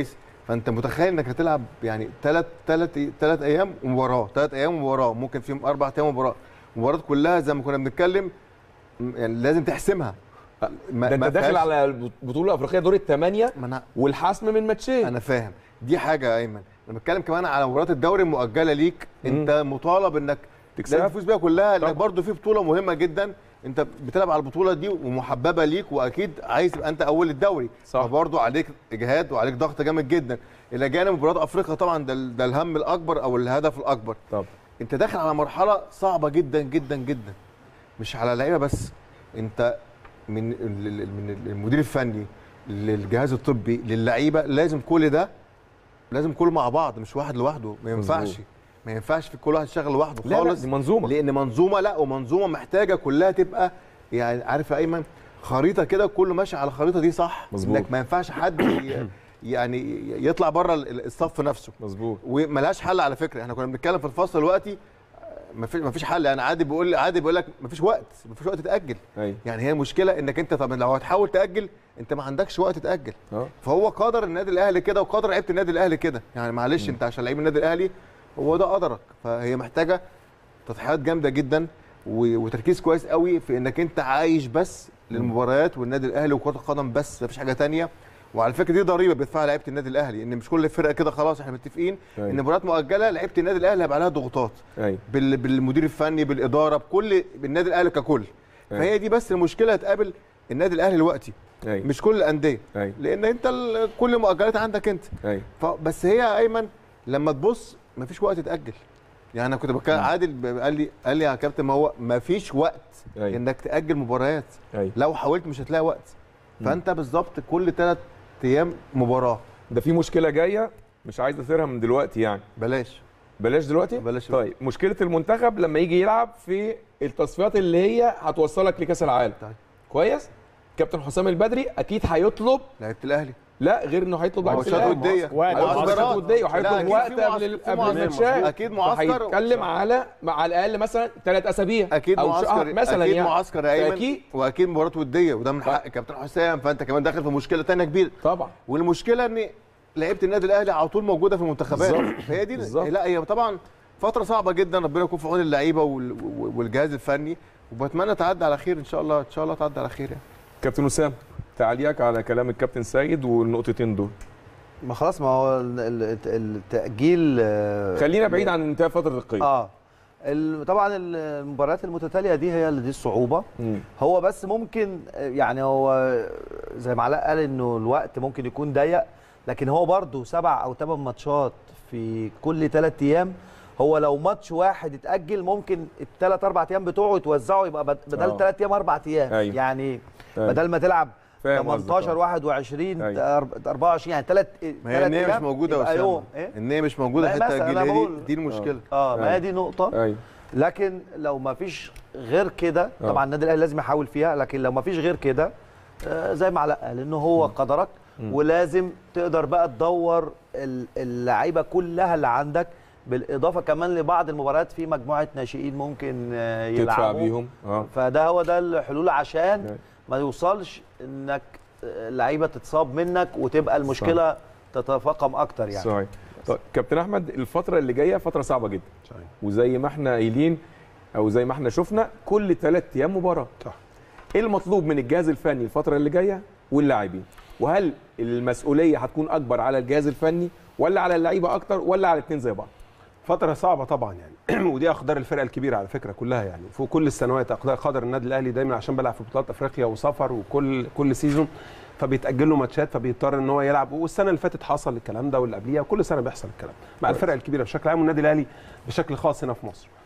فانت متخيل انك هتلعب يعني ثلاث ثلاث ثلاث ايام ومباراه ثلاث ايام ومباراه ممكن فيهم اربع ايام ومباراه المباريات كلها زي ما كنا بنتكلم م- يعني لازم تحسمها ما- ده انت ما داخل فيهاش- على بطوله افريقيه دور الثمانيه ما انا والحسم من ماتشين انا فاهم دي حاجه يا ايمن انا بتكلم كمان على مباريات الدوري المؤجله ليك انت مطالب انك تكسب. لازم تفوز بيها كلها طبعا. لانك برضه في بطوله مهمه جدا انت بتلعب على البطوله دي ومحببه ليك واكيد عايز تبقى انت اول الدوري صح. فبرضه عليك اجهاد وعليك ضغط جامد جدا الى جانب مباريات افريقيا طبعا ده, ده الهم الاكبر او الهدف الاكبر طب انت داخل على مرحله صعبه جدا جدا جدا مش على اللعيبه بس انت من ال- ال- من المدير الفني للجهاز الطبي للعيبه لازم كل ده لازم كله مع بعض مش واحد لوحده ما ينفعش مظبوط. ما ينفعش في كل واحد يشتغل لوحده لا لا خالص دي منظومه لان منظومه لا ومنظومه محتاجه كلها تبقى يعني عارف يا ايمن خريطه كده كله ماشي على الخريطه دي صح مظبوط. انك ما ينفعش حد ي- يعني يطلع بره الصف نفسه مظبوط وملهاش حل على فكره احنا كنا بنتكلم في الفصل دلوقتي ما فيش ما فيش حل يعني عادي بيقول لي عادي بيقول لك ما فيش وقت ما فيش وقت تاجل ايوه يعني هي المشكله انك انت طب لو هتحاول تاجل انت ما عندكش وقت تاجل اه فهو قدر النادي الاهلي كده وقدر لعيبه النادي الاهلي كده يعني معلش انت عشان لعيب النادي الاهلي هو ده قدرك فهي محتاجه تضحيات جامده جدا و- وتركيز كويس قوي في انك انت عايش بس للمباريات والنادي الاهلي وكره القدم بس مفيش حاجه تانية وعلى فكره دي ضريبه بيدفعها لعيبه النادي الاهلي ان مش كل فرقه كده خلاص احنا متفقين أيوة. ان مباريات مؤجله لعيبه النادي الاهلي هيبقى عليها ضغوطات ايوه بال- بالمدير الفني بالاداره بكل بالنادي الاهلي ككل أيوة. فهي دي بس المشكله هتقابل النادي الاهلي دلوقتي ايوه مش كل الانديه ايوه لان انت ال- كل المؤجلات عندك انت ايوه فبس هي يا ايمن لما تبص مفيش وقت تاجل يعني انا كنت بتكلم عادل ب- قال لي قال لي يا كابتن ما هو مفيش وقت ايوه انك تاجل مباريات ايوه لو حاولت مش هتلاقي وقت فانت بالظبط كل ثلاث ايام مباراه ده في مشكله جايه مش عايز اثيرها من دلوقتي يعني بلاش بلاش دلوقتي بلاش طيب مشكله المنتخب لما يجي يلعب في التصفيات اللي هي هتوصلك لكاس العالم طيب. كويس كابتن حسام البدري اكيد هيطلب لعيبه الاهلي لا غير انه هيطلب لعيبه ماتشات الأهلي. وديه وقت هيطلب معسكرات. ماتشات وديه لا، وهيطلب أكيد وقت في معسكر- قبل في قبل معسكر. الماتشات اكيد معسكر هيتكلم على على الاقل مثلا ثلاث اسابيع اكيد أو معسكر شهر مثلا اكيد يعني معسكر يا ايمن اكيد واكيد مباراه وديه وده من حق كابتن حسام فانت كمان داخل في مشكله ثانيه كبيره طبعا والمشكله ان لعيبه النادي الاهلي على طول موجوده في المنتخبات بالظبط. فهي دي بالظبط. لا هي طبعا فتره صعبه جدا ربنا يكون في عون اللعيبه وال- والجهاز الفني وبتمنى تعدي على خير ان شاء الله ان شاء الله تعدي على خير يعني كابتن وسام تعليقك على كلام الكابتن سيد والنقطتين دول ما خلاص ما هو ال- ال- التاجيل آه، خلينا بعيد عن انتهاء فتره القيد اه ال- طبعا المباريات المتتاليه دي هي اللي دي الصعوبه مم. هو بس ممكن آه، يعني هو زي ما علاء قال انه الوقت ممكن يكون ضيق لكن هو برضو سبع او ثمان ماتشات في كل ثلاث ايام هو لو ماتش واحد اتاجل ممكن الثلاث اربع ايام بتوعه يتوزعوا يبقى بد- بدل آه. ثلاث ايام اربع ايام أيوة. يعني أيوة. بدل ما تلعب فاهم قصدك، 18 آه. 21 أيوة. 24 يعني ثلاث ما هي النيه مش موجوده يبقى يا يوم يوم ايه النيه مش موجوده ما هي حته مثلا أنا الجيليه بقول- دي, دي المشكله اه ما أيوة. هي دي نقطه ايوه لكن لو ما فيش غير كده آه. طبعا النادي الاهلي لازم يحاول فيها لكن لو ما فيش غير كده آه، زي ما علاء قال انه هو قدرك ولازم تقدر بقى تدور ال- اللعيبه كلها اللي عندك بالاضافه كمان لبعض المباريات في مجموعه ناشئين ممكن آه، تدفع يلعبوا بيهم اه فده هو ده الحلول عشان أيوة. ما يوصلش انك آه، اللعيبه تتصاب منك وتبقى المشكله تتفاقم اكتر يعني صحيح طيب كابتن احمد الفتره اللي جايه فتره صعبه جدا صحيح. وزي ما احنا قايلين او زي ما احنا شفنا كل ثلاث ايام مباراه صح. ايه المطلوب من الجهاز الفني الفتره اللي جايه واللاعبين وهل المسؤوليه هتكون اكبر على الجهاز الفني ولا على اللعيبه اكتر ولا على الاثنين زي بعض فترة صعبة طبعا يعني ودي اقدار الفرقة الكبيرة على فكرة كلها يعني فوق كل السنوات اقدار قدر النادي الاهلي دايما عشان بيلعب في بطولات افريقيا وسفر وكل كل سيزون فبيتأجل له ماتشات فبيضطر ان هو يلعب والسنة اللي فاتت حصل الكلام ده واللي قبليها وكل سنة بيحصل الكلام مع الفرق الكبيرة بشكل عام والنادي الاهلي بشكل خاص هنا في مصر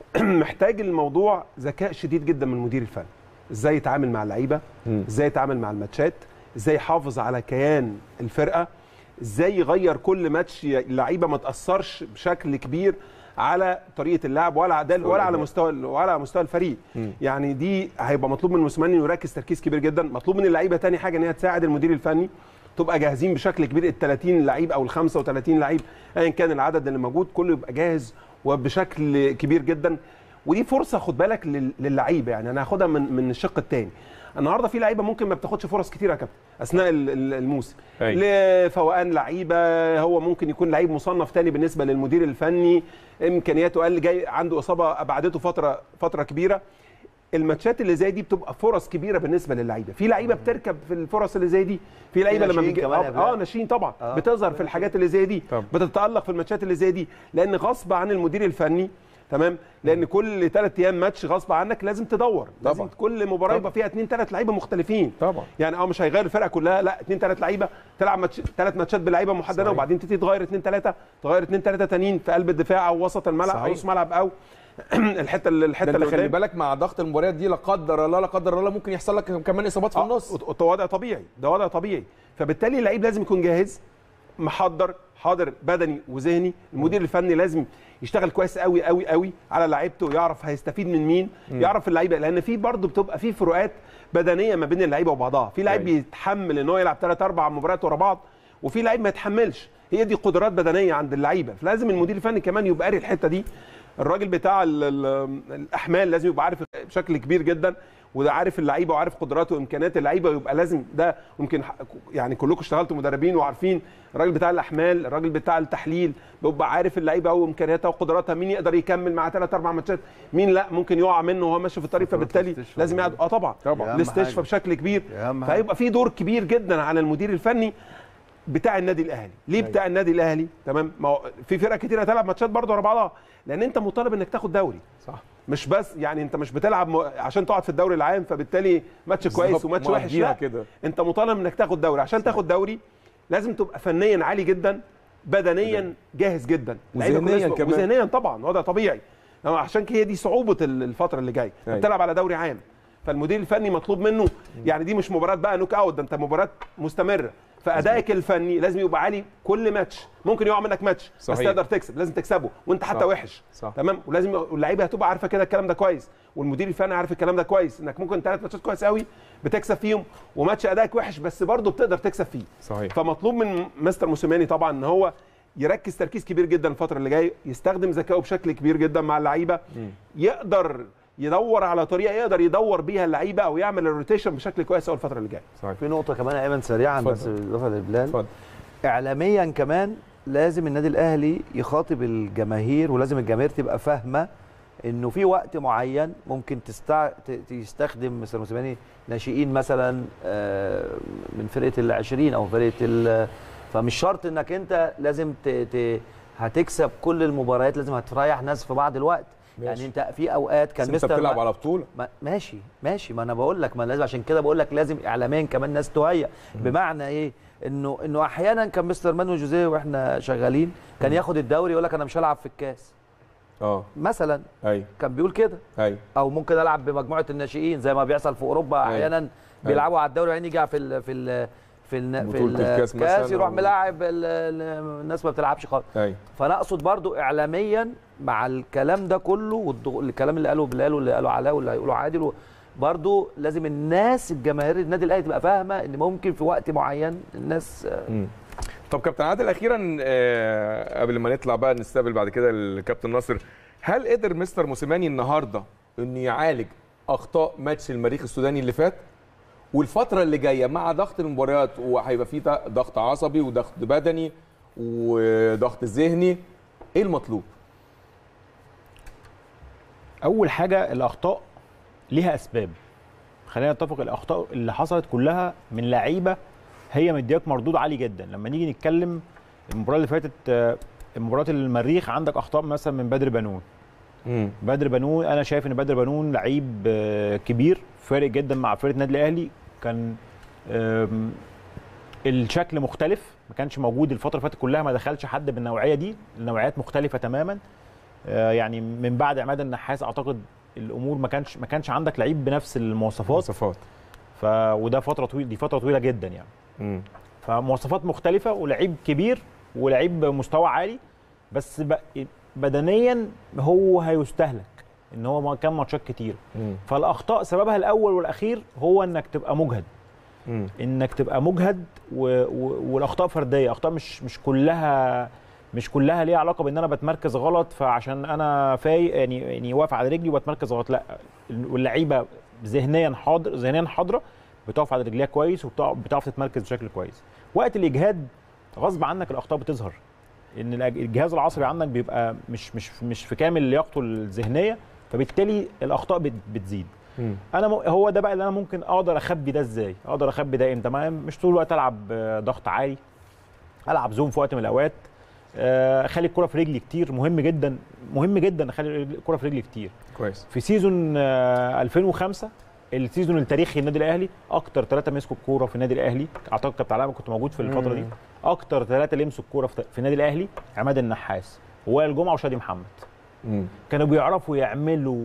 محتاج الموضوع ذكاء شديد جدا من المدير الفني ازاي يتعامل مع اللعيبه مم. ازاي يتعامل مع الماتشات ازاي يحافظ على كيان الفرقه ازاي يغير كل ماتش ي- اللعيبه ما تاثرش بشكل كبير على طريقه اللعب ولا عدل ولا على مستوى ولا على مستوى الفريق مم. يعني دي هيبقى مطلوب من موسيماني انه يركز تركيز كبير جدا مطلوب من اللعيبه تاني حاجه ان هي تساعد المدير الفني تبقى جاهزين بشكل كبير ال 30 لعيب او ال 35 لعيب ايا كان العدد اللي موجود كله يبقى جاهز وبشكل كبير جدا ودي فرصه خد بالك لل- للعيبه يعني انا هاخدها من من الشق الثاني النهارده في لعيبه ممكن ما بتاخدش فرص كتير يا كابتن اثناء ال- ال- الموسم لفوقان لعيبه هو ممكن يكون لعيب مصنف تاني بالنسبه للمدير الفني امكانياته اقل جاي عنده اصابه ابعدته فتره فتره كبيره الماتشات اللي زي دي بتبقى فرص كبيره بالنسبه للعيبه في لعيبه بتركب في الفرص اللي زي دي في لعيبه لما ناشئين بيجي كمان يا اه, بلال. آه ناشئين طبعا آه. آه. بتظهر في الحاجات اللي زي دي طب. بتتالق في الماتشات اللي زي دي لان غصب عن المدير الفني تمام لان كل ثلاث ايام ماتش غصب عنك لازم تدور لازم طبعا. كل مباراه طبعا. يبقى فيها اثنين ثلاث لعيبه مختلفين طبعا يعني اه مش هيغير الفرقه كلها لا اثنين ثلاث لعيبه تلعب ماتش ثلاث ماتشات بلعيبه محدده صحيح. وبعدين تبتدي تغير اثنين ثلاثه تغير اثنين ثلاثه تانيين في قلب الدفاع او وسط الملعب او صحيح. نص ملعب او الحته اللي الحته ده انت اللي خلي قدام. بالك مع ضغط المباريات دي لا قدر الله لا قدر الله ممكن يحصل لك كمان اصابات في آه، النص ده وضع طبيعي ده وضع طبيعي فبالتالي اللعيب لازم يكون جاهز محضر حاضر بدني وذهني المدير الفني لازم يشتغل كويس قوي قوي قوي على لعيبته يعرف هيستفيد من مين يعرف اللعيبه لان في برضه بتبقى في فروقات بدنيه ما بين اللعيبه وبعضها في لعيب أيوة. بيتحمل ان هو يلعب ثلاث اربع مباريات ورا بعض وفي لعيب ما يتحملش هي دي قدرات بدنيه عند اللعيبه فلازم المدير الفني كمان يبقى قاري الحته دي الراجل بتاع ال ال الاحمال لازم يبقى عارف بشكل كبير جدا وده عارف اللعيبه وعارف قدراته وامكانيات اللعيبه ويبقى لازم ده ممكن ح- يعني كلكم اشتغلتوا مدربين وعارفين الراجل بتاع الاحمال الراجل بتاع التحليل بيبقى عارف اللعيبه وامكانياتها وقدراتها مين يقدر يكمل مع ثلاث اربع ماتشات مين لا ممكن يقع منه وهو ماشي في الطريق فترات فبالتالي الاستشفاء لازم يقعد اه طبعا طبعا. أهم الاستشفاء حاجة. بشكل كبير أهم حاجة. فيبقى في دور كبير جدا على المدير الفني بتاع النادي الاهلي ليه بتاع النادي الاهلي تمام ما هو في فرق كتير هتلعب ماتشات برضه ورا بعضها لان انت مطالب انك تاخد دوري صح مش بس يعني انت مش بتلعب م... عشان تقعد في الدوري العام فبالتالي ماتش كويس بالظبط، وماتش وحش مقضيها لا كده. انت مطالب انك تاخد دوري عشان تاخد دوري لازم تبقى فنيا عالي جدا بدنيا جاهز جدا لعيبة وذهنياً كويسة- كمان. وذهنيا طبعا وضع طبيعي أما عشان كده هي دي صعوبه ال- الفتره اللي جايه أيوة. بتلعب على دوري عام فالمدير الفني مطلوب منه يعني دي مش مباراه بقى نوك اوت ده انت مباراه مستمره فادائك الفني لازم يبقى عالي كل ماتش ممكن يقع منك ماتش بس صحيح. تقدر تكسب لازم تكسبه وانت حتى صح. وحش صح. تمام ولازم اللعيبه هتبقى عارفه كده الكلام ده كويس والمدير الفني عارف الكلام ده كويس انك ممكن ثلاث ماتشات كويس قوي بتكسب فيهم وماتش ادائك وحش بس برضه بتقدر تكسب فيه صحيح فمطلوب من مستر موسيماني طبعا ان هو يركز تركيز كبير جدا الفتره اللي جايه يستخدم ذكائه بشكل كبير جدا مع اللعيبه يقدر يدور على طريقه يقدر يدور بيها اللعيبه او يعمل الروتيشن بشكل كويس قوي الفتره اللي جايه صحيح في نقطه كمان يا ايمن سريعا اتفضل. بس بالاضافه لبلال اتفضل اعلاميا كمان لازم النادي الاهلي يخاطب الجماهير ولازم الجماهير تبقى فاهمه انه في وقت معين ممكن تستع... ت- يستخدم مستر موسيماني ناشئين مثلا آه، من فرقه ال 20 او فرقه ال... فمش شرط انك انت لازم ت... ت... هتكسب كل المباريات لازم هتريح ناس في بعض الوقت ماشي. يعني انت في اوقات كان بس انت مستر بتلعب على بطوله ما ماشي ماشي ما انا بقول لك ما لازم عشان كده بقول لك لازم اعلاميا كمان ناس تهيأ بمعنى ايه انه انه احيانا كان مستر مانو جوزيه واحنا شغالين كان ياخد الدوري يقول لك انا مش هلعب في الكاس اه مثلا ايوه كان بيقول كده ايوه او ممكن العب بمجموعه الناشئين زي ما بيحصل في اوروبا أيوة. احيانا بيلعبوا على الدوري وبعدين يجي في ال في ال في ال في بطولة الكاس الكاس مثلاً يروح أو- ملاعب ال- ال- الناس ما بتلعبش خالص ايوه فانا اقصد برضو اعلاميا مع الكلام ده كله والكلام اللي قاله بلال واللي قاله علاء واللي هيقوله عادل برضو لازم الناس الجماهير النادي الاهلي تبقى فاهمه ان ممكن في وقت معين الناس مم. طب كابتن عادل اخيرا آه، قبل ما نطلع بقى نستقبل بعد كده الكابتن ناصر هل قدر مستر موسيماني النهارده انه يعالج اخطاء ماتش المريخ السوداني اللي فات والفتره اللي جايه مع ضغط المباريات وهيبقى فيه ضغط عصبي وضغط بدني وضغط ذهني ايه المطلوب اول حاجه الاخطاء ليها اسباب خلينا نتفق الاخطاء اللي حصلت كلها من لعيبه هي مدياك مردود عالي جدا لما نيجي نتكلم المباراه اللي فاتت آه، مباراه المريخ عندك اخطاء مثلا من بدر بنون امم بدر بنون انا شايف ان بدر بنون لعيب آه، كبير فارق جدا مع فرقه النادي الاهلي كان آم، الشكل مختلف ما كانش موجود الفتره اللي فاتت كلها ما دخلش حد بالنوعيه دي النوعيات مختلفه تماما آه، يعني من بعد عماد النحاس اعتقد الامور ما كانش ما كانش عندك لعيب بنفس المواصفات مواصفات ف وده فتره طويله دي فتره طويله جدا يعني امم فمواصفات مختلفه ولعيب كبير ولعيب مستوى عالي بس ب... بدنيا هو هيستهلك ان هو ما- كان ماتشات كتير امم فالاخطاء سببها الاول والاخير هو انك تبقى مجهد امم انك تبقى مجهد و... و... والاخطاء فرديه اخطاء مش مش كلها مش كلها ليها علاقه بان انا بتمركز غلط فعشان انا فايق يعني يعني واقف على رجلي وبتمركز غلط لا واللعيبه ذهنيا حاضر ذهنيا حاضره بتقف على رجليها كويس وبتعرف تتمركز بشكل كويس وقت الاجهاد غصب عنك الاخطاء بتظهر ان الأج- الجهاز العصبي عندك بيبقى مش مش مش في كامل لياقته الذهنيه فبالتالي الاخطاء بت- بتزيد مم. انا م... هو ده بقى اللي انا ممكن اقدر اخبي ده ازاي اقدر اخبي ده امتى ما مش طول الوقت العب آه، ضغط عالي العب زوم في وقت من الاوقات آه، اخلي الكره في رجلي كتير مهم جدا مهم جدا اخلي الكره في رجلي كتير كويس في سيزون آه، 2005 السيزون التاريخي النادي الاهلي اكتر ثلاثه مسكوا الكوره في النادي الاهلي اعتقد كابتن علاء كنت موجود في الفتره دي اكتر ثلاثه لمسوا الكوره في في النادي الاهلي عماد النحاس ووائل جمعه وشادي محمد مم. كانوا بيعرفوا يعملوا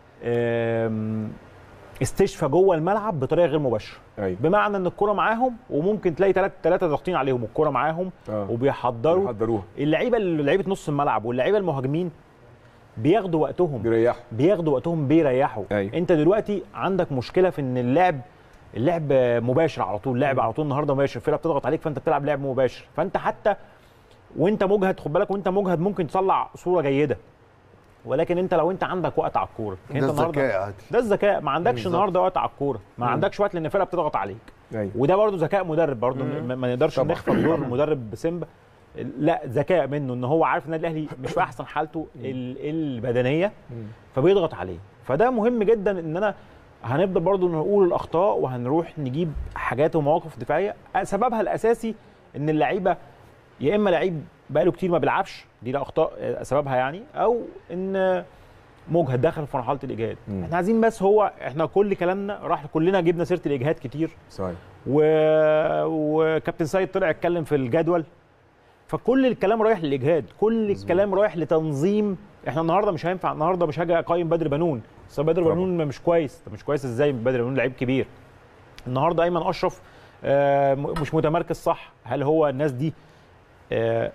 آم، استشفاء جوه الملعب بطريقه غير مباشره ايوه بمعنى ان الكره معاهم وممكن تلاقي ثلاثه ثلاثه ضاغطين عليهم الكره معاهم اه وبيحضروا يحضروها اللعيبه اللي لعيبه نص الملعب واللعيبه المهاجمين بياخدوا وقتهم بيريحوا بياخدوا وقتهم بيريحوا أيوة. انت دلوقتي عندك مشكله في ان اللعب اللعب مباشر على طول اللعب على طول النهارده مباشر الفرقه بتضغط عليك فانت بتلعب لعب مباشر فانت حتى وانت مجهد خد بالك وانت مجهد ممكن تطلع صوره جيده ولكن انت لو انت عندك وقت على الكوره ده انت النهارده الذكاء عادي ده الذكاء ما عندكش بالظبط. النهارده وقت على الكوره ما عندكش وقت لان الفرقه بتضغط عليك ايوه وده برضه ذكاء مدرب برضه ما ما نقدرش طبعاً. نخفى دور مدرب سيمبا لا ذكاء منه ان هو عارف النادي الاهلي مش في احسن حالته ال- البدنيه فبيضغط عليه فده مهم جدا ان انا هنفضل برضه نقول الاخطاء وهنروح نجيب حاجات ومواقف دفاعيه سببها الاساسي ان اللعيبه يا اما لعيب بقاله كتير ما بيلعبش دي الاخطاء سببها يعني او ان مجهد دخل في مرحله الاجهاد مم. احنا عايزين بس هو احنا كل كلامنا راح كلنا جبنا سيره الاجهاد كتير صحيح و... وكابتن سيد طلع اتكلم في الجدول فكل الكلام رايح للاجهاد كل الكلام رايح لتنظيم احنا النهارده مش هينفع النهارده مش هاجي اقيم بدر بنون بس بدر طبعا. بنون مش كويس طب مش كويس ازاي بدر بنون لعيب كبير النهارده ايمن اشرف آه، م- مش متمركز صح هل هو الناس دي آه،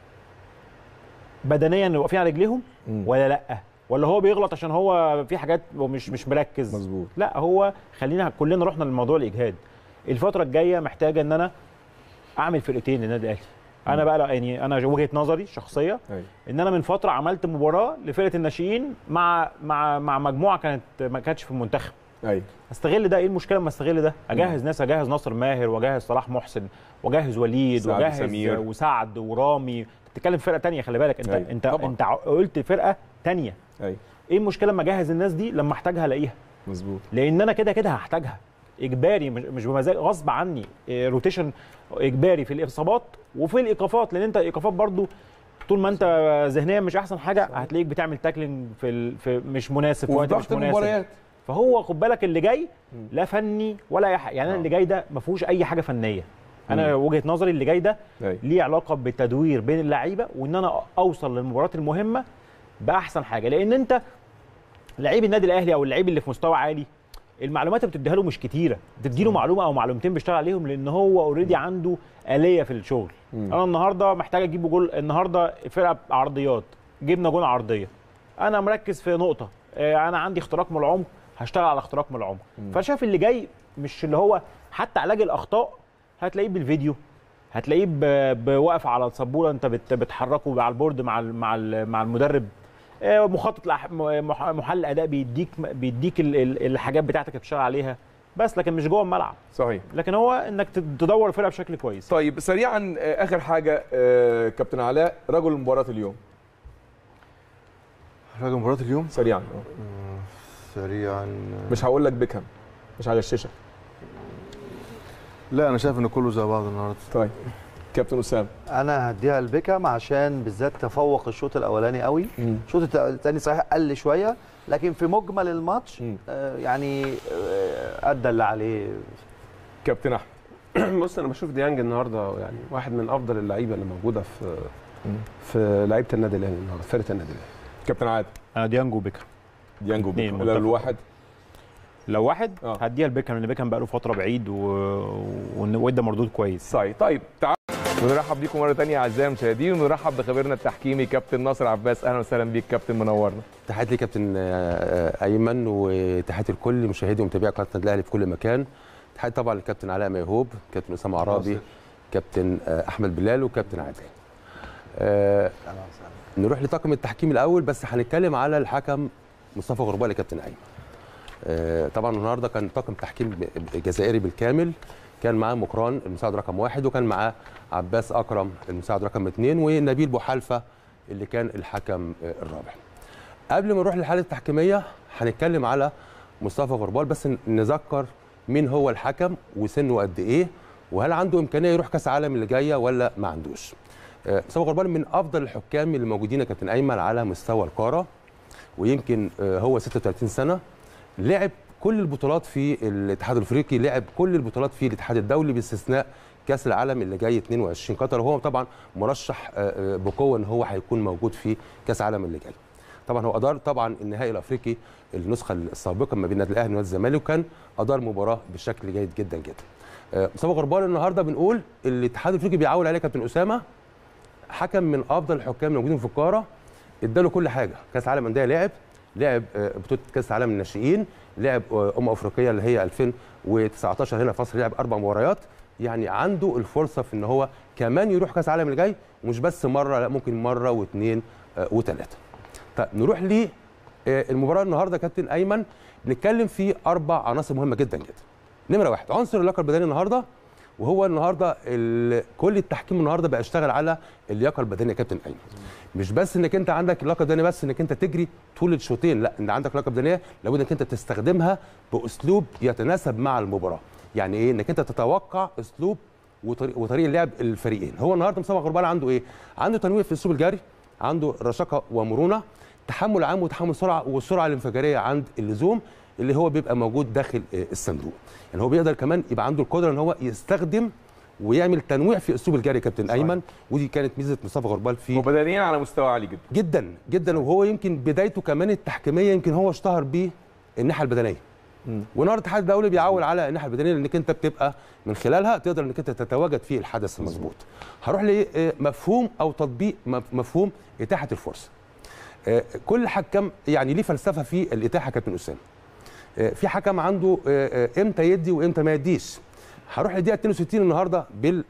بدنيا واقفين على رجليهم مم. ولا لا ولا هو بيغلط عشان هو في حاجات هو مش مش مركز مظبوط لا هو خلينا كلنا رحنا للموضوع الاجهاد الفتره الجايه محتاجه ان انا اعمل فرقتين للنادي الاهلي انا بقى لا يعني انا وجهه نظري شخصيه ايوه ان انا من فتره عملت مباراه لفرقه الناشئين مع مع مع مجموعه كانت ما كانتش في المنتخب ايوه استغل ده ايه المشكله اما استغل ده اجهز ناس اجهز ناصر ماهر واجهز صلاح محسن واجهز وليد سعد واجهز سمير. وسعد ورامي بتتكلم في فرقه تانية خلي بالك انت أيوة. انت طبعاً. انت قلت فرقه تانية ايوه ايه المشكله اما اجهز الناس دي لما احتاجها الاقيها مظبوط لان انا كده كده هحتاجها اجباري مش مش بمزاج غصب عني إيه، روتيشن اجباري في الاصابات وفي الايقافات لان انت الايقافات برضو طول ما انت ذهنيا مش احسن حاجه هتلاقيك بتعمل تاكلينج في, ال... في مش مناسب في وفي وقت مش ضغط مناسب المباريات فهو خد بالك اللي جاي لا فني ولا اي حاجه يعني انا اللي جاي ده ما فيهوش اي حاجه فنيه انا وجهه نظري اللي جاي ده ايوه ليه علاقه بالتدوير بين اللعيبه وان انا اوصل للمباريات المهمه باحسن حاجه لان انت لعيب النادي الاهلي او اللعيب اللي في مستوى عالي المعلومات اللي بتديها له مش كتيره بتديله معلومه او معلومتين بيشتغل عليهم لان هو اوريدي عنده اليه في الشغل مم. انا النهارده محتاج اجيب جول النهارده فرقه عرضيات جبنا جول عرضيه انا مركز في نقطه آه، انا عندي اختراق من العمق هشتغل على اختراق من العمق فشايف اللي جاي مش اللي هو حتى علاج الاخطاء هتلاقيه بالفيديو هتلاقيه ب- بواقف على السبوره انت بت- بتحركه على البورد مع ال- مع ال- مع المدرب آه، مخطط لأح- م- مح- محلل اداء بيديك بيديك ال- ال- الحاجات بتاعتك اللي بتشتغل عليها بس لكن مش جوه الملعب صحيح لكن هو انك تد- تدور الفرقه بشكل كويس طيب سريعا آه، اخر حاجه آه، كابتن علاء رجل مباراه اليوم راجل مباراة اليوم سريعا آه. سريعا مش هقول لك بيكهام مش هغششك لا انا شايف ان كله زي بعض النهارده طيب كابتن اسامه انا هديها لبيكهام عشان بالذات تفوق الشوط الاولاني قوي الشوط الثاني صحيح قل شويه لكن في مجمل الماتش مم. آه، يعني آه، ادى اللي عليه كابتن احمد بص انا بشوف ديانج النهارده يعني واحد من افضل اللعيبه اللي موجوده في مم. في لعيبه النادي الاهلي النهارده فرقه النادي الاهلي كابتن عادل انا ديانجو بيكهام ديانجو اتنين بيكهام. لا، متفق. الواحد لو واحد آه. هديها لبيكهام لان بيكهام بقى له فتره بعيد و... وإن- وادى مردود كويس صحيح طيب تعالوا ونرحب بيكم مره ثانيه اعزائي المشاهدين ونرحب بخبيرنا التحكيمي كابتن ناصر عباس اهلا وسهلا بيك كابتن منورنا تحياتي لكابتن آه، ايمن وتحياتي لكل مشاهدي ومتابعي قناه النادي الاهلي في كل مكان تحياتي طبعا للكابتن علاء ميهوب كابتن اسامه عرابي كابتن آه، احمد بلال وكابتن عادل آه نروح لطاقم التحكيم الاول بس هنتكلم على الحكم مصطفى غربال كابتن ايمن آه طبعا النهارده كان طاقم تحكيم جزائري بالكامل كان معاه مكران المساعد رقم واحد وكان معاه عباس اكرم المساعد رقم اثنين ونبيل بوحالفه اللي كان الحكم آه الرابع قبل ما نروح للحاله التحكيميه هنتكلم على مصطفى غربال بس نذكر مين هو الحكم وسنه قد ايه وهل عنده امكانيه يروح كاس العالم اللي جايه ولا ما عندوش آه، مصطفى غربال من افضل الحكام اللي موجودين يا كابتن ايمن على مستوى القاره ويمكن آه، هو 36 سنه لعب كل البطولات في الاتحاد الافريقي لعب كل البطولات في الاتحاد الدولي باستثناء كاس العالم اللي جاي 22 قطر وهو طبعا مرشح آه، آه، بقوه ان هو هيكون موجود في كاس العالم اللي جاي طبعا هو ادار طبعا النهائي الافريقي النسخه السابقه ما بين النادي الاهلي ونادي الزمالك وكان ادار مباراه بشكل جيد جدا جدا آه، مصطفى غربال النهارده بنقول الاتحاد الافريقي بيعول عليه كابتن اسامه حكم من افضل الحكام الموجودين في القاره اداله كل حاجه كاس عالم انديه لعب لعب آه، بطوله كاس العالم الناشئين لعب آه، امم افريقيه اللي هي 2019 هنا في مصر لعب اربع مباريات يعني عنده الفرصه في ان هو كمان يروح كاس العالم اللي جاي مش بس مره لا ممكن مره واثنين آه، وثلاثه طيب نروح ل المباراه النهارده يا كابتن ايمن بنتكلم في اربع عناصر مهمه جدا جدا نمره واحد عنصر اللياقه البدنيه النهارده وهو النهارده ال- كل التحكيم النهارده بقى يشتغل على اللياقه البدنيه يا كابتن ايمن مش بس انك انت عندك لياقه بدنيه بس انك انت تجري طول الشوطين لا ان عندك لياقه بدنيه لابد انك انت تستخدمها باسلوب يتناسب مع المباراه يعني ايه انك انت تتوقع اسلوب وطريق وطريقه لعب الفريقين هو النهارده مصطفى غربال عنده ايه عنده تنويع في اسلوب الجري عنده رشاقه ومرونه تحمل عام وتحمل سرعه والسرعه الانفجاريه عند اللزوم اللي هو بيبقى موجود داخل آه، الصندوق يعني هو بيقدر كمان يبقى عنده القدره ان هو يستخدم ويعمل تنويع في اسلوب الجري يا كابتن صحيح. ايمن ودي كانت ميزه مصطفى غربال في وبدنيا على مستوى عالي جدا جدا جدا وهو يمكن بدايته كمان التحكيميه يمكن هو اشتهر بيه الناحيه البدنيه والنهارده الاتحاد الدولي بيعول على الناحيه البدنيه لانك انت بتبقى من خلالها تقدر انك انت تتواجد في الحدث المظبوط هروح لمفهوم او تطبيق مف- مفهوم اتاحه الفرصه آه، كل حكم يعني ليه فلسفه في الاتاحه يا كابتن اسامه آه، في حكم عنده آه، آه، امتى يدي وامتى ما يديش هروح للدقيقه 62 النهارده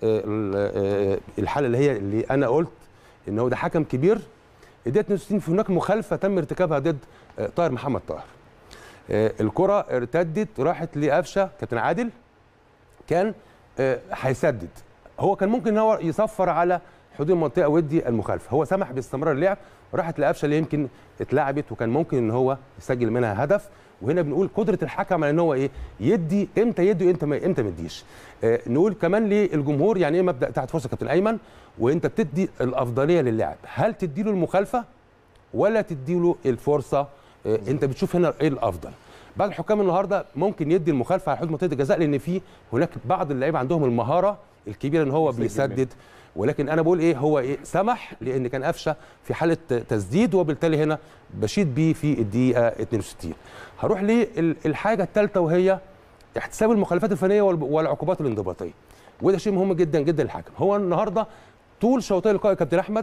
بالحاله اللي هي اللي انا قلت ان هو ده حكم كبير الدقيقه 62 في هناك مخالفه تم ارتكابها ضد آه، طاهر محمد طاهر آه، الكره ارتدت راحت لقفشه كابتن عادل كان آه، هيسدد هو كان ممكن ان هو يصفر على حدود المنطقه ويدي المخالفه هو سمح باستمرار اللعب راحت لقفشه اللي يمكن اتلعبت وكان ممكن ان هو يسجل منها هدف وهنا بنقول قدره الحكم على ان هو ايه يدي امتى يدي وامتى ما امتى ما يديش آه نقول كمان للجمهور يعني ايه مبدا تحت فرصه كابتن ايمن وانت بتدي الافضليه للاعب هل تدي له المخالفه ولا تدي له الفرصه آه، انت بتشوف هنا ايه الافضل بعض الحكام النهارده ممكن يدي المخالفه على حدود منطقه الجزاء لان في هناك بعض اللعيبه عندهم المهاره الكبيره ان هو يسجل بيسدد ولكن انا بقول ايه هو ايه سمح لان كان قفشه في حاله تسديد وبالتالي هنا بشيد بيه في الدقيقه 62 هروح للحاجه الثالثه وهي احتساب المخالفات الفنيه والب- والعقوبات الانضباطيه وده شيء مهم جدا جدا للحكم هو النهارده طول شوطي اللقاء يا كابتن احمد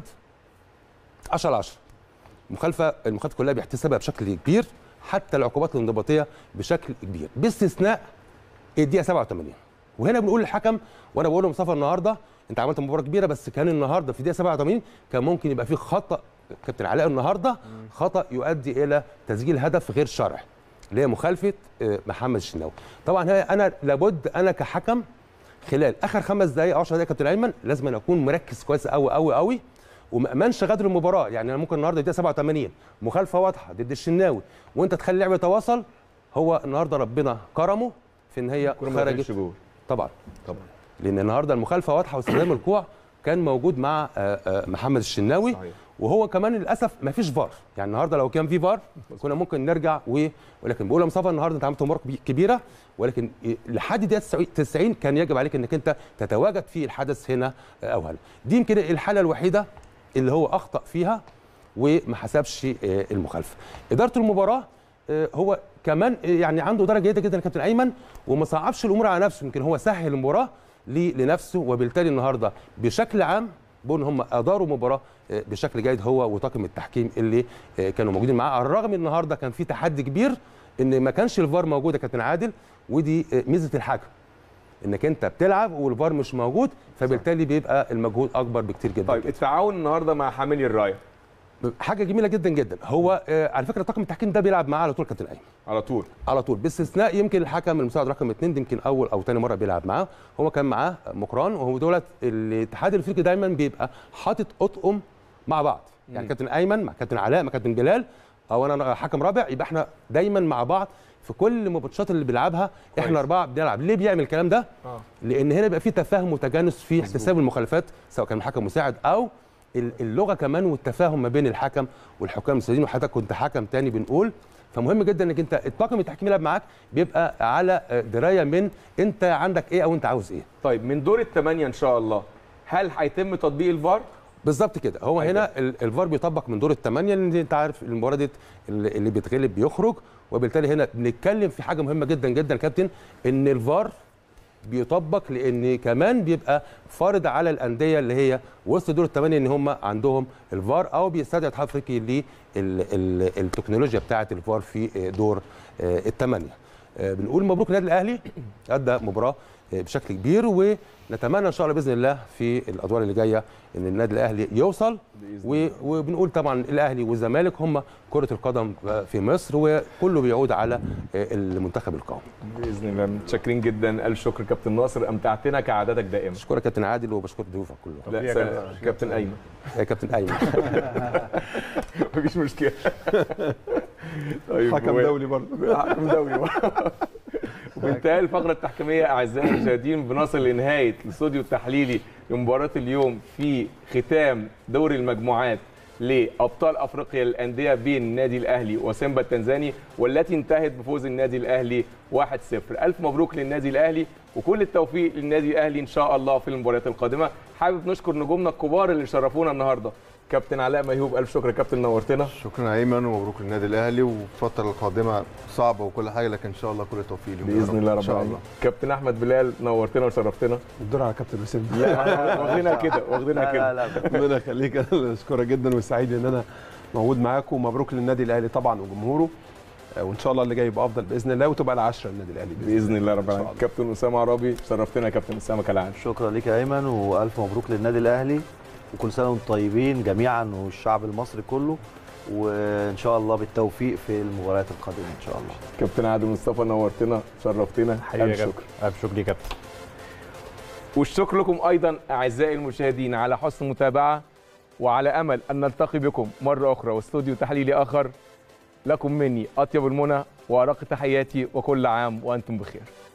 10 على 10 مخالفه المخالفات كلها بيحتسبها بشكل كبير حتى العقوبات الانضباطيه بشكل كبير باستثناء الدقيقه 87 وهنا بنقول للحكم وانا بقول لمصطفى النهارده انت عملت مباراه كبيره بس كان النهارده في الدقيقه 87 كان ممكن يبقى في خطا كابتن علاء النهارده خطا يؤدي الى تسجيل هدف غير شرعي اللي هي مخالفه آه، محمد الشناوي طبعا هي انا لابد انا كحكم خلال اخر خمس دقائق او 10 دقائق كابتن ايمن لازم أنا اكون مركز كويس قوي قوي قوي وما امنش غدر المباراه يعني انا ممكن النهارده الدقيقه 87 مخالفه واضحه ضد الشناوي وانت تخلي اللعب يتواصل هو النهارده ربنا كرمه في ان هي الكرة ما خرجت دخلتش جول طبعا طبعا لان النهارده المخالفه واضحه واستخدام الكوع كان موجود مع آه، آه، محمد الشناوي صحيح. وهو كمان للاسف ما فيش فار يعني النهارده لو كان في فار كنا ممكن نرجع و... ولكن بقول يا مصطفى النهارده انت عملت مباراه كبي- كبيره ولكن لحد دقيقه 90 90 كان يجب عليك انك انت تتواجد في الحدث هنا آه، او هنا دي يمكن الحاله الوحيده اللي هو اخطا فيها وما حسبش آه، المخالفه اداره المباراه آه، هو كمان آه، يعني عنده درجه جيده جدا يا كابتن ايمن وما صعبش الامور على نفسه يمكن هو سهل المباراه ل- لنفسه وبالتالي النهارده بشكل عام بقول ان هم اداروا مباراه آه، بشكل جيد هو وطاقم التحكيم اللي آه، كانوا موجودين معاه على الرغم ان النهارده كان في تحدي كبير ان ما كانش الفار موجود يا كابتن عادل ودي آه، ميزه الحكم انك انت بتلعب والفار مش موجود فبالتالي بيبقى المجهود اكبر بكتير جدا طيب التعاون النهارده مع حاملي الرايه حاجه جميله جدا جدا هو آه، على فكره طاقم التحكيم ده بيلعب معاه على طول كابتن ايمن على طول على طول باستثناء يمكن الحكم المساعد رقم اثنين دي يمكن اول او ثاني مره بيلعب معاه هو كان معاه مقران وهو دولت الاتحاد الافريقي دايما بيبقى حاطط اطقم مع بعض يعني مم. كابتن ايمن مع كابتن علاء مع كابتن بلال او انا حكم رابع يبقى احنا دايما مع بعض في كل الماتشات اللي بنلعبها كويس. احنا اربعه بنلعب ليه بيعمل الكلام ده اه لان هنا بيبقى في تفاهم وتجانس في احتساب المخالفات سواء كان حكم مساعد او ال- اللغه كمان والتفاهم ما بين الحكم والحكام المساعدين وحضرتك كنت حكم تاني بنقول فمهم جدا انك انت الطاقم التحكيمي اللي معاك بيبقى على آه، درايه من انت عندك ايه او انت عاوز ايه طيب من دور الثمانيه ان شاء الله هل هيتم تطبيق الفار بالظبط كده هو أيوة. هنا ال- الفار بيطبق من دور الثمانيه لان انت عارف المباراه دي اللي اللي بيتغلب بيخرج وبالتالي هنا بنتكلم في حاجه مهمه جدا جدا يا كابتن ان الفار بيطبق لان كمان بيبقى فارض على الانديه اللي هي وسط دور الثمانيه ان هم عندهم الفار او بيستدعي الاتحاد الافريقي للتكنولوجيا بتاعه الفار في دور آه، الثمانيه آه، بنقول مبروك النادي الاهلي ادى مباراه آه، بشكل كبير ونتمنى ان شاء الله باذن الله في الادوار اللي جايه ان النادي الاهلي يوصل و- وبنقول طبعا الاهلي والزمالك هم كره القدم في مصر وكله بيعود على آه، المنتخب القومي باذن الله متشكرين جدا الف شكر كابتن ناصر امتعتنا كعادتك دائما بشكرك كابتن عادل وبشكر ضيوفك كلهم لا س- كابتن ايمن يا كابتن ايمن مفيش مشكله طيب حكم و- دولي برضه حكم دولي برضه. وبانتهاء الفقره التحكيميه اعزائي المشاهدين بنصل لنهايه الاستوديو التحليلي لمباراه اليوم في ختام دوري المجموعات لابطال افريقيا للانديه بين النادي الاهلي وسيمبا التنزاني والتي انتهت بفوز النادي الاهلي 1-0 الف مبروك للنادي الاهلي وكل التوفيق للنادي الاهلي ان شاء الله في المباريات القادمه حابب نشكر نجومنا الكبار اللي شرفونا النهارده كابتن علاء ميهوب الف شكر يا كابتن نورتنا شكرا ايمن ومبروك للنادي الاهلي والفتره القادمه صعبه وكل حاجه لكن ان شاء الله كل التوفيق لهم يا باذن الله ان رب شاء العالمين الله كابتن احمد بلال نورتنا وشرفتنا الدور على كابتن حسين لا واخدينها كده واخدينها لا كده لا لا ربنا يخليك انا اللي اشكرك جدا وسعيد ان انا موجود معاكم ومبروك للنادي الاهلي طبعا وجمهوره آه، وان شاء الله اللي جاي يبقى افضل باذن الله وتبقى العشره للنادي الاهلي باذن الله رب إن شاء العالمين الله. كابتن اسامه عرابي شرفتنا يا كابتن اسامه كالعاده شكرا ليك يا ايمن والف مبروك للنادي الاهلي وكل سنه وانتم طيبين جميعا والشعب المصري كله وان شاء الله بالتوفيق في المباريات القادمه ان شاء الله كابتن عادل مصطفى نورتنا شرفتنا حقيقي يا الف كابتن شكر الف شكر ليك يا كابتن والشكر لكم ايضا اعزائي المشاهدين على حسن المتابعه وعلى امل ان نلتقي بكم مره اخرى واستوديو تحليلي اخر لكم مني اطيب المنى وارق تحياتي وكل عام وانتم بخير